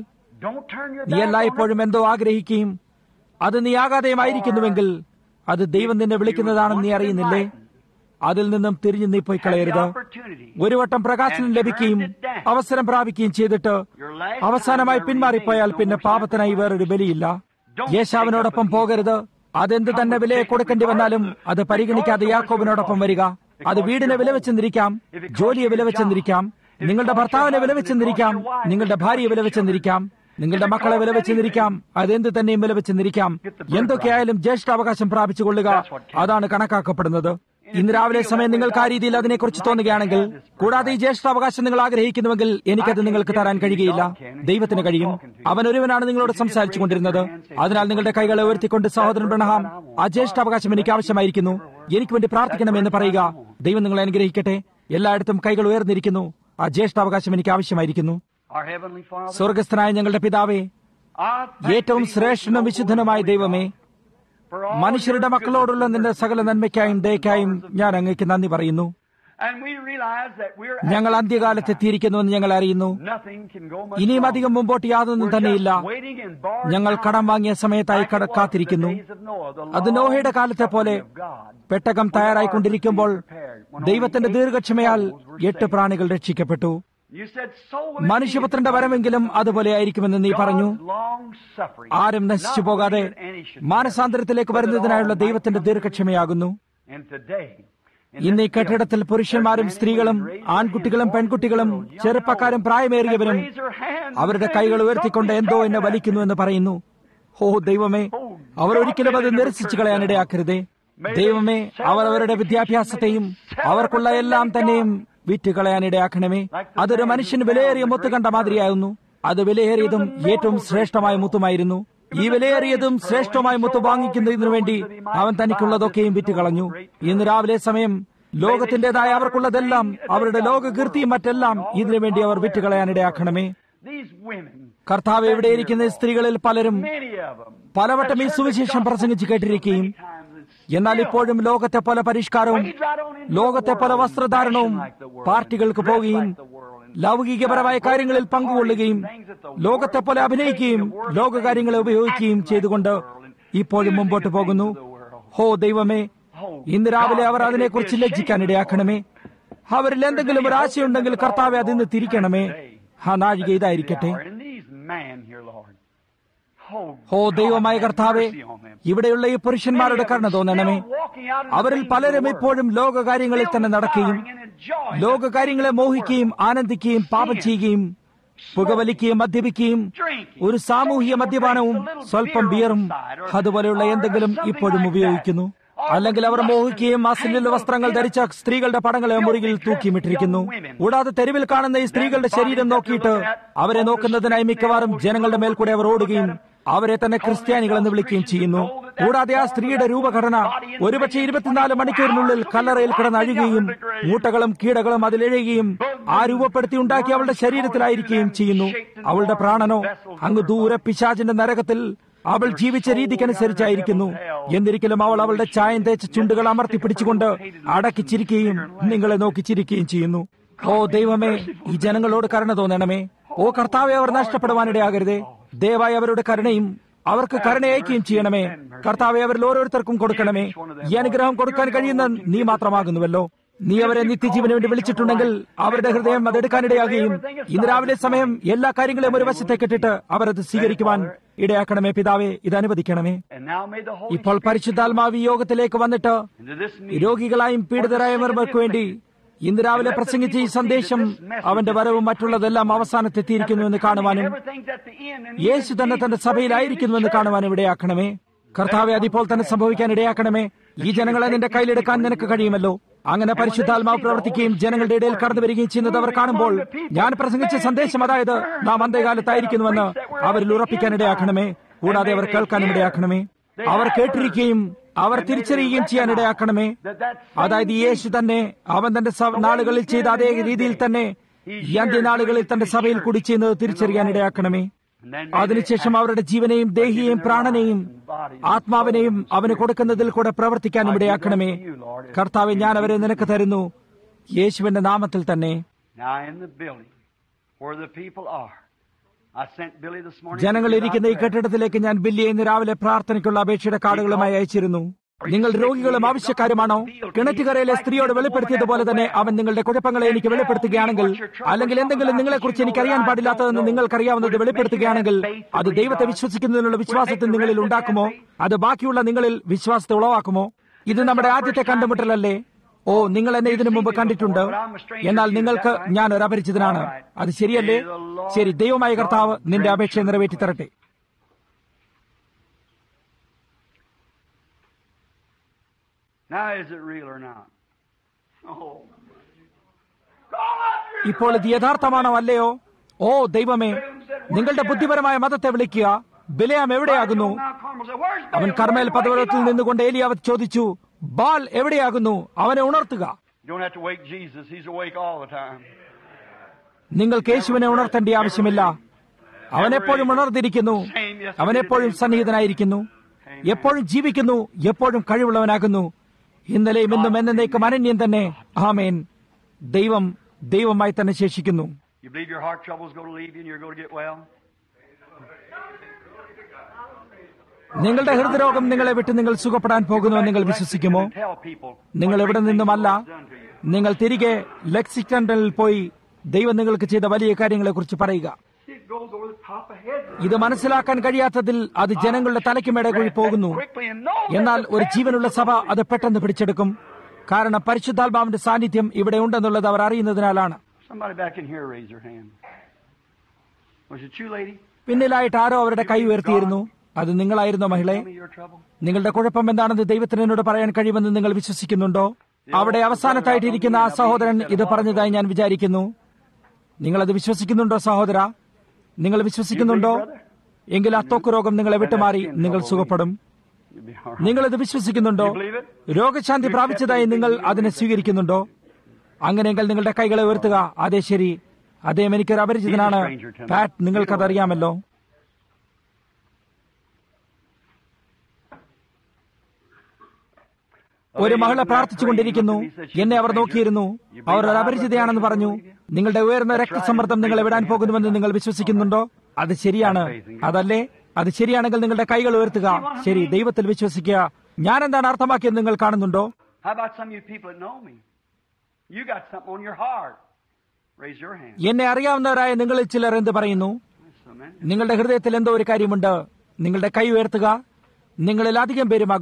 നീ എല്ലായ്പ്പോഴും എന്തോ ആഗ്രഹിക്കുകയും അത് നീ ആകാതെയുമായിരിക്കുന്നുവെങ്കിൽ അത് ദൈവം നിന്നെ വിളിക്കുന്നതാണെന്ന് നീ അറിയുന്നില്ലേ അതിൽ നിന്നും തിരിഞ്ഞു നീ പോയി കളയരുത് ഒരു വട്ടം പ്രകാശനം ലഭിക്കുകയും അവസരം പ്രാപിക്കുകയും ചെയ്തിട്ട് അവസാനമായി പിന്മാറിപ്പോയാൽ പിന്നെ പാപത്തിനായി വേറൊരു ബലിയില്ല യേശാവിനോടൊപ്പം പോകരുത് അതെന്ത് തന്നെ വിലയെ കൊടുക്കേണ്ടി വന്നാലും അത് പരിഗണിക്കാതെ യാക്കോബിനോടൊപ്പം വരിക അത് വീടിനെ വില വെച്ചെന്നിരിക്കാം ജോലിയെ വില വെച്ചെന്നിരിക്കാം നിങ്ങളുടെ ഭർത്താവിനെ വില വെച്ചെന്നിരിക്കാം നിങ്ങളുടെ ഭാര്യയെ വില വെച്ചെന്നിരിക്കാം നിങ്ങളുടെ മക്കളെ വില വെച്ചെന്നിരിക്കാം അതെന്ത് തന്നെയും വില വെച്ചെന്നിരിക്കാം എന്തൊക്കെയായാലും ജ്യേഷ്ഠാവകാശം പ്രാപിച്ചുകൊള്ളുക അതാണ് കണക്കാക്കപ്പെടുന്നത് ഇന്ന് രാവിലെ സമയം നിങ്ങൾക്ക് ആ രീതിയിൽ അതിനെക്കുറിച്ച് തോന്നുകയാണെങ്കിൽ കൂടാതെ ഈ ജ്യേഷ്ഠാവകാശം നിങ്ങൾ ആഗ്രഹിക്കുന്നുവെങ്കിൽ എനിക്കത് നിങ്ങൾക്ക് തരാൻ കഴിയുകയില്ല ദൈവത്തിന് കഴിയും അവൻ ഒരുവനാണ് നിങ്ങളോട് സംസാരിച്ചു കൊണ്ടിരുന്നത് അതിനാൽ നിങ്ങളുടെ കൈകളെ ഉയർത്തിക്കൊണ്ട് സഹോദരൻ ബ്രണഹാം ആ ജ്യേഷ്ഠാവകാശം എനിക്ക് ആവശ്യമായിരിക്കുന്നു എനിക്ക് വേണ്ടി പ്രാർത്ഥിക്കണമെന്ന് പറയുക ദൈവം നിങ്ങളെ അനുഗ്രഹിക്കട്ടെ എല്ലായിടത്തും കൈകൾ ഉയർന്നിരിക്കുന്നു ആ ജ്യേഷ്ഠാവകാശം എനിക്ക് ആവശ്യമായിരിക്കുന്നു Our Heavenly Father, സ്വർഗസ്ഥനായ ഞങ്ങളുടെ പിതാവേ I thank ഏറ്റവും thee, ശ്രേഷ്ഠനും most വിശുദ്ധനുമായ holy ദൈവമേ God, for all മനുഷ്യരുടെ your മക്കളോടുള്ള നിന്റെ സകല നന്മയ്ക്കായും ദയക്കായും ഞാൻ അങ്ങേക്ക് നന്ദി പറയുന്നു And we realize that we're at ഞങ്ങൾ the അന്ത്യകാലത്ത് end എത്തിയിരിക്കുന്നുവെന്ന് ഞങ്ങൾ അറിയുന്നു time. Nothing can go much ഇനിയും longer. അധികം മുമ്പോട്ട് യാതൊന്നും We're തന്നെയില്ല just waiting in barred ഞങ്ങൾ time, കടം വാങ്ങിയ സമയത്തായി like കട it was in the കാത്തിരിക്കുന്നു days of Noah, the അത് long നോഹയുടെ കാലത്തെ പോലെ suffering of God. പെട്ടകം തയ്യാറായിക്കൊണ്ടിരിക്കുമ്പോൾ ദൈവത്തിന്റെ ദീർഘക്ഷമയാൽ എട്ട് പ്രാണികൾ രക്ഷിക്കപ്പെട്ടു You said, so will it be മനുഷ്യപുത്രന്റെ വരവെങ്കിലും അതുപോലെ ആയിരിക്കുമെന്ന് നീ പറഞ്ഞു God's long suffering, ആരും നശിച്ചു not പോകാതെ willing that any should മാനസാന്തരത്തിലേക്ക് വരുന്നതിനായുള്ള ദൈവത്തിന്റെ ദീർഘക്ഷമയാകുന്നു And today, in ഇന്ന് ഈ this കെട്ടിടത്തിൽ building, പുരുഷന്മാരും there's സ്ത്രീകളും many women raise their ആൺകുട്ടികളും hands, പെൺകുട്ടികളും boys and girls, young ചെറുപ്പക്കാരും and old, പ്രായമേറിയവരും that raise their hands അവരുടെ and say, കൈകൾ "There's ഉയർത്തിക്കൊണ്ട് something എന്തോ wrong എന്നെ with that." വലിക്കുന്നു എന്ന് പറയുന്നു ഓ ദൈവമേ അവർ ഒരിക്കലും അത് നിരസിച്ചു കളയാനിടയാക്കരുതേ ദൈവമേ അവർ അവരുടെ വിദ്യാഭ്യാസത്തെയും അവർക്കുള്ള എല്ലാം തന്നെയും വിറ്റ് കളയാനിടയാക്കണമേ അതൊരു മനുഷ്യന് വിലയേറിയ മുത്ത് കണ്ട മാതിരിയായിരുന്നു അത് വിലയേറിയതും ഏറ്റവും ശ്രേഷ്ഠമായ മുത്തുമായിരുന്നു ഈ വിലയേറിയതും ശ്രേഷ്ഠമായ മുത്ത് വാങ്ങിക്കുന്നതിനു വേണ്ടി അവൻ തനിക്കുള്ളതൊക്കെയും വിറ്റ് കളഞ്ഞു ഇന്ന് രാവിലെ സമയം ലോകത്തിന്റേതായ അവർക്കുള്ളതെല്ലാം അവരുടെ ലോകകീർത്തിയും മറ്റെല്ലാം ഇതിനു വേണ്ടി അവർ വിറ്റ് കളയാനിടയാക്കണമേ These women, കർത്താവ് എവിടെയിരിക്കുന്ന സ്ത്രീകളിൽ പലരും many of them, പലവട്ടം ഈ സുവിശേഷം പ്രസംഗിച്ച് കേട്ടിരിക്കുകയും എന്നാൽ ഇപ്പോഴും ലോകത്തെ പല പരിഷ്കാരവും ലോകത്തെ പല വസ്ത്രധാരണവും പാർട്ടികൾക്ക് പോവുകയും ലൗകികപരമായ കാര്യങ്ങളിൽ പങ്കുകൊള്ളുകയും ലോകത്തെ പോലെ അഭിനയിക്കുകയും ലോകകാര്യങ്ങളെ ഉപയോഗിക്കുകയും ചെയ്തുകൊണ്ട് ഇപ്പോഴും മുമ്പോട്ട് പോകുന്നു ഹോ ദൈവമേ ഇന്ന് രാവിലെ അവർ അതിനെക്കുറിച്ച് ലജ്ജിക്കാൻ ഇടയാക്കണമേ അവരിൽ എന്തെങ്കിലും ഒരു ആശയുണ്ടെങ്കിൽ കർത്താവെ അതിന്ന് തിരിക്കണമേ ആ നാഴിക ഇതായിരിക്കട്ടെ are in these man here, Lord. Oh, ഹോ ദൈവമായ God, കർത്താവെ have mercy on them. ഇവിടെയുള്ള ഈ പുരുഷന്മാരുടെ കരുണ തോന്നണമേ അവരിൽ പലരും ഇപ്പോഴും ലോകകാര്യങ്ങളിൽ തന്നെ നടക്കുകയും ലോകകാര്യങ്ങളെ മോഹിക്കുകയും ആനന്ദിക്കുകയും പാപം ചെയ്യുകയും പുകവലിക്കുകയും മദ്യപിക്കുകയും ഒരു സാമൂഹിക മദ്യപാനവും സ്വല്പം ബിയറും അതുപോലെയുള്ള എന്തെങ്കിലും ഇപ്പോഴും ഉപയോഗിക്കുന്നു അല്ലെങ്കിൽ അവർ മോഹിക്കുകയും അശ്ലീല വസ്ത്രങ്ങൾ ധരിച്ച സ്ത്രീകളുടെ പടങ്ങളെ മുറിയിൽ തൂക്കിമിട്ടിരിക്കുന്നു കൂടാതെ തെരുവിൽ കാണുന്ന ഈ സ്ത്രീകളുടെ ശരീരം നോക്കിയിട്ട് അവരെ നോക്കുന്നതിനായി മിക്കവാറും ജനങ്ങളുടെ മേൽ കൂടെ അവർ ഓടുകയും അവരെ തന്നെ ക്രിസ്ത്യാനികൾ എന്ന് വിളിക്കുകയും ചെയ്യുന്നു കൂടാതെ ആ സ്ത്രീയുടെ രൂപഘടന ഒരുപക്ഷെ ഇരുപത്തിനാല് മണിക്കൂറിനുള്ളിൽ കല്ലറയിൽ കിടന്ന് അഴുകുകയും മൂട്ടകളും കീടകളും അതിലെഴുകയും ആ രൂപപ്പെടുത്തി ഉണ്ടാക്കി അവളുടെ ശരീരത്തിലായിരിക്കുകയും ചെയ്യുന്നു അവളുടെ പ്രാണനോ അങ്ങ് ദൂരെ പിശാചിന്റെ നരകത്തിൽ അവൾ ജീവിച്ച രീതിക്കനുസരിച്ചായിരിക്കുന്നു എന്നിരിക്കലും അവൾ അവളുടെ ചായം തേച്ച ചുണ്ടുകൾ അമർത്തി പിടിച്ചുകൊണ്ട് അടക്കി ചിരിക്കുകയും നിങ്ങളെ നോക്കി ചിരിക്കുകയും ചെയ്യുന്നു ഓ ദൈവമേ ഈ ജനങ്ങളോട് കരുണ തോന്നണമേ ഓ കർത്താവെ അവർ നഷ്ടപ്പെടുവാനിടയാകരുതേ ദയവായി അവരുടെ കരുണയും അവർക്ക് കരുണയക്കുകയും ചെയ്യണമേ കർത്താവെ അവരിൽ ഓരോരുത്തർക്കും കൊടുക്കണമേ ഈ അനുഗ്രഹം കൊടുക്കാൻ കഴിയുന്ന നീ മാത്രമാകുന്നുവല്ലോ നീ അവരെ നിത്യജീവന് വേണ്ടി വിളിച്ചിട്ടുണ്ടെങ്കിൽ അവരുടെ ഹൃദയം അതെടുക്കാനിടയാകുകയും ഇന്ന് രാവിലെ സമയം എല്ലാ കാര്യങ്ങളെയും ഒരു വശത്തേക്കിട്ടിട്ട് അവരത് സ്വീകരിക്കുവാൻ ഇടയാക്കണമേ പിതാവെ ഇത് അനുവദിക്കണമേ And now may the Holy ഇപ്പോൾ പരിശുദ്ധാത്മാവ് ഈ യോഗത്തിലേക്ക് വന്നിട്ട് into this meeting രോഗികളായും പീഡിതരായവർക്ക് വേണ്ടി ഇന്ന് രാവിലെ പ്രസംഗിച്ച ഈ സന്ദേശം അവന്റെ വരവും മറ്റുള്ളതെല്ലാം അവസാനത്തെത്തിയിരിക്കുന്നു എന്ന് കാണുവാനും everything's at the end and യേശു തന്നെ തന്റെ സഭയിലായിരിക്കുന്നുവെന്ന് കാണുവാൻ ഇടയാക്കണമേ കർത്താവെ അതിപ്പോൾ തന്നെ സംഭവിക്കാൻ ഇടയാക്കണമേ ഈ ജനങ്ങളെ നിന്റെ കയ്യിലെടുക്കാൻ നിനക്ക് കഴിയുമല്ലോ അങ്ങനെ പരിശുദ്ധാത്മാവ് പ്രവർത്തിക്കുകയും ജനങ്ങളുടെ ഇടയിൽ കടന്നു വരികയും ചെയ്യുന്നത് അവർ കാണുമ്പോൾ ഞാൻ പ്രസംഗിച്ച സന്ദേശം അതായത് നാം അന്തേകാലത്തായിരിക്കുന്നുവെന്ന് അവരിൽ ഉറപ്പിക്കാൻ ഇടയാക്കണമേ കൂടാതെ അവർ കേൾക്കാനും ഇടയാക്കണമേ അവർ കേട്ടിരിക്കുകയും അവർ തിരിച്ചറിയുകയും ചെയ്യാൻ ഇടയാക്കണമേ അതായത് യേശു തന്നെ അവൻ തന്റെ സ- നാളുകളിൽ ചെയ്ത അതേ രീതിയിൽ തന്നെ ഈ അന്ത്യനാളുകളിൽ തന്റെ സഭയിൽ കൂടി ചെയ്യുന്നത് തിരിച്ചറിയാൻ ഇടയാക്കണമേ And then അതിനുശേഷം അവരുടെ ജീവനെയും ദേഹിയെയും പ്രാണനെയും ആത്മാവിനെയും അവന് കൊടുക്കുന്നതിൽ കൂടെ പ്രവർത്തിക്കാനും ഇടയാക്കണമേ കർത്താവെ ഞാൻ അവരെ നിനക്ക് തരുന്നു യേശുവിന്റെ നാമത്തിൽ തന്നെ now in the building where the people are. I sent Billy this morning. ജനങ്ങൾ ഇരിക്കുന്ന ഈ കെട്ടിടത്തിലേക്ക് ഞാൻ ബില്ലിയെ ഇന്ന് രാവിലെ പ്രാർത്ഥനയ്ക്കുള്ള അപേക്ഷയുടെ കാർഡുകളുമായി അയച്ചിരുന്നു നിങ്ങൾ രോഗികളും ആവശ്യക്കാരുമാണോ കിണറ്റുകരയിലെ സ്ത്രീയോട് വെളിപ്പെടുത്തിയതുപോലെ തന്നെ അവൻ നിങ്ങളുടെ കുഴപ്പങ്ങളെ എനിക്ക് വെളിപ്പെടുത്തുകയാണെങ്കിൽ അല്ലെങ്കിൽ എന്തെങ്കിലും നിങ്ങളെക്കുറിച്ച് എനിക്ക് അറിയാൻ പാടില്ലാത്തതെന്ന് നിങ്ങൾക്കറിയാവുന്നത് വെളിപ്പെടുത്തുകയാണെങ്കിൽ അത് ദൈവത്തെ വിശ്വസിക്കുന്നതിനുള്ള വിശ്വാസത്തിൽ നിങ്ങളിൽ ഉണ്ടാക്കുമോ അത് ബാക്കിയുള്ള നിങ്ങളിൽ വിശ്വാസത്തെ ഉളവാക്കുമോ ഇത് നമ്മുടെ ആദ്യത്തെ കണ്ടുമുട്ടലല്ലേ ഓ നിങ്ങൾ എന്നെ ഇതിനു മുമ്പ് കണ്ടിട്ടുണ്ട് എന്നാൽ നിങ്ങൾക്ക് ഞാൻ ഒരു അപരിചിതനാണ് അത് ശരിയല്ലേ ശരി ദൈവമായ കർത്താവ് നിന്റെ അപേക്ഷ നിറവേറ്റി തരട്ടെ Now is it real or not? Oh. ഇപ്പോൾ ഇത് യഥാർത്ഥമാണോ അല്ലയോ ഓ ദൈവമേ നിങ്ങളുടെ ബുദ്ധിപരമായ മതത്തെ വിളിക്കുക ബിലയാം എവിടെയാകുന്നു അവൻ കർമ്മേൽ പദവരത്തിൽ നിന്നുകൊണ്ട് ഏലിയാവത് ചോദിച്ചു ബാൽ എവിടെയാകുന്നു അവനെ ഉണർത്തുക You don't have to wake Jesus. He's awake all the time. നിങ്ങൾക്ക് യേശുവിനെ ഉണർത്തേണ്ട ആവശ്യമില്ല അവൻ എപ്പോഴും ഉണർന്നിരിക്കുന്നു അവൻ എപ്പോഴും സന്നിഹിതനായിരിക്കുന്നു എപ്പോഴും ജീവിക്കുന്നു എപ്പോഴും കഴിവുള്ളവനാകുന്നു ഇന്നലെയും ഇന്നും എന്നേക്കും അനന്യം തന്നെ ആമേൻ ദൈവം ദൈവമായി തന്നെ ശേഷിക്കുന്നു You believe your heart trouble is going to leave you and you're going to get well? നിങ്ങളുടെ ഹൃദയരോഗം നിങ്ങളെ വിട്ട് നിങ്ങൾ സുഖപ്പെടാൻ പോകുന്നുവെന്ന് നിങ്ങൾ വിശ്വസിക്കുമോ Tell people. നിങ്ങൾ എവിടെ നിന്നുമല്ല നിങ്ങൾ തിരികെ ലെക്സിറ്റണിൽ പോയി ദൈവം നിങ്ങൾക്ക് ചെയ്ത വലിയ കാര്യങ്ങളെക്കുറിച്ച് പറയുക It goes over the top of head. ഇത് മനസ്സിലാക്കാൻ കഴിയാത്തതിൽ അത് ജനങ്ങളുടെ തലയ്ക്കുമേടെ കൂടി പോകുന്നു Quickly and know എന്നാൽ ഒരു ജീവനുള്ള സഭ അത് പെട്ടെന്ന് പിടിച്ചെടുക്കും കാരണം പരിശുദ്ധാത്മാവിന്റെ സാന്നിധ്യം ഇവിടെ ഉണ്ടെന്നുള്ളത് അവർ അറിയുന്നതിനാലാണ് Somebody back in here raise your hand. Was it you, lady? പിന്നിലായിട്ട് ആരോ അവരുടെ കൈ ഉയർത്തിയിരുന്നു അത് നിങ്ങളായിരുന്നോ മഹിളെ Tell me your trouble. നിങ്ങളുടെ കുഴപ്പം എന്താണെന്ന് ദൈവത്തിന് എന്നോട് പറയാൻ കഴിയുമെന്ന് നിങ്ങൾ വിശ്വസിക്കുന്നുണ്ടോ അവിടെ അവസാനത്തായിട്ടിരിക്കുന്ന ആ സഹോദരൻ ഇത് പറഞ്ഞതായി ഞാൻ വിചാരിക്കുന്നു നിങ്ങളത് വിശ്വസിക്കുന്നുണ്ടോ സഹോദര നിങ്ങൾ വിശ്വസിക്കുന്നുണ്ടോ എങ്കിൽ അത്തോക്ക് രോഗം നിങ്ങളെ വിട്ടുമാറി നിങ്ങൾ സുഖപ്പെടും You'll be all right. നിങ്ങളിത് വിശ്വസിക്കുന്നുണ്ടോ രോഗശാന്തി പ്രാപിച്ചതായി നിങ്ങൾ അതിനെ സ്വീകരിക്കുന്നുണ്ടോ അങ്ങനെയെങ്കിൽ നിങ്ങളുടെ കൈകളെ ഉയർത്തുക അതെ ശരി അദ്ദേഹം എനിക്കൊരു അപരിചിതനാണ് പാറ്റ് നിങ്ങൾക്കതറിയാമല്ലോ ഒരു മകള പ്രാർത്ഥിച്ചുകൊണ്ടിരിക്കുന്നു എന്നെ അവർ നോക്കിയിരുന്നു അവർ ഒരു അപരിചിതയാണെന്ന് പറഞ്ഞു നിങ്ങളുടെ ഉയർന്ന രക്തസമ്മർദ്ദം നിങ്ങളെ വിടാൻ പോകുന്നുവെന്ന് നിങ്ങൾ വിശ്വസിക്കുന്നുണ്ടോ അത് ശരിയാണ് അതല്ലേ അത് ശരിയാണെങ്കിൽ നിങ്ങളുടെ കൈകൾ ഉയർത്തുക ശരി ദൈവത്തിൽ വിശ്വസിക്കുക ഞാൻ എന്താണ് അർത്ഥമാക്കിയത് നിങ്ങൾ കാണുന്നുണ്ടോ How about some of you people that know me? You got something on your heart. Raise your hand. എന്നെ അറിയാവുന്നവരായ നിങ്ങളിൽ ചിലർ എന്ത് പറയുന്നു So many. നിങ്ങളുടെ ഹൃദയത്തിൽ എന്തോ ഒരു കാര്യമുണ്ട് നിങ്ങളുടെ കൈ ഉയർത്തുക നിങ്ങളിൽ അധികം പേരുമാകുന്നു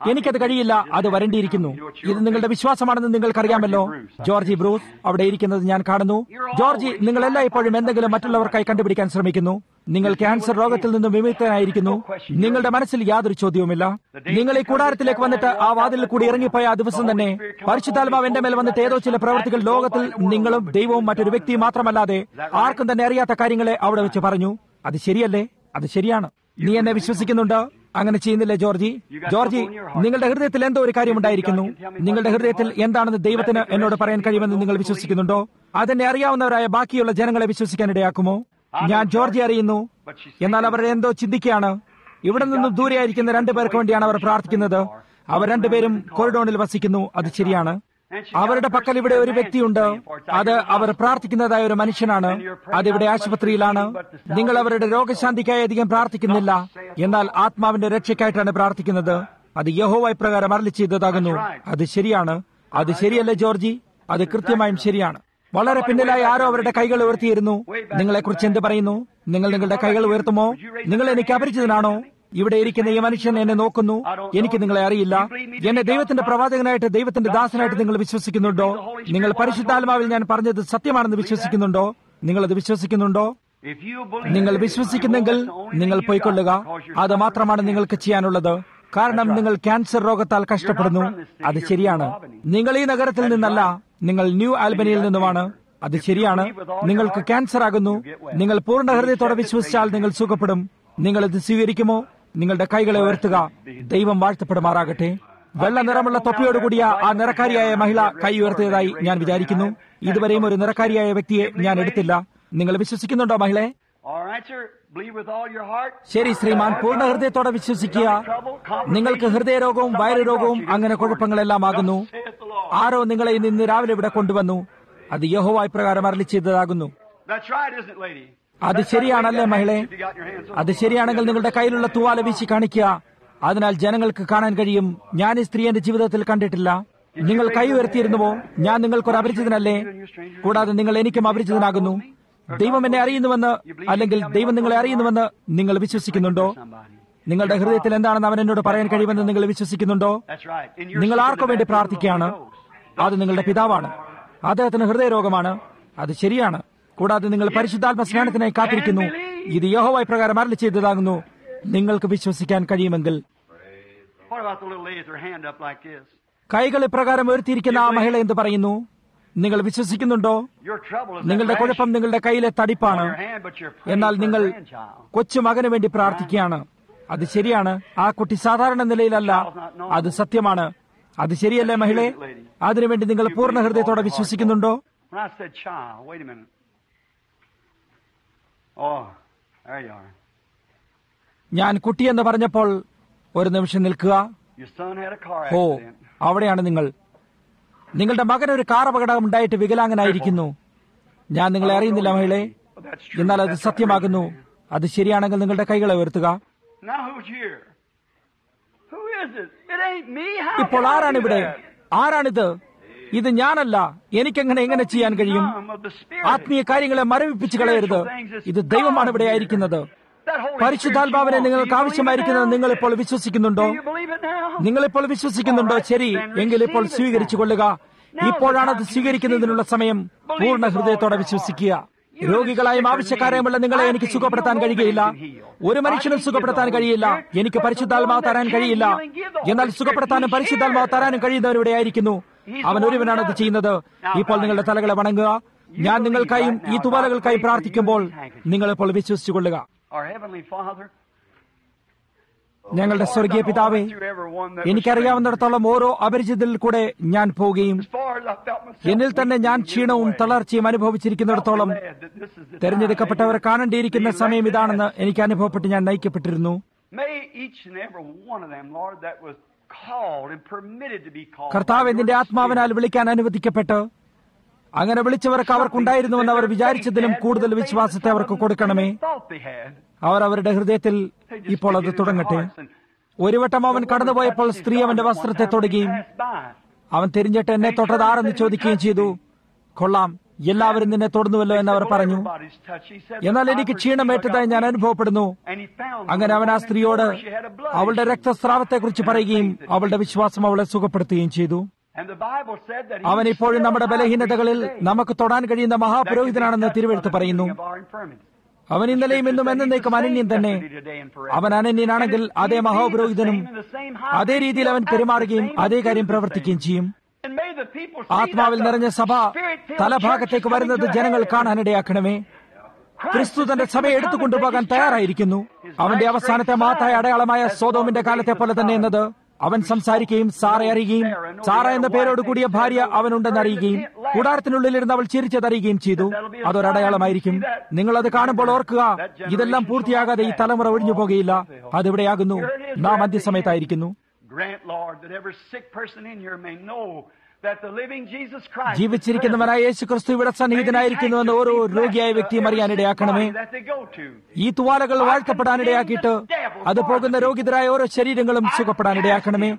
എനിക്കത് കഴിയില്ല അത് വരേണ്ടിയിരിക്കുന്നു ഇത് നിങ്ങളുടെ വിശ്വാസമാണെന്ന് നിങ്ങൾക്കറിയാമല്ലോ ജോർജി ബ്രൂസ് അവിടെ ഇരിക്കുന്നത് ഞാൻ കാണുന്നു ജോർജി നിങ്ങൾ എല്ലായ്പ്പോഴും എന്തെങ്കിലും മറ്റുള്ളവർക്കായി കണ്ടുപിടിക്കാൻ ശ്രമിക്കുന്നു നിങ്ങൾ ക്യാൻസർ രോഗത്തിൽ നിന്നും വിമുക്തനായിരിക്കുന്നു നിങ്ങളുടെ മനസ്സിൽ യാതൊരു ചോദ്യവുമില്ല നിങ്ങൾ ഈ കൂടാരത്തിലേക്ക് വന്നിട്ട് ആ വാതിലിൽ കൂടി ഇറങ്ങിപ്പോയ ആ ദിവസം തന്നെ പരിശുദ്ധാത്മാവ് എന്റെ മേൽ വന്നിട്ട് ഏതോ ചില പ്രവർത്തികൾ ലോകത്തിൽ നിങ്ങളും ദൈവവും മറ്റൊരു വ്യക്തിയും മാത്രമല്ലാതെ ആർക്കും തന്നെ അറിയാത്ത കാര്യങ്ങളെ അവിടെ വെച്ച് പറഞ്ഞു അത് ശരിയല്ലേ അത് ശരിയാണ് നീ എന്നെ വിശ്വസിക്കുന്നുണ്ട് അങ്ങനെ ചെയ്യുന്നില്ലേ ജോർജി ജോർജി നിങ്ങളുടെ ഹൃദയത്തിൽ എന്തോ ഒരു കാര്യമുണ്ടായിരിക്കുന്നു നിങ്ങളുടെ ഹൃദയത്തിൽ എന്താണെന്ന് ദൈവത്തിന് എന്നോട് പറയാൻ കഴിയുമെന്ന് നിങ്ങൾ വിശ്വസിക്കുന്നുണ്ടോ അതെന്നെ അറിയാവുന്നവരായ ബാക്കിയുള്ള ജനങ്ങളെ വിശ്വസിക്കാനിടയാക്കുമോ ഞാൻ ജോർജി അറിയുന്നു എന്നാൽ അവർ എന്തോ ചിന്തിക്കുകയാണ് ഇവിടെ നിന്നും ദൂരെയായിരിക്കുന്ന രണ്ടുപേർക്ക് വേണ്ടിയാണ് അവർ പ്രാർത്ഥിക്കുന്നത് അവർ രണ്ടുപേരും കോറിഡോണിൽ വസിക്കുന്നു അത് ശരിയാണ് അവരുടെ പക്കൽ ഇവിടെ ഒരു വ്യക്തിയുണ്ട് അത് അവർ പ്രാർത്ഥിക്കുന്നതായ ഒരു മനുഷ്യനാണ് അതിവിടെ ആശുപത്രിയിലാണ് നിങ്ങൾ അവരുടെ രോഗശാന്തിക്കായി അധികം പ്രാർത്ഥിക്കുന്നില്ല എന്നാൽ ആത്മാവിന്റെ രക്ഷയ്ക്കായിട്ടാണ് പ്രാർത്ഥിക്കുന്നത് അത് യഹോവായി പ്രകാരം അരളി ചെയ്തതാകുന്നു അത് ശരിയാണ് അത് ശരിയല്ലേ ജോർജി അത് കൃത്യമായും ശരിയാണ് വളരെ പിന്നിലായി ആരോ അവരുടെ കൈകൾ ഉയർത്തിയിരുന്നു നിങ്ങളെക്കുറിച്ച് എന്ത് പറയുന്നു നിങ്ങൾ നിങ്ങളുടെ കൈകൾ ഉയർത്തുമോ നിങ്ങൾ എനിക്ക് അപരിചിതനാണോ ഇവിടെ ഇരിക്കുന്ന ഈ മനുഷ്യൻ എന്നെ നോക്കുന്നു എനിക്ക് നിങ്ങളെ അറിയില്ല എന്നെ ദൈവത്തിന്റെ പ്രവാചകനായിട്ട് ദൈവത്തിന്റെ ദാസനായിട്ട് നിങ്ങൾ വിശ്വസിക്കുന്നുണ്ടോ നിങ്ങൾ പരിശുദ്ധാത്മാവിൽ ഞാൻ പറഞ്ഞത് സത്യമാണെന്ന് വിശ്വസിക്കുന്നുണ്ടോ നിങ്ങൾ അത് വിശ്വസിക്കുന്നുണ്ടോ നിങ്ങൾ വിശ്വസിക്കുന്നെങ്കിൽ നിങ്ങൾ പോയിക്കൊള്ളുക അത് മാത്രമാണ് നിങ്ങൾക്ക് ചെയ്യാനുള്ളത് കാരണം നിങ്ങൾ ക്യാൻസർ രോഗത്താൽ കഷ്ടപ്പെടുന്നു അത് ശരിയാണ് നിങ്ങൾ ഈ നഗരത്തിൽ നിന്നല്ല നിങ്ങൾ ന്യൂ ആൽബനിയിൽ നിന്നുമാണ് അത് ശരിയാണ് നിങ്ങൾക്ക് ക്യാൻസർ ആകുന്നു നിങ്ങൾ പൂർണ്ണ ഹൃദയത്തോടെ വിശ്വസിച്ചാൽ നിങ്ങൾ സുഖപ്പെടും നിങ്ങൾ ഇത് സ്വീകരിക്കുമോ നിങ്ങളുടെ കൈകളെ ഉയർത്തുക ദൈവം വാഴ്ത്തപ്പെടുമാറാകട്ടെ വെള്ള നിറമുള്ള തൊപ്പിയോടുകൂടിയ ആ നിറക്കാരിയായ മഹിള കൈ ഉയർത്തിയതായി ഞാൻ വിചാരിക്കുന്നു ഇതുവരെയും ഒരു നിറക്കാരിയായ വ്യക്തിയെ ഞാൻ എടുത്തില്ല നിങ്ങൾ വിശ്വസിക്കുന്നുണ്ടോ മഹിളെ ശരി ശ്രീമാൻ പൂർണ്ണ ഹൃദയത്തോടെ വിശ്വസിക്കുക നിങ്ങൾക്ക് ഹൃദയരോഗവും വയറുരോഗവും അങ്ങനെ കുഴപ്പങ്ങളെല്ലാം ആകുന്നു ആരോ നിങ്ങളെ ഇന്ന് രാവിലെ ഇവിടെ കൊണ്ടുവന്നു അത് യഹോവായി പ്രകാരം അരളി ചെയ്തതാകുന്നു അത് ശരിയാണല്ലേ മഹിളെ അത് ശരിയാണെങ്കിൽ നിങ്ങളുടെ കയ്യിലുള്ള തൂവാല വീശി കാണിക്കുക അതിനാൽ ജനങ്ങൾക്ക് കാണാൻ കഴിയും ഞാൻ ഈ സ്ത്രീ എന്റെ ജീവിതത്തിൽ കണ്ടിട്ടില്ല നിങ്ങൾ കൈ ഉയർത്തിയിരുന്നുവോ ഞാൻ നിങ്ങൾക്കൊരു അപരിചിതനല്ലേ കൂടാതെ നിങ്ങൾ എനിക്കും അപരിചിതനാകുന്നു ദൈവം എന്നെ അറിയുന്നുവെന്ന് അല്ലെങ്കിൽ ദൈവം നിങ്ങളെ അറിയുന്നുവെന്ന് നിങ്ങൾ വിശ്വസിക്കുന്നുണ്ടോ നിങ്ങളുടെ ഹൃദയത്തിൽ എന്താണെന്ന് അവൻ എന്നോട് പറയാൻ കഴിയുമെന്ന് നിങ്ങൾ വിശ്വസിക്കുന്നുണ്ടോ നിങ്ങൾ ആർക്കു വേണ്ടി പ്രാർത്ഥിക്കുകയാണ് അത് നിങ്ങളുടെ പിതാവാണ് അദ്ദേഹത്തിന് ഹൃദയരോഗമാണ് അത് ശരിയാണ് കൂടാതെ നിങ്ങൾ പരിശുദ്ധാത്മ സ്നാനത്തിനായി കാത്തിരിക്കുന്നു ഇത് യഹോവായി പ്രകാരം അരളി ചെയ്തതാകുന്നു നിങ്ങൾക്ക് വിശ്വസിക്കാൻ കഴിയുമെങ്കിൽ കൈകൾ ഇപ്രകാരം ഉയർത്തിയിരിക്കുന്ന ആ മഹിള എന്ത് പറയുന്നു നിങ്ങൾ വിശ്വസിക്കുന്നുണ്ടോ നിങ്ങളുടെ കുഴപ്പം നിങ്ങളുടെ കയ്യിലെ തടിപ്പാണ് എന്നാൽ നിങ്ങൾ കൊച്ചു മകന് വേണ്ടി പ്രാർത്ഥിക്കുകയാണ് അത് ശരിയാണ് ആ കുട്ടി സാധാരണ നിലയിലല്ല അത് സത്യമാണ് അത് ശരിയല്ലേ മഹിളെ അതിനുവേണ്ടി നിങ്ങൾ പൂർണ്ണ ഹൃദയത്തോടെ വിശ്വസിക്കുന്നുണ്ടോ ഞാൻ കുട്ടിയെന്ന് പറഞ്ഞപ്പോൾ ഒരു നിമിഷം നിൽക്കുക ഓ അവിടെയാണ് നിങ്ങൾ നിങ്ങളുടെ മകൻ ഒരു കാർ അപകടം ഉണ്ടായിട്ട് വികലാംഗനായിരിക്കുന്നു ഞാൻ നിങ്ങളെ അറിയുന്നില്ല മഹിളെ എന്നാൽ അത് സത്യമാകുന്നു അത് ശരിയാണെങ്കിൽ നിങ്ങളുടെ കൈകളെ ഉയർത്തുക ഇപ്പോൾ ആരാണിവിടെ ആരാണിത് ഇത് ഞാനല്ല എനിക്കെങ്ങനെ എങ്ങനെ ചെയ്യാൻ കഴിയും ആത്മീയ കാര്യങ്ങളെ മരവിപ്പിച്ചു കളയരുത് ഇത് ദൈവമാണ് ഇവിടെ ആയിരിക്കുന്നത് പരിശുദ്ധാത്മാവിനെ നിങ്ങൾക്ക് ആവശ്യമായിരിക്കുന്നത് നിങ്ങൾ ഇപ്പോൾ വിശ്വസിക്കുന്നുണ്ടോ നിങ്ങളിപ്പോൾ വിശ്വസിക്കുന്നുണ്ടോ ശരി എങ്കിൽ ഇപ്പോൾ സ്വീകരിച്ചു കൊള്ളുക ഇപ്പോഴാണ് അത് സ്വീകരിക്കുന്നതിനുള്ള സമയം പൂർണ്ണ ഹൃദയത്തോടെ വിശ്വസിക്കുക രോഗികളായും ആവശ്യക്കാരെയുമുള്ള നിങ്ങളെ എനിക്ക് സുഖപ്പെടുത്താൻ കഴിയുകയില്ല ഒരു മനുഷ്യനും സുഖപ്പെടുത്താൻ കഴിയില്ല എനിക്ക് പരിശുദ്ധാത്മാവ് തരാൻ കഴിയില്ല എന്നാൽ സുഖപ്പെടുത്താനും പരിശുദ്ധാത്മാവ് തരാനും കഴിയുന്നവരിവിടെ ആയിരിക്കുന്നു അവൻ ഒരുവനാണ് അത് ചെയ്യുന്നത് ഇപ്പോൾ നിങ്ങളുടെ തലകളെ വണങ്ങുക ഞാൻ നിങ്ങൾക്കായും ഈ തുവാലകൾക്കായി പ്രാർത്ഥിക്കുമ്പോൾ നിങ്ങൾ ഇപ്പോൾ വിശ്വസിച്ചു കൊള്ളുക ഞങ്ങളുടെ സ്വർഗീയ പിതാവേ എനിക്കറിയാവുന്നിടത്തോളം ഓരോ അപരിചിതരിൽ കൂടെ ഞാൻ പോവുകയും എന്നിൽ തന്നെ ഞാൻ ക്ഷീണവും തളർച്ചയും അനുഭവിച്ചിരിക്കുന്നിടത്തോളം തെരഞ്ഞെടുക്കപ്പെട്ടവരെ കാണേണ്ടിയിരിക്കുന്ന സമയം ഇതാണെന്ന് എനിക്ക് അനുഭവപ്പെട്ട് ഞാൻ നയിക്കപ്പെട്ടിരുന്നു കർത്താവ് നിന്റെ ആത്മാവിനാൽ വിളിക്കാൻ അനുവദിക്കപ്പെട്ട് അങ്ങനെ വിളിച്ചവർക്ക് അവർക്കുണ്ടായിരുന്നുവെന്ന് അവർ വിചാരിച്ചതിലും കൂടുതൽ വിശ്വാസത്തെ അവർക്ക് കൊടുക്കണമേ അവർ അവരുടെ ഹൃദയത്തിൽ ഇപ്പോൾ അത് തുടങ്ങട്ടെ ഒരു വട്ടം അവൻ കടന്നുപോയപ്പോൾ സ്ത്രീ അവന്റെ വസ്ത്രത്തെ തൊടുകയും അവൻ തിരിഞ്ഞിട്ട് എന്നെ തൊട്ടതാരെന്ന് ചോദിക്കുകയും ചെയ്തു കൊള്ളാം എല്ലാവരും നിന്നെ തൊടുന്നുവല്ലോ എന്ന് അവർ പറഞ്ഞു Everybody's touched. He said, എന്നാൽ "I എനിക്ക് perceive ക്ഷീണമേറ്റതായി ഞാൻ അനുഭവപ്പെടുന്നു And he found അങ്ങനെ അവൻ ആ the woman സ്ത്രീയോട് before she had a blood അവളുടെ issue. രക്തസ്രാവത്തെക്കുറിച്ച് പറയുകയും അവളുടെ വിശ്വാസം അവളെ സുഖപ്പെടുത്തുകയും ചെയ്തു And the Bible said that he അവൻ ഇപ്പോഴും still നമ്മുടെ has ബലഹീനതകളിൽ reached the day നമുക്ക് തൊടാൻ കഴിയുന്ന that can be മഹാപുരോഹിതനാണെന്ന് touched by തിരുവെഴുത്ത് the പറയുന്നു healing of our infirmities. അവൻ ഇന്നലെയും ഇന്നും എന്നേക്കും അനന്യൻ തന്നെ അവൻ അനന്യനാണെങ്കിൽ അതേ മഹാപുരോഹിതനും അതേ രീതിയിൽ അവൻ പെരുമാറുകയും അതേ കാര്യം പ്രവർത്തിക്കുകയും ചെയ്യും ആത്മാവിൽ നിറഞ്ഞ സഭ തലഭാഗത്തേക്ക് വരുന്നത് ജനങ്ങൾ കാണാനിടയാക്കണമേ ക്രിസ്തു തന്റെ സഭയെ എടുത്തുകൊണ്ടുപോകാൻ തയ്യാറായിരിക്കുന്നു അവന്റെ അവസാനത്തെ മാത്തായ അടയാളമായ സോതോമിന്റെ കാലത്തെ പോലെ തന്നെ എന്നത് അവൻ സംസാരിക്കുകയും സാറെ അറിയുകയും സാറ എന്ന പേരോട് കൂടിയ ഭാര്യ അവനുണ്ടെന്ന് അറിയുകയും കൂടാരത്തിനുള്ളിലിരുന്ന് അവൾ ചിരിച്ചതറിയുകയും ചെയ്തു അതൊരടയാളമായിരിക്കും നിങ്ങളത് കാണുമ്പോൾ ഓർക്കുക ഇതെല്ലാം പൂർത്തിയാകാതെ ഈ തലമുറ ഒഴിഞ്ഞു പോകുകയില്ല അതിവിടെയാകുന്നു നാം അന്ത്യസമയത്തായിരിക്കുന്നു Grant, Lord, that every sick person in here may know that the living Jesus Christ ജീവിച്ചിരിക്കുന്നവനായ യേശു ക്രിസ്തു ഇവിടെ സന്നിഹിതനായിരിക്കുന്നുവെന്ന് ഓരോ രോഗിയായ വ്യക്തിയും അറിയാനിടയാക്കണമേ that they go to. ഈ തുവാലകൾ വാഴ്ത്തപ്പെടാനിടയാക്കിയിട്ട് അത് പോകുന്ന രോഗിതരായ ഓരോ ശരീരങ്ങളും സുഖപ്പെടാനിടയാക്കണമേ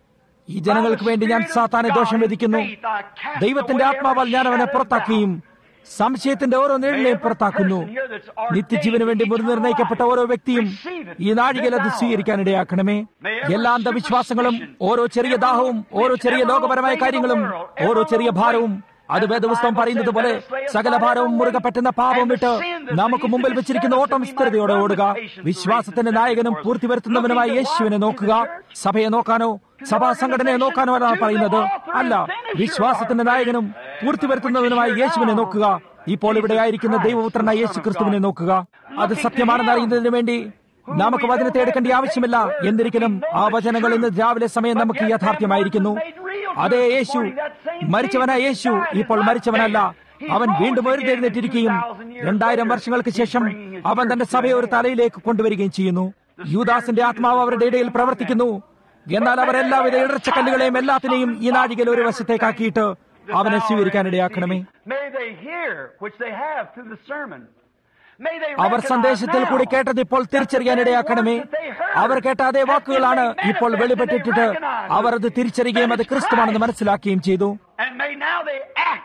ഈ ജനങ്ങൾക്ക് വേണ്ടി ഞാൻ സാത്താനെ ദോഷം വിധിക്കുന്നു ദൈവത്തിന്റെ ആത്മാവാൽ ഞാൻ അവനെ പുറത്താക്കുകയും സംശയത്തിന്റെ ഓരോ നിഴലിനെയും പുറത്താക്കുന്നു നിത്യജീവന് വേണ്ടി മുൻനിർണയിക്കപ്പെട്ട ഓരോ വ്യക്തിയും ഈ നാഴികയിൽ അത് സ്വീകരിക്കാനിടയാക്കണമേ എല്ലാ അന്ധവിശ്വാസങ്ങളും ഓരോ ചെറിയ ദാഹവും ഓരോ ചെറിയ ലോകപരമായ കാര്യങ്ങളും ഓരോ ചെറിയ ഭാരവും അത് വേദപുസ്തകം പറയുന്നത് പോലെ സകല ഭാരവും മുറുകെ പറ്റുന്ന പാപം വിട്ട് നമുക്ക് മുമ്പിൽ വെച്ചിരിക്കുന്ന ഓട്ടം സ്ഥിരതയോടെ ഓടുക വിശ്വാസത്തിന്റെ നായകനും പൂർത്തി വരുത്തുന്നവനുമായ യേശുവിനെ നോക്കുക സഭയെ നോക്കാനോ സഭാ സംഘടനയെ നോക്കാനോ അല്ല പറയുന്നത് അല്ല വിശ്വാസത്തിന്റെ നായകനും പൂർത്തി വരുത്തുന്നവനുമായ യേശുവിനെ നോക്കുക ഇപ്പോൾ ഇവിടെ ആയിരിക്കുന്ന ദൈവപുത്രനായ യേശു ക്രിസ്തുവിനെ നോക്കുക അത് സത്യമാണെന്ന് അറിയുന്നതിന് വേണ്ടി നമുക്ക് വചനത്തെ എടുക്കേണ്ട ആവശ്യമില്ല എന്നിരിക്കലും ആ വചനങ്ങൾ ഇന്ന് രാവിലെ സമയം നമുക്ക് യാഥാർത്ഥ്യമായിരിക്കുന്നു അതേ യേശു മരിച്ചവനായ യേശു ഇപ്പോൾ മരിച്ചവനല്ല അവൻ വീണ്ടും എഴുന്നേറ്റിരിക്കുകയും രണ്ടായിരം വർഷങ്ങൾക്ക് ശേഷം അവൻ തന്റെ സഭയെ ഒരു തലയിലേക്ക് കൊണ്ടുവരികയും ചെയ്യുന്നു യൂദാസിന്റെ ആത്മാവ് അവരുടെ ഇടയിൽ പ്രവർത്തിക്കുന്നു എന്നാൽ അവർ എല്ലാവിധ ഇടർച്ചക്കല്ലുകളെയും എല്ലാത്തിനെയും ഈ നാഴികയിൽ ഒരു വശത്തേക്കാക്കിയിട്ട് അവനെ സ്വീകരിക്കാനിടയാക്കണമേ May they hear, which they have through the sermon. May they our recognize സന്ദേശത്തിൽ കൂടി now കേട്ടത് ഇപ്പോൾ തിരിച്ചറിയാനിടയാക്കണമേ അവർ കേട്ട അതേ വാക്കുകളാണ് ഇപ്പോൾ വെളിപ്പെട്ടിട്ടിട്ട് അവർ അത് തിരിച്ചറിയുകയും അത് ക്രിസ്തുവാണെന്ന് മനസ്സിലാക്കുകയും ചെയ്തു And may now they act.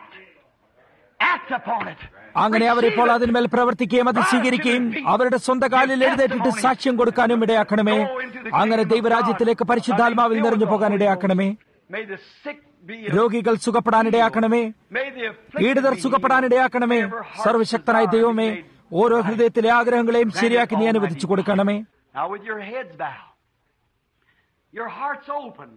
Act upon it. അങ്ങനെ അവർ ഇപ്പോൾ അതിന്മേൽ പ്രവർത്തിക്കുകയും അത് സ്വീകരിക്കുകയും അവരുടെ സ്വന്തം കാലിൽ എഴുന്നേറ്റിട്ട് സാക്ഷ്യം കൊടുക്കാനും ഇടയാക്കണമേ അങ്ങനെ ദൈവരാജ്യത്തിലേക്ക് പരിശുദ്ധാത്മാവിൽ നിറഞ്ഞു പോകാൻ ഇടയാക്കണമേ May the sick be രോഗികൾ സുഖപ്പെടാനിടയാക്കണമേ May the afflicted പീഡിതർ be സുഖപ്പെടാനിടയാക്കണമേ healed. Every heart സർവശക്തനായ desire ദൈവമേ be made ഓരോ right. ഹൃദയത്തിലെ ആഗ്രഹങ്ങളെയും ശരിയാക്കി നീ അനുവദിച്ചു കൊടുക്കണമേ Now with your heads bowed, your hearts open.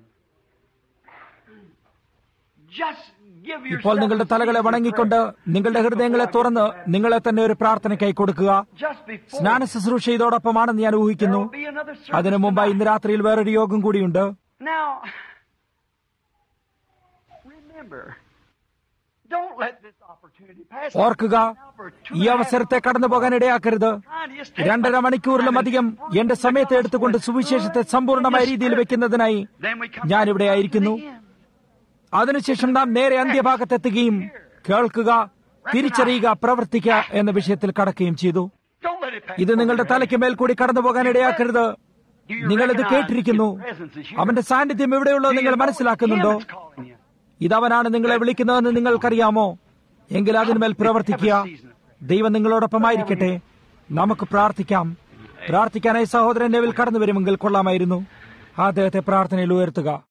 Just give ഇപ്പോൾ yourself നിങ്ങളുടെ a തലകളെ season of വണങ്ങിക്കൊണ്ട് prayer. നിങ്ങളുടെ ഹൃദയങ്ങളെ തുറന്ന് നിങ്ങളെ തന്നെ ഒരു പ്രാർത്ഥനയ്ക്കായി കൊടുക്കുക Just before സ്നാന ശുശ്രൂഷ ഇതോടൊപ്പമാണെന്ന് ഞാൻ there ഊഹിക്കുന്നു will be another service അതിനു മുമ്പായി ഇന്ന് tonight. രാത്രിയിൽ വേറൊരു യോഗം കൂടിയുണ്ട് Now, remember, don't let this opportunity pass. ഓർക്കുക ഈ അവസരത്തെ കടന്നു പോകാൻ ഇടയാക്കരുത് രണ്ടര മണിക്കൂറിലും അധികം എന്റെ സമയത്തെ എടുത്തുകൊണ്ട് സുവിശേഷത്തെ സമ്പൂർണമായ രീതിയിൽ വെക്കുന്നതിനായി ഞാനിവിടെ ആയിരിക്കുന്നു അതിനുശേഷം നാം നേരെ അന്ത്യഭാഗത്തെത്തുകയും കേൾക്കുക തിരിച്ചറിയുക പ്രവർത്തിക്കുക എന്ന വിഷയത്തിൽ കടക്കുകയും ചെയ്തു Don't let it pass. ഇത് നിങ്ങളുടെ തലയ്ക്ക് മേൽ കൂടി കടന്നു പോകാൻ ഇടയാക്കരുത് നിങ്ങൾ ഇത് കേട്ടിരിക്കുന്നു അവന്റെ സാന്നിധ്യം എവിടെയുള്ളോ നിങ്ങൾ മനസ്സിലാക്കുന്നുണ്ടോ ഇതവനാണ് നിങ്ങളെ വിളിക്കുന്നതെന്ന് നിങ്ങൾക്കറിയാമോ എങ്കിൽ അതിന്മേൽ പ്രവർത്തിക്കുക ദൈവം നിങ്ങളോടൊപ്പമായിരിക്കട്ടെ നമുക്ക് പ്രാർത്ഥിക്കാം പ്രാർത്ഥിക്കാനായി സഹോദരൻ നെവിൽ കടന്നു വരുമെങ്കിൽ കൊള്ളാമായിരുന്നു അദ്ദേഹത്തെ പ്രാർത്ഥനയിൽ ഉയർത്തുക